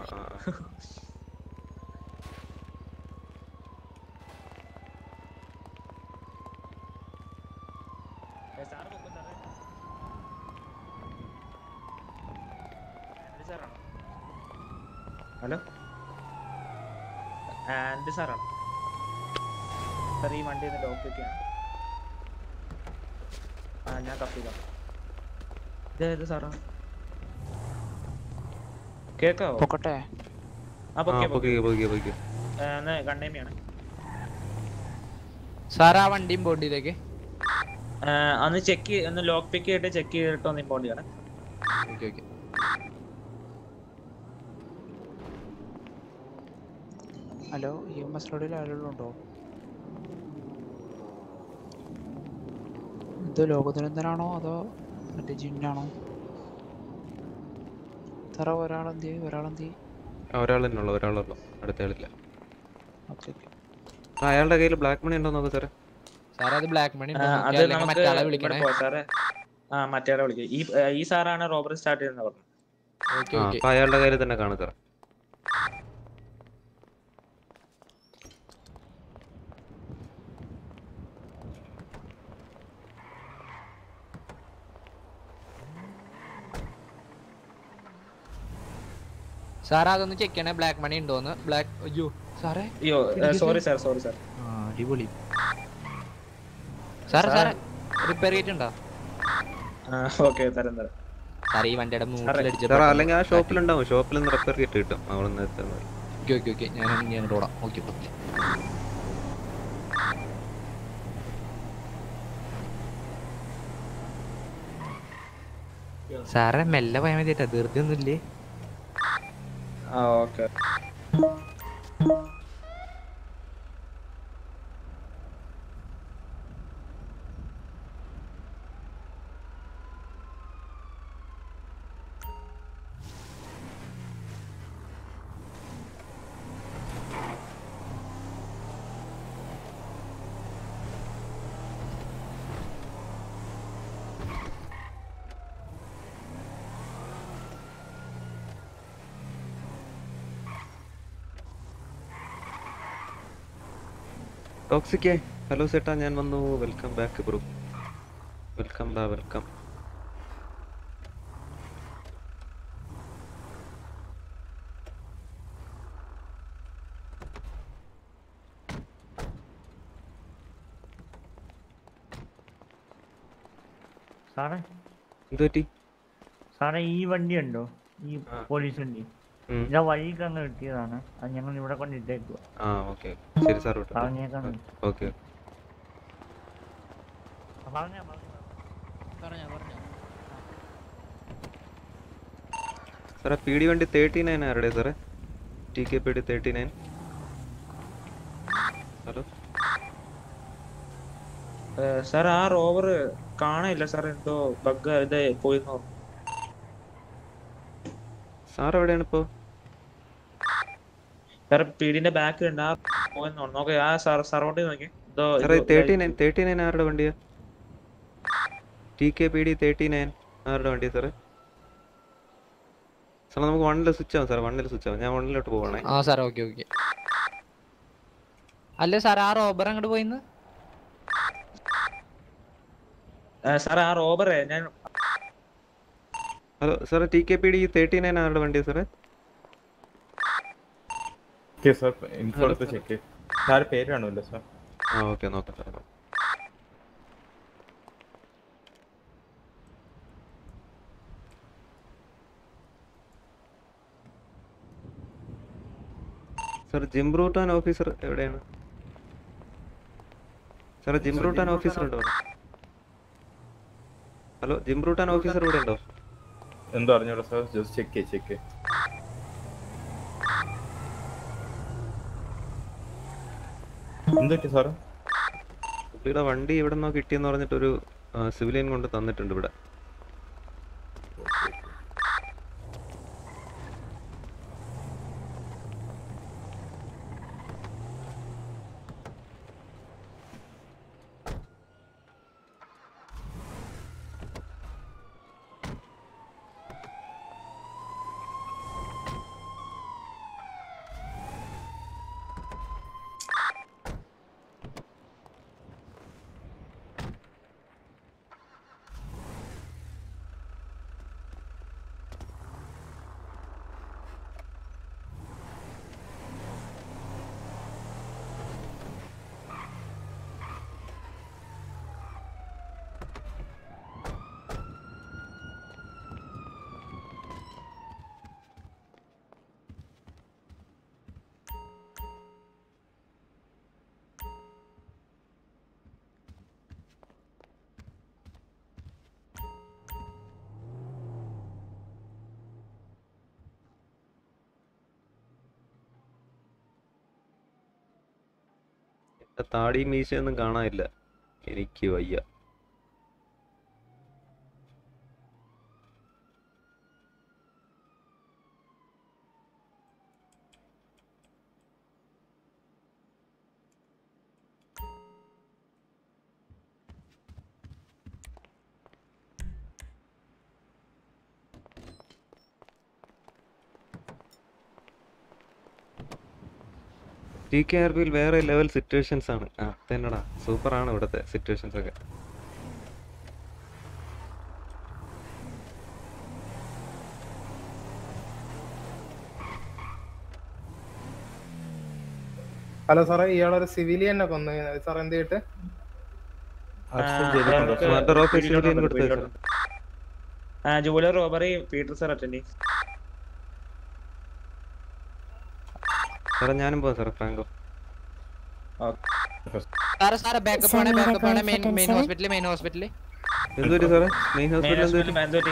ഏ, സാറ് പൊക്കോ സാറേ ആൻഡി സാറാണോ ഹലോ ആൻഡി സാറാണോ സാർ ഈ വണ്ടി ഒന്ന് ലോക്ക് ഒക്കെയാണ് ആ ഞാൻ കപ്പ് ചെയ്തോ ഇതേത് സാറാ കേക്കാവോ പൊക്കട്ടെ ആ ആ പൊക്കെ പൊക്കിക്കോ പൊക്കിക്കോ പൊക്കിക്കോ എന്നാ കണ്ണേമിയാണ് സാർ ആ വണ്ടിയും ബോഡിയിലേക്ക് ആ, അന്ന് ചെക്ക് ഒന്ന് ലോക്ക് പിക്ക് ചെയ്തിട്ട് ചെക്ക് ചെയ്തിട്ട് ഒന്ന് ഇമ്പോർട്ട് ചെയ്യണം okay okay hello E M S റോഡിൽ ആളുകളുണ്ടോ ഇത് ലോകദുരന്തനാണോ അതോ മറ്റേ ജിന്നാണോ തറ ഒരാളെന്തി ഒരാളെന്തി ആ ഒരാൾ തന്നെ ഉള്ളു ഒരാളുള്ളൂ അടുത്ത ആളില്ല ഓക്കെ ഓക്കെ ആ, അയാളുടെ കയ്യിൽ ബ്ലാക്ക് മണി ഉണ്ടോ നോക്ക് സാറേ സാറേ അത് ബ്ലാക്ക് മണി ആ, അത് നമുക്ക് മറ്റാളെ ഇവിടെ വിളിക്കണേ പോവാം സാറേ ആ മറ്റേ വിളിക്കും ഈ ആ, ഈ സാറാണ് റോബറി സ്റ്റാർട്ട് ചെയ്യുന്നത് പറഞ്ഞു ഓക്കെ ആ ഓക്കെ അപ്പോൾ അയാളുടെ കയ്യിൽ തന്നെ കാണും സാർ സാറേ അതൊന്ന് ചെക്ക് ചെയ്യണേ ബ്ലാക്ക് മണി ഉണ്ടോന്ന് ബ്ലാക്ക് അയ്യോ സാറേ അയ്യോ ഇടിക്കരുത്. സോറി സാർ സോറി സാർ ആ അടിപൊളി സാറേ സാറേ റിപ്പയർ ചെയ്തിട്ടുണ്ടോ ഓക്കെ തരാം തരാം സാറേ ഈ വണ്ടിയുടെ മൂക്കിലടിച്ച സാർ അല്ലെങ്കിൽ ആ ഷോപ്പിലുണ്ടാവും ഷോപ്പിൽ നിന്ന് റിപ്പയർ കിറ്റ് കിട്ടും അവിടെ നിന്ന് എത്തുന്നത് ഓക്കെ ഓക്കെ ഓക്കെ ഞാൻ ഞാൻ ഓടാം ഓക്കെ ഓക്കെ സാറേ മെല്ലെ പോയാൽ മതി കേട്ടോ ധൃതി ഒന്നുമില്ലേ ആ ഓക്കെ ടോക്സിക്കേ ഹലോ ചേട്ടാ ഞാൻ വന്നു വെൽക്കം ബാക്ക് ബ്രോ വെൽക്കം ബാ വെൽക്കം സാറേ എന്ത് പറ്റി സാറേ ഈ വണ്ടി ഉണ്ടോ ഈ പോലീസ് വണ്ടി ഉം. ഇതാ വഴിക്ക് അങ്ങ് കിട്ടിയതാണ് അത് ഞങ്ങൾ ഇവിടെ കൊണ്ട് ഇട്ടേക്കുക ആ ഓക്കെ ശരി സാർ വിട്ടോ പറഞ്ഞേക്കാം ഓക്കെ പറഞ്ഞാ പറഞ്ഞോ പറഞ്ഞോ സാറേ പി ഡി വണ്ടി തേർട്ടി നയൻ ആരുടെ സാറേ T K P D thirty nine hello sir ആ റോവർ കാണില്ല സാർ എന്തോ ബഗ് ഇത് പോയിന്ന് പറഞ്ഞു സാർ എവിടെയാണ് ഇപ്പോൾ സാർ പീഡിന്റെ ബാക്ക് ഉണ്ട് ആ പോയെന്ന് പറഞ്ഞു നോക്കെ ആ സാർ സറൗണ്ട് ചെയ്ത് നോക്കി എന്തോ സാറേ ഇത് തേർട്ടി നയൻ തേർട്ടി നയൻ ആരുടെ വണ്ടിയാ T K P D thirty nine ആരുടെ വണ്ടിയാ സാറേ സാറേ നമുക്ക് വണ്ണിൽ സ്വിച്ച് ആവും സാർ വണ്ണിൽ സ്വിച്ച് ആവും ഞാൻ വണ്ണിലോട്ട് പോകണേ ആ സാറേ ഓക്കെ ഓക്കെ അല്ലേ സാർ ആ റോബർ അങ്ങോട്ട് പോയിന്ന് സാർ ആ റോബറെ ഞാൻ ഹലോ സാറേ T K P D thirty nine ആരുടെ വണ്ടിയാ സാറേ ഓക്കെ സാർ ഇൻഫോ എടുത്ത് ചെക്ക് സാർ പേര് കാണുമല്ലോ സാർ ആ ഓക്കെ നോക്കാം സാർ സാർ ജിംബ്രൂട്ടാൻ ഓഫീസർ എവിടെയാണ് സാറേ ജിംബ്രൂട്ടാൻ ഓഫീസർ ഉണ്ടോ അവിടെ? ഹലോ ജിംബ്രൂട്ടാൻ ഓഫീസർ ഇവിടെ ഉണ്ടോ എന്തോ അറിഞ്ഞൂടാ സാർ ജസ്റ്റ് ചെക്ക് ചെക്ക് എന്തൊക്കെ സാറ് പുള്ളിയുടെ വണ്ടി ഇവിടെ നിന്നോ കിട്ടിയെന്ന് പറഞ്ഞിട്ടൊരു സിവിലിയൻ കൊണ്ട് തന്നിട്ടുണ്ട് ഇവിടെ എന്റെ താടിയും മീശയൊന്നും കാണാനില്ല എനിക്ക് വയ്യ ടി കെ ആർ പിയിൽ വേറെ ലെവൽ സിറ്റുവേഷൻസ് ആണ് ആ തന്നെടാ സൂപ്പർ ആണ് ഇവിടുത്തെ സിറ്റുവേഷൻസ് ഒക്കെ ഹലോ സാറേ ഇയാളൊരു സിവിലിയനെ കൊന്നു സാർ എന്ത് ചെയ്തിട്ട് മർഡർ ഓഫ് സിവിലിയൻ കൊടുത്തത് sir jeweller robbery Peter sir attend സാറേ ഞാനും പോവാം സാറേ ഫ്രാങ്കോ സാറേ സാറേ ബാക്കപ്പ് ആണ് ബാക്കപ്പ് ആണ് മെയിൻ മെയിൻ ഹോസ്പിറ്റലിൽ മെയിൻ ഹോസ്പിറ്റലിൽ എന്തുപറ്റി സാറേ മെയിൻ ഹോസ്പിറ്റൽ എന്തുപറ്റി മാൻസോട്ടി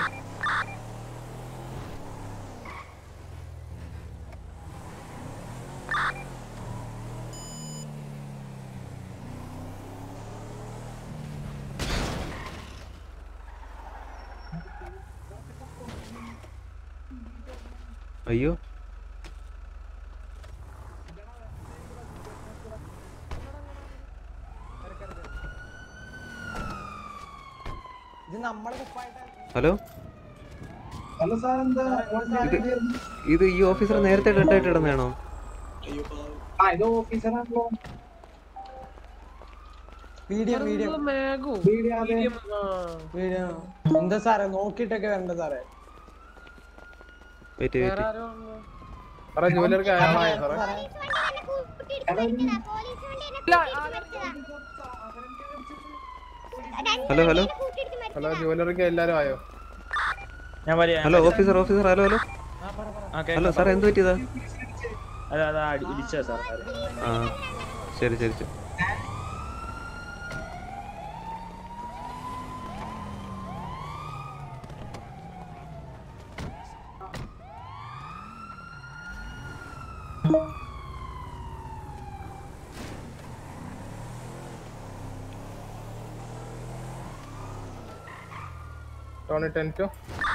അയ്യോ ഇത് നമ്മളെ കുപ്പായിട്ടാ ഹലോ ഹലോ സാർ എന്താ ഇത് ഇത് ഈ ഓഫീസർ നേരത്തെ ഡെഡ് ആയിട്ട് ഇടുന്നതാണോ ആ ഇത് ഓഫീസറാണല്ലോ മീഡിയം മീഡിയം വീഡിയോ അതെ മീഡിയം എന്താ സാറേ നോക്കിയിട്ടൊക്കെ വരണ്ട സാറേ വെയിറ്റ് വേറെ വെയിറ്റ് ആരോ വന്നു. സാറേ ജൂവലർക്ക് അയാളായോ സാറേ ഹലോ ഹലോ ഹലോ ജൂവലർക്ക് എല്ലാരും ആയോ ഞാൻ വരിക hello officer officer hello hello hello സാറേ എന്ത് പറ്റിയതാ അല്ല അതാ ഇടിച്ച സാർ ആ ശരി ശരി ശരി Tony ten two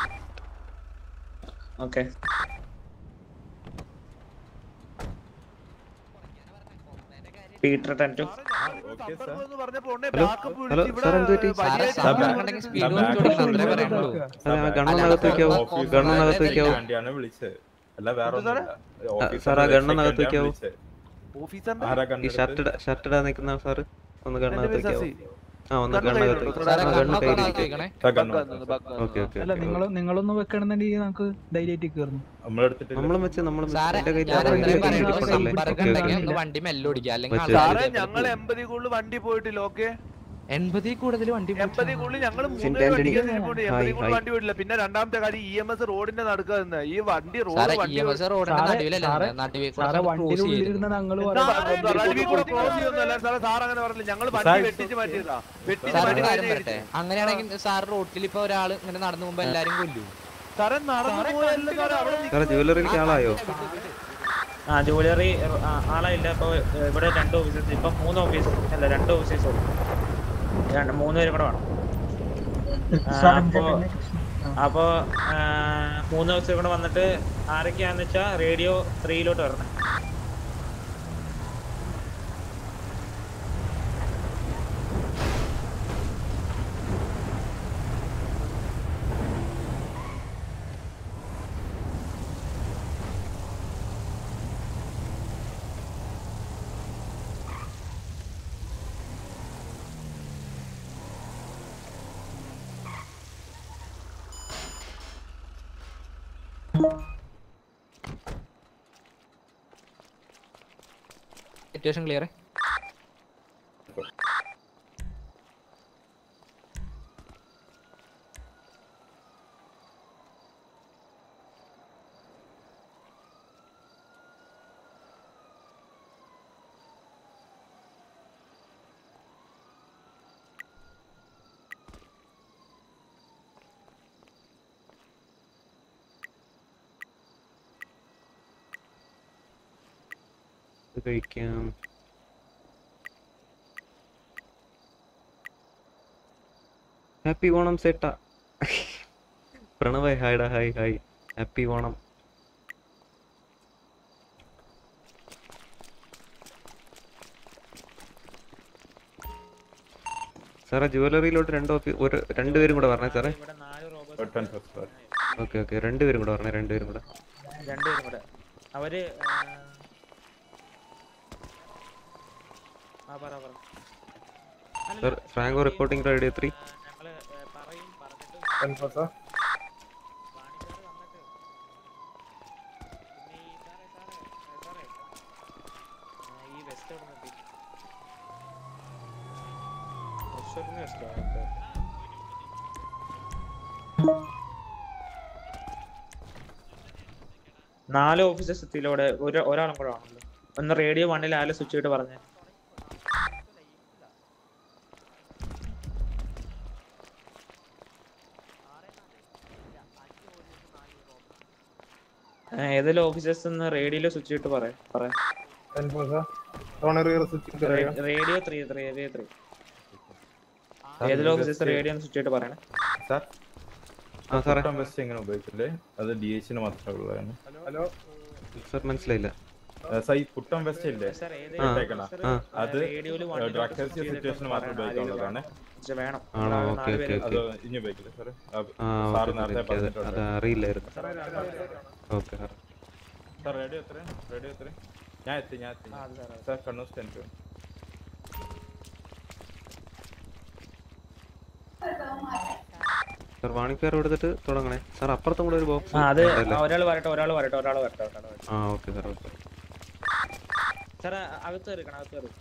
okay Peter ten two hello hello sir എന്ത് പറ്റി അതെ ആ ഗണ്ണനകത്ത് വെക്കാവോ ഗണ്ണനകത്ത് വെക്കാവോ വേണ്ടിയാണ് വിളിച്ചത് അല്ല വേറെ ആ, സാർ ആ ഗണ്ണനകത്ത് വെക്കാവോ ആരാ ഈ ഷർട്ട് ഷർട്ട് ഇടാൻ നിൽക്കുന്ന സാറ് ഒന്ന് ഗണ്ണനകത്ത് എന്റെ പേര് വെക്കാവോ ശശി. ആ ഒന്ന് ഗണ്ണ് ഗണ്ണനകത്ത് കയ്യിലുണ്ടോ? വെക്ക്. ആ ഗണ്ണ് ഗണ്ണ് കയ്യിലിരിക്കും ആ, ഗണ്ണ് വെക്കാം. ഓക്കെ ഓക്കെ അല്ല നിങ്ങൾ നിങ്ങളൊന്ന് വെക്കണമെന്നുണ്ടെങ്കിൽ നമുക്ക് ധൈര്യമായിട്ട് കയറുന്നു നമ്മളെടുത്തിട്ട് നമ്മളും വെച്ച് നമ്മളും വെച്ച് സാറേ എന്റെ കയ്യിൽ ഞാൻ ആ എന്തായാലും വണ്ടി പറയണത് ഇരിപ്പുണ്ടല്ലേ? സമ്പർക്കം ഓക്കെ, ഉണ്ടെങ്കിൽ ഓക്കെ. ഒന്ന് വണ്ടി മെല്ലെ ഓടിക്കുക അല്ലെങ്കിൽ വെച്ച് ആൾക്കാര് സാറേ ഇതിനെ ഞങ്ങൾ പോകും. എൺപതി കൂടുതൽ വണ്ടി പോയിട്ടില്ല ഓക്കെ എൺപതിൽ കൂടുതൽ വണ്ടി എൺപതിൽ കൂടുതൽ ഞങ്ങൾ സിൻ മൂന്ന് ആന്റണി. വണ്ടിക്ക് എൺപതിൽ ഹായ്, കൂടുതൽ ഹായ്. വണ്ടി വിടില്ല പിന്നെ രണ്ടാമത്തെ കാര്യം ഇ എം എസ് റോഡിന്റെ നടുക്ക നിന്ന് ഈ വണ്ടി റോഡ് സാറേ വണ്ടി ഇ എം എസ് റോഡിന്റെ സാറേ, നടുവിലല്ല സാറേ, നടുവിൽ കൂടെ സാറേ ക്രോസ് വണ്ടിയുടെ ചെയ്തിരുന്നു ഉള്ളിലിരുന്ന ഞങ്ങള് നടുവിൽ കൂടെ ക്രോസ് ചെയ്യുന്നല്ല സാറേ സാർ അങ്ങനെ പറഞ്ഞില്ല ഞങ്ങൾ വണ്ടി സാർ, വെട്ടിച്ച് മാറ്റിയതാ വെട്ടിച്ച് സാർ ഒരു മാറ്റി കാര്യം കഴിഞ്ഞ് പറയട്ടെ അങ്ങനെയാണെങ്കിൽ സാർ റോട്ടിൽ ഇപ്പൊ ഒരാൾ ഇങ്ങനെ നടന്നു പോകുമ്പോ എല്ലാരും കൊല്ലു സാറേ നടന്നു പോയല്ലോ സാറേ അവിടെ സാറേ ജുവലറിക്ക് ആളായോ ആ ജൂവലറി ആളായില്ല ഇപ്പൊ ഏ, ഇവിടെ രണ്ട് ഓഫീസേഴ്സ് ഇപ്പൊ മൂന്ന് ഓഫീസ് അല്ല രണ്ട് ഓഫീസേഴ്സ് ഉള്ളു രണ്ട് മൂന്ന് പേരും കൂടെ വേണം ആ, അപ്പൊ അപ്പൊ ആ, മൂന്ന് ഓഫീസർ കൂടെ വന്നിട്ട് ആരൊക്കെയാന്ന് വെച്ചാ റേഡിയോ ത്രീയിലോട്ട് വരണം സിറ്റുവേഷൻ ക്ലിയർ ഇത് കഴിക്കാം ഹാപ്പി ഓണം സേട്ട പ്രണവ് ഹായ്ഡാ ഹായ് ഹായ് ഹാപ്പി ഓണം സാറേ ജുവലറിയിലോട്ട് രണ്ട് ഓഫീ ഒരു രണ്ടുപേരും കൂടെ പറഞ്ഞേ സാറേ ഓക്കെ ഓക്കെ രണ്ടുപേരും കൂടെ പറഞ്ഞേ രണ്ടുപേരും കൂടെ രണ്ടുപേരും കൂടെ അവര് ആ, ആ പറ പറ sir Franco reporting radio three ഞങ്ങള് ഏ, പറയും പറഞ്ഞിട്ട് സാർ ആ, ഈ വെസ്റ്റ് എവിടെ നിർത്തി തൃശ്ശൂരിന് വെസ്റ്റോ ഓക്കെ നാല് ഓഫീസേഴ്സ് എത്തിയിലൂടെ ഒരു ഒരാളും കൂടെ ആണല്ലോ ഒന്ന് റേഡിയോ വണ്ണിൽ ആരും സ്വിച്ച് ചെയ്തിട്ട് പറഞ്ഞേ ആ, ഏതെങ്കിലും ഓഫീസേഴ്സ് ഒന്ന് റേഡിയോയിൽ സ്വിച്ച് ചെയ്തിട്ട് പറയാം പറയാം radio three three radio three ഏതെങ്കിലും ഓഫീസേഴ്സ് റേഡിയോ ഒന്ന് സ്വിച്ച് ചെയ്തിട്ട് പറയണേ സാർ ആ സാറേ കുട്ടം വെസ്റ്റ് എങ്ങനെ ഉപയോഗിക്കില്ലേ അത് ഡി എച്ചിന് മാത്രമേ ഉള്ളതാണ് ഹലോ സർ മനസ്സിലായില്ല സാർ ഈ കുട്ടം വെസ്റ്റ് ഇല്ലേ സാർ ഏത് ആ, ഇട്ടേക്കണ? ആ. അത് റേഡിയോയിൽ വണ്ടിയിലോട്ട് ഡ്രഗ് switch ചെയ്തിട്ട് സിറ്റുവേഷന് മാത്രം പറയണം. ഉപയോഗിക്കാനുള്ളതാണ് പക്ഷെ വേണം ആണോ നാല് ഓക്കെ ഓക്കെ പേര് അത് ഓക്കെ ഇനി ഉപയോഗിക്കില്ല സാർ ആ സാർ ഓക്കെ നേരത്തെ എനിക്ക് അത് അത് പറഞ്ഞിട്ടുണ്ട് അറിയില്ലായിരുന്നു ഓക്കെ സാർ സാർ റേഡിയോ എത്ര റേഡിയോ എത്ര ഞാൻ എത്തി ഞാൻ എത്തി ആ, അത് സാറേ. സാർ കണ്ണൂർ സ്റ്റെൻറ്റ് സാർ വാണിക്കാർ കൊടുത്തിട്ട് തുടങ്ങണേ സാർ അപ്പുറത്തും കൂടെ ഒരു ബോക്സ് ആ അത് ഒരാൾ വരട്ടെ ഒരാൾ വരട്ടെ ഒരാൾ വരട്ടെ ഒരാൾ വരട്ടെ ആ ഓക്കെ സാർ ഓക്കെ സാർ അകത്ത് കയറിക്കണം അകത്ത് കയറി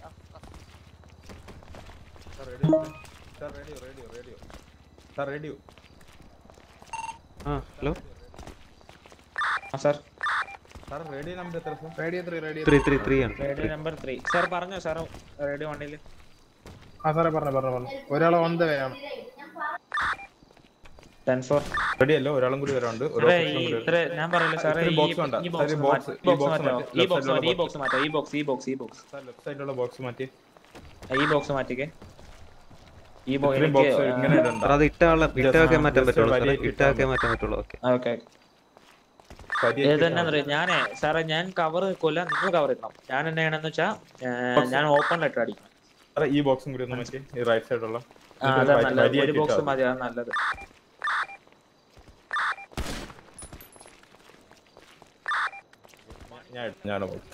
sir radio sir radio radio radio sir radio ആ ഹലോ ആ സാർ സാർ റേഡിയോ നമ്പർ എത്ര sir radio three radio three three three ആണ് റേഡിയോ നമ്പർ ത്രീ സാർ പറഞ്ഞോ സാർ റേഡിയോ വണ്ടിയിൽ ആ സാറേ പറഞ്ഞു പറഞ്ഞു പറഞ്ഞു ഒരാളെ ഓൺ ദ വേ ആണ് ടെൻ ഫോർ റെഡി അല്ല ഒരാളും കൂടി വരാണ്ട് ഒരു സാറേ ഓഫീസറും ഈ കൂടി ഇത്ര ഞാൻ പറയില്ല സാറേ ഇത്തിരി ഈ box വേണ്ട. ഈ സാർ ഈ ബോക്സ് box- ഈ ഈ box ബോക്സ് മാറ്റോ മാറ്റി. ഈ left ബോക്സ് side മാറ്റി ഈ ഉള്ള ബോക്സ് മാറ്റോ ഈ ബോക്സ് ഈ ബോക്സ് ഈ ബോക്സ് സാർ ലെഫ്റ്റ് സൈഡിലുള്ള ബോക്സ് മാറ്റി ഈ ബോക്സ് മാറ്റിക്കേ ഈ ബോ ഇത്രയും എനിക്ക് box ഇങ്ങനെ ഇടണ്ട. സാർ അത് ഇട്ട ആളെ ഇട്ടാക്കെ മാറ്റാൻ just പറ്റുള്ളൂ സാറേ വലിയ ഇട്ടാക്കെ മാറ്റാൻ പറ്റുള്ളൂ ഓക്കെ ഓക്കെ കരിയൊക്കെ ഏതെന്നാന്നറിയോ ഞാനേ സാറേ ഞാൻ കവർ നിൽക്കില്ല നിങ്ങൾ കവർ ഇടണം ഞാൻ എന്നാ ചെയ്യണമെന്ന് വെച്ചാ ഏ, ഞാൻ ഓപ്പൺ ലെറ്റർ അടിക്കണം സാറേ ഈ ബോക്സും കൂടി ഒന്ന് മാറ്റി ഈ റൈറ്റ് സൈഡുള്ള ആ, അതാ നല്ലത് ഒരു ബോക്സ് മതി അതാ നല്ലത് ഞാൻ ഞാൻ ബോക്സ്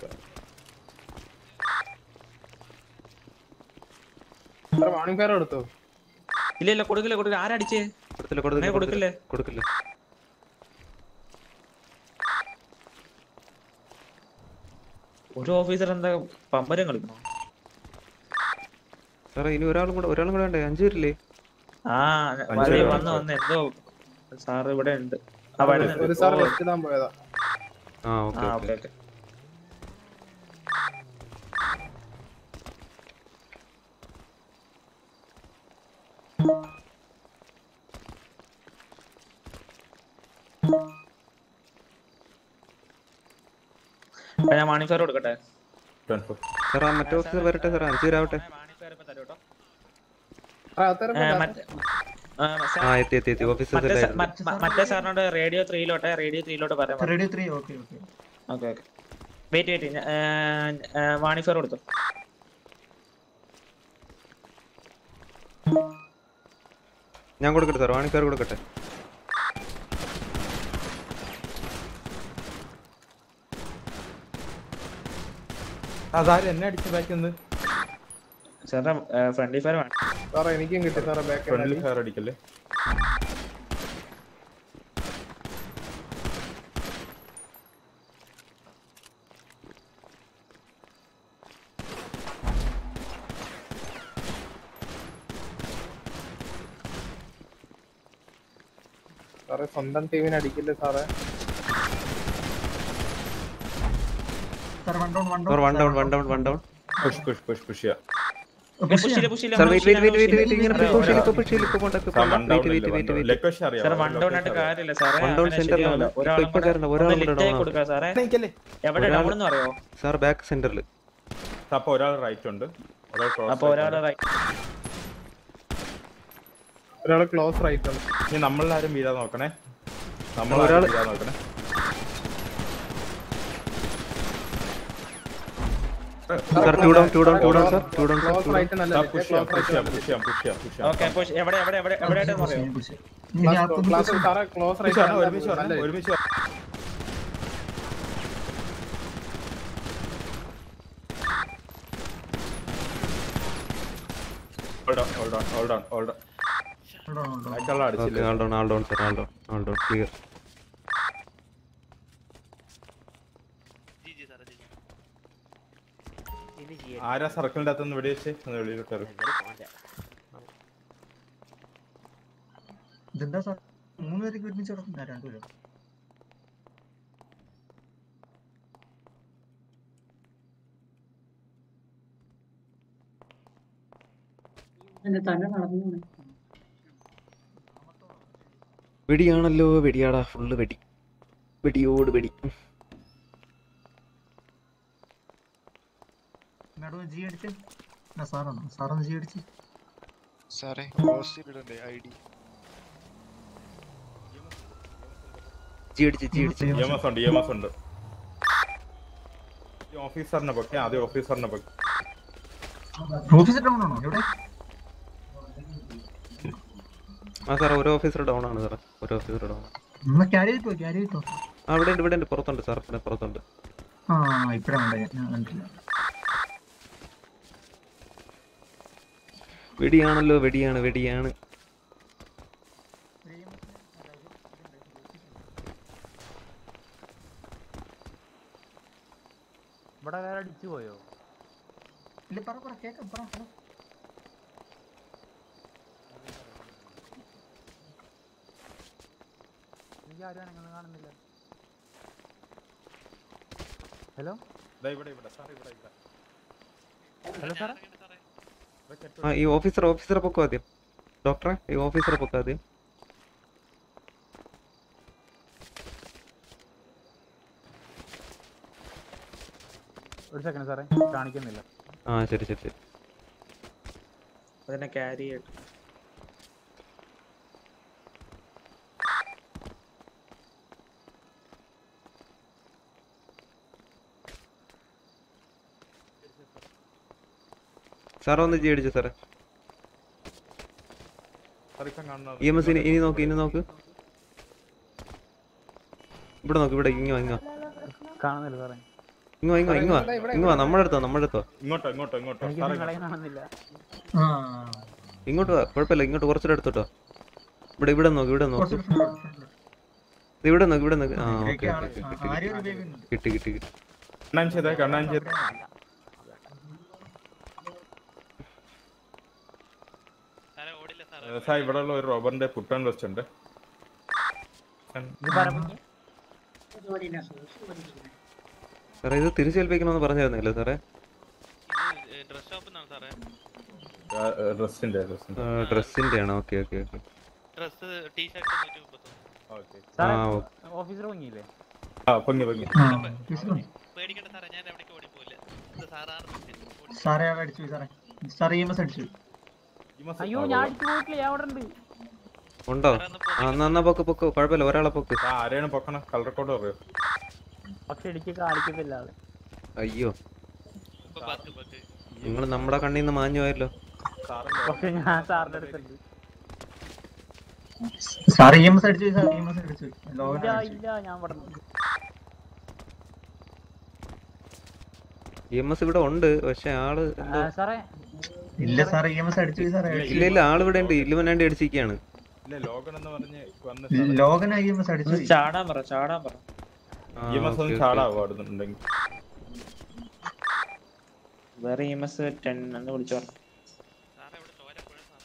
സാറേ വാണിംഗ് ഫയർ എടുത്തോ ഇല്ല ഇല്ല കൊടുക്കില്ല കൊടുക്കില്ല ആരടിച്ചേ കൊടുത്തില്ല കൊടുത്തില്ല അങ്ങനെ കൊടുക്കില്ലേ കൊടുക്കില്ല ഒരു ഓഫീസർ എന്താ പമ്പരം കളിക്കണോ സാറേ ഇനി ഒരാളും കൂടെ ഒരാളും കൂടെ വേണ്ടേ അഞ്ചു പേരില്ലേ ആ അഞ്ച് മതി പേരാ. വന്ന് വന്ന് എന്തോ സാർ ഇവിടെ ഉണ്ട് ആ ഒരു വരുന്നുണ്ട് സാർ ഓ. ലെഫ്റ്റ് ഇടാൻ പോയതാ ആ ഓക്കെ ആ ഓക്കെ ഓക്കെ ഓക്കെ അപ്പൊ ഞാൻ മാണി സാർ കൊടുക്കട്ടെ സാർ ആ മറ്റേ ഓഫീസർ വരട്ടെ സാർ അഞ്ചു പേരാവട്ടെ ഏ, മറ്റേ- ആ, സാർ- ആ എത്തി എത്തി എത്തി ഓഫീസേഴ്സ് മറ്റേ സാ- എല്ലായിരുന്നു മറ്റേ- മറ്റേ സാറിനോട് റേഡിയോ ത്രീയിലോട്ടെ റേഡിയോ ത്രീയിലോട്ട് പറയാം radio three okay okay okay okay wait wait വാണി സാർ കൊടുത്തു ഞാൻ കൊടുക്കട്ടെ സാർ വാണി സാർ കൊടുക്കട്ടെ അതാരും എന്നെ അടിച്ച ബാക്കിൽ നിന്ന് സാറിന്റെ ഫ്രണ്ട്ലി ഫയർ വേണം സാറേ എനിക്കും കിട്ടി സാറേ ഫ്രണ്ട്ലി ബാക്ക് ഫയർ അടിക്കല്ലേ സാറേ സ്വന്തം ടീമിനെ അടിക്കില്ലേ സാറേ sir one down one sir one down one down one down push push push push ചെയ്യാം sir wait wait wait wait wait ഇങ്ങനെ പുഷ് ചെയ്യില്ല ഇപ്പൊ പുഷ് ചെയ്യില്ല ഇപ്പൊ പോണ്ട ഇപ്പൊ സാർ പോണ്ട one down wait wait wait wait sir one down ആയിട്ട് കാര്യമില്ല സാറേ വൺ ഡൗൺ അങ്ങനെ സെന്ററിലാണ് ശരിയാവില്ല. ഇപ്പൊ ഒരാളും ഇപ്പൊ കൂടെ കയറണ്ട ഒരാളും ഒന്ന് കൂടെ ലിറ്റായി ഡൗൺ കൊടുക്കാം സാറേ എവിടെ ഒരാൾ- ഡൗൺ എന്ന് പറയോ സാർ ബാക്ക് സെന്ററിൽ അപ്പൊ ഒരാൾ റൈറ്റ് ഉണ്ട് ഒരാൾ cross അപ്പൊ right ഒരാള് ഉണ്ട്. right. ഒരാള് ക്ലോസ് റൈറ്റ് ഉണ്ട് ഇനി നമ്മളാരും വീഴാൻ നോക്കണേ നമ്മൾ ഒരാള് വീഴാൻ നോക്കണേ sir two down two down two down sir two down sir close right നല്ല സാർ പുഷ് ചെയ്യാം പുഷ് ചെയ്യാം പുഷ് ചെയ്യാം പുഷ് ചെയ്യാം പുഷ് ചെയ്യാം ഓക്കെ പുഷ് എവിടെ എവിടെ എവിടെ എവിടെയായിട്ടെന്ന് പറയോ ക്ലാസ് സാറേ ക്ലോസ് പുഷ് റൈറ്റ് ആണ് ഒരുമിച്ച് വരണം ഒരുമിച്ച് വരണം. Hold on, hold on, hold on, hold on. അയക്കാളെ ഓക്കെ അടിച്ചില്ലേ? ആൾ ഡൗൺ ആൾ ഡൗൺ സാർ ആൾ ഡൗൺ ആൾ ഡൗൺ ക്ലിയർ ആരാ സർക്കിളിന്റെ അകത്തുനിന്ന് വെടി വെച്ച് ഒന്ന് വെളിയിലോട്ട് ഇറങ്ങി ഇതെന്താ സാർ മൂന്ന് പേർക്ക് ഒരുമിച്ച് കിടക്കുന്ന രണ്ടുപേരും എന്റെ തല നടന്നു വെടിയാണല്ലോ വെടിയാടാ ഫുള്ള് വെടി വെടിയോട് വെടി മാഡം ജി അടിച്ച് ആ സാറാണോ സാറൊന്ന് ജി അടിച്ച് സാറേ ക്ലോസ് ഇടണ്ടേ ഐ ഡി ജി അടിച്ച് ജി അടിച്ച് EMS ഉണ്ട് EMS ഉണ്ട് ഈ ഓഫീസറിനെ പൊക്കെ ആദ്യം ഓഫീസറിനെ പൊക്കെ ഓഫീസർ ഡൗൺ ആണോ എവിടെ ആ സാർ ഒരു ഓഫീസർ ഡൗൺ ആണ് സാർ ഒരു ഓഫീസർ ഡൗൺ ഒന്ന് ക്യാരി ചെയ്തോ ക്യാരി ചെയ്തോ ആ ഇവിടെ ഉണ്ട് ഇവിടെ ഉണ്ട് പുറത്തുണ്ട് സാർ ഇവിടെ പുറത്തുണ്ട് ആ ഇപ്പഴാണ് ഞാൻ കണ്ടില്ല വെടിയാണല്ലോ വെടിയാണ് വെടിയാണ് ഇവിടെ വേറെ അടിച്ചു പോയോ ഇല്ല പറ പറ കേക്കാം പറ പറ എനിക്ക് ആരും അനങ്ങുന്നത് കാണുന്നില്ല ഹലോ ദാ ഇവിടെ ഇവിടെ സാർ ഇവിടെ ഇവിടെ ഹലോ സാറേ ആ ഈ ഓഫീസർ ഓഫീസറെ പൊക്കോ ആദ്യം ഡോക്ടറെ ഈ ഓഫീസറെ പൊക്കോ ആദ്യം ഒരു സെക്കൻഡ് സാറേ കാണിക്കുന്നില്ല ആ ശരി ശരി ശരി അതിനെ ക്യാരി ചെയ്തിട്ട് സാറേ ഒന്ന് ജി അടിച്ചു സാറേ സാറിക്കാൻ കാണുന്ന ഇ എം എസ് ഇനി ഇനി നോക്ക് ഇനി നോക്ക് ഇവിടെ നോക്ക് ഇവിടെ ഇങ്ങോ ഇങ്ങോ കാണുന്നില്ല സാറേ ഇങ്ങോ ഇങ്ങോ ഇങ്ങോ ഇങ്ങോ നമ്മുടെ അടുത്തോ നമ്മുടെ അടുത്തോ ഇങ്ങോട്ടോ ഇങ്ങോട്ടോ ഇങ്ങോട്ടോ എനിക്ക് സാറേ നിങ്ങളെ കാണുന്നില്ല ഇങ്ങോട്ട് വാ കുഴപ്പമില്ല ഇങ്ങോട്ട് കുറച്ചുകൂടെ എടുത്തോട്ടോ ഇവിടെ ഇവിടെ നോക്ക് ഇവിടെ നോക്ക് ദേ ഇവിടെ നോക്ക് ഇവിടെ നോക്ക് ആ ഓക്കെ ഓക്കെ ആരും ഒരു baby ഉണ്ട്. കിട്ടി കിട്ടി കിട്ടി കണ്ണാൻ ചെയ്തേ കണ്ണാൻ ചെയ്തേ സാർ ഇവിടെ ഉള്ള ഒരു റോബറിന്റെ ഫുഡ് ആൻഡ് വെസ്റ്റ് ഉണ്ട് സാറേ ഇത് തിരിച്ചേൽപ്പിക്കണമെന്ന് പറഞ്ഞായിരുന്നല്ലോ സാറേ ഡ്രസ് ഷോപ്പിൽ നിന്നാണ് സാറേ ഡ്രസ്സിന്റെ ഡ്രസ്സിന്റെ ഡ്രസ്സിന്റെ ആണ് okay okay okay dress t shirt നൂറ്റി മുപ്പത്തൊന്ന് ആ ഓഫീസർ ഭംഗിയില്ലേ ആ പൊങ്ങി പൊങ്ങി പേടിക്കണ്ട സാറേ ഞാൻ എവിടേക്ക് ഓടിപ്പോയില്ല ഇത് സാറാണ് വിളിച്ചത്. സാറേ അവിടെ അടിച്ചു പോയി സാറേ സാറേ ഇ എം എസ് അടിച്ചു അയ്യോ ഞാൻ അടിച്ചു പോയിട്ടില്ല ഞാൻ അവിടെ ഉണ്ട് ഉണ്ടോ ആ എന്നാ എന്നാ പൊക്ക് പൊക്ക് കുഴപ്പമില്ല ഒരാളെ പൊക്ക് ആ ആരെയാണ് പൊക്കണം കളർ കോഡ് പറയോ പക്ഷെ എനിക്ക് കാണിക്കുന്നില്ല ആള് അയ്യോ ഇപ്പൊ പത്ത് പത്ത് നിങ്ങൾ നമ്മുടെ കണ്ണിൽ നിന്ന് മാഞ്ഞു പോയല്ലോ പക്ഷെ ഞാൻ സാറിന്റെ അടുത്തുണ്ട് സാറേ ഇ എം എസ് അടിച്ചു പോയി സാറേ ഇ എം എസ് അടിച്ചു പോയി ലോഗൻ ഇല്ല അടിച്ചു ഇല്ല ഞാൻ ഇവിടെ ഉണ്ട്. ഇ എം എസ് ഇവിടെ ഉണ്ട് പക്ഷെ ആള് ആ, എന്തോ സാറേ ഇല്ല സാറേ ഇ എം എസ് അടിച്ചു പോയി സാറേ ഇല്ല ഇല്ല ആള് ഇവിടെ ഉണ്ട് ഇല്ലുവനാണ്ടി അടിച്ചിരിക്കുകയാണ് ഇല്ല ലോഗൻ എന്ന് പറഞ്ഞ് വന്ന ലോഗൻ ഐ എം എസ് അടിച്ചു പോയി ചാടാൻ പറ ചാടാൻ പറ ആ, ഇ എം എസ് ഓക്കേ, ഒന്ന് ഓക്കേ. ചാടാവോ അവിടെ ഉണ്ടെങ്കിൽ വേറെ ഇ എം എസ് ടെൻ എന്ന് വിളിച്ചു പറഞ്ഞു സാറേ ഇവിടെ ചോര പുഴ സാറേ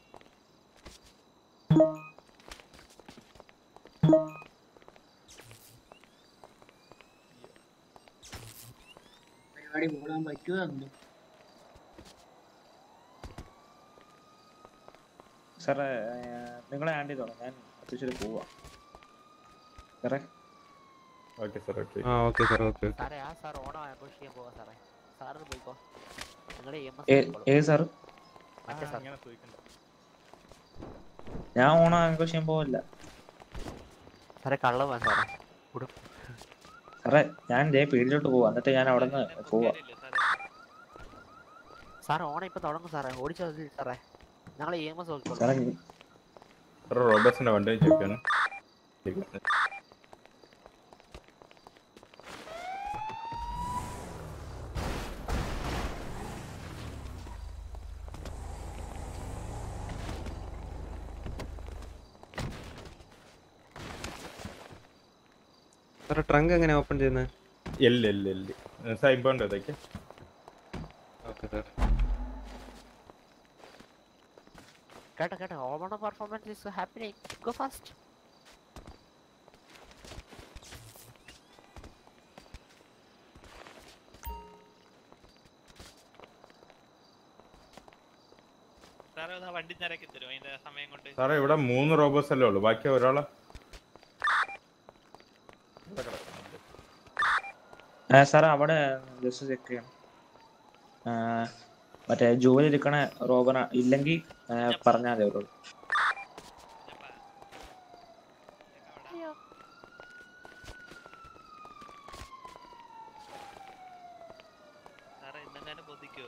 പരിപാടി മൂടാൻ പറ്റുമോ എന്തോ സാറേ നിങ്ങളെ ഹാൻഡ് ചെയ്തോളാം ഞാൻ അത്യാവശ്യം പോവാ സാറേ ഓക്കെ സാർ ഓക്കെ ആ ഓക്കെ സാർ ഓക്കെ ഓക്കെ സാറേ ആ സാർ ഓണം ആഘോഷിക്കാൻ പോവാ സാറേ സാറിന് പോയിക്കോ നിങ്ങളെ എം ഏ- ഏത് സാറ് മറ്റേ സാർ ഞാൻ ഓണം ആഘോഷിക്കാൻ പോവില്ല സാറേ കള്ളവാ സാറേ ഉടും സാറേ ഞാൻ ദേ പീടിലോട്ട് പോവാ എന്നിട്ട് ഞാൻ അവിടെ നിന്ന് പോവാ സാറേ ഓണം ഇപ്പൊ തുടങ്ങും സാറേ ഓടിച്ചോ സാറേ ഞങ്ങളെ ഇ എം എസ് നോക്കിക്കോളൂ സാറേ സാർ റോബർട്സിന്റെ വണ്ടി ചെക്കാണ് സാറേ ട്രങ്ക് എങ്ങനെയാ ഓപ്പൺ ചെയ്യുന്നത് എല്ല് എല്ല് എല്ല് സാർ ഇമ്പോണ്ട് ഇതൊക്കെ ഓക്കെ സാർ കേട്ടോ കേട്ടോ Onam performance is happening go fast സാറേ ഒന്ന് ആ വണ്ടി നിരക്കി തരും അതിന്റെ സമയം കൊണ്ട് സാറേ ഇവിടെ മൂന്ന് റോബോട്ട്സ് അല്ലേ ഉള്ളൂ ബാക്കി ഒരാളെ ആ, സാറേ അവിടെ ജസ്റ്റ് ചെക്ക് ചെയ്യണം ആ, മറ്റേ ജോലി എടുക്കണ റോബന ഇല്ലെങ്കിൽ പറഞ്ഞാൽ മതി അവരോട് സാറേ ഇന്നെങ്ങാനും പൊതിക്കോ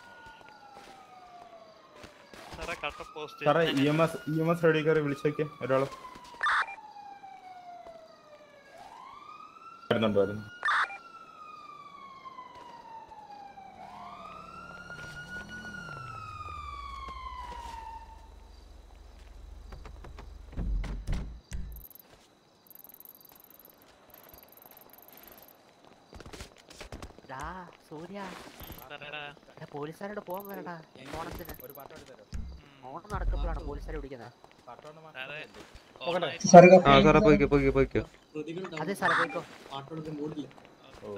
സാറേ കട്ട പോസ്റ്റ് സാറേ E M S E M S ready കയറി വിളിച്ചേക്കെ ഒരാള് വരുന്നുണ്ട് വരുന്നു ഡാ സൂര്യ പറയടാ എടാ, പോലീസുകാരോട് പോകാൻ വരടാ ഓണത്തിന് ഓണം നടക്കുമ്പോഴാണ് പോലീസുകാരെ വിളിക്കുന്നത് സാറേ സാറേ ആ സാറേ പോയിക്കോ പോയിക്കോ പോയിക്കോ അതെ സാറേ പോയിക്കോ ഓ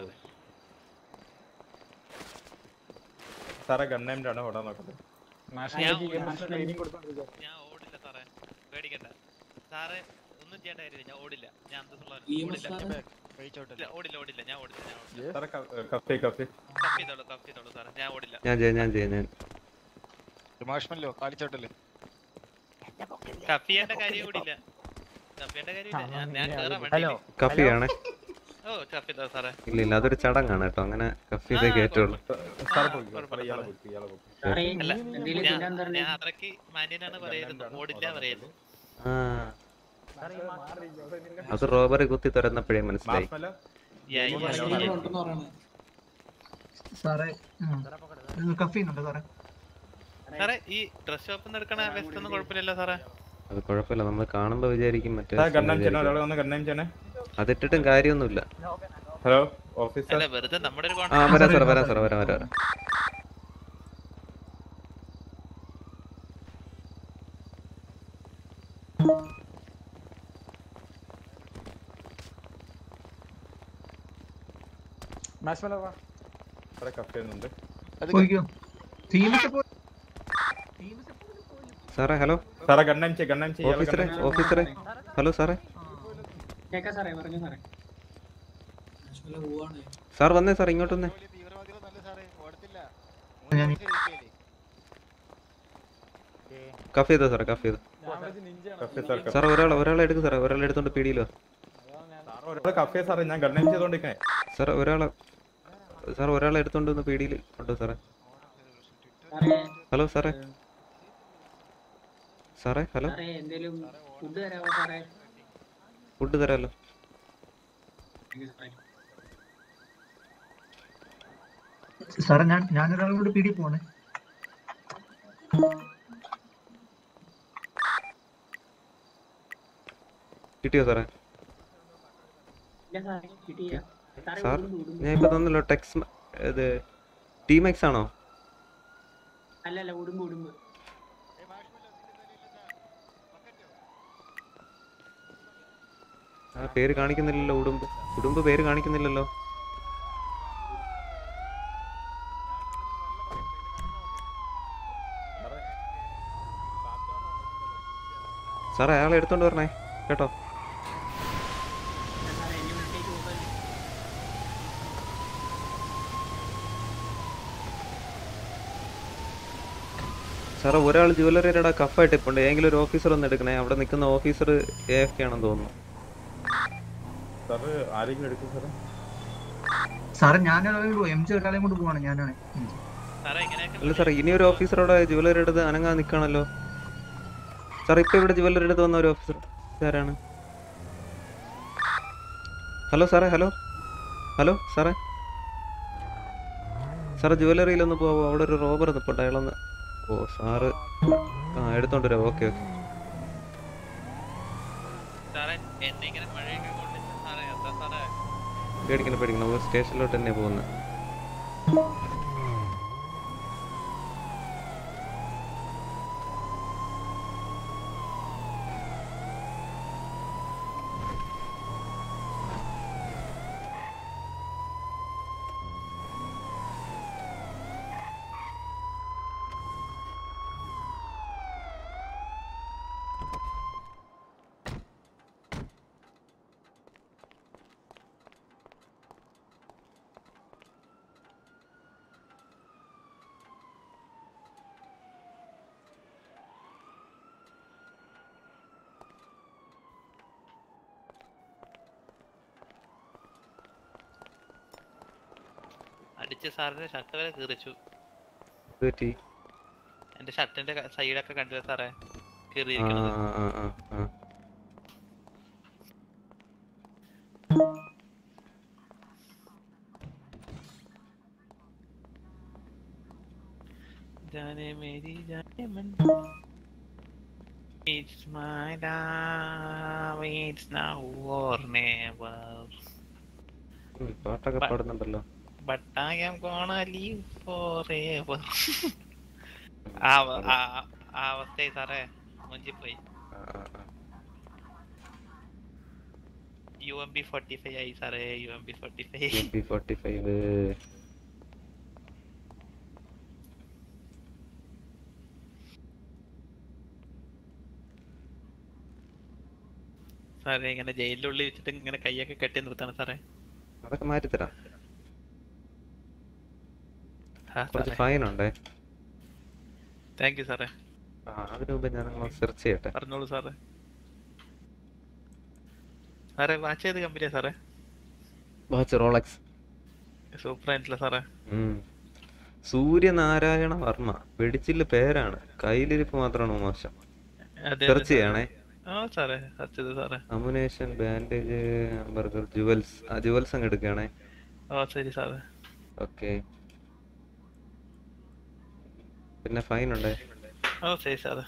സാറേ ഗണ്ണേമിലാണ് ഓടാൻ നോക്കട്ടെ ഞാൻ ഞാൻ ഓടില്ല സാറേ പേടിക്കണ്ട സാറേ ഒന്നും ചെയ്യേണ്ട കാര്യമില്ല ഞാൻ ഓടില്ല ഞാൻ അന്തസ്സുള്ള ഓടില്ല ഓടില്ല ഓടില്ല ഞാൻ ഓടില്ല ഞാൻ ഓടില്ല സാറേ കഫേ കഫേ കഫ് ചെയ്തോളൂ കഫ് ചെയ്തോളൂ സാറേ ഞാൻ ഓടില്ല ഞാൻ ചെയ്യാം ഞാൻ ചെയ്യാം ഞാൻ മാഷ്മല്ലോ കാലിച്ചോട്ടല്ലേ കഫ് ചെയ്യേണ്ട കാര്യം കൂടിയില്ല കഫ് ചെയ്യേണ്ട കാര്യമില്ല ഞാൻ ഞാൻ കേറാൻ ഹലോ വേണ്ടി കഫി ആണേ ഓ കഫ് ചെയ്തോ സാറേ ഇല്ല ഇല്ല അതൊരു ചടങ്ങാണ് കേട്ടോ അങ്ങനെ കഫി ചെയ്തേ കയറ്റുള്ളൂ സാറേ പോയിക്കോ സാറേ ഇയാളെ പോയിക്കോ ഇയാളെ പോയിക്കോ സാറേ അല്ല എന്തെങ്കിലും ഞാൻ തിന്നാൻ തരണേ ഞാൻ അത്രയ്ക്ക് മാന്യനാണ് പറയുന്നത് ഓടില്ല പറയുന്നത് ആ അത് റോബറി കുത്തി തുറന്നപ്പോഴേ മനസ്സിലായി മാർഷ്മല്ലോ യാ, യാ, യാ, യാ. സാറേ കഫി ചെയ്യുന്നുണ്ട് സാറേ സാറേ ഈ ഡ്രസ് ഷോപ്പിൽ നിന്ന് എടുക്കണ വെസ്റ്റ് ഒന്നും കുഴപ്പമില്ലല്ലോ സാറേ അത് കുഴപ്പമില്ല നമ്മൾ കാണുമ്പോ വിചാരിക്കും മറ്റേ സാർ ഗണ്ണേം ചെയ്യണേ വിചാരിക്കും. ഒരാളെ വന്ന് ഗണ്ണേം ചെയ്യണേ അതിട്ടിട്ടും കാര്യമൊന്നുമില്ല ഹലോ ഓഫീസർ അല്ല വെറുതെ നമ്മുടെ ഒരു ആ വരാം സാർ വരാം സാർ വരാം വരാം വരാം മാഷ്മലോ വാ സാറേ കഫേന്നുണ്ട് പോയിക്കോ ടീമൊക്കെ പോയി സാറേ ഹലോ സാറേ ഗണ്ണൻ ചെയ്യ് ഗണ്ണൻ ചെയ്യ് ഇയാളെ ഓഫീസറെ ഗണ്ണൻ ചെയ്യ്. ഓഫീസറെ ഹലോ സാറേ കേക്കാം സാറേ പറഞ്ഞു സാറേ സാർ വന്നേ സാർ ഇങ്ങോട്ട് വന്നേ കഫ് ചെയ്തോ സാറേ കഫ് ചെയ്തോ കഫേ സാർ സാർ ഒരാൾ ഒരാളെ എടുക്ക് സാറേ ഒരാളെ എടുത്തോണ്ട് പിടിയിലോ ഒരാളെ കഫേ സാറേ ഞാൻ ഗണ്ണൻ ചെയ്തോണ്ടിരിക്കണേ സാർ ഒരാളെ സാർ ഒരാളെ എടുത്തോണ്ട് വന്ന് പിടിയിൽ ഉണ്ടോ സാറേ ഹലോ സാറേ സാറേ ഹലോ സാറേ എന്തേലും ഫുഡ് തരാമോ സാറേ ഫുഡ് തരാമല്ലോ സാറേ ഞാൻ ഞാനൊരാളും കൂടി പിടി പോണേ കിട്ടിയോ സാറേ ഇല്ല സാറേ കിട്ടിയില്ല സാറേ സാർ ഉടുമ്പ് ഉടുമ്പ് ഞാൻ ഇപ്പൊ തന്നല്ലോ ടെക്സ് ഇത് ടീമെക്സ് ആണോ അല്ല അല്ല ഉടുമ്പ് ഉടുമ്പ് ആ പേര് കാണിക്കുന്നില്ലല്ലോ ഉടുമ്പ് ഉടുമ്പ് പേര് കാണിക്കുന്നില്ലല്ലോ സാറേ അയാളെ എടുത്തോണ്ട് വരണേ കേട്ടോ സാറേ ഒരാൾ ജുവലറിയുടെ കഫായിട്ട് ഇപ്പുണ്ട് ഏതെങ്കിലും ഒരു ഓഫീസർ ഒന്ന് എടുക്കണേ അവിടെ നിൽക്കുന്ന ഓഫീസർ എ എഫ് കെ ആണെന്ന് തോന്നുന്നു സാറ് ആരെങ്കിലും എടുക്കും സാറേ സാറേ ഞാനൊരാളും കൂടി എം ജി ഒരാളെയും കൊണ്ട് പോവാണ് ഞാനാണ് എം ജി സാറേ ഇങ്ങനെയൊക്കെ അല്ല സാറേ ഇനി ഒരു ഓഫീസറോടെ ജുവലറി എടുത്ത് അനങ്ങാൻ നിൽക്കുകയാണല്ലോ സാർ ഇപ്പൊ ഇവിടെ ജുവലറി എടുത്ത് വന്ന ഒരു ഓഫീസർ ആരാണ് ഹലോ സാറേ ഹലോ ഹലോ സാറേ സാറേ ജുവലറിയിലൊന്ന് പോവോ അവിടെ ഒരു റോബർ നിൽപ്പുണ്ട് അയാളൊന്ന് ഓ സാറ് ആ എടുത്തോണ്ട് വരാം ഓക്കെ ഓക്കെ സാറേ എന്നെ ഇങ്ങനെ മഴയൊക്കെ കൊണ്ടിട്ട് സാറേ എന്താ സാറേ പേടിക്കണം പേടിക്കണം നമ്മൾ സ്റ്റേഷനിലോട്ട് തന്നെ പോകുന്നത് അടിച്ച് സാറിന്റെ ഷർട്ട് വരെ കീറിച്ചു പറ്റി എന്റെ ഷർട്ടിന്റെ സൈഡൊക്കെ കണ്ടില്ല സാറേ ആ കീറിയിരിക്കണത് ആ ആ ആ ആ जाने मेरी जाने मन It's my love, it's now or never. ഉം, പാട്ടൊക്കെ But- പാടുന്നുണ്ടല്ലോ But I am gonna live forever. ആ അവ- ആ ആ അവസ്ഥയായി സാറേ മുഞ്ചിപ്പോയി U M B forty five ആയി സാറേ U M B forty five B forty five സാറേ ഇങ്ങനെ ജയിലിനുള്ളിൽ വെച്ചിട്ട് ഇങ്ങനെ കൈയൊക്കെ കെട്ടി നിർത്തണം സാറേ അതൊക്കെ മാറ്റിത്തരാം ആ കുറച്ച് സാറേ ഫൈൻ ഉണ്ടേ താങ്ക് യു സാറേ ആ അതിനു മുമ്പ് ഞാൻ സെർച്ച് ചെയ്യട്ടെ പറഞ്ഞോളൂ സാറേ സാറേ വാച്ച് ചെയ്ത് കമ്പനിയാ സാറേ വാച്ച് റോളക്സ് സൂപ്പർ ആയിട്ടില്ല സാറേ ഉം. സൂര്യനാരായണ വർമ്മ വെടിച്ചില്ല പേരാണ് കയ്യിലിരിപ്പ് മാത്രമാണ് മോശം അതെ, സെർച്ച് അതെ, ചെയ്യണേ ആ സാറേ സെർച്ച് ചെയ്തു സാറേ അമുനേഷൻ ബാൻഡേജ് ബർഗർ ജുവൽസ് ആ ജുവൽസ് അങ്ങ് എടുക്കുകയാണേ ഓ ശരി സാറേ ഓക്കെ പിന്നെ ഫൈൻ ഉണ്ടേ ഓ ശരി സാറേ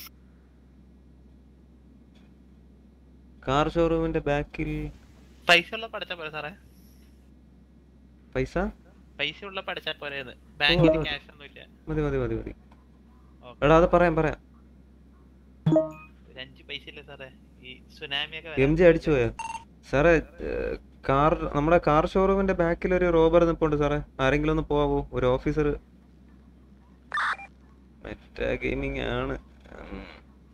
കാർ ഷോറൂമിന്റെ ബാക്കിൽ പൈസ ഉള്ള പഠിച്ചാ പോരെ സാറേ പൈസ പൈസ ഉള്ള പഠിച്ചാ പോരേന്ന് ബാങ്കിൽ ആ. ക്യാഷ് ഒന്നും ഇല്ല മതി മതി മതി മതി ഓക്കേ. എടാ അത് പറയാം പറയാം ഒരു അഞ്ച് പൈസ ഇല്ല സാറേ ഈ സുനാമി ഒക്കെ എം ജി അടിച്ചു പോയോ സാറേ കാർ നമ്മുടെ കാർ ഷോറൂമിന്റെ ബാക്കിൽ ഒരു റോബർ നിൽപ്പുണ്ട് സാറേ ആരെങ്കിലും ഒന്ന് പോവോ ഒരു ഓഫീസർ മെറ്റാ ഗെയിമിംഗ് ആണ് ഉം.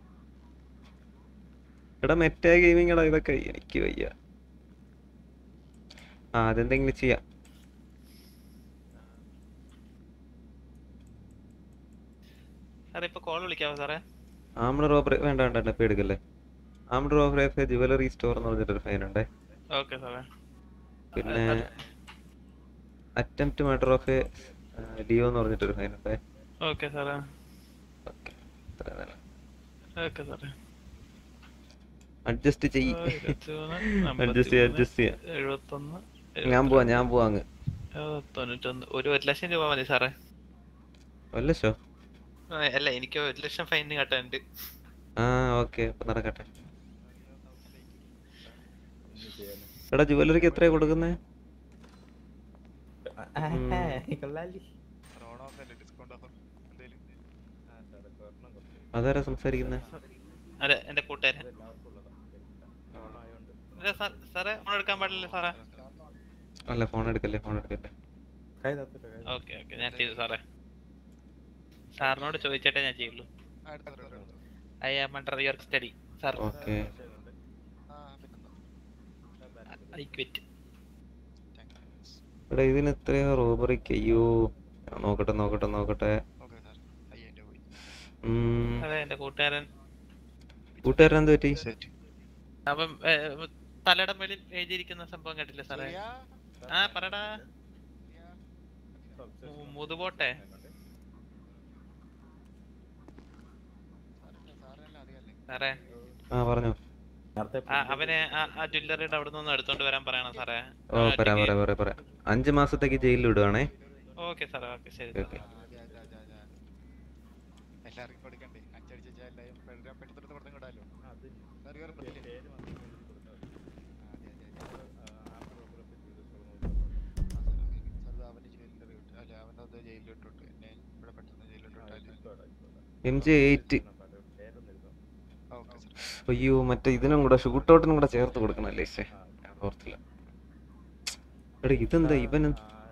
എടാ മെറ്റാ ഗെയിമിംഗ് എടാ ഇതൊക്കെ എനിക്ക് വയ്യ ആ അതെന്തെങ്കിലും ചെയ്യാം സാറേ ഇപ്പൊ കോൾ വിളിക്കാവോ സാറേ ആംഡ് റോബറി വേണ്ട വേണ്ട വേണ്ട ഇപ്പൊ എടുക്കല്ലേ armed robbery of jewellery store എന്ന് പറഞ്ഞിട്ടൊരു ഫൈൻ ഉണ്ടേ ഓക്കെ സാറേ പിന്നെ അറ്റംപ്റ്റ് മർഡർ ഓഫ് ലിയോ എന്ന് പറഞ്ഞിട്ടൊരു ഫൈൻ ഉണ്ടേ ഓക്കെ സാറേ ഇത്രയും തന്നെ. ഓക്കെ സാറേ അഡ്ജസ്റ്റ് ചെയ്യ് ആ, ഇരുപത്തിമൂന്ന്, അഡ്ജസ്റ്റ് ചെയ്യാം അമ്പത്തിമൂന്ന്, അഡ്ജസ്റ്റ് ചെയ്യാം എഴുപത്തൊന്ന് ഞാൻ പോവാ ഞാൻ പോവാ അങ്ങ് ആ, തൊണ്ണൂറ്റൊന്ന് ഒരു ഒരു ലക്ഷം രൂപ മതി സാറേ ഒരു ലക്ഷോ ആ, അല്ല എനിക്ക് ഒരു ലക്ഷം ഫൈൻ കട്ടാനുണ്ട് ആ ഓക്കെ നടക്കട്ടെ എടാ ജുവലറിക്ക് എത്രയാ കൊടുക്കുന്നേ ഉം. അതാരാ സംസാരിക്കുന്നേ അതെ എന്റെ കൂട്ടുകാരൻ ഇല്ല, സാ- സാറേ ഫോൺ എടുക്കാൻ പാടില്ല സാറേ അല്ല ഫോൺ എടുക്കല്ലേ ഫോൺ എടുക്കല്ലേ ഓക്കെ ഓക്കെ ഞാൻ ചെയ്തു സാറേ സാറിനോട് ചോദിച്ചിട്ടേ ഞാൻ ചെയ്യുള്ളൂ I am under your study sir okay I quit എടാ ഇതിന് എത്രയാ റോബറിക്ക് അയ്യോ ഞാൻ നോക്കട്ടെ നോക്കട്ടെ നോക്കട്ടെ ഉം. അതെ എന്റെ കൂട്ടുകാരൻ കൂട്ടുകാരൻ എന്ത് പറ്റി അപ്പം ഏ, തലയുടെ മേളിൽ എഴുതിയിരിക്കുന്ന സംഭവം കേട്ടില്ലേ സാറേ ആ പറടാ മു- മുതുപോട്ടെ സാറേ ആ പറഞ്ഞോ ആ, അവനെ ആ ആ ജ്വല്ലറിയുടെ അവിടെ നിന്ന് എടുത്തോണ്ട് വരാൻ പറയണം സാറേ ഓ പറയാം പറയാം പറയാം പറയാം അഞ്ച് മാസത്തേക്ക് ജയിലിൽ വിടുവാണേ ഓക്കെ സാറേ ഓക്കെ ശരി ഓക്കെ എല്ലാവർക്കും പഠിക്കണ്ടേ അച്ചടിച്ച എല്ലാവരും പെട്ടെന്ന് കൊടുത്തും കിടാലോ അറിയാറ് പറ്റില്ലേ അവന്റെ ജയിലിൽ അല്ല അവനത് ജയിലിലിട്ടിട്ട് എന്നെ ഇവിടെ പെട്ടെന്ന് ജയിലിലിട്ടിട്ടാല് എം ജെ എയ്റ്റ് ഓക്കെ അയ്യോ മറ്റേ ഇതിനും കൂടെ ഷൂട്ട് ഔട്ടിനും കൂടെ ചേർത്ത് കൊടുക്കണല്ലേ ശേ ഞാൻ ഓർത്തില്ല എടാ ഇതെന്താ ഇവൻ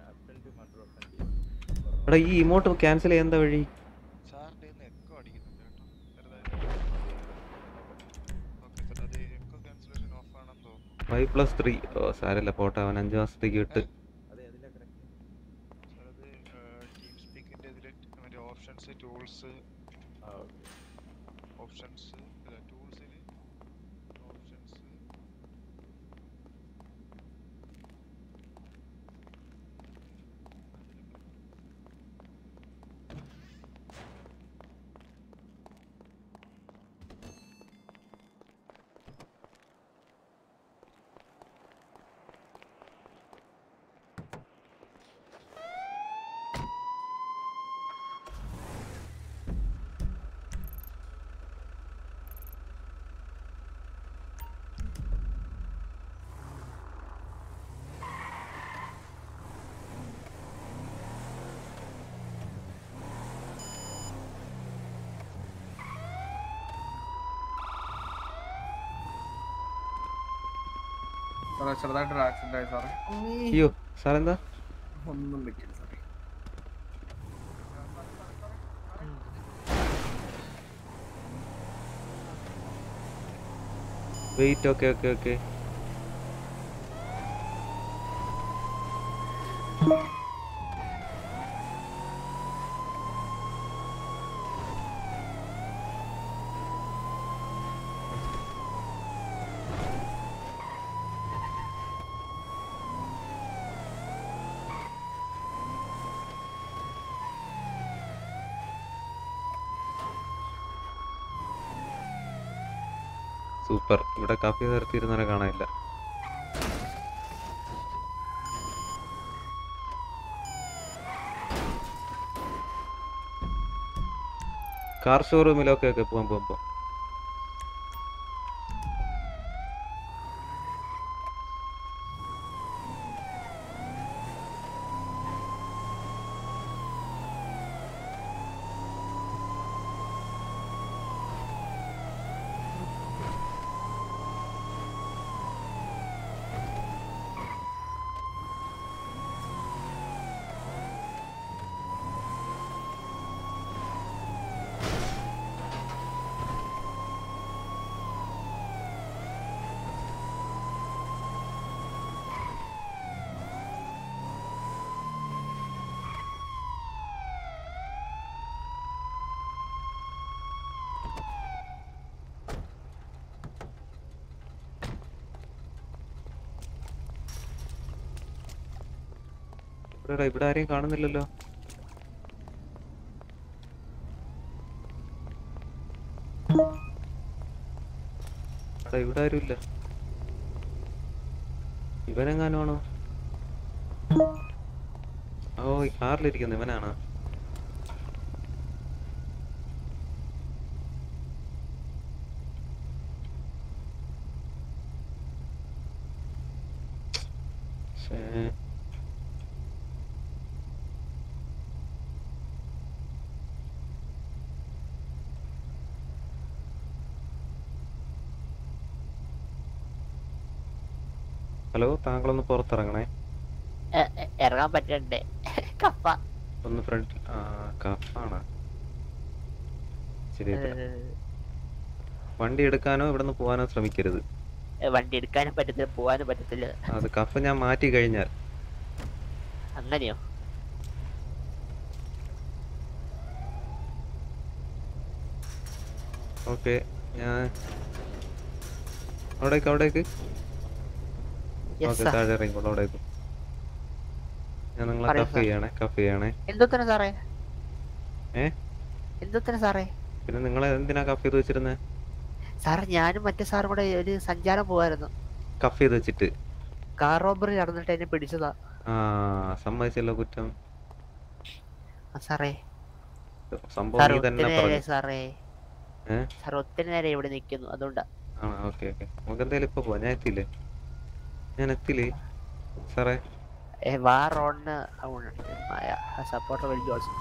എടാ ഈ ഇമോട്ട് ക്യാൻസൽ ചെയ്യാൻ എന്താ വഴി സാറിന്റെ എക്കോ അടിക്കുന്നുണ്ട് കേട്ടോ ഓക്കെ സാർ അത് എക്കോ ക്യാൻസലേഷൻ ഓഫ് ആണെന്ന് തോന്നുന്നു ഫൈവ് പ്ലസ് ത്രീ ഓ സാരല്ല പോട്ടെ അവൻ അഞ്ച് മാസത്തേക്ക് വിട്ട് സാർ അത് ടീം സ്പീക്കിന്റെ ഇതിൽ മറ്റേ ഓപ്ഷൻസ് ടൂൾസ് ഓപ്ഷൻസ് അല്ല ടൂൾസിൽ ഓപ്ഷൻസ് സാറേ ചെറുതായിട്ടൊരു ആക്സിഡന്റ് ആയി സാറേ അയ്യോ സാറെന്താ ഒന്നും പറ്റില്ല സാറേ wait okay okay okay super ഇവിടെ കാപ്പി നിർത്തിയിരുന്നവരെ കാണാനില്ല കാർ ഷോറൂമിലൊക്കെ ഒക്കെ പോവാൻ പോവാൻ പോവാം എവിടെടാ ഇവിടെ ആരെയും കാണുന്നില്ലല്ലോ എടാ ഇവിടെ ആരും ഇല്ല ഇവനെങ്ങാനുമാണോ ഓ ഈ കാറിലിരിക്കുന്ന ഇവനാണോ ശ്ശേ. ഹലോ താങ്കളൊന്ന് പുറത്തിറങ്ങണേ എ- എ- ഇറങ്ങാൻ പറ്റണ്ടേ കപ്പ ഒന്ന് ഫ്രണ്ട് ആ കഫാണ് ശരി ഏട്ടാ. വണ്ടി എടുക്കാനോ ഇവിടുന്ന് പോകാനോ ശ്രമിക്കരുത് ഏ, വണ്ടി എടുക്കാനും പറ്റത്തില്ല പോവാനും പറ്റത്തില്ല അത് കഫ് ഞാൻ മാറ്റി കഴിഞ്ഞാൽ അങ്ങനെയോ ഓക്കെ ഞാൻ അവിടേക്ക് അവിടേക്ക് Yes, ഓക്കെ sir. താഴെ ഇറങ്ങിക്കോളൂ അവിടേക്ക് ഞാൻ നിങ്ങളെ പറയൂ, കഫ് sir. ചെയ്യണേ കഫ് ചെയ്യണേ എന്തോത്തന്നെ സാറേ ഏ എന്തോത്തന്നെ സാറേ പിന്നെ നിങ്ങളെ എന്തിനാ കഫ് ചെയ്ത് വെച്ചിരുന്നേ സാറേ ഞാനും മറ്റേ സാറും കൂടെ ഒരു സഞ്ചാരം പോവായിരുന്നു കഫ് ചെയ്ത് വെച്ചിട്ട് കാർ റോബറി നടന്നിട്ട് എന്നെ പിടിച്ചതാ ആ സമ്മതിച്ചല്ലോ കുറ്റം ആ, സാറേ സംഭവം സാർ നീ ഒത്തിരി തന്നെ നേരെ പറഞ്ഞു സാറേ ഏ സാർ ഒത്തിരി നേരം ഇവിടെ നിൽക്കുന്നു അതുകൊണ്ടാ ആ ഓക്കെ ഓക്കെ നമുക്ക് എന്തായാലും ഇപ്പൊ പോവാം ഞാൻ എത്തിയില്ലേ ഞാൻ എത്തിയില്ലേ സാറേ a war on supporter will be also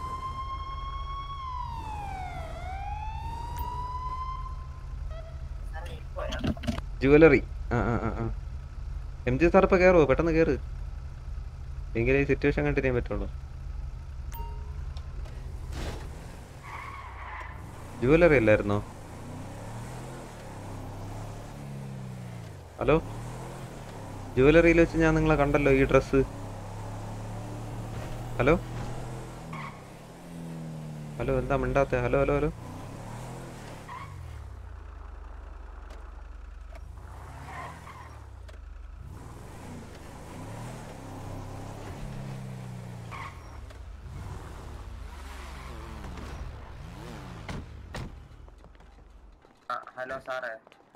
jewellery ആ ആ ആ ആ എം ജി സാർ ഇപ്പൊ കയറുമോ പെട്ടെന്ന് കയറ് എങ്കിലേ ഈ സിറ്റുവേഷൻ കണ്ടിന്യൂ ചെയ്യാൻ പറ്റുള്ളൂ ജുവലറി അല്ലായിരുന്നോ ഹലോ ജുവലറിയിൽ വെച്ച് ഞാൻ നിങ്ങളെ കണ്ടല്ലോ ഈ ഡ്രസ്സ് ഹലോ ഹലോ എന്താ മിണ്ടാത്ത ഹലോ ഹലോ ഹലോ ഹലോ സാറേ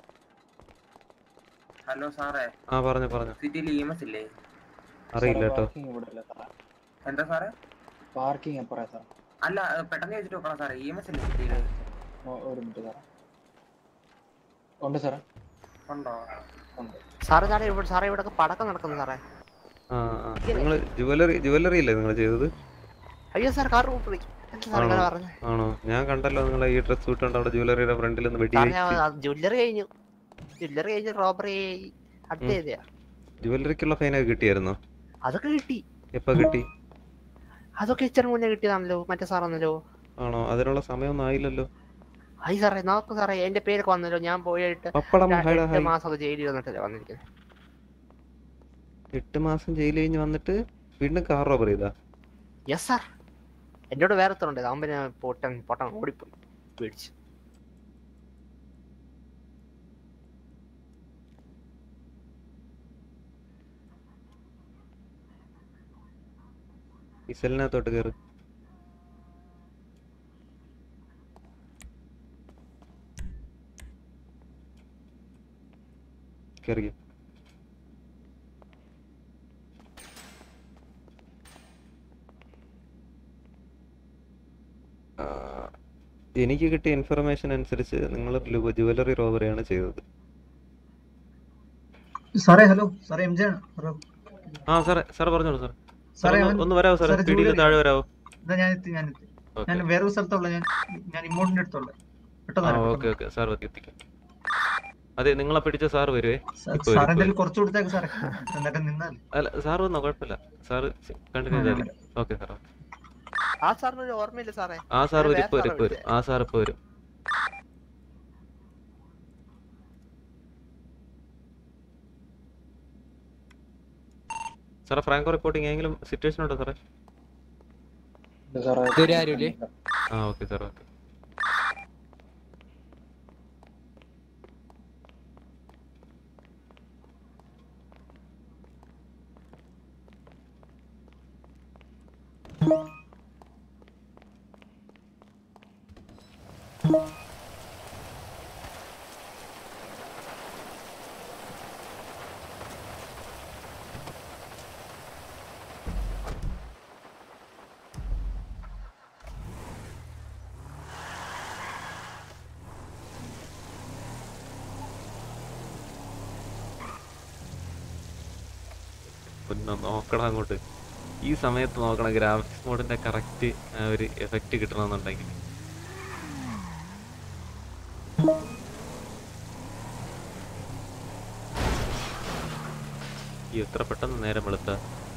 ഹലോ സാറേ ആ പറഞ്ഞു പറഞ്ഞു സിറ്റിയിൽ ഇഎംഎസ് ഇല്ലേ അറിയില്ല കേട്ടോ എന്താ സാറേ പാർക്കിംഗ് എപ്പറ സാർ അല്ല ഏ, പെട്ടെന്ന് ചോദിച്ചിട്ട് നോക്കണം സാറേ ഇഎംഎസ് ഇല്ലേ സിറ്റിയിൽ ഒരു മിനിറ്റ് സാറേ ഉണ്ട് സാറേ ഉണ്ടോ സാറേ സാറേ ഇവിടെ സാറേ ഇവിടെ പടക്കം നടക്കുന്നു സാറേ ആ ആ നിങ്ങൾ ജുവലറി ജുവലറി അല്ലേ നിങ്ങൾ ചെയ്തത് അയ്യോ സാർ കാർ റൂട്ട് എന്താ സാർ ആണോ ഇങ്ങനെ പറഞ്ഞു ആണോ ഞാൻ കണ്ടല്ലോ നിങ്ങൾ ഈ ഡ്രസ് ഇട്ടുകൊണ്ട് അവിടെ ജുവലറിയുടെ ഫ്രണ്ടിൽ നിന്ന് വെടി സാർ വെച്ച് ഞാൻ ജ്വല്ലറി കഴിഞ്ഞു ജ്വല്ലറി കഴിഞ്ഞ് റോബറി അടുത്ത ഉം. ചെയ്തയാ ജുവലറിക്കുള്ള ഫൈനൊക്കെ കിട്ടിയായിരുന്നോ അതൊക്കെ കിട്ടി എപ്പോ കിട്ടി അതൊക്കെ ഇച്ചിരി മുന്നേ കിട്ടിയതാണല്ലോ മറ്റേ സാറാണല്ലോ ആണോ അതിനുള്ള സമയമൊന്നും ആയില്ലല്ലോ ആയി സാറേ നോക്ക് സാറേ എന്റെ പേരൊക്കെ വന്നല്ലോ ഞാൻ പോയിട്ട് പപ്പടം ര- ഹൈഡ എട്ട് ഹൈ. മാസം ജയിലിൽ വന്നിട്ടല്ലേ വന്നിരിക്കുന്നത് എട്ട് മാസം ജയിൽ കഴിഞ്ഞ് വന്നിട്ട് വീണ്ടും കാർ റോബർ ചെയ്താ യെസ് സാർ എന്നോട് വേറെ ഉണ്ട് അതാകുമ്പോ ഞാൻ പൊട്ടൻ പൊട്ടൻ ഓടിപ്പോയി പേടിച്ച് ഈ സെല്ലിനകത്തോട്ട് കയറ് കയറിയോ ആ, എനിക്ക് കിട്ടിയ ഇൻഫർമേഷൻ അനുസരിച്ച് നിങ്ങൾ ജുവലറി റോബറിയാണ് ചെയ്തത് സാറേ ഹലോ സാറേ എം ജെ ആണ് ഹലോ ആ സാറേ സാറേ പറഞ്ഞോളൂ സാർ സാറേ ഒന്ന് അവൻ- ഒന്ന് വരാമോ സാറേ സാറേ, സ്പീഡിൽ ജൂലിയറി. താഴെ വരാമോ ഇതാ ഞാൻ എത്തി ഞാൻ എത്തി ഓക്കെ ഞാൻ വേറൊരു സ്ഥലത്തുള്ള ഞാൻ ഞാൻ ഇമോട്ടിന്റെ അടുത്തുള്ള പെട്ടെന്ന് ആ വരാം, ഓക്കെ ഓക്കെ സാർ മതി എത്തിക്കാം അതെ നിങ്ങളെ പിടിച്ച സാർ വരുവേ സാർ ഇപ്പൊ വരും, സാർ ഇപ്പൊ എന്തായാലും വരും. കുറച്ച് കൊടുത്തേക്ക് സാറേ എന്നിട്ട് നിന്നാൽ അല്ല സാർ വന്നോ കുഴപ്പമില്ല സാർ കണ്ടിന്യൂ ആ, ചെയ്താൽ ഓക്കെ സാർ ഓക്കെ ആ സാറിന് ഒരു ഓർമ്മയില്ല സാറേ ആ സാർ ഞാൻ വരും വേറെ ഇപ്പൊ വരും സാറാ ഇപ്പൊ വരും ആ സാർ ഇപ്പൊ വരും സാറേ ഫ്രാങ്കോ റിപ്പോർട്ടിംഗ് ഏതെങ്കിലും സിറ്റുവേഷൻ ഉണ്ടോ സാറേ ഇതുവരെ ആരുമില്ലേ? ആ ഓക്കെ സാർ ഓക്കെ പിന്നെ നോക്കണം അങ്ങോട്ട് ഈ സമയത്ത് നോക്കണം ഗ്രാഫിക്സ് മോഡിന്റെ കറക്റ്റ് ഒരു എഫക്റ്റ് കിട്ടണമെന്നുണ്ടെങ്കിൽ ഈ എത്ര പെട്ടെന്ന് നേരം വെളുത്ത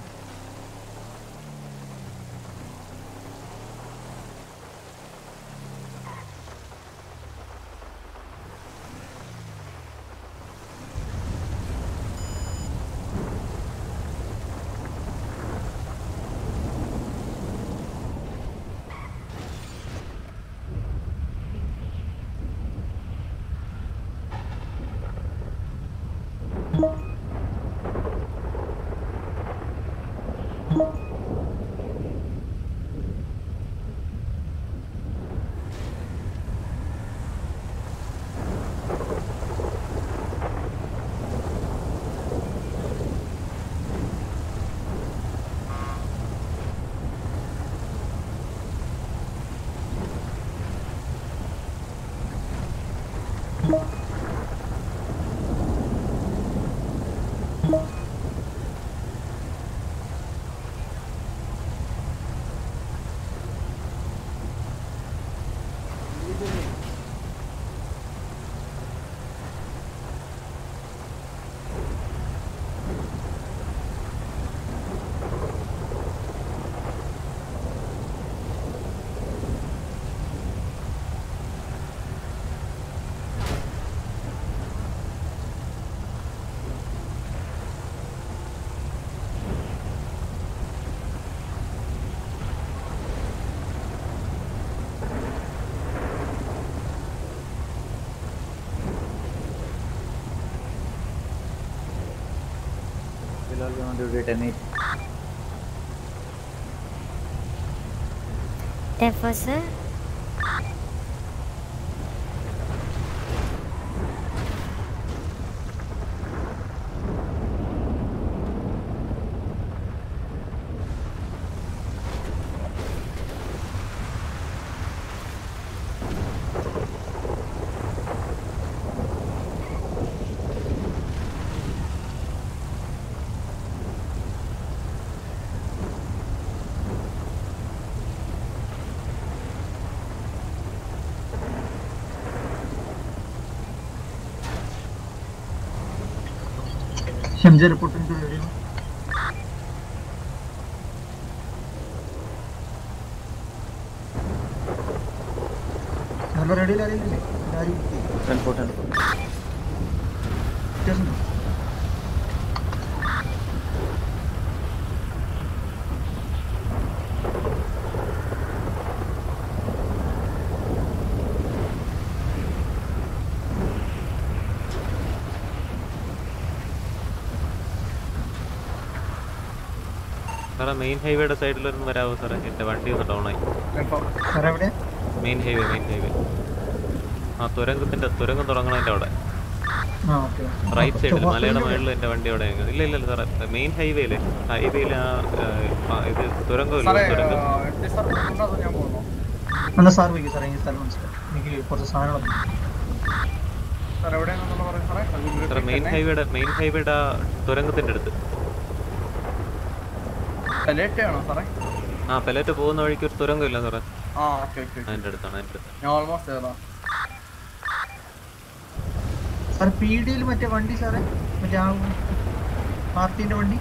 Bilal, you want to detonate? Therefore, sir, MJ reporting to radio. Hello റെഡിയിൽ ആരെങ്കിലും ആരും വ്യത്യാസമുണ്ടോ സാറേ മെയിൻ ഹൈവേയുടെ സൈഡിലൊന്ന് വരാമോ സാറേ എൻ്റെ വണ്ടി ഒന്ന് ഡൗൺ ആയി സാറേ എവിടെ മെയിൻ ഹൈവേ മെയിൻ ഹൈവേ ആ തുരങ്കത്തിന്റെ തുരങ്കം തുടങ്ങണതിന്റെ അവിടെ ആ ഓക്കെ റൈറ്റ് സൈഡിൽ മലയുടെ മുകളിൽ എൻ്റെ വണ്ടി അവിടെ ഇല്ല ഇല്ല ഇല്ല സാറേ മെയിൻ ഹൈവേയില് ഹൈവേയിൽ ആ ആ, ഇത് തുരങ്കമില്ല തുരങ്കം എന്നാ സാർ വയ്ക്കും സാറേ എനിക്ക് സ്ഥലം മനസ്സിലായി എനിക്ക് കുറച്ച് സാധനങ്ങൾ സാറേ മെയിൻ ഹൈവേയുടെ മെയിൻ ഹൈവേയുടെ ആ തുരങ്കത്തിന്റെ അടുത്ത് ആണോ സാറേ ആ പെലറ്റ് പോകുന്ന വഴിക്ക് ഒരു തുരങ്കം ഇല്ല സാറേ ആ ഓക്കെ ഓക്കെ അതിന്റെ അടുത്താണ് അതിന്റെ അടുത്ത് ഞാൻ ഓൾമോസ്റ്റ് ഏതാ സാർ പി ഡിയിൽ മറ്റേ വണ്ടി സാറേ മറ്റേ ആ പാർട്ടീന്റെ വണ്ടി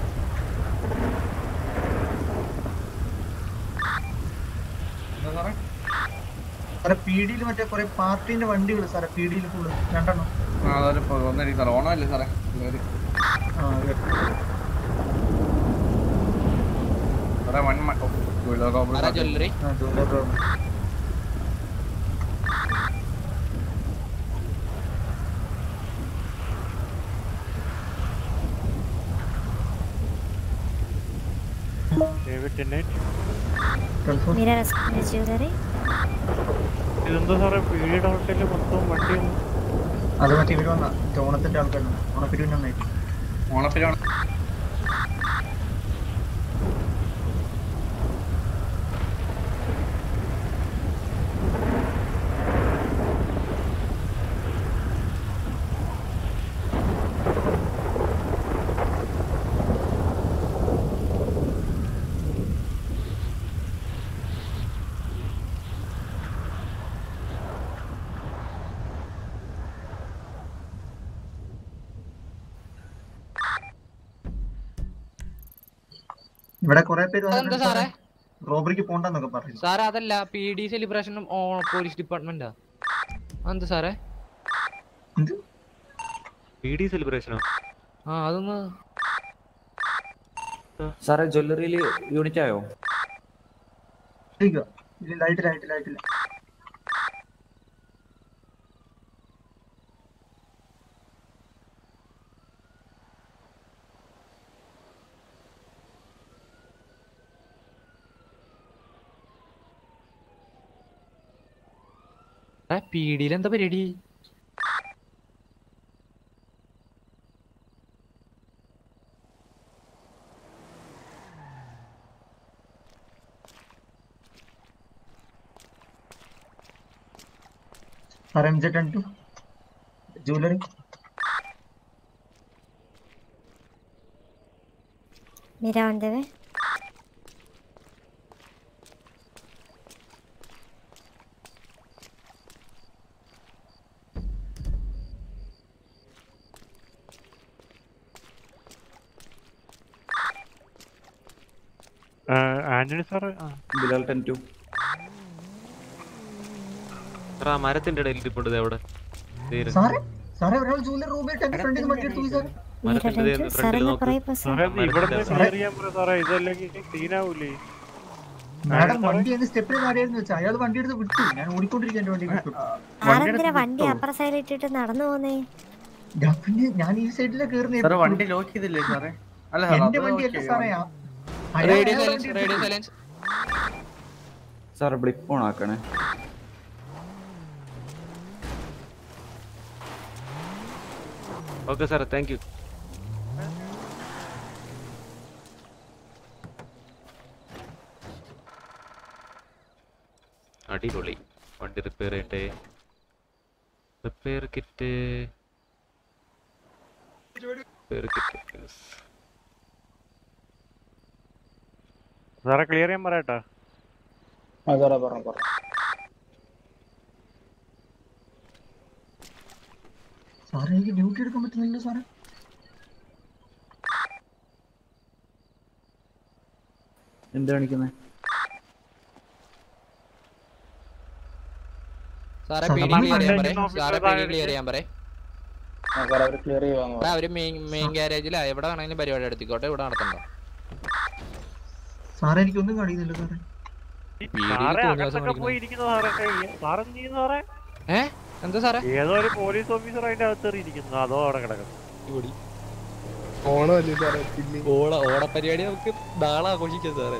എന്താ സാറേ സാറേ പി ഡിയിൽ മറ്റേ കുറെ പാർട്ടീന്റെ വണ്ടികൾ സാറേ പി ഡിയിൽ ഫുള്ള് രണ്ടെണ്ണം ആ അതൊരു ഒന്നടി സാറേ ഓണമല്ലേ സാറേ ഒരു ആ സാറേ വൺ ആരാ ജ്വല്ലറി Mira las jewelry. ഇതെന്താ സാറേ പീടിയുടെ ഹോട്ടലിൽ മൊത്തം വണ്ടി അത് മറ്റേ ഇവര് വന്ന ഓണത്തിന്റെ ആൾക്കാരാണ് ഓണപ്പിരിവിന് നന്നായിട്ട് ഓണപ്പിരിവാണ് ഇവിടെ കുറെ പേര് അതെന്താ സാറേ റോബറിക്ക് പോണ്ടെന്നൊക്കെ പറഞ്ഞു സാറേ അതല്ല പി ഡി സെലിബ്രേഷനും പോലീസ് ഡിപ്പാർട്ട്മെന്റാ എന്താ സാറേ പി ഡി സെലിബ്രേഷനോ ആ അതൊന്ന് സാറേ ജ്വല്ലറിയിൽ യൂണിറ്റ് ആയോ ലൈറ്റില്ല ലൈറ്റില്ല ലൈറ്റില്ല പി ഡിയിൽ എന്താ പരിപാടി sir M J ten two jewellery Mira, ¿dónde ve? Antony sir Bilal ten two sir ആ മരത്തിന്റെ ഇടയിൽ ഇരിപ്പുണ്ട് ദേ അവിടെ ദേ സാറേ സാറേ ഒരാൾ ജ്വല്ലറി റൂബിയിട്ട് എന്റെ ഫ്രണ്ടിൽ നിന്ന് വണ്ടി എടുത്തു പോയി സാർ മരത്തിന്റെ ദേ ഫ്രണ്ടിൽ നോക്ക് സാറേ ഇത് ഇവിടെ മരത്തിന്റെ ക്ലിയർ ചെയ്യാൻ പറ സാറേ ഇതല്ലെങ്കിൽ സീനാവൂലേ മാഡം വണ്ടി അങ്ങ് സ്റ്റെപ്പിൽ കാടിയായിരുന്നു വെച്ചാൽ അയാൾ വണ്ടി എടുത്ത് വിട്ടു ഞാൻ ഓടിക്കൊണ്ടിരിക്കാൻ എന്റെ വണ്ടി വിട്ടു ആരെന്തിനാ വണ്ടി അപ്പുറ സൈഡിൽ ഇട്ടിട്ട് നടന്നു പോന്നേ ഞാൻ പിന്നെ ഞാൻ ഈ സൈഡിലെ സാറേ വണ്ടി ലോക്ക് ചെയ്തില്ലേ സാറേ അല്ല സാർ എന്റെ വണ്ടി അല്ല സാറേ ആ- അയാൾ റേഡിയോ അയാളുടെ സൈലൻസ് വണ്ടി റേഡിയോ എടുത്ത് സൈലൻസ് സാർ ബ്ലിപ്പ് ഓൺ ആക്കണേ ഓക്കെ സാറേ താങ്ക് യു അടിപൊളി വണ്ടി റിപ്പയർ ചെയ്യട്ടെ റിപ്പയർ കിറ്റ് റിപ്പയർ കിറ്റ് സാറേ ക്ലിയർ ചെയ്യാൻ പറയട്ടാ ആ സാറേ പറഞ്ഞു പറഞ്ഞു സാറേ എനിക്ക് ഡ്യൂട്ടി എടുക്കാൻ പറ്റുന്നില്ല സാറേ എന്ത് കാണിക്കുന്നത് സാറേ സാറേ, പി ഡി നമ്മൾ ക്ലിയർ ചെയ്യാൻ കണ്ടു പറയേ സാറേ പി ഡി ക്ലിയർ ചെയ്യാൻ പറയേ ആ സാറേ അവർ ക്ലിയർ ചെയ്യുവാന്ന് എടാ, അവര് മെയിൻ മെയിൻ ഗ്യാരേജിലാ എവിടെ വേണമെങ്കിലും പരിപാടി നടത്തിക്കോട്ടെ ഇവിടെ നടത്തണ്ട സാറേ എനിക്കൊന്നും കാണിക്കുന്നില്ല സാറേ പീടികയിൽ സാറേ തോന്നിയ ദിവസം അകത്തൊക്കെ പോയി ഇരിക്കുന്നു സാറേ സാറെന്ത് ചെയ്യുന്നു സാറേ ഏ എന്താ സാറേ ഏതോ ഒരു പോലീസ് ഓഫീസർ അതിന്റെ അകത്ത് ഇരിക്കുന്നു അതോ അവിടെ കിടക്കുന്നു ഇവിടെ ഓണമല്ലേ സാറേ ചില്ലി ഓണ ഓണപരിപാടി നമുക്ക് നാളെ ആഘോഷിക്കാം സാറേ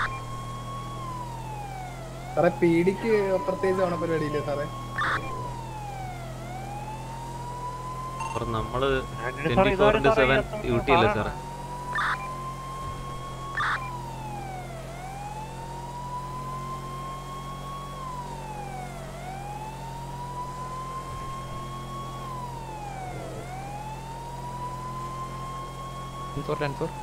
സാറേ പീടിക്ക് പ്രത്യേകിച്ച് ഓണപരിപാടി ഇല്ലേ സാറേ അപ്പുറം നമ്മള് ആന്റണി ട്വന്റി സാർ ഫോർ ഇതുവരെ ഇന്റു സാറേ സെവൻ ഇതിനകത്ത് ഡ്യൂട്ടി അല്ലേ സാറേ four ten four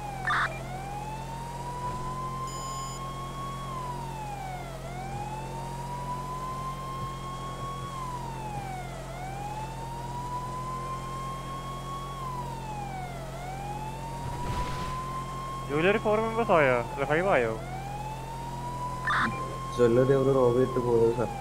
jewellery four members ആയോ അല്ല ഫൈവ് ആയോ ജ്വല്ലറി അവർ റോബ് ചെയ്തിട്ട് പോയത് സാർ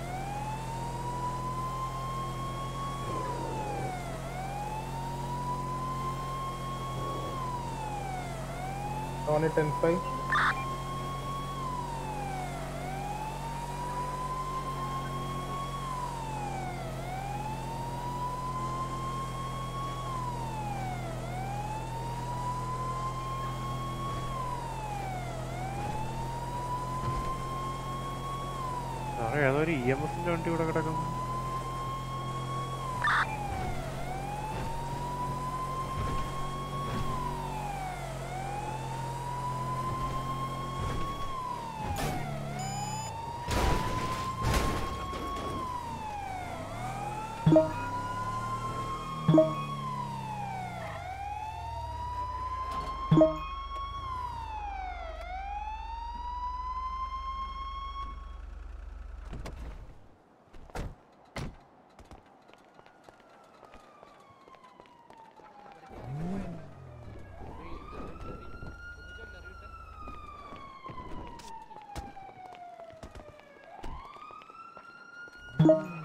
ടോണി ടെൻ ഫൈവ് സാറേ ഏതോ ഒരു ഇ എം എസിന്റെ വണ്ടി ഇവിടെ കിടക്കുന്നു Thank you.